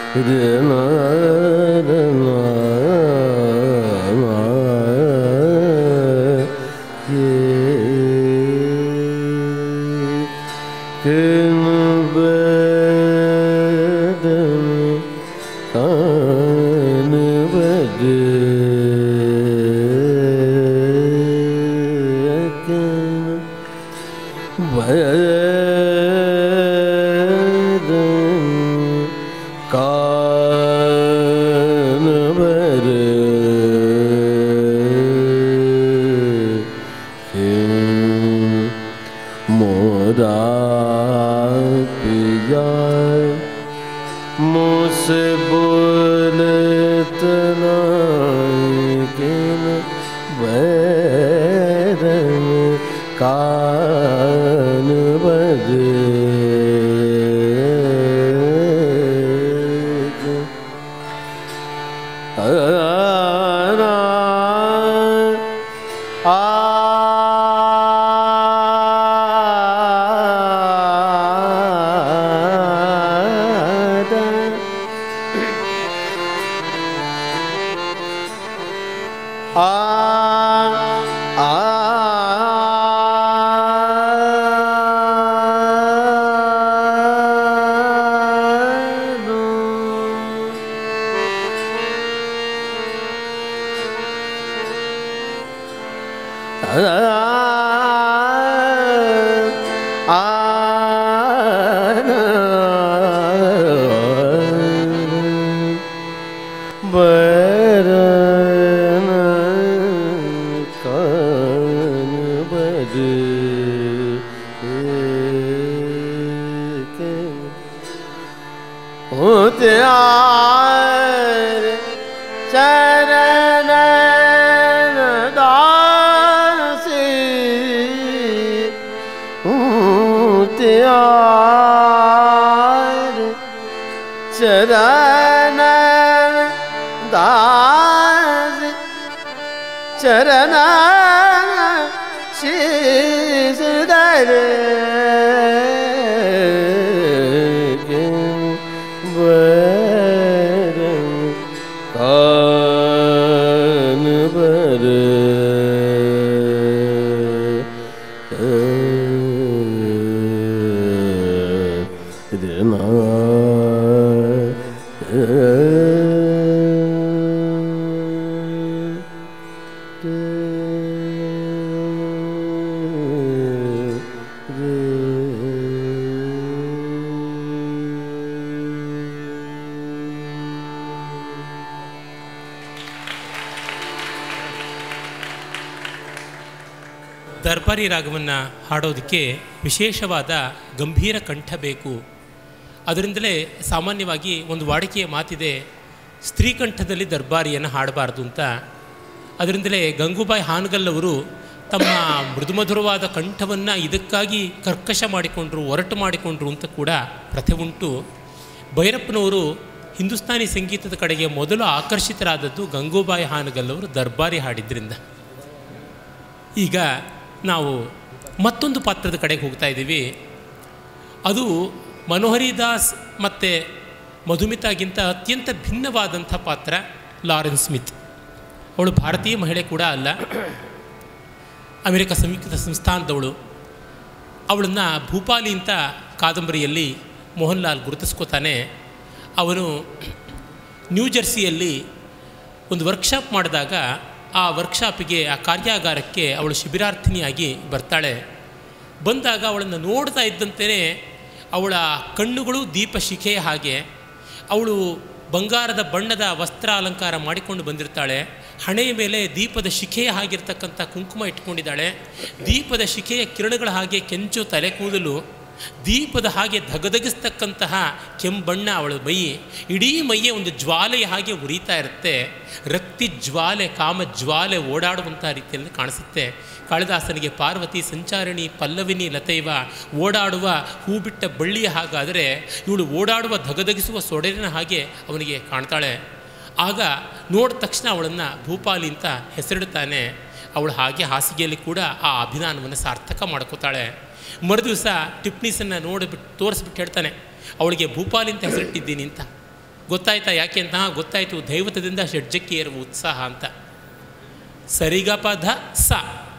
मोरा पिया मुझसे बोलत नायकिन बैरन कान बजे बरन कान बजे होत्यार चरण दासी होत्यार चरण दास चरण शीश दर बरन कान बर ದರ್ಬಾರಿ ರಾಗವನ್ನು ಹಾಡೋದಕ್ಕೆ ವಿಶೇಷವಾದ ಗಂಭೀರ ಕಂಠ ಬೇಕು ಅದರಿಂದಲೇ ಸಾಮಾನ್ಯವಾಗಿ ಒಂದು ವಾಡಿಕೆಯ ಮಾತಿದೆ ಸ್ತ್ರೀ ಕಂಠದಲ್ಲಿ ದರ್ಬಾರಿಯನ್ನು ಹಾಡಬಾರ್ದು ಅಂತ ಅದರಿಂದಲೇ ಗಂಗೂಬಾಯಿ ಹಾನಗಲ್ ಅವರು ತಮ್ಮ ಮೃದುಮಧುರವಾದ ಕಂಠವನ್ನು ಇದಕ್ಕಾಗಿ ಕರ್ಕಶ ಮಾಡಿಕೊಂಡ್ರು ಒರಟು ಮಾಡಿಕೊಂಡ್ರು ಅಂತ ಕೂಡ ಪ್ರಥೆ ಉಂಟು ಭೈರಪ್ಪನವರು ಹಿಂದೂಸ್ತಾನಿ ಸಂಗೀತದ ಕಡೆಗೆ ಮೊದಲು ಆಕರ್ಷಿತರಾದದ್ದು ಗಂಗೂಬಾಯಿ ಹಾನಗಲ್ ಅವರು ದರ್ಬಾರಿ ಹಾಡಿದ್ರಿಂದ ಈಗ ನಾವು ಮತ್ತೊಂದು ಪಾತ್ರದ ಕಡೆಗೆ ಹೋಗ್ತಾ ಇದ್ದೀವಿ ಅದು ಮನೋಹರಿ ದಾಸ್ ಮತ್ತು ಮಧುಮಿತಾಗಿಂತ ಅತ್ಯಂತ ಭಿನ್ನವಾದಂಥ ಪಾತ್ರ ಲಾರೆನ್ಸ್ ಸ್ಮಿತ್ ಅವಳು ಭಾರತೀಯ ಮಹಿಳೆ ಕೂಡ ಅಲ್ಲ ಅಮೆರಿಕ ಸಂಯುಕ್ತ ಸಂಸ್ಥಾನದವಳು ಅವಳನ್ನು ಭೂಪಾಲಿ ಅಂತ ಕಾದಂಬರಿಯಲ್ಲಿ ಮೋಹನ್ ಲಾಲ್ ಗುರುತಿಸ್ಕೋತಾನೆ ಅವನು ನ್ಯೂ ಜೆರ್ಸಿಯಲ್ಲಿ ಒಂದು ವರ್ಕ್ಶಾಪ್ ಮಾಡಿದಾಗ ಆ ವರ್ಕ್ಶಾಪಿಗೆ ಆ ಕಾರ್ಯಾಗಾರಕ್ಕೆ ಅವಳು ಶಿಬಿರಾರ್ಥಿನಿಯಾಗಿ ಬರ್ತಾಳೆ ಬಂದಾಗ ಅವಳನ್ನು ನೋಡ್ತಾ ಇದ್ದಂತೆಯೇ ಅವಳ ಕಣ್ಣುಗಳು ದೀಪ ಶಿಖೆಯ ಹಾಗೆ ಅವಳು ಬಂಗಾರದ ಬಣ್ಣದ ವಸ್ತ್ರ ಅಲಂಕಾರ ಮಾಡಿಕೊಂಡು ಬಂದಿರ್ತಾಳೆ ಹಣೆಯ ಮೇಲೆ ದೀಪದ ಶಿಖೆಯ ಹಾಗಿರ್ತಕ್ಕಂಥ ಕುಂಕುಮ ಇಟ್ಕೊಂಡಿದ್ದಾಳೆ ದೀಪದ ಶಿಖೆಯ ಕಿರಣಗಳ ಹಾಗೆ ಕೆಂಚು ತಲೆ ಕೂದಲು ದೀಪದ ಹಾಗೆ ಧಗಧಗಿಸ್ತಕ್ಕಂತಹ ಕೆಂಬಣ್ಣ ಅವಳ ಮೈ ಇಡೀ ಮೈಯೇ ಒಂದು ಜ್ವಾಲೆಯ ಹಾಗೆ ಉರಿತಾ ಇರುತ್ತೆ ರಕ್ತಿ ಜ್ವಾಲೆ ಕಾಮ ಜ್ವಾಲೆ ಓಡಾಡುವಂಥ ರೀತಿಯಲ್ಲಿ ಕಾಣಿಸುತ್ತೆ ಕಾಳಿದಾಸನಿಗೆ ಪಾರ್ವತಿ ಸಂಚಾರಿಣಿ ಪಲ್ಲವಿನಿ ಲತೈವ ಓಡಾಡುವ ಹೂ ಬಿಟ್ಟ ಬಳ್ಳಿಯ ಹಾಗಾದರೆ ಇವಳು ಓಡಾಡುವ ಧಗಧಗಿಸುವ ಸೊಡರಿನ ಹಾಗೆ ಅವನಿಗೆ ಕಾಣ್ತಾಳೆ ಆಗ ನೋಡಿದ ತಕ್ಷಣ ಅವಳನ್ನು ಭೂಪಾಲಿ ಅಂತ ಹೆಸರಿಡ್ತಾನೆ ಅವಳು ಹಾಗೆ ಹಾಸಿಗೆಯಲ್ಲಿ ಕೂಡ ಆ ಅಭಿಮಾನವನ್ನು ಸಾರ್ಥಕ ಮಾಡ್ಕೋತಾಳೆ ಮರುದಿವಸ ಟಿಪ್ನೀಸನ್ನು ನೋಡಿಬಿಟ್ಟು ತೋರಿಸ್ಬಿಟ್ಟು ಹೇಳ್ತಾನೆ ಅವಳಿಗೆ ಭೂಪಾಲಿ ಅಂತ ಹೆಸರಿಟ್ಟಿದ್ದೀನಿ ಅಂತ ಗೊತ್ತಾಯ್ತಾ ಯಾಕೆ ಅಂತ ಹಾಂ, ಗೊತ್ತಾಯಿತು ದೈವತದಿಂದ ಷಡ್ಜಕ್ಕೆ ಏರುವ ಉತ್ಸಾಹ ಅಂತ ಸರಿಗಪಧ ಸ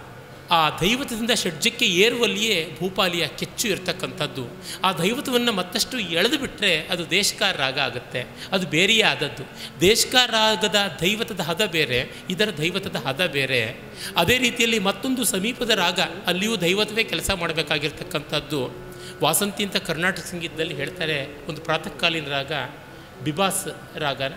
ಆ ದೈವತದಿಂದ ಷಡ್ಜಕ್ಕೆ ಏರುವಲ್ಲಿಯೇ ಭೂಪಾಲಿಯ ಕೆಚ್ಚು ಇರತಕ್ಕಂಥದ್ದು ಆ ದೈವತವನ್ನು ಮತ್ತಷ್ಟು ಎಳೆದು ಬಿಟ್ಟರೆ ಅದು ದೇಶಕಾರ ರಾಗ ಆಗುತ್ತೆ ಅದು ಬೇರೆಯೇ ಆದದ್ದು ದೇಶಕಾರ ರಾಗದ ದೈವತದ ಹದ ಬೇರೆ ಇದರ ದೈವತದ ಹದ ಬೇರೆ ಅದೇ ರೀತಿಯಲ್ಲಿ ಮತ್ತೊಂದು ಸಮೀಪದ ರಾಗ ಅಲ್ಲಿಯೂ ದೈವತವೇ ಕೆಲಸ ಮಾಡಬೇಕಾಗಿರ್ತಕ್ಕಂಥದ್ದು ವಾಸಂತಿ ಅಂತ ಕರ್ನಾಟಕ ಸಂಗೀತದಲ್ಲಿ ಹೇಳ್ತಾರೆ ಒಂದು ಪ್ರಾತಃಕಾಲೀನ ರಾಗ ಬಿಬಾಸ್ ರಾಗ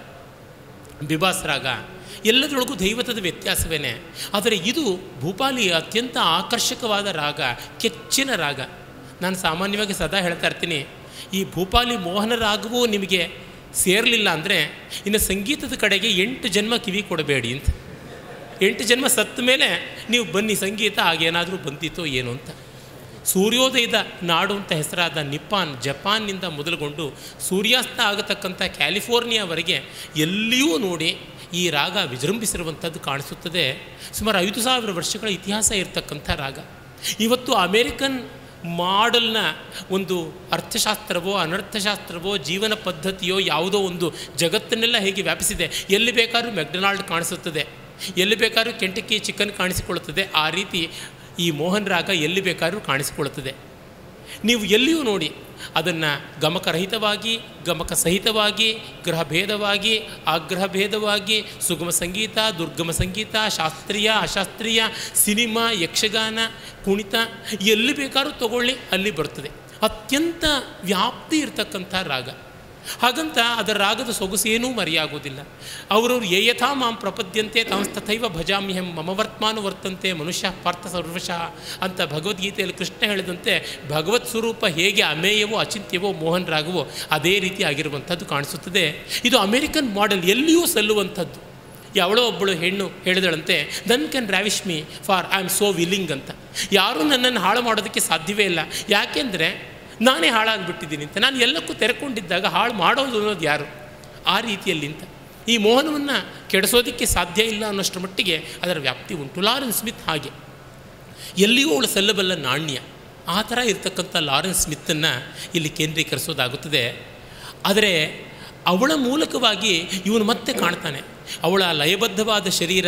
ಬಿಬಾಸ್ ರಾಗ ಎಲ್ಲದರೊಳಗೂ ದೈವತದ ವ್ಯತ್ಯಾಸವೇನೆ ಆದರೆ ಇದು ಭೂಪಾಲಿ ಅತ್ಯಂತ ಆಕರ್ಷಕವಾದ ರಾಗ ಕೆಚ್ಚಿನ ರಾಗ ನಾನು ಸಾಮಾನ್ಯವಾಗಿ ಸದಾ ಹೇಳ್ತಾ ಇರ್ತೀನಿ ಈ ಭೂಪಾಲಿ ಮೋಹನ ರಾಗವೂ ನಿಮಗೆ ಸೇರಲಿಲ್ಲ ಅಂದರೆ ಇನ್ನು ಸಂಗೀತದ ಕಡೆಗೆ ಎಂಟು ಜನ್ಮ ಕಿವಿ ಕೊಡಬೇಡಿ ಅಂತ ಎಂಟು ಜನ್ಮ ಸತ್ತ ಮೇಲೆ ನೀವು ಬನ್ನಿ ಸಂಗೀತ ಆಗೇನಾದರೂ ಬಂದಿತ್ತೋ ಏನು ಅಂತ ಸೂರ್ಯೋದಯದ ನಾಡು ಅಂತ ಹೆಸರಾದ ನಿಪ್ಪಾನ್ ಜಪಾನ್ನಿಂದ ಮೊದಲುಗೊಂಡು ಸೂರ್ಯಾಸ್ತ ಆಗತಕ್ಕಂಥ ಕ್ಯಾಲಿಫೋರ್ನಿಯಾವರೆಗೆ ಎಲ್ಲಿಯೂ ನೋಡಿ ಈ ರಾಗ ವಿಜೃಂಭಿಸಿರುವಂಥದ್ದು ಕಾಣಿಸುತ್ತದೆ ಸುಮಾರು ಐದು ಸಾವಿರ ವರ್ಷಗಳ ಇತಿಹಾಸ ಇರತಕ್ಕಂಥ ರಾಗ ಇವತ್ತು ಅಮೇರಿಕನ್ ಮಾಡಲ್ನ ಒಂದು ಅರ್ಥಶಾಸ್ತ್ರವೋ ಅನರ್ಥಶಾಸ್ತ್ರವೋ ಜೀವನ ಪದ್ಧತಿಯೋ ಯಾವುದೋ ಒಂದು ಜಗತ್ತನ್ನೆಲ್ಲ ಹೇಗೆ ವ್ಯಾಪಿಸಿದೆ ಎಲ್ಲಿ ಬೇಕಾದ್ರೂ ಮೆಕ್ಡೊನಾಲ್ಡ್ ಕಾಣಿಸುತ್ತದೆ ಎಲ್ಲಿ ಬೇಕಾದ್ರೂ ಕೆಂಟಕ್ಕಿ ಚಿಕನ್ ಕಾಣಿಸಿಕೊಳ್ಳುತ್ತದೆ ಆ ರೀತಿ ಈ ಮೋಹನ್ ರಾಗ ಎಲ್ಲಿ ಬೇಕಾದ್ರೂ ಕಾಣಿಸಿಕೊಳ್ಳುತ್ತದೆ ನೀವು ಎಲ್ಲಿಯೂ ನೋಡಿ ಅದನ್ನು ಗಮಕರಹಿತವಾಗಿ ಗಮಕ ಸಹಿತವಾಗಿ ಗ್ರಹಭೇದವಾಗಿ ಆಗ್ರಹಭೇದವಾಗಿ ಸುಗಮ ಸಂಗೀತ ದುರ್ಗಮ ಸಂಗೀತ ಶಾಸ್ತ್ರೀಯ ಅಶಾಸ್ತ್ರೀಯ ಸಿನಿಮಾ ಯಕ್ಷಗಾನ ಕುಣಿತ ಎಲ್ಲಿ ಬೇಕಾದ್ರೂ ತಗೊಳ್ಳಿ ಅಲ್ಲಿ ಬರ್ತದೆ ಅತ್ಯಂತ ವ್ಯಾಪ್ತಿ ಇರತಕ್ಕಂಥ ರಾಗ ಹಾಗಂತ ಅದರ ರಾಗದ ಸೊಗಸೇನೂ ಮರೆಯಾಗೋದಿಲ್ಲ ಅವರವರು ಯೇ ಯಥಾ ಮಾಂ ಪ್ರಪದ್ಯಂತೆ ತಮಸ್ತಥೈವ ಭಜಾಮ್ಯಹಂ ಮಮ ವರ್ತಮಾನ ವರ್ತಂತೆ ಮನುಷ್ಯ ಪಾರ್ಥ ಸರ್ವಶಃ ಅಂತ ಭಗವದ್ಗೀತೆಯಲ್ಲಿ ಕೃಷ್ಣ ಹೇಳಿದಂತೆ ಭಗವತ್ ಸ್ವರೂಪ ಹೇಗೆ ಅಮೇಯವೋ ಅಚಿಂತ್ಯವೋ ಮೋಹನ್ ರಾಗವೋ ಅದೇ ರೀತಿ ಆಗಿರುವಂಥದ್ದು ಕಾಣಿಸುತ್ತದೆ ಇದು ಅಮೇರಿಕನ್ ಮಾಡೆಲ್ ಎಲ್ಲಿಯೂ ಸಲ್ಲುವಂಥದ್ದು ಯಾವಳೋ ಒಬ್ಬಳು ಹೆಣ್ಣು ಹೇಳಿದಳಂತೆ none can ravish me for I am so willing ಅಂತ ಯಾರೂ ನನ್ನನ್ನು ಹಾಳು ಮಾಡೋದಕ್ಕೆ ಸಾಧ್ಯವೇ ಇಲ್ಲ ಯಾಕೆಂದರೆ ನಾನೇ ಹಾಳಾಗಿಬಿಟ್ಟಿದ್ದೀನಿ ಅಂತ ನಾನು ಎಲ್ಲಕ್ಕೂ ತೆರೆಕೊಂಡಿದ್ದಾಗ ಹಾಳು ಮಾಡೋದು ಅನ್ನೋದು ಯಾರು ಆ ರೀತಿಯಲ್ಲಿ ಅಂತ ಈ ಮೋಹನವನ್ನು ಕೆಡಿಸೋದಕ್ಕೆ ಸಾಧ್ಯ ಇಲ್ಲ ಅನ್ನೋಷ್ಟರ ಮಟ್ಟಿಗೆ ಅದರ ವ್ಯಾಪ್ತಿ ಉಂಟು ಲಾರೆನ್ಸ್ ಸ್ಮಿತ್ ಹಾಗೆ ಎಲ್ಲಿಯೂ ಅವಳು ಸಲ್ಲಬಲ್ಲ ನಾಣ್ಯ ಆ ಥರ ಇರ್ತಕ್ಕಂಥ ಲಾರೆನ್ಸ್ ಸ್ಮಿತ್ತನ್ನು ಇಲ್ಲಿ ಕೇಂದ್ರೀಕರಿಸೋದಾಗುತ್ತದೆ ಆದರೆ ಅವಳ ಮೂಲಕವಾಗಿ ಇವನು ಮತ್ತೆ ಕಾಣ್ತಾನೆ ಅವಳ ಲಯಬದ್ಧವಾದ ಶರೀರ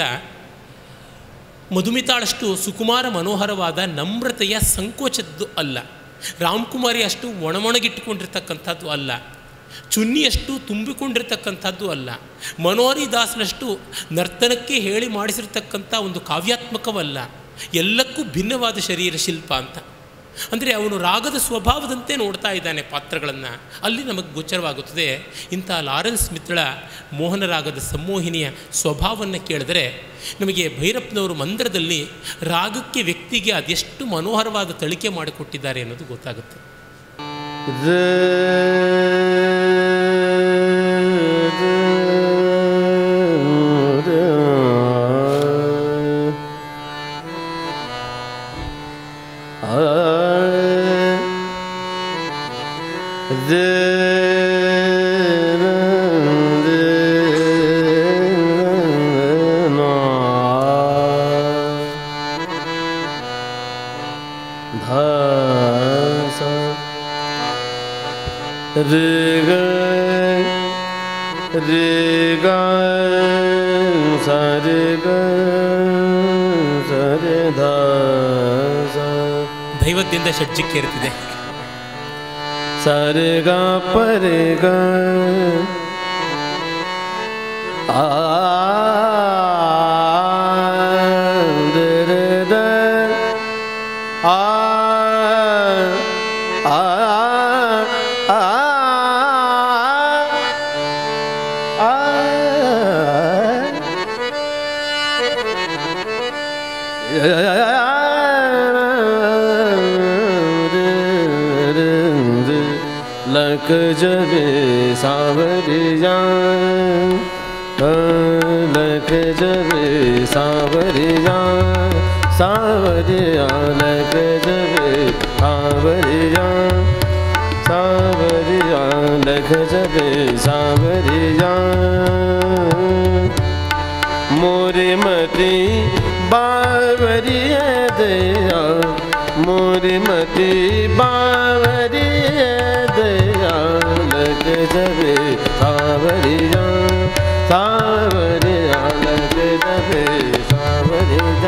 ಮಧುಮಿತಾಳಷ್ಟು ಸುಕುಮಾರ ಮನೋಹರವಾದ ನಮ್ರತೆಯ ಸಂಕೋಚದ್ದು ಅಲ್ಲ ರಾಮ್ಕುಮಾರಿ ಅಷ್ಟು ಒಣಮೊಣಗಿಟ್ಟುಕೊಂಡಿರ್ತಕ್ಕಂಥದ್ದು ಅಲ್ಲ ಚುನ್ನಿಯಷ್ಟು ತುಂಬಿಕೊಂಡಿರ್ತಕ್ಕಂಥದ್ದು ಅಲ್ಲ ಮನೋಹರಿ ದಾಸನಷ್ಟು ನರ್ತನಕ್ಕೆ ಹೇಳಿ ಮಾಡಿಸಿರ್ತಕ್ಕಂಥ ಒಂದು ಕಾವ್ಯಾತ್ಮಕವಲ್ಲ ಎಲ್ಲಕ್ಕೂ ಭಿನ್ನವಾದ ಶರೀರ ಶಿಲ್ಪ ಅಂತ ಅಂದರೆ ಅವನು ರಾಗದ ಸ್ವಭಾವದಂತೆ ನೋಡ್ತಾ ಇದ್ದಾನೆ ಪಾತ್ರಗಳನ್ನು ಅಲ್ಲಿ ನಮಗೆ ಗೋಚರವಾಗುತ್ತದೆ ಇಂಥ ಲಾರೆನ್ಸ್ ಮಿತ್ರಳ ಮೋಹನ ರಾಗದ ಸಂಮೋಹಿನಿಯ ಸ್ವಭಾವವನ್ನು ಕೇಳಿದರೆ ನಮಗೆ ಭೈರಪ್ಪನವರು ಮಂದಿರದಲ್ಲಿ ರಾಗಕ್ಕೆ ವ್ಯಕ್ತಿಗೆ ಅದೆಷ್ಟು ಮನೋಹರವಾದ ತಳಿಕೆ ಮಾಡಿಕೊಟ್ಟಿದ್ದಾರೆ ಅನ್ನೋದು ಗೊತ್ತಾಗುತ್ತೆ रे ग रे ग ಸ ರೆ ಗ ಸ ರೆ ಧ ಸ ದೈವದಿಂದ ಷಡ್ಜಕ್ಕೇರುತ್ತಿದೆ ಸ ರೆ ಗ ಪ ರೆ ಗ ಆ ರೆ ರೆ ದ ಆ ಆ ಆ ಆ लक जबे सावरिया लक जबे सावरिया सावरिया लक जबे सावरिया सावरिया लख जबे सावरिया मोरे मती बावरिया दया मोरे मती बावरिया दया लग जबे सावरिया सावरिया लग जबे सावरिया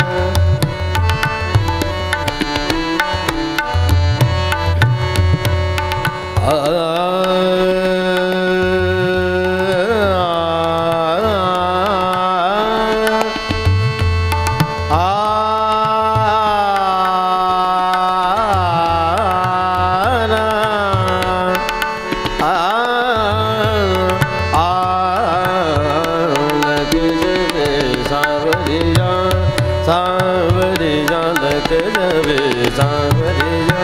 सावरिया लग जबे सावरिया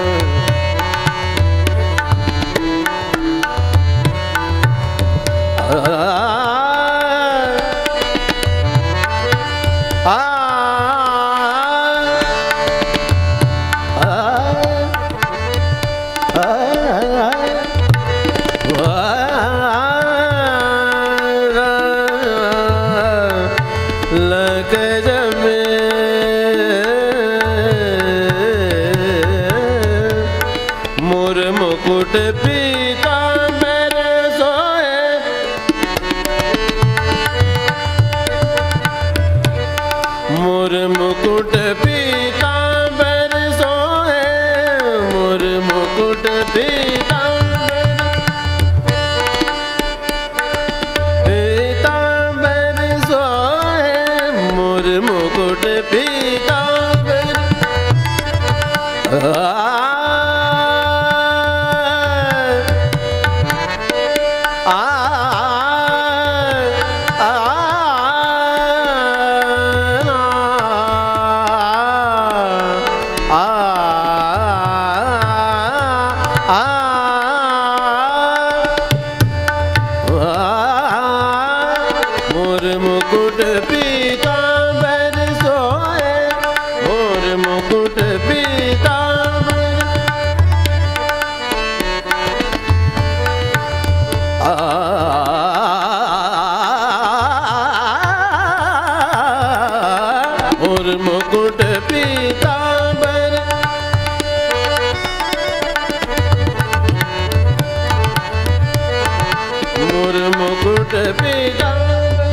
लग जमे मोर मुकुट पीतांबर सोए मोर मुकुट पीतांबर सोए मोर मुकुट पीतांबर पीतांबर सोए मोर मुकुट पीतांबर आ आ मोर मुकुट पीतांबर सोए मोर मुकुट पीतांबर मोर मुकुट पीतांबर मोर मुकुट पीतांबर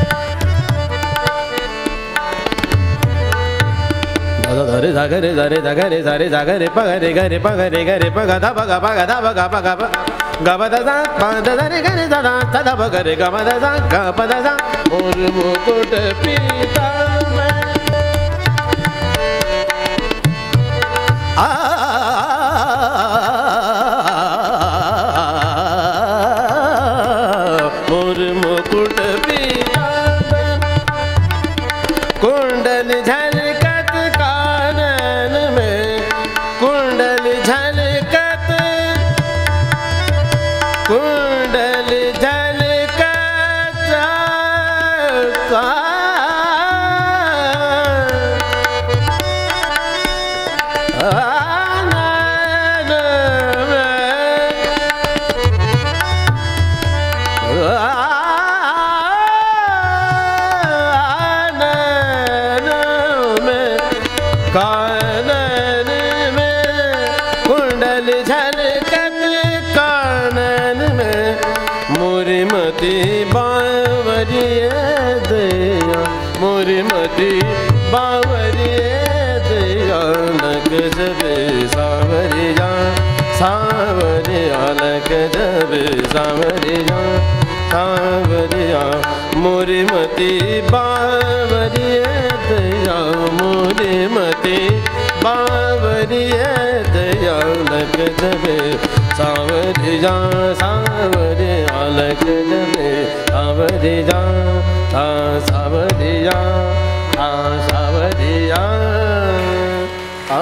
ధరి దగరి దరి దగరి సరి దగరి పగరి గరి పగరి గరి పగ ద పగ పగ ద పగ పగ ప గబ ద ద ప ద దరి గరి ద ద త ద పగరి గమ ద ద గ ప ద ద మోర్ ముకుట పీతాంబర ఆ मोर मुकुट पीतांबर कुंडल झलकत कानन में कुंडल झलकत कुंडल झलकत कानन में कानन में कुंडल झलकत कानन में मुरिमती बावरिए दया मुरिमती बावरिए दया लग जबे सावरिया सावरिया लग जबे सावरिया सावरिया मुरिमती बावरिए दया मुरिमती बावरिए दया लग जबे सावरिया सावरिया लग जबे सावरिया सा सावरिया सा सावरिया आ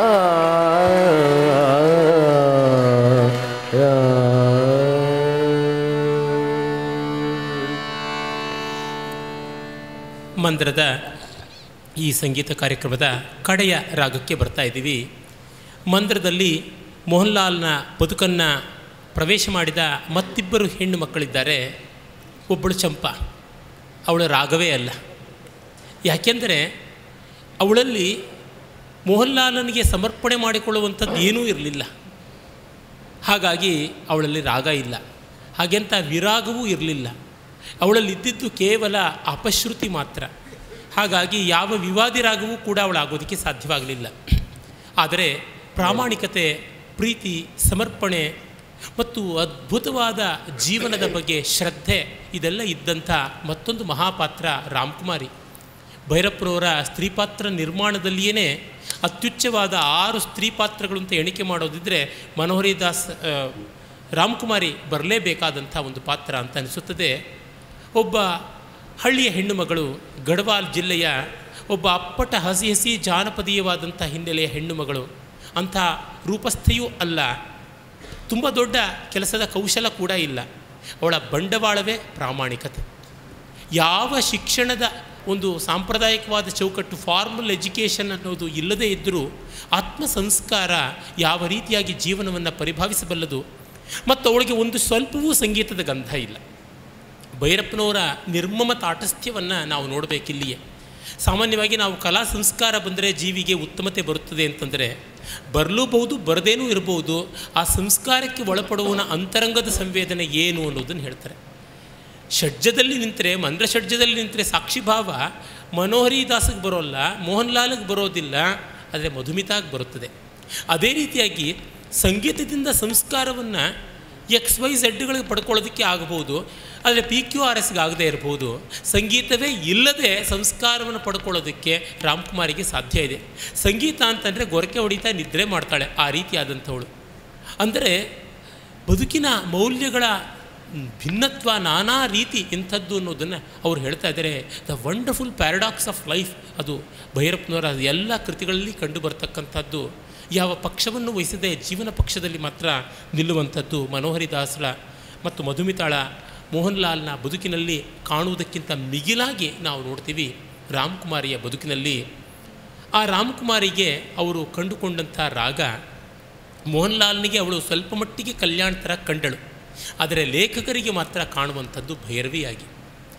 ಮಂದ್ರದ ಈ ಸಂಗೀತ ಕಾರ್ಯಕ್ರಮದ ಕಡೆಯ ರಾಗಕ್ಕೆ ಬರ್ತಾ ಇದ್ದೀವಿ ಮಂದ್ರದಲ್ಲಿ ಮೋಹನ್ಲಾಲ್ನ ಬದುಕನ್ನು ಪ್ರವೇಶ ಮಾಡಿದ ಮತ್ತಿಬ್ಬರು ಹೆಣ್ಣು ಮಕ್ಕಳಿದ್ದಾರೆ ಒಬ್ಬಳು ಚಂಪಾ ಅವಳ ರಾಗವೇ ಅಲ್ಲ ಯಾಕೆಂದರೆ ಅವಳಲ್ಲಿ ಮೋಹನ್ಲಾಲನಿಗೆ ಸಮರ್ಪಣೆ ಮಾಡಿಕೊಳ್ಳುವಂಥದ್ದು ಏನೂ ಇರಲಿಲ್ಲ ಹಾಗಾಗಿ ಅವಳಲ್ಲಿ ರಾಗ ಇಲ್ಲ ಹಾಗೆಂತ ವಿರಾಗವೂ ಇರಲಿಲ್ಲ ಅವಳಲ್ಲಿ ಇದ್ದಿದ್ದು ಕೇವಲ ಅಪಶ್ರುತಿ ಮಾತ್ರ ಹಾಗಾಗಿ ಯಾವ ವಿವಾದಿ ರಾಗವೂ ಕೂಡ ಅವಳಾಗೋದಕ್ಕೆ ಸಾಧ್ಯವಾಗಲಿಲ್ಲ ಆದರೆ ಪ್ರಾಮಾಣಿಕತೆ ಪ್ರೀತಿ ಸಮರ್ಪಣೆ ಮತ್ತು ಅದ್ಭುತವಾದ ಜೀವನದ ಬಗ್ಗೆ ಶ್ರದ್ಧೆ ಇದೆಲ್ಲ ಇದ್ದಂಥ ಮತ್ತೊಂದು ಮಹಾಪಾತ್ರ ರಾಮ್ಕುಮಾರಿ ಭೈರಪ್ಪನವರ ಸ್ತ್ರೀಪಾತ್ರ ನಿರ್ಮಾಣದಲ್ಲಿಯೇ ಅತ್ಯುಚ್ಚವಾದ ಆರು ಸ್ತ್ರೀ ಪಾತ್ರಗಳು ಅಂತ ಎಣಿಕೆ ಮಾಡೋದಿದ್ದರೆ ಮನೋಹರಿ ದಾಸ್ ಆ, ರಾಮ್ಕುಮಾರಿ ಬರಲೇಬೇಕಾದಂಥ ಒಂದು ಪಾತ್ರ ಅಂತ ಅನಿಸುತ್ತದೆ ಒಬ್ಬ ಹಳ್ಳಿಯ ಹೆಣ್ಣು ಮಗಳು ಗಢವಾಲ್ ಜಿಲ್ಲೆಯ ಒಬ್ಬ ಅಪ್ಪಟ ಹಸಿ ಹಸಿ ಜಾನಪದೀಯವಾದಂಥ ಹಿನ್ನೆಲೆಯ ಹೆಣ್ಣು ಮಗಳು ಅಂಥ ರೂಪಸ್ಥೆಯೂ ಅಲ್ಲ ತುಂಬ ದೊಡ್ಡ ಕೆಲಸದ ಕೌಶಲ ಕೂಡ ಇಲ್ಲ ಅವಳ ಬಂಡವಾಳವೇ ಪ್ರಾಮಾಣಿಕತೆ ಯಾವ ಶಿಕ್ಷಣದ ಒಂದು ಸಾಂಪ್ರದಾಯಿಕವಾದ ಚೌಕಟ್ಟು ಫಾರ್ಮಲ್ ಎಜುಕೇಷನ್ ಅನ್ನೋದು ಇಲ್ಲದೇ ಇದ್ದರೂ ಆತ್ಮ ಸಂಸ್ಕಾರ ಯಾವ ರೀತಿಯಾಗಿ ಜೀವನವನ್ನು ಪರಿಭಾವಿಸಬಲ್ಲದು ಮತ್ತು ಅವಳಿಗೆ ಒಂದು ಸ್ವಲ್ಪವೂ ಸಂಗೀತದ ಗಂಧ ಇಲ್ಲ ಭೈರಪ್ಪನವರ ನಿರ್ಮಮ ತಾಟಸ್ಥ್ಯವನ್ನು ನಾವು ನೋಡಬೇಕಿಲ್ಲಿಯೇ ಸಾಮಾನ್ಯವಾಗಿ ನಾವು ಕಲಾ ಸಂಸ್ಕಾರ ಬಂದರೆ ಜೀವಿಗೆ ಉತ್ತಮತೆ ಬರುತ್ತದೆ ಅಂತಂದರೆ ಬರಲೂಬಹುದು ಬರದೇನೂ ಇರಬಹುದು ಆ ಸಂಸ್ಕಾರಕ್ಕೆ ಒಳಪಡುವನ ಅಂತರಂಗದ ಸಂವೇದನೆ ಏನು ಅನ್ನೋದನ್ನು ಹೇಳ್ತಾರೆ ಷಡ್ಜದಲ್ಲಿ ನಿಂತರೆ ಮಂದ್ರ ಷಡ್ಜದಲ್ಲಿ ನಿಂತರೆ ಸಾಕ್ಷಿಭಾವ ಮನೋಹರಿ ದಾಸಗೆ ಬರೋಲ್ಲ ಮೋಹನ್ ಲಾಲ್ಗೆ ಬರೋದಿಲ್ಲ ಆದರೆ ಮಧುಮಿತಾಗೆ ಬರುತ್ತದೆ ಅದೇ ರೀತಿಯಾಗಿ ಸಂಗೀತದಿಂದ ಸಂಸ್ಕಾರವನ್ನು ಎಕ್ಸ್ ವೈ ಝೆಡ್ಗಳಿಗೆ ಪಡ್ಕೊಳ್ಳೋದಕ್ಕೆ ಆಗಬಹುದು ಆದರೆ ಪಿ ಕ್ಯೂ ಆರ್ ಎಸ್ಗೆ ಆಗದೇ ಇರಬಹುದು ಸಂಗೀತವೇ ಇಲ್ಲದೆ ಸಂಸ್ಕಾರವನ್ನು ಪಡ್ಕೊಳ್ಳೋದಕ್ಕೆ ರಾಮ್ಕುಮಾರಿಗೆ ಸಾಧ್ಯ ಇದೆ ಸಂಗೀತ ಅಂತಂದರೆ ಗೊರಕೆ ಹೊಡಿತಾ ನಿದ್ರೆ ಮಾಡ್ತಾಳೆ ಆ ರೀತಿಯಾದಂಥವಳು ಅಂದರೆ ಬದುಕಿನ ಮೌಲ್ಯಗಳ ಭಿನ್ನತ್ವ ನಾನಾ ರೀತಿ ಇಂಥದ್ದು ಅನ್ನೋದನ್ನು ಅವ್ರು ಹೇಳ್ತಾ ಇದ್ದಾರೆ the wonderful paradox of life ಅದು ಭೈರಪ್ಪನವರ ಎಲ್ಲ ಕೃತಿಗಳಲ್ಲಿ ಕಂಡು ಬರ್ತಕ್ಕಂಥದ್ದು ಯಾವ ಪಕ್ಷವನ್ನು ವಹಿಸದೆ ಜೀವನ ಪಕ್ಷದಲ್ಲಿ ಮಾತ್ರ ನಿಲ್ಲುವಂಥದ್ದು ಮನೋಹರಿ ದಾಸಳ ಮತ್ತು ಮಧುಮಿತಾಳ ಮೋಹನ್ ಲಾಲ್ನ ಬದುಕಿನಲ್ಲಿ ಕಾಣುವುದಕ್ಕಿಂತ ಮಿಗಿಲಾಗಿ ನಾವು ನೋಡ್ತೀವಿ ರಾಮ್ಕುಮಾರಿಯ ಬದುಕಿನಲ್ಲಿ ಆ ರಾಮ್ಕುಮಾರಿಗೆ ಅವರು ಕಂಡುಕೊಂಡಂಥ ರಾಗ ಮೋಹನ್ ಲಾಲ್ನಿಗೆ ಅವಳು ಸ್ವಲ್ಪ ಮಟ್ಟಿಗೆ ಕಲ್ಯಾಣ ಥರ ಕಂಡಳು ಆದರೆ ಲೇಖಕರಿಗೆ ಮಾತ್ರ ಕಾಣುವಂಥದ್ದು ಭೈರವಿಯಾಗಿ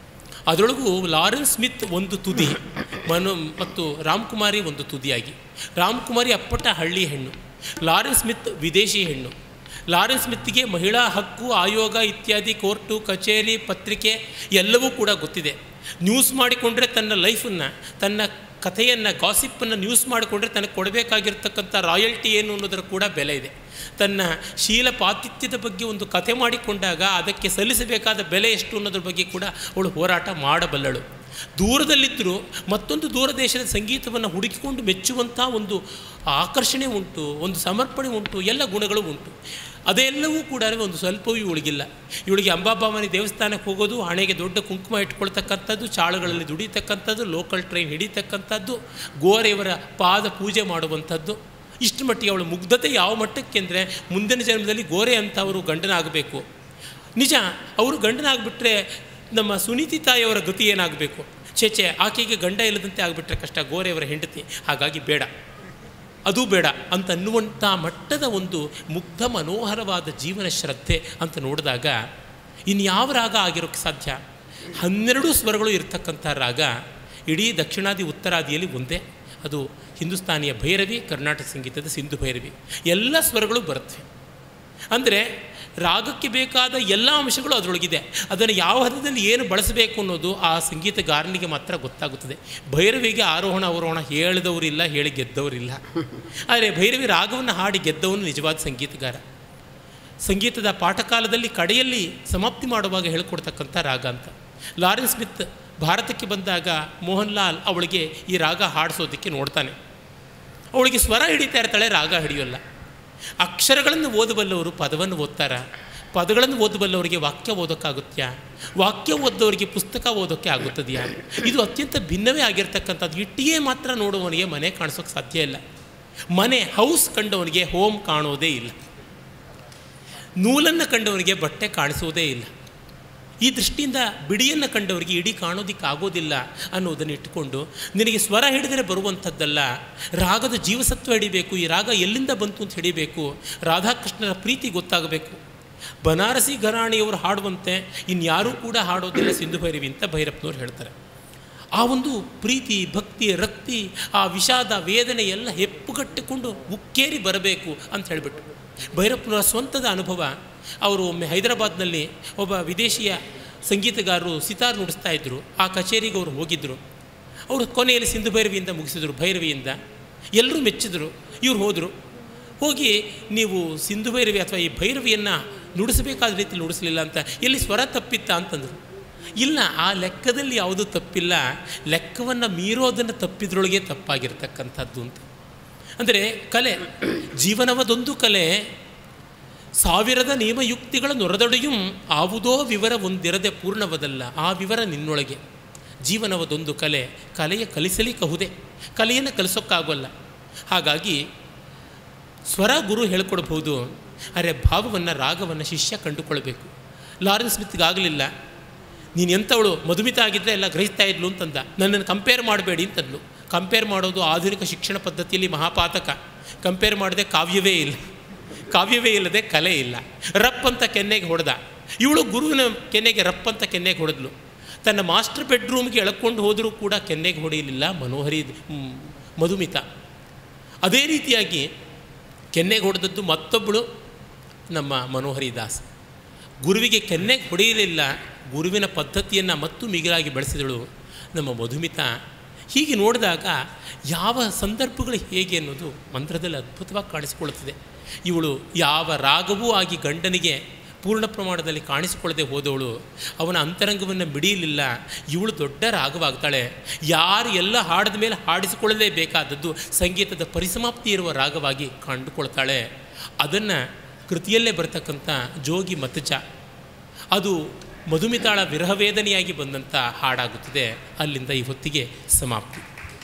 ಅದರೊಳಗೂ ಲಾರೆನ್ಸ್ ಸ್ಮಿತ್ ಒಂದು ತುದಿ ಮನು ಮತ್ತು ರಾಮ್ಕುಮಾರಿ ಒಂದು ತುದಿಯಾಗಿ ರಾಮ್ಕುಮಾರಿ ಅಪ್ಪಟ ಹಳ್ಳಿ ಹೆಣ್ಣು ಲಾರೆನ್ಸ್ ಸ್ಮಿತ್ ವಿದೇಶಿ ಹೆಣ್ಣು ಲಾರೆನ್ಸ್ ಸ್ಮಿತ್ಗೆ ಮಹಿಳಾ ಹಕ್ಕು ಆಯೋಗ ಇತ್ಯಾದಿ ಕೋರ್ಟು ಕಚೇರಿ ಪತ್ರಿಕೆ ಎಲ್ಲವೂ ಕೂಡ ಗೊತ್ತಿದೆ ನ್ಯೂಸ್ ಮಾಡಿಕೊಂಡ್ರೆ ತನ್ನ ಲೈಫನ್ನು ತನ್ನ ಕಥೆಯನ್ನು ಗಾಸಿಪ್ಪನ್ನು ನ್ಯೂಸ್ ಮಾಡಿಕೊಂಡ್ರೆ ತನಗೆ ಕೊಡಬೇಕಾಗಿರ್ತಕ್ಕಂಥ ರಾಯಲ್ಟಿ ಏನು ಅನ್ನೋದರ ಕೂಡ ಬೆಲೆ ಇದೆ ತನ್ನ ಶೀಲ ಪಾತಿಥ್ಯದ ಬಗ್ಗೆ ಒಂದು ಕಥೆ ಮಾಡಿಕೊಂಡಾಗ ಅದಕ್ಕೆ ಸಲ್ಲಿಸಬೇಕಾದ ಬೆಲೆ ಎಷ್ಟು ಅನ್ನೋದ್ರ ಬಗ್ಗೆ ಕೂಡ ಅವಳು ಹೋರಾಟ ಮಾಡಬಲ್ಲಳು ದೂರದಲ್ಲಿದ್ದರೂ ಮತ್ತೊಂದು ದೂರ ದೇಶದ ಸಂಗೀತವನ್ನು ಹುಡುಕಿಕೊಂಡು ಮೆಚ್ಚುವಂಥ ಒಂದು ಆಕರ್ಷಣೆ ಉಂಟು ಒಂದು ಸಮರ್ಪಣೆ ಉಂಟು ಎಲ್ಲ ಗುಣಗಳು ಉಂಟು ಅದೆಲ್ಲವೂ ಕೂಡ ಒಂದು ಸ್ವಲ್ಪವೂ ಇವಳಿಗಿಲ್ಲ ಇವಳಿಗೆ ಅಂಬಾಭವಾನಿ ದೇವಸ್ಥಾನಕ್ಕೆ ಹೋಗೋದು ಹಣೆಗೆ ದೊಡ್ಡ ಕುಂಕುಮ ಇಟ್ಕೊಳ್ತಕ್ಕಂಥದ್ದು ಚಾಳುಗಳಲ್ಲಿ ದುಡಿತಕ್ಕಂಥದ್ದು ಲೋಕಲ್ ಟ್ರೈನ್ ಹಿಡಿತಕ್ಕಂಥದ್ದು ಗೋರೆಯವರ ಪಾದ ಪೂಜೆ ಮಾಡುವಂಥದ್ದು ಇಷ್ಟು ಮಟ್ಟಿಗೆ ಅವಳ ಮುಗ್ಧತೆ ಯಾವ ಮಟ್ಟಕ್ಕೆ ಅಂದರೆ ಮುಂದಿನ ಜನ್ಮದಲ್ಲಿ ಗೋರೆ ಅಂತ ಅವರು ಗಂಡನಾಗಬೇಕು ನಿಜ ಅವರು ಗಂಡನಾಗ್ಬಿಟ್ರೆ ನಮ್ಮ ಸುನೀತಿ ತಾಯಿಯವರ ಗತಿ ಏನಾಗಬೇಕು ಚೇಚೆ ಆಕೆಗೆ ಗಂಡ ಇಲ್ಲದಂತೆ ಆಗಿಬಿಟ್ರೆ ಕಷ್ಟ ಗೋರೆಯವರ ಹೆಂಡತಿ ಹಾಗಾಗಿ ಬೇಡ ಅದು ಬೇಡ ಅಂತ ಅನ್ನುವಂಥ ಮಟ್ಟದ ಒಂದು ಮುಗ್ಧ ಮನೋಹರವಾದ ಜೀವನ ಶ್ರದ್ಧೆ ಅಂತ ನೋಡಿದಾಗ ಇನ್ಯಾವ ರಾಗ ಆಗಿರೋಕ್ಕೆ ಸಾಧ್ಯ ಹನ್ನೆರಡು ಸ್ವರಗಳು ಇರ್ತಕ್ಕಂಥ ರಾಗ ಇಡೀ ದಕ್ಷಿಣಾದಿ ಉತ್ತರಾದಿಯಲ್ಲಿ ಒಂದೇ ಅದು ಹಿಂದೂಸ್ತಾನಿಯ ಭೈರವಿ ಕರ್ನಾಟಕ ಸಂಗೀತದ ಸಿಂಧು ಭೈರವಿ ಎಲ್ಲ ಸ್ವರಗಳು ಬರುತ್ತವೆ ಅಂದರೆ ರಾಗಕ್ಕೆ ಬೇಕಾದ ಎಲ್ಲ ಅಂಶಗಳು ಅದರೊಳಗಿದೆ ಅದನ್ನು ಯಾವ ಹದದಲ್ಲಿ ಏನು ಬಳಸಬೇಕು ಅನ್ನೋದು ಆ ಸಂಗೀತಗಾರನಿಗೆ ಮಾತ್ರ ಗೊತ್ತಾಗುತ್ತದೆ ಭೈರವಿಗೆ ಆರೋಹಣ ಅವರೋಹಣ ಹೇಳಿದವರಿಲ್ಲ ಹೇಳಿ ಗೆದ್ದವರಿಲ್ಲ ಆದರೆ ಭೈರವಿ ರಾಗವನ್ನು ಹಾಡಿ ಗೆದ್ದವನು ನಿಜವಾದ ಸಂಗೀತಗಾರ ಸಂಗೀತದ ಪಾಠಕಾಲದಲ್ಲಿ ಕಡೆಯಲ್ಲಿ ಸಮಾಪ್ತಿ ಮಾಡುವಾಗ ಹೇಳ್ಕೊಡ್ತಕ್ಕಂಥ ರಾಗ ಅಂತ ಲಾರೆನ್ಸ್ ಸ್ಮಿತ್ ಭಾರತಕ್ಕೆ ಬಂದಾಗ ಮೋಹನ್ ಲಾಲ್ ಅವಳಿಗೆ ಈ ರಾಗ ಹಾಡಿಸೋದಕ್ಕೆ ನೋಡ್ತಾನೆ ಅವಳಿಗೆ ಸ್ವರ ಹಿಡಿತಾ ಇರ್ತಾಳೆ ರಾಗ ಹಿಡಿಯೋಲ್ಲ ಅಕ್ಷರಗಳನ್ನು ಓದಬಲ್ಲವರು ಪದವನ್ನು ಓದ್ತಾರ ಪದಗಳನ್ನು ಓದಬಲ್ಲವರಿಗೆ ವಾಕ್ಯ ಓದೋಕ್ಕಾಗುತ್ತ್ಯಾ ವಾಕ್ಯ ಓದೋರಿಗೆ ಪುಸ್ತಕ ಓದೋಕ್ಕೆ ಆಗುತ್ತದೆಯಾ ಇದು ಅತ್ಯಂತ ಭಿನ್ನವೇ ಆಗಿರ್ತಕ್ಕಂಥದ್ದು ಇಟ್ಟಿಗೆ ಮಾತ್ರ ನೋಡುವವನಿಗೆ ಮನೆ ಕಾಣಿಸೋಕ್ಕೆ ಸಾಧ್ಯ ಇಲ್ಲ ಮನೆ ಹೌಸ್ ಕಂಡವನಿಗೆ ಹೋಮ್ ಕಾಣೋದೇ ಇಲ್ಲ ನೂಲನ್ನು ಕಂಡವನಿಗೆ ಬಟ್ಟೆ ಕಾಣಿಸೋದೇ ಇಲ್ಲ ಈ ದೃಷ್ಟಿಯಿಂದ ಬಿಡಿಯನ್ನು ಕಂಡವರಿಗೆ ಇಡೀ ಕಾಣೋದಿಕ್ಕೆ ಆಗೋದಿಲ್ಲ ಅನ್ನೋದನ್ನು ಇಟ್ಟುಕೊಂಡು ನಿನಗೆ ಸ್ವರ ಹಿಡಿದರೆ ಬರುವಂಥದ್ದಲ್ಲ ರಾಗದ ಜೀವಸತ್ವ ಹಿಡಿಬೇಕು ಈ ರಾಗ ಎಲ್ಲಿಂದ ಬಂತು ಅಂತ ಹಿಡಿಬೇಕು ರಾಧಾಕೃಷ್ಣರ ಪ್ರೀತಿ ಗೊತ್ತಾಗಬೇಕು ಬನಾರಸಿ ಘರಾಣಿಯವರು ಹಾಡುವಂತೆ ಇನ್ಯಾರೂ ಕೂಡ ಹಾಡೋದಿಲ್ಲ ಸಿಂಧು ಭೈರವಿ ಅಂತ ಭೈರಪ್ಪನವ್ರು ಹೇಳ್ತಾರೆ ಆ ಒಂದು ಪ್ರೀತಿ ಭಕ್ತಿ ರಕ್ತಿ ಆ ವಿಷಾದ ವೇದನೆ ಎಲ್ಲ ಹೆಪ್ಪುಗಟ್ಟಿಕೊಂಡು ಉಕ್ಕೇರಿ ಬರಬೇಕು ಅಂತ ಹೇಳಿಬಿಟ್ಟು ಭೈರಪ್ಪನವರ ಸ್ವಂತದ ಅನುಭವ ಅವರು ಒಮ್ಮೆ ಹೈದರಾಬಾದ್ನಲ್ಲಿ ಒಬ್ಬ ವಿದೇಶಿಯ ಸಂಗೀತಗಾರರು ಸಿತಾರ್ ನುಡಿಸ್ತಾ ಇದ್ದರು ಆ ಕಚೇರಿಗೆ ಅವರು ಹೋಗಿದ್ದರು ಅವರು ಕೊನೆಯಲ್ಲಿ ಸಿಂಧು ಭೈರವಿಯಿಂದ ಮುಗಿಸಿದರು ಭೈರವಿಯಿಂದ ಎಲ್ಲರೂ ಮೆಚ್ಚಿದರು ಇವ್ರು ಹೋದರು ಹೋಗಿ ನೀವು ಸಿಂಧು ಭೈರವಿ ಅಥವಾ ಈ ಭೈರವಿಯನ್ನು ನುಡಿಸಬೇಕಾದ ರೀತಿಯಲ್ಲಿ ನುಡಿಸಲಿಲ್ಲ ಅಂತ ಎಲ್ಲಿ ಸ್ವರ ತಪ್ಪಿತ್ತ ಅಂತಂದರು ಇಲ್ಲ ಆ ಲೆಕ್ಕದಲ್ಲಿ ಯಾವುದೂ ತಪ್ಪಿಲ್ಲ ಲೆಕ್ಕವನ್ನು ಮೀರೋದನ್ನು ತಪ್ಪಿದ್ರೊಳಗೆ ತಪ್ಪಾಗಿರ್ತಕ್ಕಂಥದ್ದು ಅಂತ ಅಂದರೆ ಕಲೆ ಜೀವನವದೊಂದು ಕಲೆ ಸಾವಿರದ ನಿಯಮಯುಕ್ತಿಗಳ ನೊರದೊಡೆಯೂ ಆವುದೋ ವಿವರ ಒಂದಿರದೆ ಪೂರ್ಣವದಲ್ಲ ಆ ವಿವರ ನಿನ್ನೊಳಗೆ ಜೀವನವದೊಂದು ಕಲೆ ಕಲೆಯ ಕಲಿಸಲಿಕ್ಕಹುದೇ ಕಲೆಯನ್ನು ಕಲಿಸೋಕ್ಕಾಗೋಲ್ಲ ಹಾಗಾಗಿ ಸ್ವರ ಗುರು ಹೇಳ್ಕೊಡ್ಬೋದು ಅರೆ ಭಾವವನ್ನು ರಾಗವನ್ನು ಶಿಷ್ಯ ಕಂಡುಕೊಳ್ಬೇಕು ಲಾರೆನ್ಸ್ ಸ್ಮಿತ್ಗಾಗಲಿಲ್ಲ ನೀನು ಎಂಥವಳು ಮಧುಮಿತ ಆಗಿದ್ದರೆ ಎಲ್ಲ ಗ್ರಹಿಸ್ತಾ ಇದ್ಲು ಅಂತಂದ ನನ್ನನ್ನು ಕಂಪೇರ್ ಮಾಡಬೇಡಿ ಅಂತಂದ್ಲು ಕಂಪೇರ್ ಮಾಡೋದು ಆಧುನಿಕ ಶಿಕ್ಷಣ ಪದ್ಧತಿಯಲ್ಲಿ ಮಹಾಪಾತಕ ಕಂಪೇರ್ ಮಾಡದೆ ಕಾವ್ಯವೇ ಇಲ್ಲ ಕಾವ್ಯವೇ ಇಲ್ಲದೆ ಕಲೆ ಇಲ್ಲ ರಪ್ ಅಂತ ಕೆನ್ನೆಗೆ ಹೊಡೆದ ಇವಳು ಗುರುವಿನ ಕೆನ್ನೆಗೆ ರಪ್ ಅಂತ ಕೆನ್ನೆಗೆ ಹೊಡೆದ್ಲು ತನ್ನ ಮಾಸ್ಟರ್ ಬೆಡ್ರೂಮ್ಗೆ ಎಳ್ಕೊಂಡು ಹೋದರೂ ಕೂಡ ಕೆನ್ನೆಗೆ ಹೊಡೆಯಲಿಲ್ಲ ಮನೋಹರಿ ಮ್, ಮಧುಮಿತ ಅದೇ ರೀತಿಯಾಗಿ ಕೆನ್ನೆಗೆ ಹೊಡೆದದ್ದು ಮತ್ತೊಬ್ಬಳು ನಮ್ಮ ಮನೋಹರಿ ದಾಸ್ ಗುರುವಿಗೆ ಕೆನ್ನೆಗೆ ಹೊಡೆಯಲಿಲ್ಲ ಗುರುವಿನ ಪದ್ಧತಿಯನ್ನು ಮತ್ತು ಮಿಗಿಲಾಗಿ ಬೆಳೆಸಿದಳು ನಮ್ಮ ಮಧುಮಿತ ಹೀಗೆ ನೋಡಿದಾಗ ಯಾವ ಸಂದರ್ಭಗಳು ಹೇಗೆ ಅನ್ನೋದು ಮಂತ್ರದಲ್ಲಿ ಅದ್ಭುತವಾಗಿ ಕಾಣಿಸಿಕೊಳ್ಳುತ್ತದೆ ಇವಳು ಯಾವ ರಾಗವೂ ಆಗಿ ಗಂಡನಿಗೆ ಪೂರ್ಣ ಪ್ರಮಾಣದಲ್ಲಿ ಕಾಣಿಸಿಕೊಳ್ಳದೆ ಹೋದವಳು ಅವನ ಅಂತರಂಗವನ್ನು ಮಿಡಿಯಲಿಲ್ಲ ಇವಳು ದೊಡ್ಡ ರಾಗವಾಗ್ತಾಳೆ ಯಾರು ಎಲ್ಲ ಹಾಡಿದ ಮೇಲೆ ಹಾಡಿಸಿಕೊಳ್ಳಲೇಬೇಕಾದದ್ದು ಸಂಗೀತದ ಪರಿಸಮಾಪ್ತಿ ಇರುವ ರಾಗವಾಗಿ ಕಂಡುಕೊಳ್ತಾಳೆ ಅದನ್ನು ಕೃತಿಯಲ್ಲೇ ಬರ್ತಕ್ಕಂಥ ಜೋಗಿ ಮತಚ ಅದು ಮಧುಮಿತಾಳ ವಿರಹವೇದನೆಯಾಗಿ ಬಂದಂಥ ಹಾಡಾಗುತ್ತದೆ ಅಲ್ಲಿಂದ ಈ ಹೊತ್ತಿಗೆ ಸಮಾಪ್ತಿ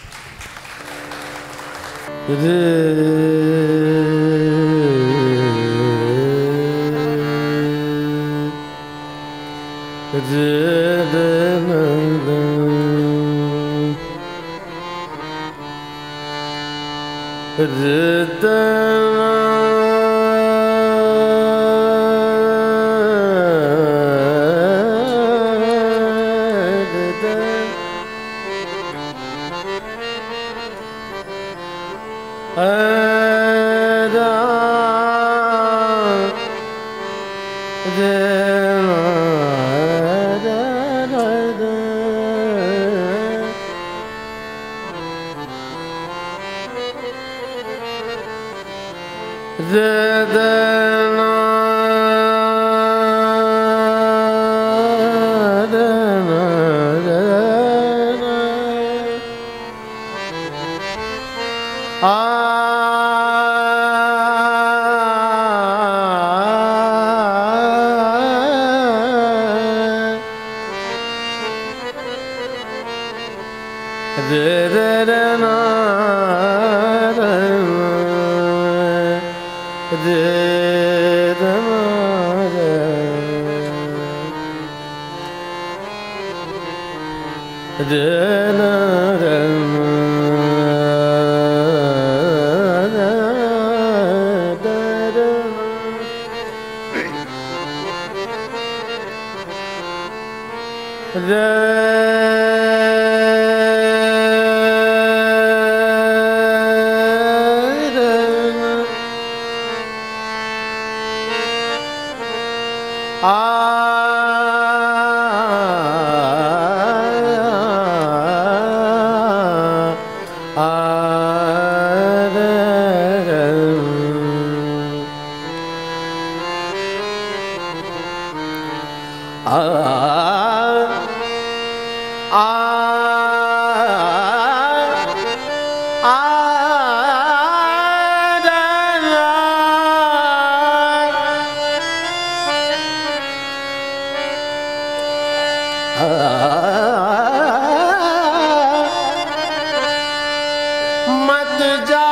मत जा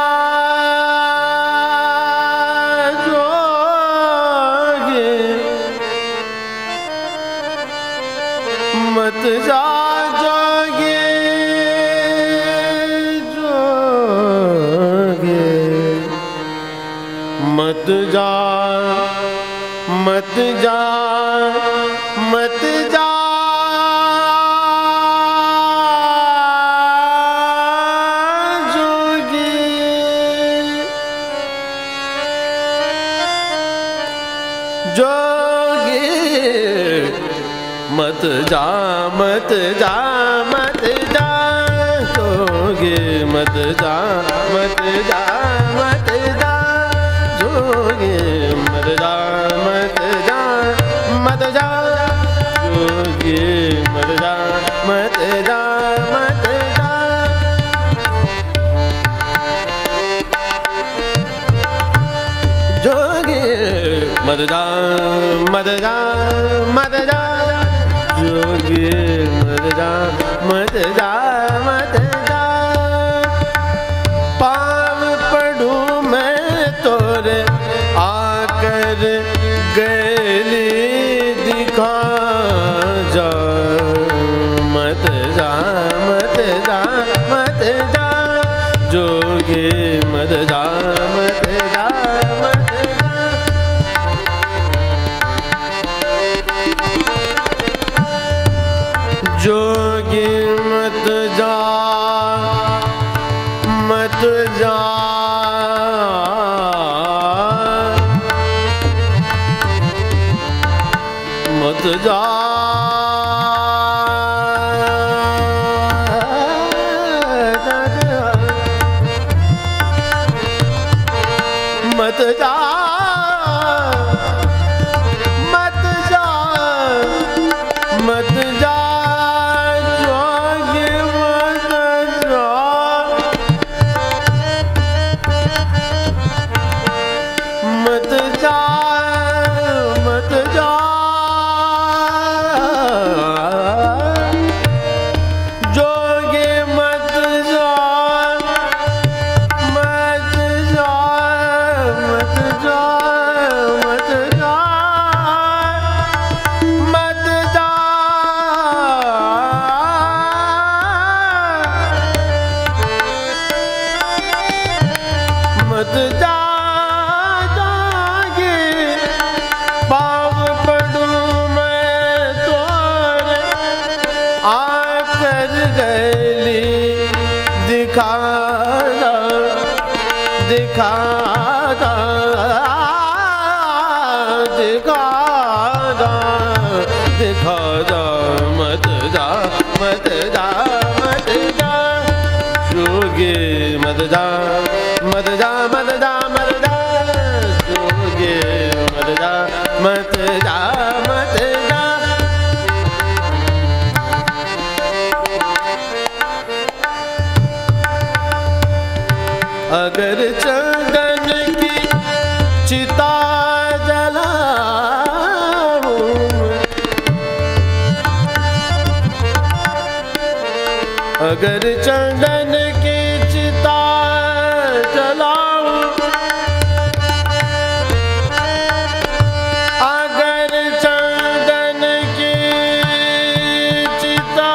जोगे मत जा जोगे जोगे मत जा मत जा मत जा जोगी मत जा मत जा मत जा जोगे मत जा मत जा मत जा जोगे मत जा मत जा मत जा जोगे मत जा मत जा मत जा जोगे मत जा मत जा मत जा जोगे मत जा मत जा मत जा पाव पढ़ू मैं तोरे आकर गली दिखा जा मत जा मत जा मत जा जोगे मत जा मत जा मत जा जोगी मत जा मत जा मत जा मत जा मत जा मत जा जोगे मत जा मत जा मत जा जोगे मत जा मत जा मत जा मत जा मत जा मत जा जागे पाव पड़ू मैं तोरे आकर गली दिखा दा दिखा दा दिखा दा दिखा दा मत जा मत जा मत जा जोगे मत जा मत जा मत जा मत जा जोगे मत जा मत जा मत जा अगर चंदन की चिता जलाऊं अगर चंदन की चिता जलाऊं अगर चंदन की चिता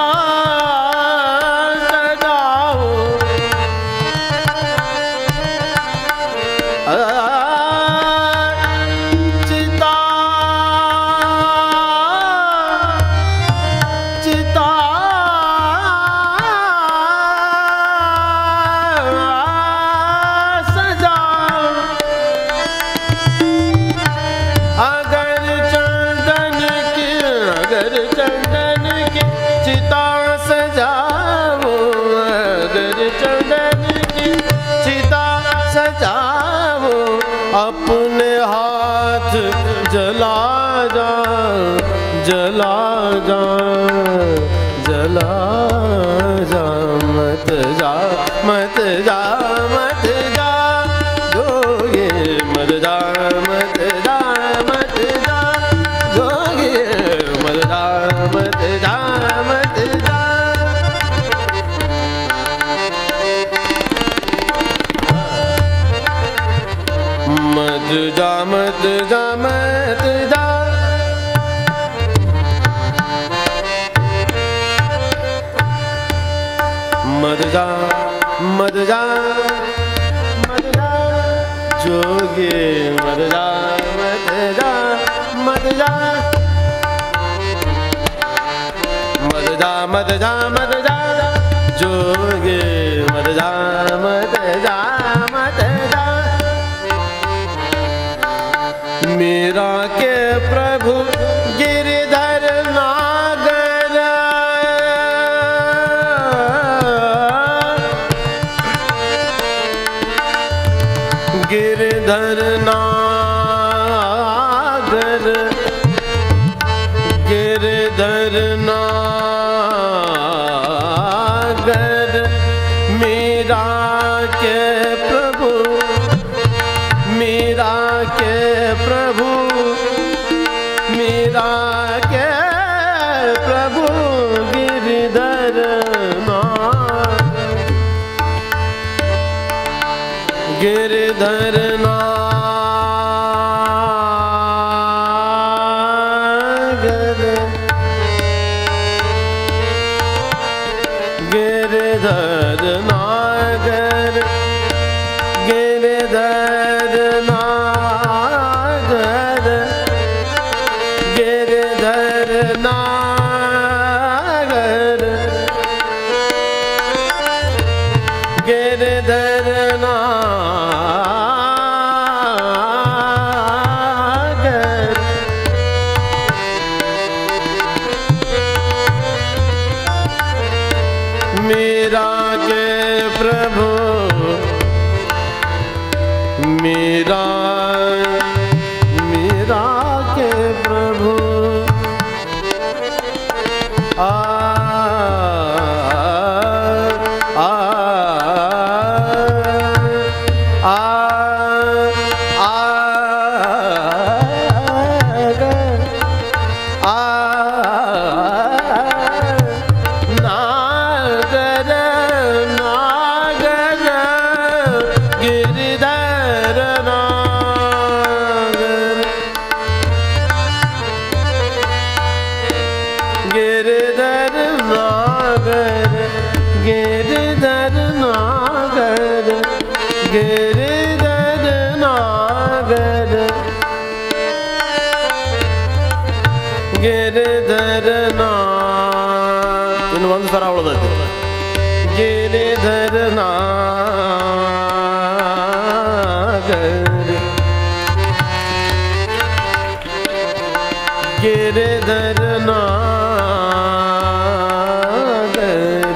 जलाऊं चिता चिता सजा अगर चंदन की अगर चंदन की चिता सजाओ अगर चंदन की चिता सजाओ अपने हाथ जला जा जला जा जला जा मत जा मत जा मत जा जोगे मत जा मत जा मत जा जोगे मत जा मत जा मत जा मत जा मत जा मत जा मत जा मत जा मत जा जोगे मत जा मत जा मत जा मत जा मत जा मत जा जोगे मत जा मत जा मत जा मेरा के प्रभु गिरधर नाथ गिरधर नागर गिरधर नागर मीरा के प्रभु मीरा के प्रभु मीरा के प्रभु गिरधर नागर गिरधर नागर गिरधर नागर गिरधर नागर गिरधर नागर गिरधर नागर मेरा के प्रभु मेरा मेरा के प्रभु आ आ आ आ नागर नागर गिरिधर नागर गिरधर नागर गिरधर नागर गिरधर नागर ಗಿರಿಧರ ಇನ್ನು ಒಂದು ಸರ ಉಳಿದೈತಿ ಗಿರಿಧರ ಗಿರಿಧರ ನಾಗರ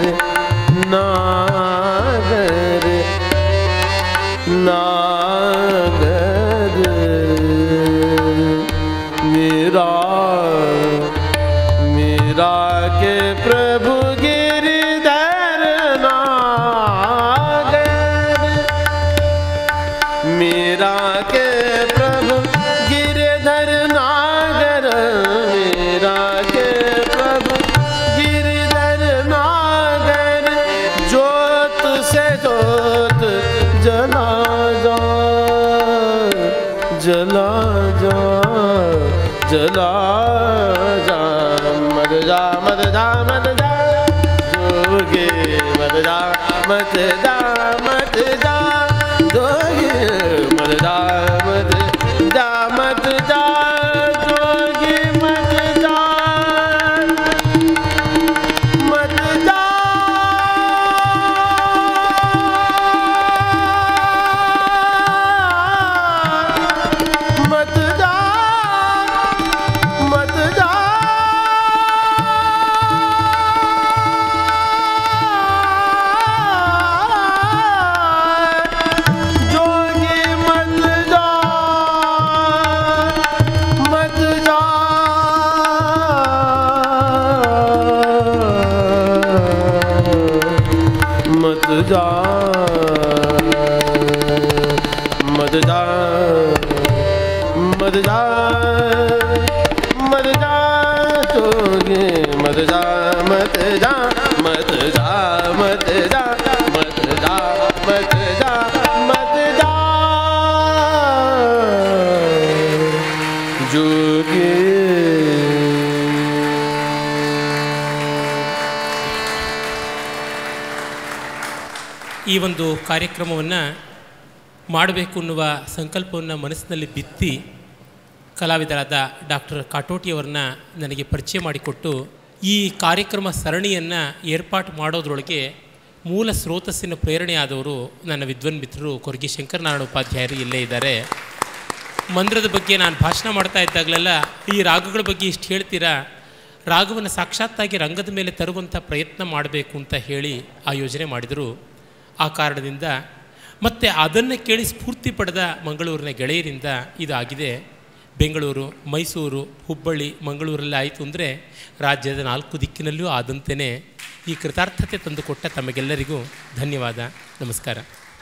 ನಾಗರ नागर मेरा मेरा के प्रभु गिरधर नागर मेरा के प्रभु गिरधर नागर मेरा के प्रभु गिरधर नागर जोत से जोत जला जा जला जा जला जा मद जा मद जा मद जा जोगे मद जा मत जा मत जा जोगे मत जा मत जा मत जा जोगे मत जा मत जा मत जा मत जा जोगी मत जा मत जा मत जा मत जा मत जा मत जा जोगे मत जा मत जा मत जा मत जा मत जा मत जा मत जा ಈ ಒಂದು ಕಾರ್ಯಕ್ರಮವನ್ನು ಮಾಡಬೇಕು ಅನ್ನುವ ಸಂಕಲ್ಪವನ್ನು ಮನಸ್ಸಿನಲ್ಲಿ ಬಿತ್ತಿ ಕಲಾವಿದರಾದ ಡಾಕ್ಟರ್ ಕಾಟೋಟಿಯವರನ್ನ ನನಗೆ ಪರಿಚಯ ಮಾಡಿಕೊಟ್ಟು ಈ ಕಾರ್ಯಕ್ರಮ ಸರಣಿಯನ್ನು ಏರ್ಪಾಟು ಮಾಡೋದ್ರೊಳಗೆ ಮೂಲ ಸ್ರೋತಸ್ಸಿನ ಪ್ರೇರಣೆಯಾದವರು ನನ್ನ ವಿದ್ವನ್ ಮಿತ್ರರು ಕೊರ್ಗಿ ಶಂಕರನಾರಾಯಣ ಉಪಾಧ್ಯಾಯರು ಇಲ್ಲೇ ಇದ್ದಾರೆ ಮಂದ್ರದ ಬಗ್ಗೆ ನಾನು ಭಾಷಣ ಮಾಡ್ತಾ ಇದ್ದಾಗಲೆಲ್ಲ ಈ ರಾಗಗಳ ಬಗ್ಗೆ ಇಷ್ಟು ಹೇಳ್ತೀರಾ ರಾಗವನ್ನು ಸಾಕ್ಷಾತ್ತಾಗಿ ರಂಗದ ಮೇಲೆ ತರುವಂಥ ಪ್ರಯತ್ನ ಮಾಡಬೇಕು ಅಂತ ಹೇಳಿ ಆ ಯೋಜನೆ ಮಾಡಿದರು ಆ ಕಾರಣದಿಂದ ಮತ್ತು ಅದನ್ನು ಕೇಳಿ ಸ್ಫೂರ್ತಿ ಪಡೆದ ಮಂಗಳೂರಿನ ಗೆಳೆಯರಿಂದ ಇದಾಗಿದೆ ಬೆಂಗಳೂರು ಮೈಸೂರು ಹುಬ್ಬಳ್ಳಿ ಮಂಗಳೂರಲ್ಲಿ ಆಯಿತು ಅಂದರೆ ರಾಜ್ಯದ ನಾಲ್ಕು ದಿಕ್ಕಿನಲ್ಲೂ ಆದಂತೆಯೇ ಈ ಕೃತಾರ್ಥತೆ ತಂದುಕೊಟ್ಟ ತಮಗೆಲ್ಲರಿಗೂ ಧನ್ಯವಾದ ನಮಸ್ಕಾರ